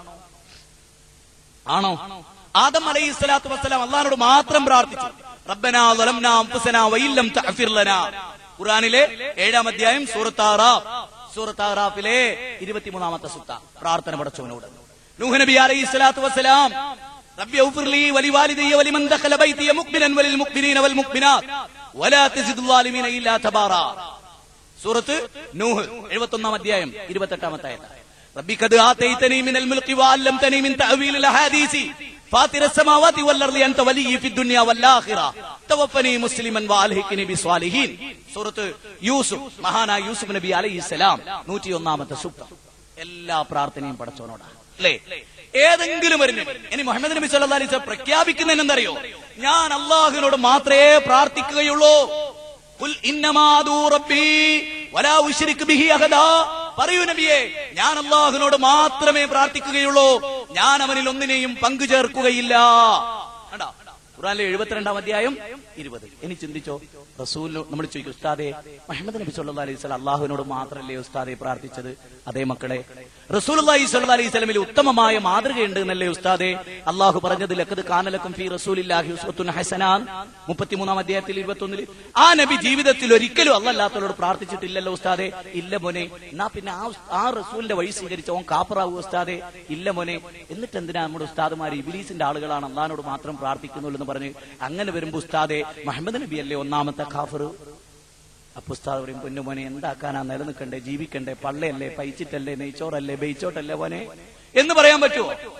ആണോ ആദം അലൈഹി സ്വലാത്തു വസ്സലാം അള്ളഹാനോട് മാത്രം പ്രാർത്ഥിച്ചു റബ്ബനാ ളലംനാ അൻഫുസനാ വഇല്ലം തഗ്ഫിർ ലനാ ഖുർആനിലെ ഏഴാം അധ്യായം സൂറത്ത് ആറാഫ് സൂറത്ത് ആറാഫിലെ ഇരുപത്തിമൂന്നാമത്തെ സുത്ത പ്രാർത്ഥന പടച്ചവനോട് നൂഹ് നബി അലൈഹി സ്വലാത്തു വസ്സലാം റബ്ബി ഔഫിർ ലീ വലിവാലിദയ്യ വലിമൻ ദഖല ബൈതിയ മുഅ്മിനൻ വലിൽ മുഅ്മിനീന വൽ മുഅ്മിനാത്ത് വലാ തസിദു ളാലിമീന ഇല്ലാ തബാറാ സൂറത്ത് നൂഹ് എഴുപത്തൊന്നാം അധ്യായം ഇരുപത്തെട്ടാമത്തെ ആയത്ത് ربي قد آتيتني من الملك وعلمتني من تأويل الأحاديث فاطر السماوات والأرض أنت ولي في الدنيا والآخرة توفني مسلما وألحقني بالصالحين സൂറത്ത് യൂസുഫ് മഹാനായ യൂസുഫ് നബി അലൈഹി സ്വലാം നൂറ്റി ഒന്നാമത്തെ സൂക്തം എല്ലാ പ്രാർത്ഥനയും പടച്ചവനോടാണ് അല്ലേ ഏതെങ്കിലും ഒരു നബി ഇനി മുഹമ്മദ് നബി സല്ലല്ലാഹു അലൈഹി വസല്ലം പ്രഖ്യാപിക്കുന്നതിന് എന്തറിയോ ഞാൻ അള്ളാഹുവിനോട് മാത്രമേ പ്രാർത്ഥിക്കുകയുള്ളൂ ഖുൽ ഇന്നമാ അദൂ റബ്ബി വലാ ഉശ്രിക് ബിഹി അഹദാ പറയൂ നബിയെ ഞാൻ അള്ളാഹുവിനോട് മാത്രമേ പ്രാർത്ഥിക്കുകയുള്ളൂ ഞാൻ അവനിൽ ഒന്നിനെയും പങ്കു ചേർക്കുകയില്ല കണ്ടോ? ഖുർആനിലെ എഴുപത്തിരണ്ടാം അധ്യായം ഇരുപത് ഇനി ചിന്തിച്ചോ റസൂൽ നമ്മൾ ചോദിക്കും ഉസ്താദെ മുഹമ്മദ് നബി സല്ലല്ലാഹു അലൈഹി വസല്ലം അള്ളാഹുവിനോട് മാത്രമല്ലേ ഉസ്താദെ പ്രാർത്ഥിച്ചത് അതേ മക്കളെ റസൂലുള്ളാഹി സ്വല്ലല്ലാഹു അലൈഹി വസല്ലമിൽ ഉത്തമമായ മാതൃകയുണ്ട് എന്നല്ലേ ഉസ്താദെ അള്ളാഹു പറഞ്ഞത് ലക്കത് കാനലക്കും ഫീ റസൂലില്ലാഹി ഉസ്വത്തുൻ ഹസനാൻ മുപ്പത്തിമൂന്നാം അധ്യായത്തിൽ ഇരുപത്തൊന്നിൽ ആ നബി ജീവിതത്തിൽ ഒരിക്കലും അല്ലല്ലാത്തവരോട് പ്രാർത്ഥിച്ചിട്ടില്ലല്ലോ ഉസ്താദെ ഇല്ല മോനെ എന്നാ പിന്നെ ആ ഉസ്- ആ റസൂലിന്റെ വഴി സ്വീകരിച്ച ഓൻ കാപ്പറാവു ഉസ്താദെ ഇല്ല മോനെ എന്നിട്ട് എന്തിനാ നമ്മുടെ ഉസ്താദുമാർ ഇബിലീസിന്റെ ആളുകളാണ് അള്ളഹാനോട് മാത്രം പ്രാർത്ഥിക്കുന്നുള്ളൂ എന്ന് പറഞ്ഞ് അങ്ങനെ വരുമ്പോ ഉസ്താദെ മുഹമ്മദ് നബി അല്ലേ ഒന്നാമത്തെ കാഫർ അപ്പൊ ഉസ്താദ് പറയും പൊന്നുമോനെ എന്താക്കാനാ നിലനിൽക്കണ്ടേ ജീവിക്കണ്ടേ പള്ളയല്ലേ പൈച്ചിട്ടല്ലേ നെയ്ച്ചോറല്ലേ ബെയ്ച്ചോട്ടല്ലേ മോനെ എന്ന് പറയാൻ പറ്റുമോ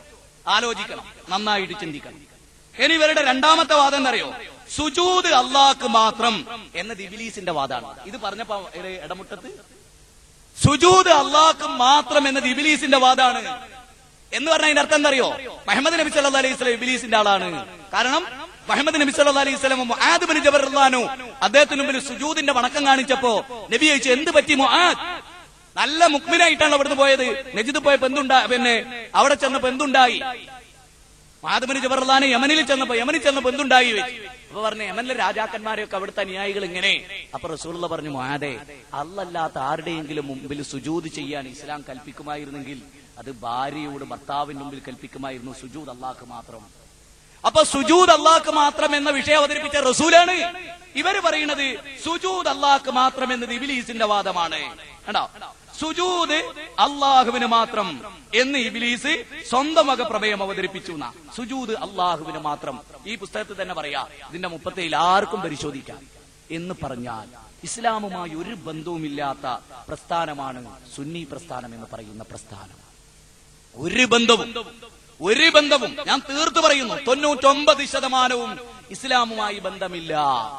ആലോചിക്കണം നന്നായിട്ട് ചിന്തിക്കണം ഇനി ഇവരുടെ രണ്ടാമത്തെ വാദം എന്തറിയോ സുജൂദ് അള്ളാഹ്ക്ക് മാത്രം എന്നത് ഇബിലീസിന്റെ വാദമാണ് ഇത് പറഞ്ഞപ്പോ ഇത് ഇടമുട്ടത്ത് സുജൂദ് അള്ളാഹ്ക്ക് മാത്രം എന്നത് ഇബിലീസിന്റെ വാദമാണ് എന്ന് പറഞ്ഞ അതിന്റെ അർത്ഥം എന്തറിയോ മുഹമ്മദ് നബി സല്ലല്ലാഹു അലൈഹി വസല്ലം ഇബിലീസിന്റെ ആളാണ് കാരണം മുഹമ്മദ് നബി സല്ലല്ലാഹു അലൈഹി വസല്ലം മുആദ് ബിൻ ജബർ റളിയല്ലാഹു അദ്ദേഹത്തിന് മുമ്പിൽ സുജൂദിന്റെ വണക്കം കാണിച്ചപ്പോ നബി ചോദിച്ചു എന്ത് പറ്റി മുആദ് നല്ല മുക്മിനായിട്ടാണ് അവിടുന്ന് പോയത് നജിദ് പോയപ്പോ എന്തുണ്ടാ പിന്നെ അവിടെ ചെന്നപ്പോ എന്തുണ്ടായി മാധവന് ജബർലാന് യമനിൽ ചെന്നപ്പോ യമനിൽ ചെന്നപ്പോ എന്തുണ്ടായി വെച്ചു അപ്പൊ പറഞ്ഞു യമനിലെ രാജാക്കന്മാരെയൊക്കെ അവിടുത്തെ അനുയായികൾ ഇങ്ങനെ അപ്പൊ റസൂള്ള പറഞ്ഞു മാതെ അല്ലല്ലാത്ത ആരുടെയെങ്കിലും മുമ്പിൽ സുജൂത് ചെയ്യാൻ ഇസ്ലാം കൽപ്പിക്കുമായിരുന്നെങ്കിൽ അത് ഭാര്യയോട് ഭർത്താവിന്റെ മുമ്പിൽ കൽപ്പിക്കുമായിരുന്നു സുജൂദ് അള്ളാഹ്ക്ക് മാത്രം അപ്പൊ സുജൂദ് അള്ളാഹ്ക്ക് മാത്രം എന്ന വിഷയം അവതരിപ്പിച്ച റസൂലാണ് ഇവര് പറയുന്നത് സുജൂദ് അള്ളാഹ്ക്ക് മാത്രം എന്നത് ഇബിലീസിന്റെ വാദമാണ് കണ്ടോ സുജൂദ് അള്ളാഹുവിന് മാത്രം എന്ന് ഇബിലീസ് സ്വന്തം വക പ്രമേയം അവതരിപ്പിച്ചു എന്നാ സുജൂദ് അള്ളാഹുവിന് മാത്രം ഈ പുസ്തകത്തിൽ തന്നെ പറയാ ഇതിന്റെ മുപ്പത്തേയിൽ ആർക്കും പരിശോധിക്കാം എന്ന് പറഞ്ഞാൽ ഇസ്ലാമുമായി ഒരു ബന്ധവുമില്ലാത്ത പ്രസ്ഥാനമാണ് സുന്നി പ്രസ്ഥാനം എന്ന് പറയുന്ന പ്രസ്ഥാനം ഒരു ബന്ധവും ഒരു ബന്ധവും ഞാൻ തീർത്തു പറയുന്നു തൊണ്ണൂറ്റൊമ്പത് ശതമാനവും ഇസ്ലാമുമായി ബന്ധമില്ല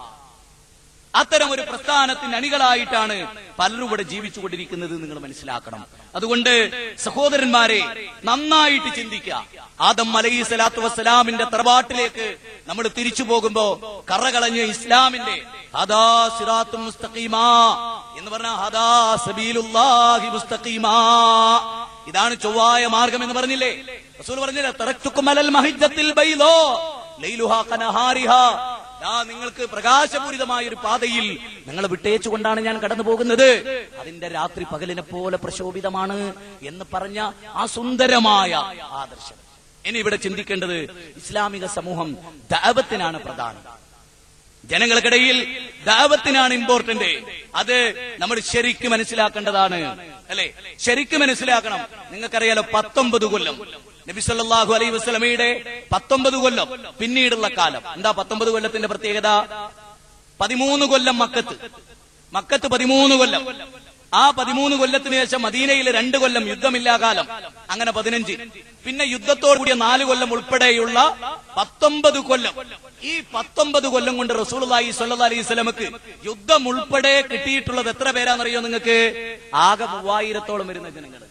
അത്തരം ഒരു പ്രസ്ഥാനത്തിന് അണികളായിട്ടാണ് പലരും ഇവിടെ ജീവിച്ചുകൊണ്ടിരിക്കുന്നത് നിങ്ങൾ മനസ്സിലാക്കണം അതുകൊണ്ട് സഹോദരന്മാരെ നന്നായിട്ട് ചിന്തിക്കുക ആദം അലൈഹി സ്വലാത്തു വസ്സലാമിന്റെ തറവാട്ടിലേക്ക് നമ്മൾ തിരിച്ചു പോകുമ്പോ കറകളഞ്ഞ ഇസ്ലാമിന്റെ ഹദാ സിറാത്തും മുസ്തഖീമാ എന്ന് പറഞ്ഞ ഹദാ സബീലുല്ലാഹി മുസ്തഖീമാ ഇതാണ് ചൊവ്വായ മാർഗം എന്ന് പറഞ്ഞില്ലേ റസൂൽ പറഞ്ഞില്ലേ തറക്തുക്കും അലൽ മഹിജ്ജത്തിൽ ബൈലോ ലൈലുഹാ കനഹാരിഹാ ദാ നിങ്ങൾക്ക് പ്രകാശപൂരിതമായ ഒരു പാതയിൽ നിങ്ങൾ വിട്ടേച്ചുകൊണ്ടാണ് ഞാൻ കടന്നു പോകുന്നത് അതിന്റെ രാത്രി പകലിനെ പോലെ പ്രശോഭിതമാണ് എന്ന് പറഞ്ഞ ആ സുന്ദരമായ ആദർശം ഇനി ഇവിടെ ചിന്തിക്കേണ്ടത് ഇസ്ലാമിക സമൂഹം ദാവത്തിനാണ് പ്രധാനം ജനങ്ങൾക്കിടയിൽ ദാവത്തിനാണ് ഇമ്പോർട്ടന്റ് അത് നമ്മൾ ശരിക്കും മനസ്സിലാക്കേണ്ടതാണ് അല്ലെ ശരിക്കും മനസ്സിലാക്കണം നിങ്ങൾക്കറിയാലോ പത്തൊമ്പത് കൊല്ലം നബി സല്ലല്ലാഹു അലൈഹി വസല്ലമയുടെ പത്തൊമ്പത് കൊല്ലം പിന്നീടുള്ള കാലം എന്താ പത്തൊമ്പത് കൊല്ലത്തിന്റെ പ്രത്യേകത പതിമൂന്ന് കൊല്ലം മക്കത്ത് മക്കത്ത് പതിമൂന്ന് കൊല്ലം ആ പതിമൂന്ന് കൊല്ലത്തിന് ശേഷം മദീനയിൽ രണ്ട് കൊല്ലം യുദ്ധമില്ലാ കാലം അങ്ങനെ പതിനഞ്ച് പിന്നെ യുദ്ധത്തോടു കൂടിയ നാല് കൊല്ലം ഉൾപ്പെടെയുള്ള പത്തൊമ്പത് കൊല്ലം ഈ പത്തൊമ്പത് കൊല്ലം കൊണ്ട് റസൂലി സല്ലാ അലൈഹി സ്വലമക്ക് യുദ്ധം ഉൾപ്പെടെ കിട്ടിയിട്ടുള്ളത് എത്ര പേരാണെന്നറിയോ നിങ്ങൾക്ക് ആകെ മൂവായിരത്തോളം വരുന്ന ജനങ്ങൾ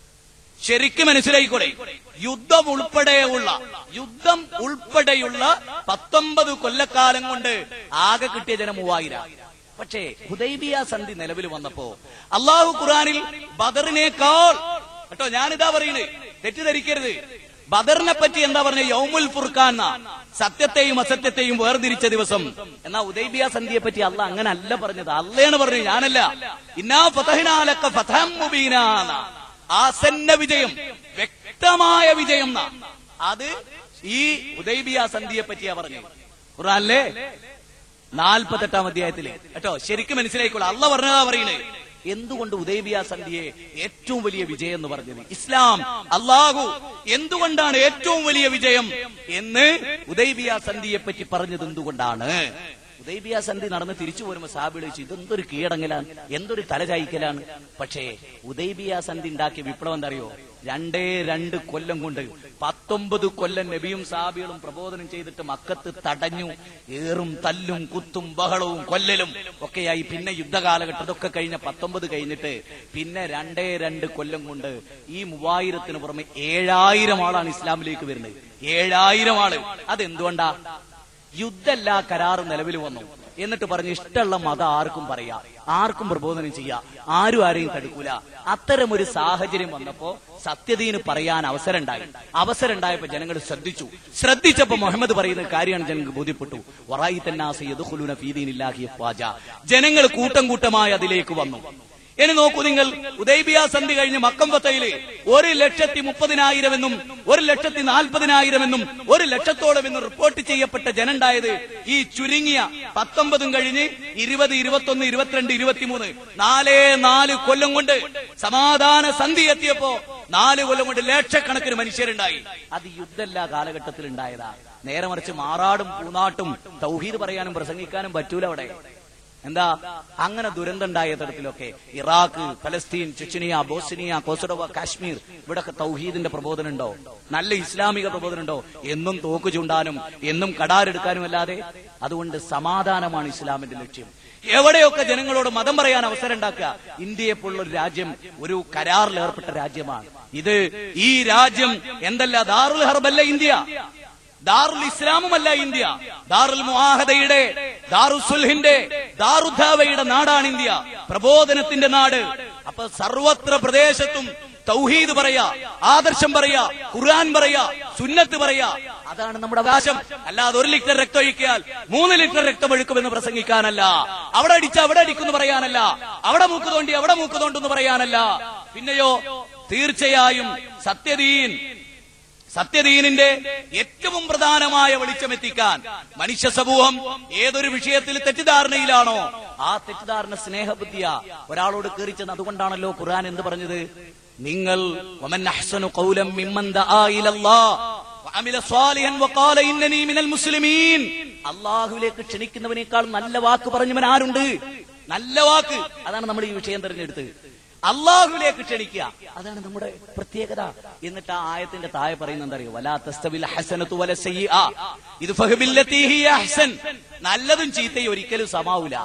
ശരിക്കും മനസ്സിലായിക്കൂടെ യുദ്ധം ഉൾപ്പെടെയുള്ള യുദ്ധം ഉൾപ്പെടെയുള്ള പത്തൊമ്പത് കൊല്ലക്കാലം കൊണ്ട് ആകെ കിട്ടിയ ജനം മൂവായിരം പക്ഷേ ഹുദൈബിയ സന്ധി നിലവിൽ വന്നപ്പോ അള്ളാഹു ഖുറാനിൽ ബദറിനേക്കാൾ കേട്ടോ ഞാനിതാ പറയുന്നത് തെറ്റിദ്ധരിക്കരുത് ബദറിനെ പറ്റി എന്താ പറഞ്ഞ യൗമുൽ ഫുർഖാൻ എന്നാ. സത്യത്തെയും അസത്യത്തെയും വേർതിരിച്ച ദിവസം എന്നാ ഉദൈബിയ സന്ധിയെ പറ്റി അല്ല അങ്ങനെ അല്ല പറഞ്ഞത് അല്ലേന്ന് പറഞ്ഞു ഞാനല്ല ഇന്നാ ഫതഹിനാലക്ക ഫതഹം മുബീനാ എന്നാ. ആസന്ന വിജയം വ്യക്തമായ വിജയം എന്നാ. അത് ഈ ഉദൈബിയ സന്ധിയെ പറ്റിയാ പറഞ്ഞത് ഖുറാനിലെ നാൽപ്പത്തെട്ടാം അധ്യായത്തില് കേട്ടോ ശരിക്കും മനസ്സിലായിക്കോളൂ അല്ല പറഞ്ഞതാ പറയണേ എന്തുകൊണ്ട് ഉദൈബിയ സന്ധിയെ ഏറ്റവും വലിയ വിജയം എന്ന് പറഞ്ഞത് ഇസ്ലാം അള്ളാഹു എന്തുകൊണ്ടാണ് ഏറ്റവും വലിയ വിജയം എന്ന് ഉദൈബിയ സന്ധിയെ പറ്റി പറഞ്ഞത് എന്തുകൊണ്ടാണ് ഉദൈബിയ സന്ധി നടന്ന് തിരിച്ചു വരുമ്പോ സാബിൾ ചോദിച്ചു ഇതെന്തൊരു കീഴടങ്ങലാണ് എന്തൊരു തലചായ്ക്കലാണ് പക്ഷേ ഉദൈബിയ സന്ധി ഉണ്ടാക്കിയ വിപ്ലവം എന്തറിയോ രണ്ടേ രണ്ട് കൊല്ലം കൊണ്ട് പത്തൊമ്പത് കൊല്ലം നബിയും സാബികളും പ്രബോധനം ചെയ്തിട്ട് മക്കത്ത് തടഞ്ഞു ഏറും തല്ലും കുത്തും ബഹളവും കൊല്ലലും ഒക്കെയായി പിന്നെ യുദ്ധകാലഘട്ടം ഇതൊക്കെ കഴിഞ്ഞ പത്തൊമ്പത് കഴിഞ്ഞിട്ട് പിന്നെ രണ്ടേ രണ്ട് കൊല്ലം കൊണ്ട് ഈ മൂവായിരത്തിന് പുറമെ ഏഴായിരം ആളാണ് ഇസ്ലാമിലേക്ക് വരുന്നത് ഏഴായിരം ആള് അതെന്തുകൊണ്ടാ യുദ്ധല്ലാ കരാർ നിലവിൽ വന്നു എന്നിട്ട് പറഞ്ഞ് ഇഷ്ടമുള്ള മതം ആർക്കും പറയാ ആർക്കും പ്രബോധനം ചെയ്യാം ആരും ആരെയും തടുക്കൂല അത്തരം ഒരു സാഹചര്യം വന്നപ്പോ സത്യതീന് പറയാൻ അവസരം ഉണ്ടായി അവസരം ഉണ്ടായപ്പോ ജനങ്ങൾ ശ്രദ്ധിച്ചു ശ്രദ്ധിച്ചപ്പോ മുഹമ്മദ് പറയുന്ന കാര്യമാണ് ജനങ്ങൾക്ക് ബോധ്യപ്പെട്ടു വറായി തന്നാസിയുലൂന ഫീദീനില്ലാഹിയ ഖ്വാജ ജനങ്ങൾ കൂട്ടം കൂട്ടമായി അതിലേക്ക് വന്നു ഇനി നോക്കൂ നിങ്ങൾ ഉദൈബിയ സന്ധി കഴിഞ്ഞ് മക്കം ഫത്തയില് ഒരു ലക്ഷത്തി മുപ്പതിനായിരം എന്നും ഒരു ലക്ഷത്തി നാൽപ്പതിനായിരം എന്നും ഒരു ലക്ഷത്തോളം എന്നും റിപ്പോർട്ട് ചെയ്യപ്പെട്ട ജനുണ്ടായത് ഈ ചുരുങ്ങിയ പത്തൊമ്പതും കഴിഞ്ഞ് ഇരുപത് ഇരുപത്തൊന്ന് ഇരുപത്തിരണ്ട് ഇരുപത്തിമൂന്ന് നാലേ നാല് കൊല്ലം കൊണ്ട് സമാധാന സന്ധി എത്തിയപ്പോ നാല് കൊല്ലം കൊണ്ട് ലക്ഷക്കണക്കിന് മനുഷ്യരുണ്ടായി അത് യുദ്ധല്ല കാലഘട്ടത്തിൽ ഉണ്ടായതാ നേരെ മറിച്ച് മാറാടും പൂനാട്ടും തൗഹീദ് പറയാനും പ്രസംഗിക്കാനും പറ്റൂല അവിടെ എന്താ അങ്ങനെ ദുരന്തമുണ്ടായ തരത്തിലൊക്കെ ഇറാഖ് ഫലസ്തീൻ ചെച്ചനിയ ബോസ്നിയ കോസഡോവ കാശ്മീർ ഇവിടൊക്കെ തൗഹീദിന്റെ പ്രബോധനം ഉണ്ടോ നല്ല ഇസ്ലാമിക പ്രബോധനം ഉണ്ടോ എന്നും തോക്ക് ചൂണ്ടാനും എന്നും കടാരെടുക്കാനും അല്ലാതെ അതുകൊണ്ട് സമാധാനമാണ് ഇസ്ലാമിന്റെ ലക്ഷ്യം എവിടെയൊക്കെ ജനങ്ങളോട് മതം പറയാൻ അവസരം ഉണ്ടാക്കുക ഇന്ത്യയെ പോലുള്ള ഒരു രാജ്യം ഒരു കരാറിൽ ഏർപ്പെട്ട രാജ്യമാണ് ഇത് ഈ രാജ്യം എന്തല്ല ദാറുൽ ഹർബല്ല ഇന്ത്യ ദാറുൽ ഇസ്ലാമുമല്ല ഇന്ത്യ ദാറുൽ മുആഹദയുടെ ദാറുസുൽഹിന്റെ ദാറുദ്ധാവയുടെ നാടാണ് ഇന്ത്യ പ്രബോധനത്തിന്റെ നാട് അപ്പൊ സർവത്ര പ്രദേശത്തും തൗഹീദ് പറയാ ആദർശം പറയാ ഖുർആൻ പറയാ സുന്നത്ത് പറയാ അതാണ് നമ്മുടെ അവകാശം അല്ലാതെ ഒരു ലിറ്റർ രക്തം ഒഴിക്കിയാൽ മൂന്ന് ലിറ്റർ രക്തം ഒഴുക്കുമെന്ന് പ്രസംഗിക്കാനല്ല അവിടെ അടിച്ച അവിടെ അടിക്കുന്നു പറയാനല്ല അവിടെ മൂക്ക് തോണ്ടി അവിടെ മൂക്ക് തോണ്ടെന്ന് പറയാനല്ല പിന്നെയോ തീർച്ചയായും സത്യദീൻ സത്യദീനിന്റെ ഏറ്റവും പ്രധാനമായ വെളിച്ചമെത്തിക്കാൻ മനുഷ്യ സമൂഹം ഏതൊരു വിഷയത്തിൽ തെറ്റിദ്ധാരണയിലാണോ ആ തെറ്റിദ്ധാരണ സ്നേഹബുദ്ധിയ ഒരാളോട് കയറിച്ചെന്ന് അതുകൊണ്ടാണല്ലോ ഖുർആൻ എന്ത് പറഞ്ഞത് നിങ്ങൾ വമൻ അഹ്സനു ഖൗലം മിമ്മൻ ദആ ഇലല്ലാഹ് വഅമില സ്വാലിഹൻ വഖാല ഇന്നനി മിനൽ മുസ്ലിമീൻ അള്ളാഹുവിലേക്ക് ക്ഷണിക്കുന്നവനേക്കാൾ നല്ല വാക്ക് പറഞ്ഞവൻ ആരുണ്ട് നല്ല വാക്ക് അതാണ് നമ്മൾ ഈ വിഷയം തെരഞ്ഞെടുത്തത് അള്ളാഹുവിലേക്ക് ക്ഷണിക്കുക അതാണ് നമ്മുടെ പ്രത്യേകത എന്നിട്ട് ആ ആയത്തിന്റെ താഴെ പറയുന്നത് എന്താ അറിയോ വലാ തസ്തവിൽ ഹസനത്തു വല സയ്യിഅ. ഇത് ഫഹ്ബില്ലത്തി ഹിയ അഹ്സൻ നല്ലതും ചീത്തയും ഒരിക്കലും സമാവൂല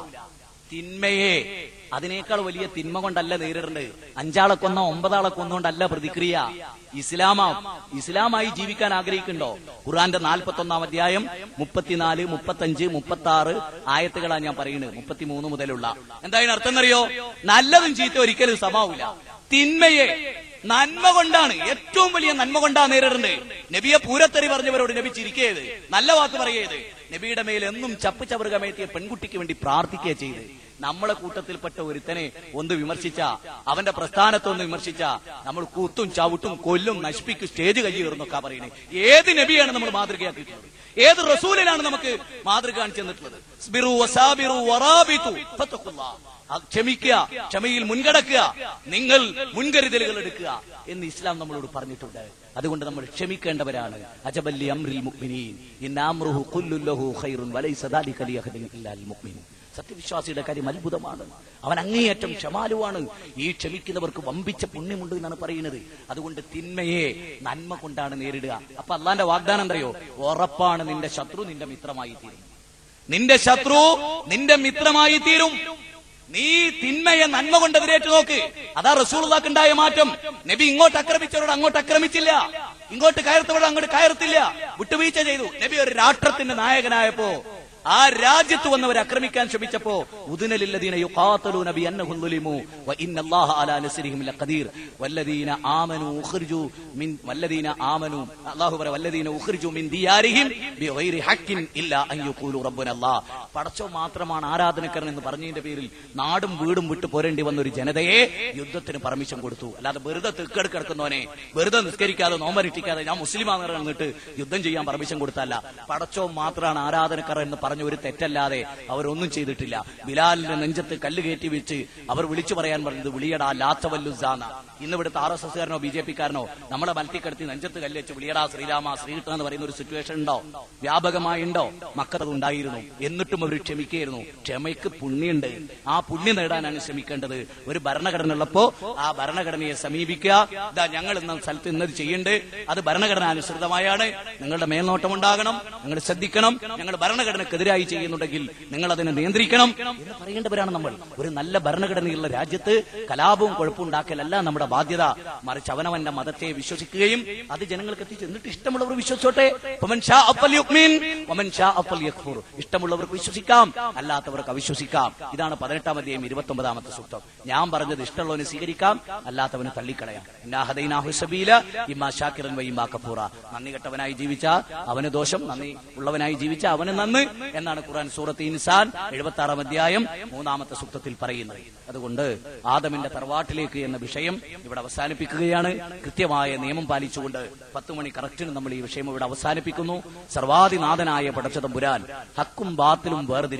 തിന്മയെ അതിനേക്കാൾ വലിയ തിന്മ കൊണ്ടല്ല നേരിടേണ്ടത് അഞ്ചാളെ കൊന്നോ ഒമ്പതാളെ കൊന്നുകൊണ്ടല്ല പ്രതിക്രിയ ഇസ്ലാമാ ഇസ്ലാമായി ജീവിക്കാൻ ആഗ്രഹിക്കുന്നുണ്ടോ ഖുറാന്റെ നാൽപ്പത്തി ഒന്നാം അധ്യായം മുപ്പത്തിനാല് മുപ്പത്തഞ്ച് മുപ്പത്തി ആറ് ആയത്തുകളാണ് ഞാൻ പറയുന്നത് മുപ്പത്തിമൂന്ന് മുതലുള്ള എന്തായാലും അർത്ഥം എന്നറിയോ നല്ലതും ചീത്ത ഒരിക്കലും സമാവൂല തിന്മയെ നന്മ കൊണ്ടാണ് ഏറ്റവും വലിയ നന്മ കൊണ്ടാണ് നേരിടേണ്ടത് നബിയെ പൂരത്തറി പറഞ്ഞവരോട് നബി ചിരിക്കരുത് നല്ല വാക്ക് പറയരുത് നബിയുടെ മേൽ എന്നും ചപ്പ് ചവറുകമേറ്റിയ പെൺകുട്ടിക്ക് വേണ്ടി പ്രാർത്ഥിക്കുക ചെയ്ത് നമ്മളെ കൂട്ടത്തിൽപ്പെട്ട ഒരുത്തനെ ഒന്ന് വിമർശിച്ച അവന്റെ പ്രസ്ഥാനത്തെ ഒന്ന് വിമർശിച്ച നമ്മൾ കൂത്തും ചവിട്ടും കൊല്ലും നശിപ്പിക്കും സ്റ്റേജ് കയ്യേറുന്നൊക്കെ പറയുന്നത് ഏത് നബിയാണ് നമ്മൾ മാതൃകയാക്കിയിട്ടുള്ളത് ഏത് റസൂലിനാണ് നമുക്ക് മാതൃക കാണിച്ചു തന്നിട്ടുള്ളത് സ്ബിറു വസാബിറു വറാബിതു ഫത്തഖുല്ലാ. അത് ക്ഷമിക്കുക ക്ഷമയിൽ മുൻകടക്കുക നിങ്ങൾ മുൻകരുതലുകൾ എടുക്കുക എന്ന് ഇസ്ലാം നമ്മളോട് പറഞ്ഞിട്ടുണ്ട് അതുകൊണ്ട് നമ്മൾ ക്ഷമിക്കേണ്ടവരാണ് അജബല്ലി അംറിൽ മുഅ്മിനീൻ ഇന്നാമ്രുഹു കുല്ലുല്ലഹു ഖൈറുൻ വലൈസ ദാലിക ലിയഹദിൻ ഇല്ലാൽ മുഅ്മിൻ സത്യവിശ്വാസിയുടെ കാര്യം അത്ഭുതമാണ് അവൻ അങ്ങേയറ്റം ക്ഷമാലുവാണ് ഈ ക്ഷമിക്കുന്നവർക്ക് വമ്പിച്ച പുണ്യമുണ്ട് എന്നാണ് പറയുന്നത് അതുകൊണ്ട് തിന്മയെ നന്മ കൊണ്ടാണ് നേരിടുക അപ്പൊ അള്ളാന്റെ വാഗ്ദാനം എന്തറിയോ ഉറപ്പാണ് നിന്റെ ശത്രു നിന്റെ മിത്രമായി തീരും നിന്റെ ശത്രു നിന്റെ മിത്രമായി തീരും നീ തിന്മയെ നന്മ കൊണ്ട് എതിരേറ്റ് നോക്ക് അതാ റസൂൾക്ക് ഉണ്ടായ മാറ്റം നബി ഇങ്ങോട്ട് ആക്രമിച്ചവരോട് അങ്ങോട്ട് ആക്രമിച്ചില്ല ഇങ്ങോട്ട് കയർത്തവരോട് അങ്ങോട്ട് കയർത്തില്ല വിട്ടുവീഴ്ച ചെയ്തു നബി ഒരു രാഷ്ട്രത്തിന്റെ നായകനായപ്പോ ആ രാജ്യത്ത് വന്നവർ ആക്രമിക്കാൻ ശ്രമിച്ചപ്പോ ഉദുനലില്ലദീന യുഖാതലൂന ബിഅന്നഹും ളുലിമു വ ഇന്നല്ലാഹ അലാ നസ്രിഹിം ലഖദീർ വല്ലദീന ആമനു ഉഖ്രിജു മിൻ വല്ലദീന ആമനു അല്ലാഹു പറ വല്ലദീന ഉഖ്രിജു മിൻ ദിയാരിഹിം ബിഗൈരി ഹഖിൻ ഇല്ലാ അൻ യഖൂലു റബ്ബുനല്ലാഹ് പടച്ചോ മാത്രമാണ് ആരാധനക്കാരൻ എന്ന് പറഞ്ഞതിന്റെ പേരിൽ നാടും വീടും വിട്ടു പോരേണ്ടി വന്ന ഒരു ജനതയെ യുദ്ധത്തിന് പെർമിഷൻ കൊടുത്തു അല്ലാതെ വെറുതെ തെക്കെടുക്ക് കിടക്കുന്നവനെ വെറുതെ നിസ്കരിക്കാതെ നോമ്പരിട്ടിക്കാതെ ഞാൻ മുസ്ലിമാണെന്ന് പറഞ്ഞിട്ട് യുദ്ധം ചെയ്യാൻ പെർമിഷൻ കൊടുത്തല്ല പടച്ചോ മാത്രമാണ് ആരാധനക്കാരൻ എന്ന് പറഞ്ഞ ഒരു തെറ്റല്ലാതെ അവരൊന്നും ചെയ്തിട്ടില്ല ബിലാലിന്റെ നെഞ്ചത്ത് കല്ല് കയറ്റി വെച്ച് അവർ വിളിച്ചു പറയാൻ പറഞ്ഞത് വിളിയടാ ലാത്തവല്ലുസാന ഇന്ന് ഇവിടുത്തെ ആർ എസ് എസ്കാരനോ ബി ജെ പിക്കാരനോ നമ്മളെ മലത്തിക്കടത്തി നെഞ്ചത്ത് കല്ല് വെച്ച് വിളിയടാ ശ്രീരാമ ശ്രീകൃഷ്ണ എന്ന് പറയുന്ന ഒരു സിറ്റുവേഷൻ ഉണ്ടോ വ്യാപകമായി ഉണ്ടോ മക്കത് ഉണ്ടായിരുന്നു എന്നിട്ടും അവർ ക്ഷമിക്കായിരുന്നു ക്ഷമയ്ക്ക് പുണ്യുണ്ട് ആ പുണ്യം നേടാനാണ് ശ്രമിക്കേണ്ടത് ഒരു ഭരണഘടന ഉള്ളപ്പോ ആ ഭരണഘടനയെ സമീപിക്കുക ഇതാ ഞങ്ങൾ ഇന്ന സ്ഥലത്ത് ഇന്നത് ചെയ്യണ്ട് അത് ഭരണഘടന അനുസൃതമായാണ് നിങ്ങളുടെ മേൽനോട്ടം ഉണ്ടാകണം നിങ്ങൾ ശ്രദ്ധിക്കണം ഞങ്ങൾ ഭരണഘടനക്കെതിരായി ചെയ്യുന്നുണ്ടെങ്കിൽ നിങ്ങൾ അതിനെ നിയന്ത്രിക്കണം എന്ന് പറയേണ്ടവരാണ് നമ്മൾ ഒരു നല്ല ഭരണഘടനയുള്ള രാജ്യത്ത് കലാപവും കുഴപ്പമുണ്ടാക്കലല്ല നമ്മുടെ ബാധ്യത മറിച്ച് അവനവന്റെ മതത്തെ വിശ്വസിക്കുകയും അത് ജനങ്ങൾക്ക് എത്തിച്ചു എന്നിട്ട് ഇഷ്ടമുള്ളവർ വിശ്വസിച്ചോട്ടെ ഫമൻ ഷാ അഫൽ യുക്മിൻ വമൻ ഷാ അഫൽ യക്ഫുർ ഇഷ്ടമുള്ളവർക്ക് വിശ്വസിക്കാം അല്ലാത്തവർക്ക് അവിശ്വസിക്കാം ഇതാണ് പതിനെട്ടാം അധ്യായം ഇരുപത്തി ഒമ്പതാമത്തെ സൂക്തം ഞാൻ പറഞ്ഞത് ഇഷ്ടമുള്ളവന് സ്വീകരിക്കാം അല്ലാത്തവന് തള്ളിക്കളയാം ഇന്നാ ഹദൈനാഹു സബീല ഇമ്മാ ഷാക്കിറൻ വ ഇമ്മാ കഫൂറ നന്ദി കെട്ടവനായി ജീവിച്ച അവന് ദോഷം നന്ദി ഉള്ളവനായി ജീവിച്ച അവന് നന്ന് എന്നാണ് ഖുർആൻ സൂറത്ത് ഇൻസാൻ എഴുപത്തി ആറാം അധ്യായം മൂന്നാമത്തെ സൂക്തത്തിൽ പറയുന്നത് അതുകൊണ്ട് ആദമിന്റെ തറവാട്ടിലേക്ക് എന്ന വിഷയം ഇവിടെ അവസാനിപ്പിക്കുകയാണ് കൃത്യമായ നിയമം പാലിച്ചുകൊണ്ട് പത്ത് മണി കറക്റ്റിന് നമ്മൾ ഈ വിഷയം ഇവിടെ അവസാനിപ്പിക്കുന്നു സർവാധിനാഥനായ പടച്ചതമ്പുരാൻ ഹക്കും ബാത്തിലും വേർതിരിച്ച്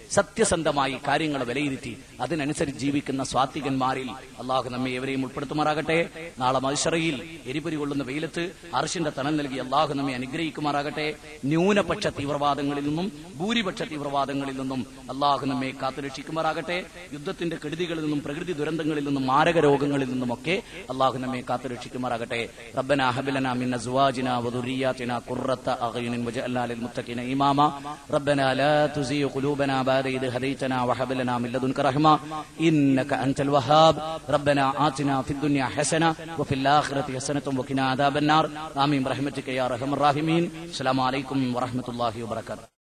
സത്യസന്ധമായി കാര്യങ്ങൾ വിലയിരുത്തി അതിനനുസരിച്ച് ജീവിക്കുന്ന സ്വാത്വികന്മാരിൽ അള്ളാഹു നമ്മെ എവരെയും ഉൾപ്പെടുത്തുമാറാകട്ടെ നാളെ മത്സറയിൽ എരിപൊരി കൊള്ളുന്ന വെയിലത്ത് അർഷിന്റെ തണൽ നൽകി അള്ളാഹു നമ്മെ അനുഗ്രഹിക്കുമാറാകട്ടെ ന്യൂനപക്ഷ തീവ്രവാദങ്ങളിൽ നിന്നും ഭൂരിപക്ഷ തീവ്രവാദങ്ങളിൽ നിന്നും അള്ളാഹു നമ്മെ കാത്തുരക്ഷിക്കുമാറാകട്ടെ യുദ്ധത്തിന്റെ കെടുതികളിൽ നിന്നും പ്രകൃതി ദുരന്തങ്ങളിൽ നിന്നും മാരക രോഗങ്ങളിൽ നിന്നുമൊക്കെ അള്ളാഹു നമ്മെ കാത്തുരക്ഷിക്കുമാറാകട്ടെ റബ്ബന ഹബിലന മിൻ അസ്വാജിന വദുരിയാതിന ഖുർറത അഗയുനിൻ വജഅൽനാ ലിൽമുത്തഖിന ഇമാമ റബ്ബന ലാ തുസീ ഖുലൂബന ബഅദ ഇദ് ഹദൈതന വഹബ് ലനാ മിൻ ലദുൻക റഹ്മ ഇന്നക അൻതൽ വഹാബ് റബ്ബന ആതിന ഫിദ് ദുനിയ ഹസന വഫിൽ ആഖിറതി ഹസനത വഖിന അദാബൻ നാർ ആമീൻ ബിറഹ്മതിക യാ അർഹമർ റഹീമീൻ അസ്സലാമു അലൈക്കും വറഹ്മത്തുള്ളാഹി വബറകാതുഹു